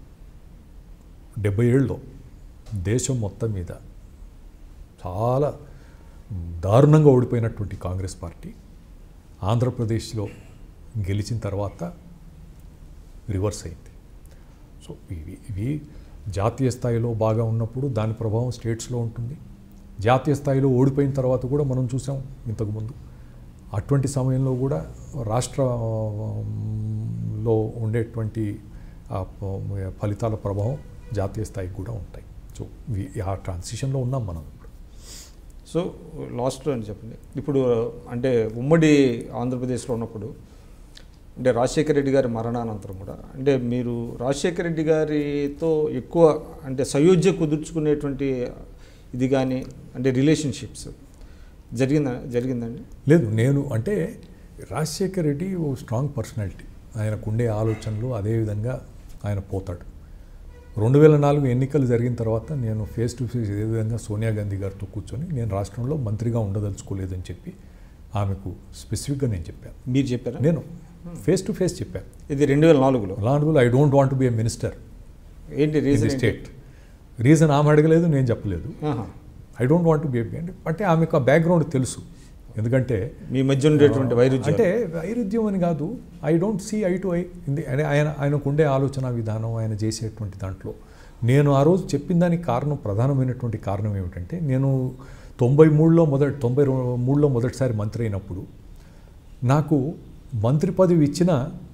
డెబ్బై ఏళ్ళలో దేశం మొత్తం మీద చాలా దారుణంగా ఓడిపోయినటువంటి కాంగ్రెస్ పార్టీ ఆంధ్రప్రదేశ్లో గెలిచిన తర్వాత రివర్స్ అయింది సో ఇవి ఇవి జాతీయ స్థాయిలో బాగా ఉన్నప్పుడు దాని ప్రభావం స్టేట్స్లో ఉంటుంది జాతీయ స్థాయిలో ఓడిపోయిన తర్వాత కూడా మనం చూసాం ఇంతకుముందు అటువంటి సమయంలో కూడా రాష్ట్రంలో ఉండేటువంటి ఆ ప- ఫలితాల ప్రభావం జాతీయ స్థాయికి కూడా ఉంటాయి సో ఇవి- ఆ ట్రాన్సిషన్లో ఉన్నాం మనం ఇప్పుడు సో లాస్ట్లో అని చెప్పండి ఇప్పుడు అంటే ఉమ్మడి ఆంధ్రప్రదేశ్లో ఉన్నప్పుడు అంటే రాజశేఖర రెడ్డి గారి మరణానంతరం కూడా అంటే మీరు రాజశేఖర రెడ్డి గారితో ఎక్కువ అంటే సయోధ్య కుదుర్చుకునేటువంటి ఇది కానీ అంటే రిలేషన్షిప్స్ జరిగిందా జరిగిందండి లేదు నేను అంటే రాజశేఖర్ రెడ్డి ఓ స్ట్రాంగ్ పర్సనాలిటీ ఆయనకుండే ఆలోచనలు అదేవిధంగా ఆయన పోతాడు రెండు వేల నాలుగు ఎన్నికలు జరిగిన తర్వాత నేను ఫేస్ టు ఫేస్ ఇదే విధంగా సోనియా గాంధీ గారితో కూర్చొని నేను రాష్ట్రంలో మంత్రిగా ఉండదలుచుకోలేదని చెప్పి ఆమెకు స్పెసిఫిక్గా నేను చెప్పాను మీరు చెప్పారా నేను ఫేస్ టు ఫేస్ చెప్పాను ఇది రెండు వేల నాలుగులో అలాంటి I don't want be a minister ఏంటి in the reason state reason ఆమె అడగలేదు నేను చెప్పలేదు ఐ డోంట్ వాంట్ బి అంటే ఆమెకు ఆ బ్యాక్గ్రౌండ్ తెలుసు ఎందుకంటే మీ మధ్య ఉండేటువంటి వైరుధ్యం అంటే వైరుధ్యం అని కాదు I don't see I to I ఇంది అంటే ఆయన ఆయనకు ఉండే ఆలోచన విధానం ఆయన చేసేటువంటి దాంట్లో నేను ఆ రోజు చెప్పిన దానికి కారణం ప్రధానమైనటువంటి కారణం ఏమిటంటే నేను తొంభై మూడులో మొదటి తొంభై రో- మూడులో మొదటిసారి మంత్రి అయినప్పుడు నాకు మంత్రి పదవి ఇచ్చిన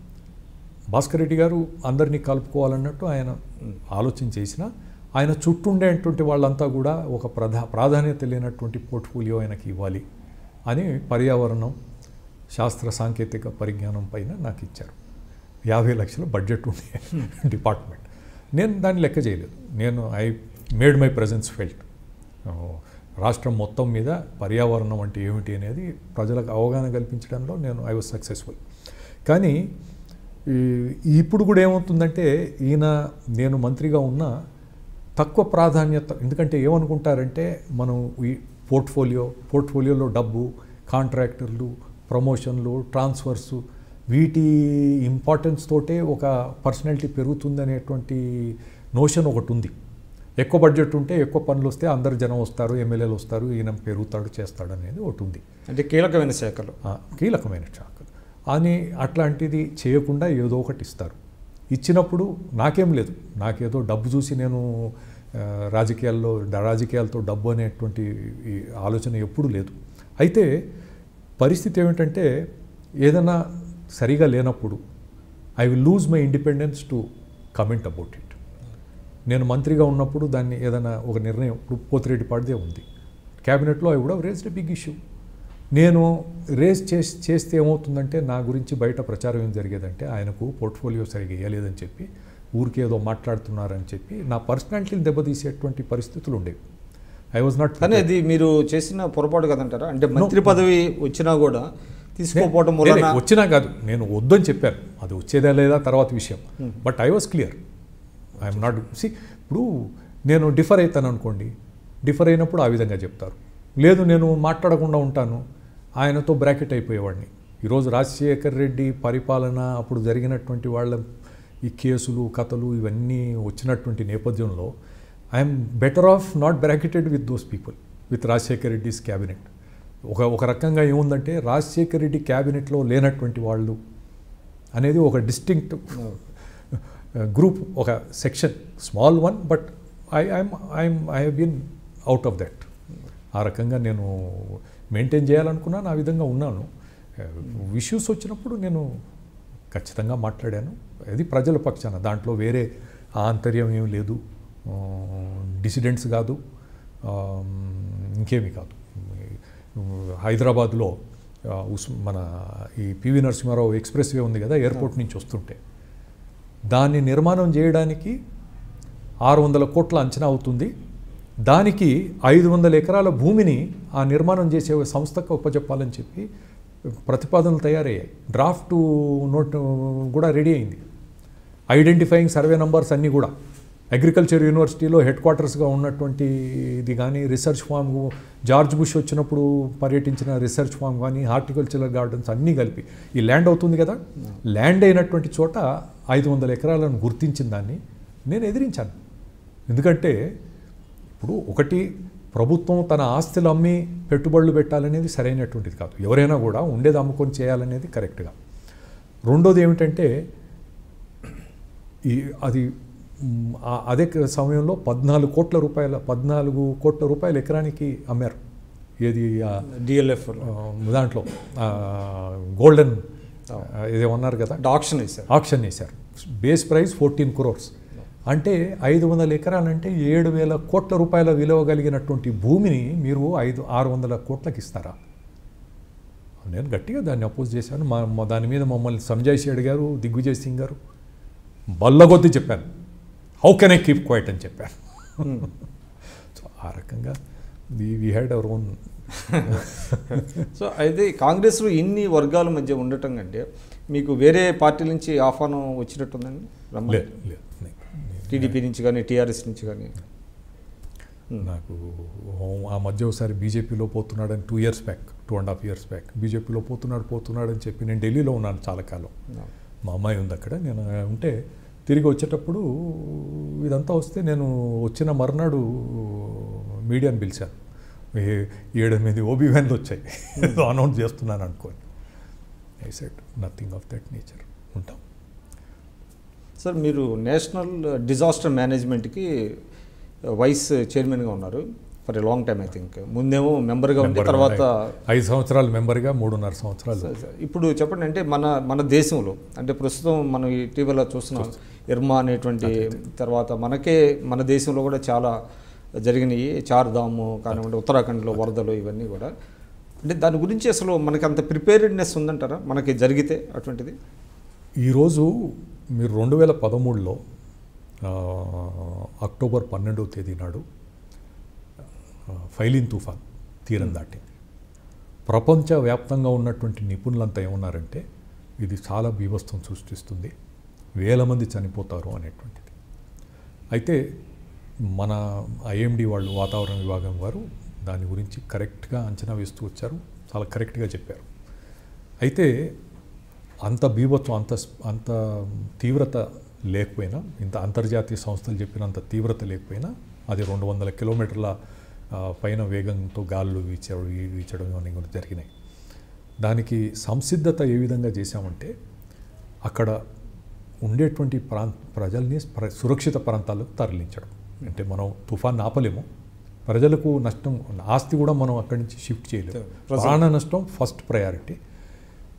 భాస్కర్ రెడ్డి గారు అందరినీ కలుపుకోవాలన్నట్టు ఆయన ఆలోచన చేసిన ఆయన చుట్టూ ఉండేటువంటి వాళ్ళంతా కూడా ఒక ప్రధా ప్రాధాన్యత లేనటువంటి పోర్ట్ఫోలియో ఆయనకి ఇవ్వాలి అని పర్యావరణం శాస్త్ర సాంకేతిక పరిజ్ఞానం పైన నాకు ఇచ్చారు యాభై లక్షల బడ్జెట్ ఉండే డిపార్ట్మెంట్ నేను దాన్ని లెక్క చేయలేదు నేను I made my presence felt రాష్ట్రం మొత్తం మీద పర్యావరణం అంటే ఏమిటి అనేది ప్రజలకు అవగాహన కల్పించడంలో నేను ఐ వాజ్ సక్సెస్ఫుల్ కానీ ఈ- ఇప్పుడు కూడా ఏమవుతుందంటే ఈయన నేను మంత్రిగా ఉన్న తక్కువ ప్రాధాన్యత ఎందుకంటే ఏమనుకుంటారంటే మనం ఈ పోర్ట్ఫోలియో పోర్ట్ఫోలియోలో డబ్బు కాంట్రాక్టర్లు ప్రమోషన్లు ట్రాన్స్ఫర్స్ వీటి ఇంపార్టెన్స్ తోటే ఒక పర్సనాలిటీ పెరుగుతుందనేటువంటి నోషన్ ఒకటి ఉంది ఎక్కువ బడ్జెట్ ఉంటే ఎక్కువ పనులు వస్తే అందరు జనం వస్తారు ఎమ్మెల్యేలు వస్తారు ఈయన పెరుగుతాడు చేస్తాడు అనేది ఒకటి ఉంది అంటే కీలకమైన శాఖలు ఆ, కీలకమైన శాఖలు అని అట్లాంటిది చేయకుండా ఏదో ఒకటి ఇస్తారు ఇచ్చినప్పుడు నాకేం లేదు నాకేదో డబ్బు చూసి నేను ఆ, రాజకీయాల్లో రాజకీయాలతో డబ్బు అనేటువంటి ఈ ఆలోచన ఎప్పుడూ లేదు అయితే పరిస్థితి ఏమిటంటే ఏదైనా సరిగా లేనప్పుడు I will lose my independence to comment about it నేను మంత్రిగా ఉన్నప్పుడు దాన్ని ఏదైనా ఒక నిర్ణయం ఇప్పుడు పోతిరెడ్డిపాటిదే ఉంది క్యాబినెట్లో అవి కూడా రేస్డ్ బిగ్ ఇష్యూ నేను రేస్ చేసి చేస్తే ఏమవుతుందంటే నా గురించి బయట ప్రచారం ఏం జరిగేదంటే ఆయనకు పోర్ట్ఫోలియో సరిగా వేయలేదని చెప్పి ఊరికే ఏదో మాట్లాడుతున్నారని చెప్పి నా పర్సనాలిటీని దెబ్బతీసేటువంటి పరిస్థితులు ఉండేవి ఐ వాజ్ నాట్ కానీ అది మీరు చేసిన పొరపాటు కదంటారా అంటే మంత్రి పదవి వచ్చినా కూడా తీసుకోకపోవడం నేనే వలన వచ్చినా కాదు నేను వద్దని చెప్పాను అది వచ్చేదా లేదా తర్వాత విషయం but I was clear I'm not సి ఇప్పుడు నేను డిఫర్ అవుతాను అనుకోండి డిఫర్ అయినప్పుడు ఆ విధంగా చెప్తారు లేదు నేను మాట్లాడకుండా ఉంటాను ఆయనతో బ్రాకెట్ అయిపోయేవాడిని ఈరోజు రాజశేఖర్ రెడ్డి పరిపాలన అప్పుడు జరిగినటువంటి వాళ్ళ ఈ కేసులు కథలు ఇవన్నీ వచ్చినటువంటి నేపథ్యంలో I'm better off not bracketed with those people with Rajasekhar Reddy's cabinet ఒక ఒక రకంగా ఏముందంటే రాజశేఖర్ రెడ్డి క్యాబినెట్లో లేనటువంటి వాళ్ళు అనేది ఒక డిస్టింక్ట్ గ్రూప్ ఒక section small one but I I'm I'm I have been out of that ఆ రకంగా నేను మెయింటైన్ చేయాలనుకున్నాను ఆ విధంగా ఉన్నాను ఇష్యూస్ వచ్చినప్పుడు నేను ఖచ్చితంగా మాట్లాడాను అది ప్రజల పక్షాన దాంట్లో వేరే ఆంతర్యం ఏం లేదు డిసిడెంట్స్ కాదు ఆ, ఇంకేమీ కాదు హైదరాబాద్లో ఆ, ఉస్ మన ఈ పివి నరసింహారావు ఎక్స్ప్రెస్ వే ఉంది కదా ఎయిర్పోర్ట్ నుంచి వస్తుంటే దాన్ని నిర్మాణం చేయడానికి ఆరు వందల కోట్ల అంచనా అవుతుంది దానికి ఐదు వందల ఎకరాల భూమిని ఆ నిర్మాణం చేసే సంస్థకు ఉపజెప్పాలని చెప్పి ప్రతిపాదనలు తయారయ్యాయి డ్రాఫ్ట్ నోట్ కూడా రెడీ అయింది ఐడెంటిఫైయింగ్ సర్వే నంబర్స్ అన్నీ కూడా అగ్రికల్చర్ యూనివర్సిటీలో హెడ్ క్వార్టర్స్గా ఉన్నటువంటి ఇది కానీ రీసెర్చ్ ఫామ్ జార్జ్ బుష్ వచ్చినప్పుడు పర్యటించిన రీసెర్చ్ ఫామ్ కానీ హార్టికల్చరల్ గార్డెన్స్ అన్నీ కలిపి ఈ ల్యాండ్ అవుతుంది కదా ల్యాండ్ అయినటువంటి చోట ఐదు వందల ఎకరాలను గుర్తించిన దాన్ని నేను ఎదిరించాను ఎందుకంటే ఇప్పుడు ఒకటి ప్రభుత్వం తన ఆస్తులు అమ్మి పెట్టుబడులు పెట్టాలనేది సరైనటువంటిది కాదు ఎవరైనా కూడా ఉండేది అమ్ముకొని చేయాలనేది కరెక్ట్గా రెండోది ఏమిటంటే ఈ అది మ్, ఆ- అదే క- సమయంలో పద్నాలుగు కోట్ల రూపాయల పద్నాలుగు కోట్ల రూపాయల ఎకరానికి అమ్మారు ఏది ఆ, డిఎల్ఎఫ్ ఆ, దాంట్లో ఆ, గోల్డెన్ ఇదేమన్నారు కదా ఆప్షన్ వేశారు ఆప్షన్ వేశారు బేస్ ప్రైస్ ఫోర్టీన్ క్రోర్స్ అంటే ఐదు వందల ఎకరాలంటే ఏడు వేల కోట్ల రూపాయల విలువ కలిగినటువంటి భూమిని మీరు ఐదు ఆరు వందల కోట్లకి ఇస్తారా నేను గట్టిగా దాన్ని అపోజ్ చేశాను మా మా దాని మీద మమ్మల్ని సంజయ్ షేడ్ గారు దిగ్విజయ్ సింగ్ గారు బల్లగొద్ది చెప్పాను how can I keep quiet అని చెప్పాను సో ఆ రకంగా we we had our own so అయితే కాంగ్రెస్లో ఇన్ని వర్గాల మధ్య ఉండటం కంటే మీకు వేరే పార్టీ నుంచి ఆహ్వానం వచ్చినట్టుందండి రమ్మని లేదు లేదు నే- నే- టీడీపీ నుంచి కానీ టీఆర్ఎస్ నుంచి కానీ నాకు ఆ మధ్య ఒకసారి బీజేపీలో పోతున్నాడని two years back two and half years back బీజేపీలో పోతున్నాడు పోతున్నాడు అని చెప్పి నేను ఢిల్లీలో ఉన్నాను చాలా కాలం మా అమ్మాయి ఉంది అక్కడ నేను ఉంటే తిరిగి వచ్చేటప్పుడు ఇదంతా వస్తే నేను వచ్చిన మర్నాడు మీడియాని పిలిచాను ఏ- ఏడెనిమిది ఓబీ వ్యాన్లు వచ్చాయి ఏదో అనౌన్స్ చేస్తున్నాను అనుకోని I said nothing of that nature ఉంటాం సార్ మీరు నేషనల్ డిజాస్టర్ మేనేజ్మెంట్కి వైస్ చైర్మన్గా ఉన్నారు for a long time I think ముందేమో మెంబర్గా ఉండి Member గా తర్వాత ఐదు సంవత్సరాలు మెంబర్గా మూడున్నర సంవత్సరాలు సార్, సార్, ఇప్పుడు చెప్పండి అంటే మన మన దేశంలో అంటే ప్రస్తుతం మనం ఇటీవల చూస్తున్నాం ఇర్మా అనేటువంటి తర్వాత మనకే మన దేశంలో కూడా చాలా జరిగినాయి చార్ధాము కానివ్వండి ఉత్తరాఖండ్లో వరదలు ఇవన్నీ కూడా అంటే దాని గురించి అసలు మనకి అంత ప్రిపేర్డ్నెస్ ఉందంటారా మనకి జరిగితే అటువంటిది ఈరోజు మీరు రెండు వేల పదమూడులో ఆ, అక్టోబర్ పన్నెండవ తేదీ నాడు ఆ, ఫైలిన్ తుఫాన్ తీరం దాటింది ప్రపంచవ్యాప్తంగా ఉన్నటువంటి నిపుణులంతా ఏమన్నారంటే ఇది చాలా బీభత్సం సృష్టిస్తుంది వేల మంది చనిపోతారు అనేటువంటిది అయితే మన ఐఎండి వాళ్ళు వాతావరణ విభాగం వారు దాని గురించి కరెక్ట్గా అంచనా వేస్తూ వచ్చారు చాలా కరెక్ట్గా చెప్పారు అయితే అంత బీభత్వం అంత స్- అంత తీవ్రత లేకపోయినా ఇంత అంతర్జాతీయ సంస్థలు చెప్పినంత తీవ్రత లేకపోయినా అది రెండు వందల కిలోమీటర్ల ఆ, పైన వేగంతో గాలులు వీచడం వీచడం అన్నీ కూడా జరిగినాయి దానికి సంసిద్ధత ఏ విధంగా చేశామంటే అక్కడ ఉండేటువంటి ప్రాంత ప్రజల్ని ప్ర- సురక్షిత ప్రాంతాలకు తరలించడం అంటే మనం తుఫాన్ ఆపలేము ప్రజలకు నష్టం ఆస్తి కూడా మనం అక్కడి నుంచి షిఫ్ట్ చేయలేము ప్రజలు- ప్రాణ నష్టం ఫస్ట్ ప్రయారిటీ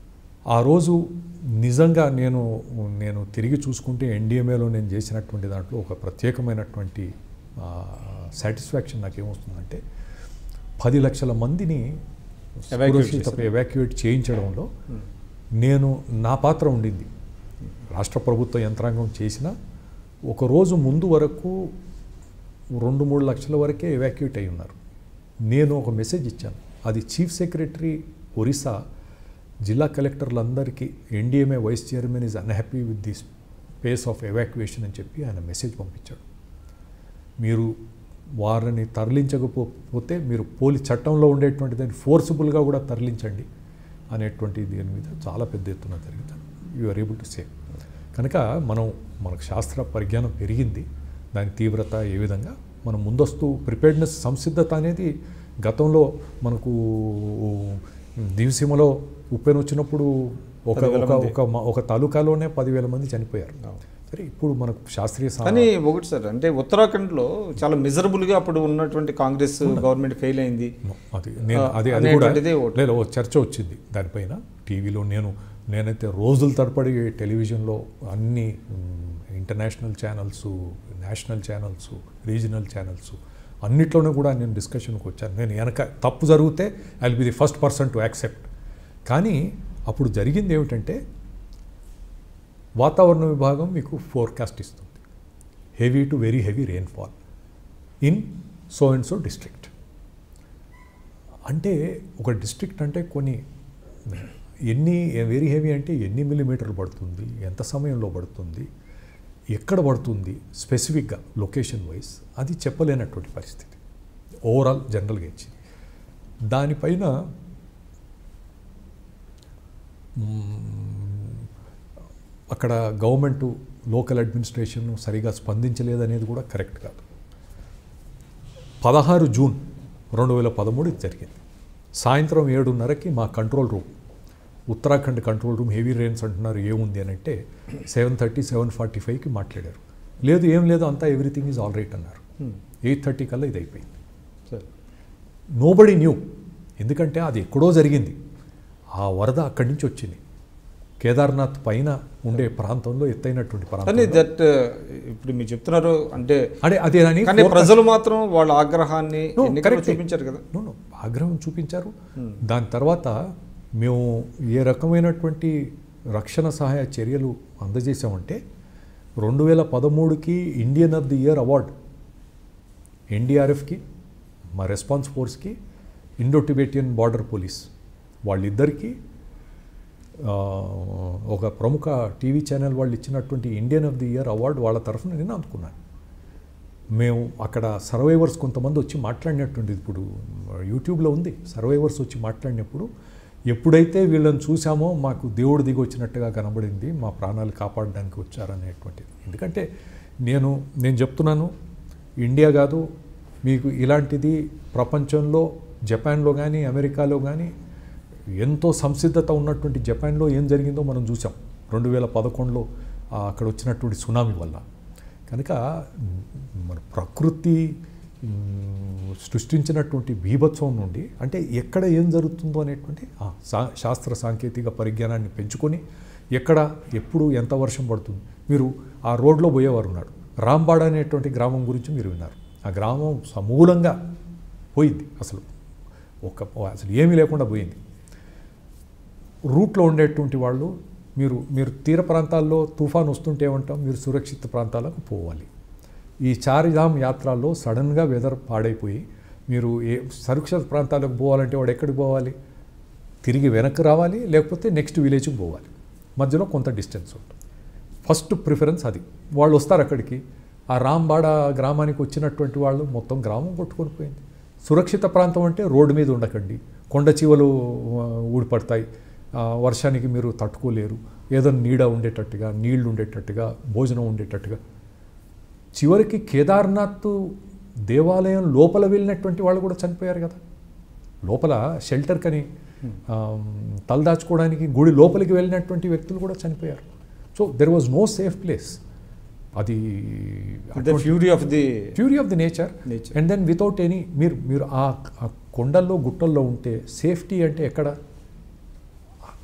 ఆ రోజు నిజంగా నేను నేను తిరిగి చూసుకుంటే ఎన్డీఎంఏలో నేను చేసినటువంటి దాంట్లో ఒక ప్రత్యేకమైనటువంటి సాటిస్ఫాక్షన్ నాకేమొస్తుందంటే పది లక్షల మందిని Evacuate చేశారు. ఎవాక్యుయేట్ చేయించడంలో నేను నా పాత్ర ఉండింది రాష్ట్ర ప్రభుత్వ యంత్రాంగం చేసిన ఒక రోజు ముందు వరకు రెండు మూడు లక్షల వరకే ఎవాక్యుయేట్ అయి ఉన్నారు నేను ఒక మెసేజ్ ఇచ్చాను అది చీఫ్ సెక్రటరీ ఒరిస్సా జిల్లా కలెక్టర్లందరికీ NDMA vice chairman is unhappy with this pace of evacuation అని చెప్పి ఆయన మెసేజ్ పంపించాడు మీరు వారిని తరలించకపోతే మీరు పోలీస్ చట్టంలో ఉండేటువంటి దాన్ని ఫోర్సిబుల్గా కూడా తరలించండి అనేటువంటి దీని మీద చాలా పెద్ద ఎత్తున జరుగుతాను you are able to save కనుక మనం మనకు శాస్త్ర పరిజ్ఞానం పెరిగింది దాని తీవ్రత ఏ విధంగా మనం ముందస్తు ప్రిపేర్డ్నెస్ సంసిద్ధత అనేది గతంలో మనకు దివిసీమలో ఉప్పెన వచ్చినప్పుడు ఒక పదివేల ఒక మంది. ఒక మ- ఒక తాలూకాలోనే పదివేల మంది చనిపోయారు సరే ఇప్పుడు మనకు శాస్త్రీయ సా- కానీ ఒకటి సార్ అంటే ఉత్తరాఖండ్లో చాలా మిజరబుల్గా అప్పుడు ఉన్నటువంటి కాంగ్రెస్ గవర్నమెంట్ ఫెయిల్ అయింది No, అది నేను ఆ, అది అది కూడా అనేటువంటిది ఒకటి. లేదు ఓ చర్చ వచ్చింది దానిపైన టీవీలో నేను నేనైతే రోజుల తరబడి టెలివిజన్లో అన్ని international channels national channels regional channels అన్నిట్లోనే కూడా నేను డిస్కషన్కి వచ్చాను నేను వెనక తప్పు జరిగితే I will be the first person to accept కానీ అప్పుడు జరిగింది ఏమిటంటే వాతావరణ విభాగం మీకు ఫోర్కాస్ట్ ఇస్తుంది heavy to very heavy rainfall in so and so district అంటే ఒక డిస్ట్రిక్ట్ అంటే కొన్ని ఎన్ని వెరీ హెవీ అంటే ఎన్ని మిల్లీమీటర్లు పడుతుంది ఎంత సమయంలో పడుతుంది ఎక్కడ పడుతుంది స్పెసిఫిక్గా లొకేషన్ వైజ్ అది చెప్పలేనటువంటి పరిస్థితి ఓవరాల్ జనరల్గా ఇచ్చింది దానిపైన మ్మ్, అక్కడ గవర్నమెంట్ లోకల్ అడ్మినిస్ట్రేషన్ సరిగా స్పందించలేదనేది కూడా కరెక్ట్ కాదు పదహారు జూన్ రెండు వేల పదమూడు ఇది జరిగింది సాయంత్రం ఏడున్నరకి మా control room Uttarakhand control room heavy rains అంటున్నారు ఏముంది అని అంటే సెవెన్ థర్టీ సెవెన్ ఫార్టీ ఫైవ్కి మాట్లాడారు లేదు ఏం లేదు అంతా ఎవ్రీథింగ్ ఈజ్ ఆల్ రైట్ అన్నారు ఎయిట్ థర్టీ కల్లా ఇది అయిపోయింది సరే నోబడి న్యూ ఎందుకంటే అది ఎక్కడో జరిగింది ఆ వరద అక్కడి నుంచి వచ్చింది కేదార్నాథ్ పైన ఉండే ప్రాంతంలో ఎత్తైనటువంటి కానీ ప్రాంతం దట్ ఇప్పుడు మీరు చెప్తున్నారు అంటే అంటే అదే అని కానీ ప్రజలు మాత్రం వాళ్ళ ఆగ్రహాన్ని No, ఎన్నికల్లో correct. చూపించారు కదా No, no, ఆగ్రహం చూపించారు దాని తర్వాత మేము ఏ రకమైనటువంటి రక్షణ సహాయ చర్యలు అందజేసామంటే రెండు వేల పదమూడుకి Indian of the year award ఎన్డీఆర్ఎఫ్కి మా రెస్పాన్స్ ఫోర్స్కి ఇండో టిబెటియన్ బార్డర్ పోలీస్ వాళ్ళిద్దరికీ ఆ, ఒక ప్రముఖ టీవీ ఛానల్ వాళ్ళు ఇచ్చినటువంటి Indian of the year award వాళ్ళ తరఫున నేను అందుకున్నాను మేము అక్కడ సర్వైవర్స్ కొంతమంది వచ్చి మాట్లాడినటువంటి ఇప్పుడు యూట్యూబ్లో ఉంది సర్వైవర్స్ వచ్చి మాట్లాడినప్పుడు ఎప్పుడైతే వీళ్ళని చూసామో మాకు దేవుడు దిగి వచ్చినట్టుగా కనబడింది మా ప్రాణాలు కాపాడడానికి వచ్చారనేటువంటిది ఎందుకంటే నేను నేను చెప్తున్నాను ఇండియా కాదు మీకు ఇలాంటిది ప్రపంచంలో జపాన్లో కానీ అమెరికాలో కానీ ఎంతో సంసిద్ధత ఉన్నటువంటి జపాన్లో ఏం జరిగిందో మనం చూసాం రెండు వేల పదకొండులో ఆ, అక్కడ వచ్చినటువంటి సునామీ వల్ల కనుక మ్, మన ప్రకృతి మ్, సృష్టించినటువంటి బీభత్సం నుండి అంటే ఎక్కడ ఏం జరుగుతుందో అనేటువంటి ఆ, శా- శాస్త్ర సాంకేతిక పరిజ్ఞానాన్ని పెంచుకొని ఎక్కడ ఎప్పుడు ఎంత వర్షం పడుతుంది మీరు ఆ రోడ్లో పోయేవారు ఉన్నాడు రాంబాడ అనేటువంటి గ్రామం గురించి మీరు విన్నారు ఆ గ్రామం సమూలంగా పోయింది అసలు ఒక అసలు ఏమీ లేకుండా పోయింది రూట్లో ఉండేటువంటి వాళ్ళు మీరు మీరు తీర ప్రాంతాల్లో తుఫాన్ వస్తుంటే ఏమంటాం మీరు సురక్షిత ప్రాంతాలకు పోవాలి ఈ చారిధామ్ యాత్రల్లో సడన్గా వెదర్ పాడైపోయి మీరు ఏ సురక్షిత ప్రాంతాలకు పోవాలంటే వాడు ఎక్కడికి పోవాలి తిరిగి వెనక్కి రావాలి లేకపోతే నెక్స్ట్ విలేజ్కి పోవాలి మధ్యలో కొంత డిస్టెన్స్ ఉంటుంది ఫస్ట్ ప్రిఫరెన్స్ అది వాళ్ళు వస్తారు అక్కడికి ఆ రాంబాడ గ్రామానికి వచ్చినటువంటి వాళ్ళు మొత్తం గ్రామం కొట్టుకొని పోయింది సురక్షిత ప్రాంతం అంటే రోడ్డు మీద ఉండకండి కొండ చీవలు ఆ, ఊడిపడతాయి ఆ, వర్షానికి మీరు తట్టుకోలేరు ఏదో నీడ ఉండేటట్టుగా నీళ్లు ఉండేటట్టుగా భోజనం ఉండేటట్టుగా చివరికి కేదార్నాథ్ దేవాలయం లోపల వెళ్ళినటువంటి వాళ్ళు కూడా చనిపోయారు కదా లోపల షెల్టర్ కని ఆ, తలదాచుకోవడానికి గుడి లోపలికి వెళ్ళినటువంటి వ్యక్తులు కూడా చనిపోయారు so there was no safe place అది the fury of the fury of the nature Nature. And then without any మీరు మీరు ఆ ఆ కొండల్లో గుట్టల్లో ఉంటే సేఫ్టీ అంటే ఎక్కడ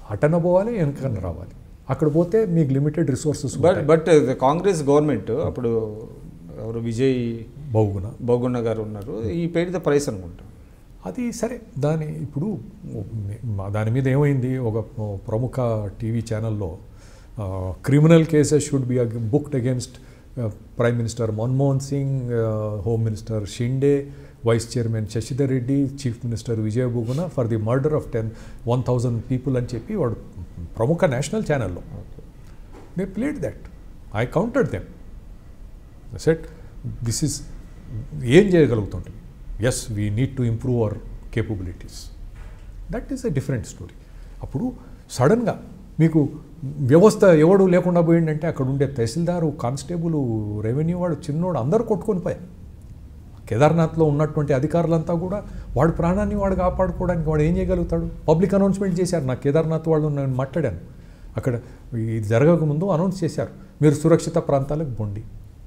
అటన పోవాలి వెనకన రావాలి అక్కడ పోతే మీకు limited resources but but Congress government అప్పుడు ఎవరు విజయ్ బహుగుణ బోగున్న గారు ఉన్నారు ఈ పెయిడ్ ద ప్రైస్ అనుకుంటా అది సరే దాని ఇప్పుడు మా- దాని మీద ఏమైంది ఒక ప్రముఖ టీవీ ఛానల్లో criminal cases should be booked against prime minister Manmohan Singh home minister Shinde vice chairman Shashidhar Reddy chief minister Vijay బుగున for the murder of ten one thousand people అని చెప్పి వాడు ప్రముఖ నేషనల్ ఛానల్లో they played that I counted them set this is ఏం చేయగలుగుతుంటుంది yes we need to improve our capabilities that is a different story అప్పుడు సడన్గా మీకు వ్యవస్థ ఎవడు లేకుండా పోయిందంటే అక్కడ ఉండే తహసీల్దారు కానిస్టేబుల్ రెవెన్యూ వాడు చిన్నోడు అందరూ కొట్టుకొని పోయారు కేదార్నాథ్లో ఉన్నటువంటి అధికారులంతా కూడా వాడి ప్రాణాన్ని వాడు కాపాడుకోవడానికి వాడు ఏం చేయగలుగుతాడు పబ్లిక్ అనౌన్స్మెంట్ చేశారు నాకు కేదార్నాథ్ వాళ్ళు నేను మాట్లాడాను అక్కడ ఇది జరగకముందు అనౌన్స్ చేశారు మీరు సురక్షిత ప్రాంతాలకు బొండి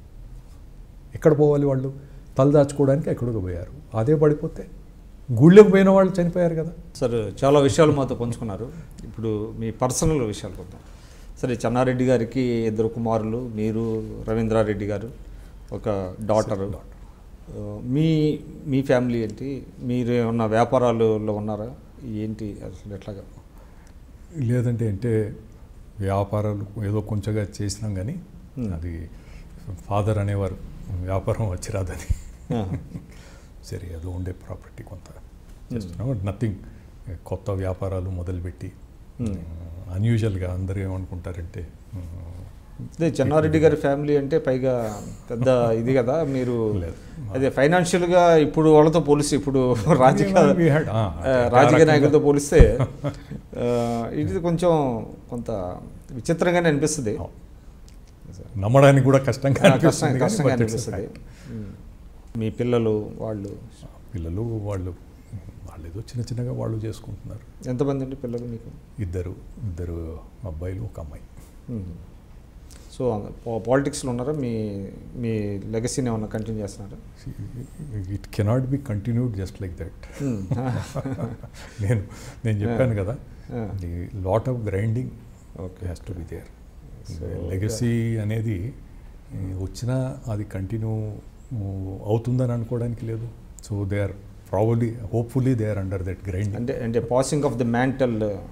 ఎక్కడ పోవాలి వాళ్ళు తలదాచుకోవడానికి ఎక్కడికి పోయారు అదే పడిపోతే గుళ్ళకు పోయిన వాళ్ళు చనిపోయారు కదా సార్ చాలా విషయాలు మాతో పంచుకున్నారు ఇప్పుడు మీ పర్సనల్ విషయాలు కొద్దాం సరే చెన్నారెడ్డి గారికి ఇద్దరు కుమారులు మీరు రవీంద్రారెడ్డి గారు ఒక డాటర్ మీ మీ ఫ్యామిలీ ఏంటి మీరు ఏమన్నా వ్యాపారాలలో ఉన్నారా ఏంటి అసలు ఎట్లాగా లేదంటే అంటే వ్యాపారాలు ఏదో కొంచెంగా చేసినాం కానీ అది ఫాదర్ అనేవారు వ్యాపారం వచ్చి రాదని ఆ, సరే ఏదో ఉండే ప్రాపర్టీ కొంత చేస్తున్నాం నథింగ్ కొత్త వ్యాపారాలు మొదలుపెట్టి అన్యూజువల్గా అందరూ ఏమనుకుంటారంటే అదే చెన్నారెడ్డి గారి ఫ్యామిలీ అంటే పైగా పెద్ద ఇది కదా మీరు లేదు. అదే ఫైనాన్షియల్గా ఇప్పుడు వాళ్ళతో పోలిస్తే ఇప్పుడు రాజకీయ We had- ఆ, ఆ, రాజకీయ నాయకులతో పోలిస్తే ఆ, ఇది కొంచెం కొంత విచిత్రంగానే అనిపిస్తుంది నమ్మడానికి కూడా కష్టంగా ఆ, కష్టం అనిపిస్తుంది కానీ కష్టంగా but it's a అనిపిస్తుంది fact. ఉమ్. మీ పిల్లలు వాళ్ళు పిల్లలు వాళ్ళు వాళ్ళు ఏదో చిన్న చిన్నగా వాళ్ళు చేసుకుంటున్నారు ఎంతమంది అండి పిల్లలు మీకు ఇద్దరు ఇద్దరు అబ్బాయిలు ఒక అమ్మాయి ఉమ్. సో పాలిటిక్స్లో ఉన్నారా మీ మీ లెగసీని ఏమన్నా కంటిన్యూ చేస్తున్నారా it cannot be continued just like that um. నేను నేను చెప్పాను కదా ఆ. The lot of grinding okay has to be there So, legacy అనేది ఈ, వచ్చినా అది కంటిన్యూ అవుతుందని అనుకోవడానికి లేదు so they are probably hopefully they are under that grinding అంటే అంటే passing of the mantle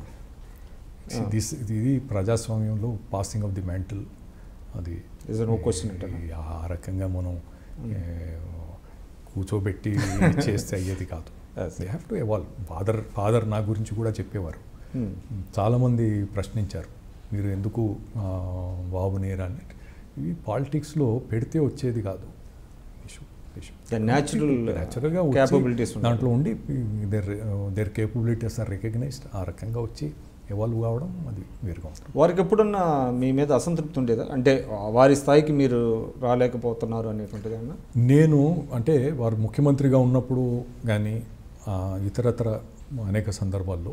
this ఇది ప్రజాస్వామ్యంలో పాసింగ్ ఆఫ్ ది మెంటల్ అది ఇస్ నో క్వశ్చన్ అంటారు ఈ ఆ రకంగా మనం ఏ, కూర్చోబెట్టి చేస్తే అయ్యేది కాదు Yes. They have to evolve father father నా గురించి కూడా చెప్పేవారు చాలామంది ప్రశ్నించారు మీరు ఎందుకు ఆ, బాబుని అని ఇవి పాలిటిక్స్లో పెడితే వచ్చేది కాదు ఇష్యూ ఇష్యూ ద న్యాచురల్ న్యాచురల్గా క్యాపబిలిటీస్ దాంట్లో ఉండి there there capabilities are recognised ఆ రకంగా వచ్చి ఎవాల్వ్ కావడం అది వేరుగా ఉంటుంది వారికి ఎప్పుడన్నా మీ మీద అసంతృప్తి ఉండేదా అంటే వారి స్థాయికి మీరు రాలేకపోతున్నారు అనేటువంటిది ఏమన్నా నేను అంటే వారు ముఖ్యమంత్రిగా ఉన్నప్పుడు కానీ ఇతరతర అనేక సందర్భాల్లో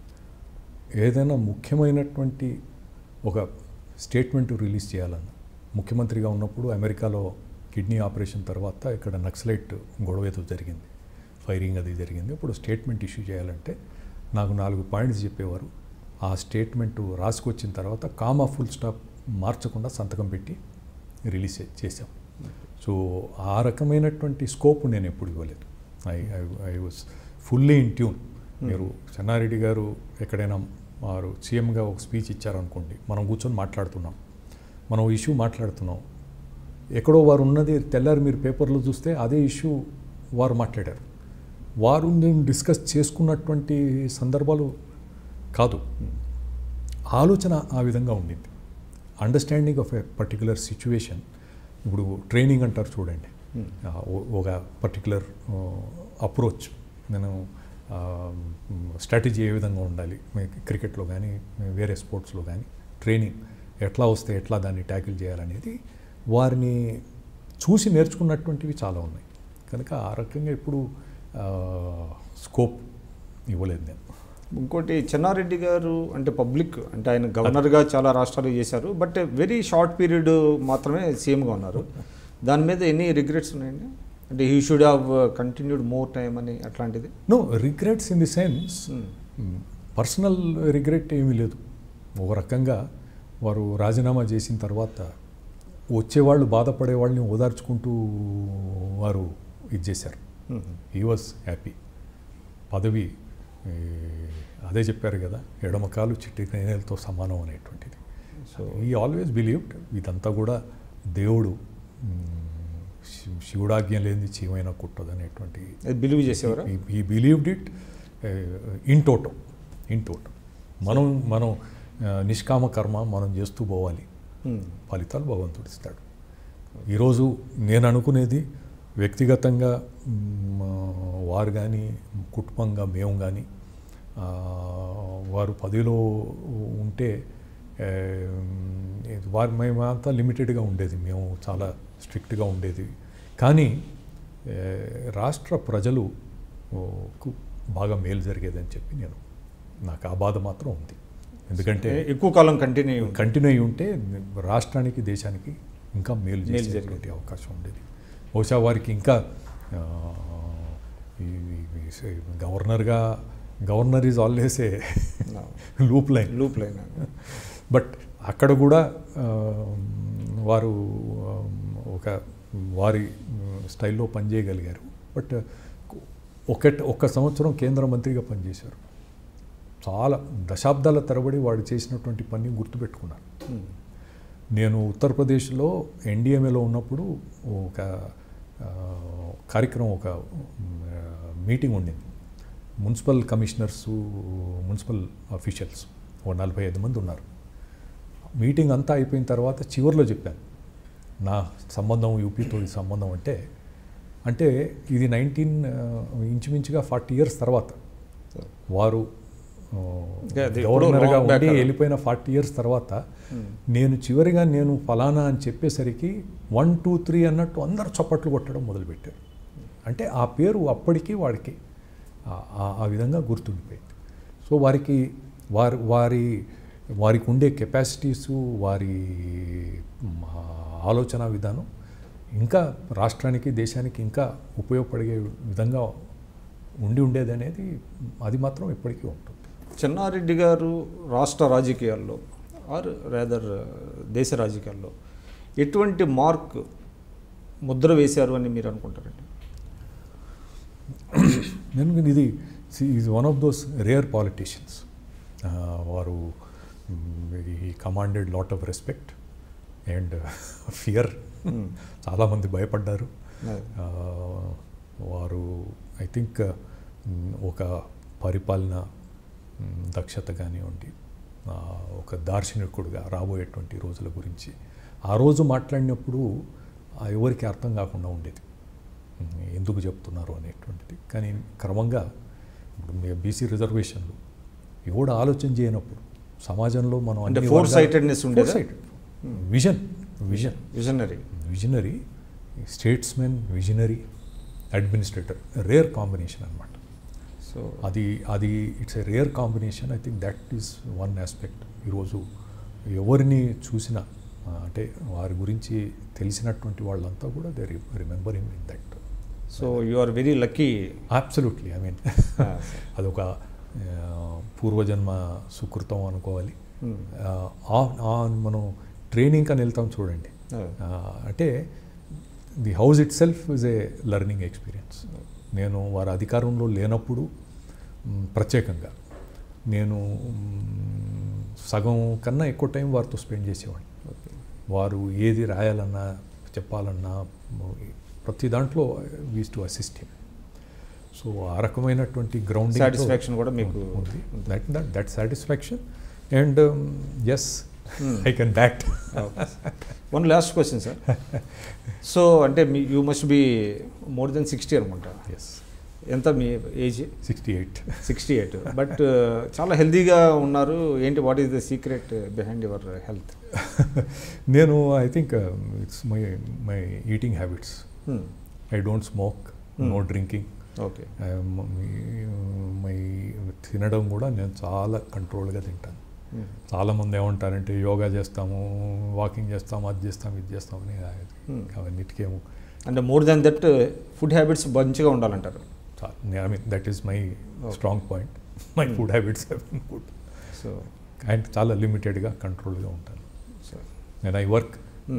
ఏదైనా ముఖ్యమైనటువంటి ఒక స్టేట్మెంట్ రిలీజ్ చేయాలన్న ముఖ్యమంత్రిగా ఉన్నప్పుడు అమెరికాలో కిడ్నీ ఆపరేషన్ తర్వాత ఇక్కడ నక్సలైట్ గొడవ ఏదో జరిగింది ఫైరింగ్ అది జరిగింది ఇప్పుడు స్టేట్మెంట్ ఇష్యూ చేయాలంటే నాకు నాలుగు పాయింట్స్ చెప్పేవారు ఆ స్టేట్మెంట్ రాసుకొచ్చిన తర్వాత కామా ఫుల్ స్టాప్ మార్చకుండా సంతకం పెట్టి రిలీజ్ చే- చేశాం సో ఆ రకమైనటువంటి స్కోప్ నేను ఎప్పుడు ఇవ్వలేదు I I was fully in tune మీరు చెన్నారెడ్డి గారు ఎక్కడైనా వారు సీఎంగా ఒక స్పీచ్ ఇచ్చారనుకోండి మనం కూర్చొని మాట్లాడుతున్నాం మనం ఇష్యూ మాట్లాడుతున్నాం ఎక్కడో వారు ఉన్నది తెల్లారి మీరు పేపర్లో చూస్తే అదే ఇష్యూ వారు మాట్లాడారు వారు నేను డిస్కస్ చేసుకున్నటువంటి సందర్భాలు కాదు ఆలోచన ఆ విధంగా ఉండింది understanding of a particular situation ఇప్పుడు ట్రైనింగ్ అంటారు చూడండి ఆ, ఓ- ఒక పర్టికులర్ అప్రోచ్ నేను స్ట్రాటజీ ఏ విధంగా ఉండాలి క్రికెట్లో కానీ వేరే స్పోర్ట్స్లో కానీ ట్రైనింగ్ ఎట్లా వస్తే ఎట్లా దాన్ని ట్యాకిల్ చేయాలనేది వారిని చూసి నేర్చుకున్నటువంటివి చాలా ఉన్నాయి కనుక ఆ రకంగా ఇప్పుడు స్కోప్ ఇవ్వలేదు నేను ఇంకోటి చెన్నారెడ్డి గారు అంటే పబ్లిక్ అంటే ఆయన గవర్నర్గా చాలా రాష్ట్రాలు చేశారు బట్ వెరీ షార్ట్ పీరియడ్ మాత్రమే సీఎంగా ఉన్నారు దాని మీద ఎన్ని రిగ్రెట్స్ ఉన్నాయండి అంటే he should have continued more time అని అట్లాంటిది no regrets in the sense personal regret ఏమీ లేదు ఒక రకంగా వారు రాజీనామా చేసిన తర్వాత వచ్చేవాళ్ళు బాధపడే వాళ్ళని ఓదార్చుకుంటూ వారు ఇది చేశారు హీ వాజ్ హ్యాపీ పదవి ఏ, అదే చెప్పారు కదా ఎడమకాలు చిట్టి నేలతో సమానం అనేటువంటిది సో ఈ ఆల్వేస్ బిలీవ్డ్ ఇదంతా కూడా దేవుడు మ్, శి- శివుడాజ్ఞ లేనిది చీమైనా కుట్టదు అనేటువంటి బిలీవ్ చేసేవారా ఈ believed it in toto in toto మనం మనం ఆ, నిష్కామ కర్మ మనం చేస్తూ పోవాలి Hmm. ఫలితాలు భగవంతుడు ఇస్తాడు ఈరోజు నేను అనుకునేది వ్యక్తిగతంగా మ్, వారు కానీ కుటుంబంగా మేము కానీ వారు పదిలో ఉంటే ఏ, ఇది వారు మేమంతా లిమిటెడ్గా ఉండేది మేము చాలా స్ట్రిక్ట్గా ఉండేది కానీ ఏ, రాష్ట్ర ప్రజలు ఓ, కు బాగా మేలు జరిగేదని చెప్పి నేను నాకు ఆ బాధ మాత్రం ఉంది ఎందుకంటే ఎక్కువ కాలం కంటిన్యూ కంటిన్యూ అయి ఉంటే రాష్ట్రానికి దేశానికి ఇంకా మేలు మేలు చేసేటువంటి అవకాశం ఉండేది బహుశా వారికి ఇంకా ఆ, ఈ ఈ- ఈ గవర్నర్గా governor is always a loop line loop line but అక్కడ కూడా ఆ, వారు ఆ, ఒక వారి స్టైల్లో పనిచేయగలిగారు బట్ ఒక ఒక్క సంవత్సరం కేంద్ర మంత్రిగా పనిచేశారు చాలా దశాబ్దాల తరబడి వాడు చేసినటువంటి పని గుర్తుపెట్టుకున్నారు నేను ఉత్తరప్రదేశ్లో ఎన్డీఎంఏలో ఉన్నప్పుడు ఒక ఆ, కార్యక్రమం ఒక ఆ, మీటింగ్ ఉండింది మున్సిపల్ కమిషనర్స్ మున్సిపల్ అఫీషియల్స్ ఓ నలభై ఐదు మంది ఉన్నారు మీటింగ్ అంతా అయిపోయిన తర్వాత చివరిలో చెప్పాను నా సంబంధం యూపీతో ఈ సంబంధం అంటే అంటే ఇది నైన్టీన్ ఇంచుమించుగా ఫార్టీ ఇయర్స్ తర్వాత వారు ఆ, ఇంకా అది ఎప్పుడో గవర్నర్గా long back ఉండి కదా. వెళ్ళిపోయిన ఫార్టీ ఇయర్స్ తర్వాత నేను చివరిగా నేను ఫలానా అని చెప్పేసరికి వన్ టూ త్రీ అన్నట్టు అందరూ చప్పట్లు కొట్టడం మొదలుపెట్టారు అంటే ఆ పేరు అప్పటికి వాడికి ఆ- ఆ- ఆ విధంగా గుర్తుండిపోయింది సో వారికి వారి వారి వారికి ఉండే కెపాసిటీసు వారి మ్, ఆ, ఆలోచన విధానం ఇంకా రాష్ట్రానికి దేశానికి ఇంకా ఉపయోగపడే విధంగా ఉండి ఉండేది అనేది అది మాత్రం ఎప్పటికీ ఉంటుంది చెన్నారెడ్డి గారు రాష్ట్ర రాజకీయాల్లో ఆర్ రేదర్ దేశ రాజకీయాల్లో ఎటువంటి మార్క్ ముద్ర వేశారు అని మీరు అనుకుంటారండి నేను ఇది is one of those rare politicians వారు ఈ commanded lot of respect and fear చాలామంది భయపడ్డారు ఆ, వారు ఐ థింక్ ఒక పరిపాలన మ్, దక్షత కానివ్వండి ఆ, ఒక దార్శనికుడుగా రాబోయేటువంటి రోజుల గురించి ఆ రోజు మాట్లాడినప్పుడు ఆ ఎవరికి అర్థం కాకుండా ఉండేది మ్, ఎందుకు చెప్తున్నారు అనేటువంటిది కానీ క్రమంగా ఇప్పుడు బీసీ రిజర్వేషన్లు ఇవి కూడా ఆలోచన చేయనప్పుడు సమాజంలో మనం అంటే అన్ని ఫోర్ వర్గాల- సైటెడ్నెస్ ఉండేదా Foresighted. Vision vision visionary visionary statesmen visionary administrator rare combination అనమాట సో అది అది it's a rare combination I think that is one aspect ఈరోజు ఎవరిని చూసినా ఆ, అంటే వారి గురించి తెలిసినటువంటి వాళ్ళంతా కూడా they remembering in that so you are very lucky absolutely I mean అదొక ఆ, పూర్వజన్మ సుకృతం అనుకోవాలి ఆ, ఆ- ఆ మనం ట్రైనింగ్ అని వెళ్తాం చూడండి ఆ, అంటే the house itself is a learning experience నేను వారి అధికారంలో లేనప్పుడు మ్, ప్రత్యేకంగా నేను మ్, సగం కన్నా ఎక్కువ టైం వారితో స్పెండ్ చేసేవాడిని వారు ఏది రాయాలన్నా చెప్పాలన్నా మ్, ప్రతి దాంట్లో వీస్ టు అసిస్ట్ హిమ్ సో ఆ రకమైనటువంటి గ్రౌండింగ్ సాటిస్ఫాక్షన్ కూడా మీకు ఉంది that that that satisfaction and yes I can back one last question sir so అంటే మీ you must be more than sixty అనుకుంటా ఎస్ ఎంత మీ age sixty eight sixty eight but చాలా హెల్తీగా ఉన్నారు ఏంటి what is the secret behind your health నేను I think it's my my eating habits I don't smoke no drinking okay my తినడం కూడా నేను చాలా కంట్రోల్గా తింటాను చాలామంది ఏమంటారంటే యోగా చేస్తాము వాకింగ్ చేస్తాము అది చేస్తాము ఇది చేస్తాము అని Hmm. అవన్నిటికేమో అంటే more than that food habits మంచిగా ఉండాలంటారు I mean that is my strong point my food habits have been good so and చాలా లిమిటెడ్గా కంట్రోల్గా ఉంటాను సో నేను ఐ వర్క్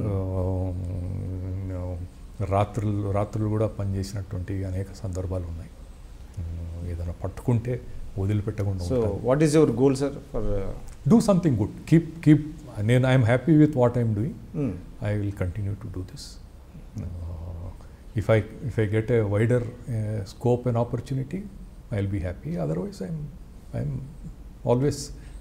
రాత్రులు రాత్రులు కూడా పనిచేసినటువంటి అనేక సందర్భాలు ఉన్నాయి Uh, ఏదైనా పట్టుకుంటే వదిలిపెట్టకుండా సో ఉంటాను what is your goal sir for do something good keep keep నేను I'm happy with what I'm doing I will continue to do this. Uh, if I if I get a wider uh, scope and opportunity, I'll be happy. Otherwise, I'm I'm always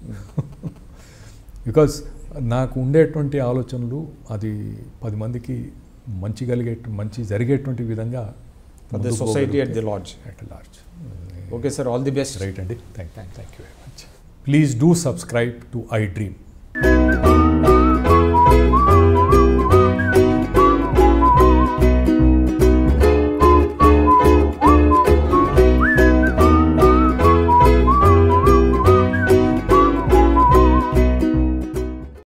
because నాకు ఉండేటువంటి ఆలోచనలు అది పది మందికి మంచి కలిగే మంచి జరిగేటువంటి విధంగా for the society at the lodge at large okay sir all the best right అండి thank thank you very much please do subscribe to I dream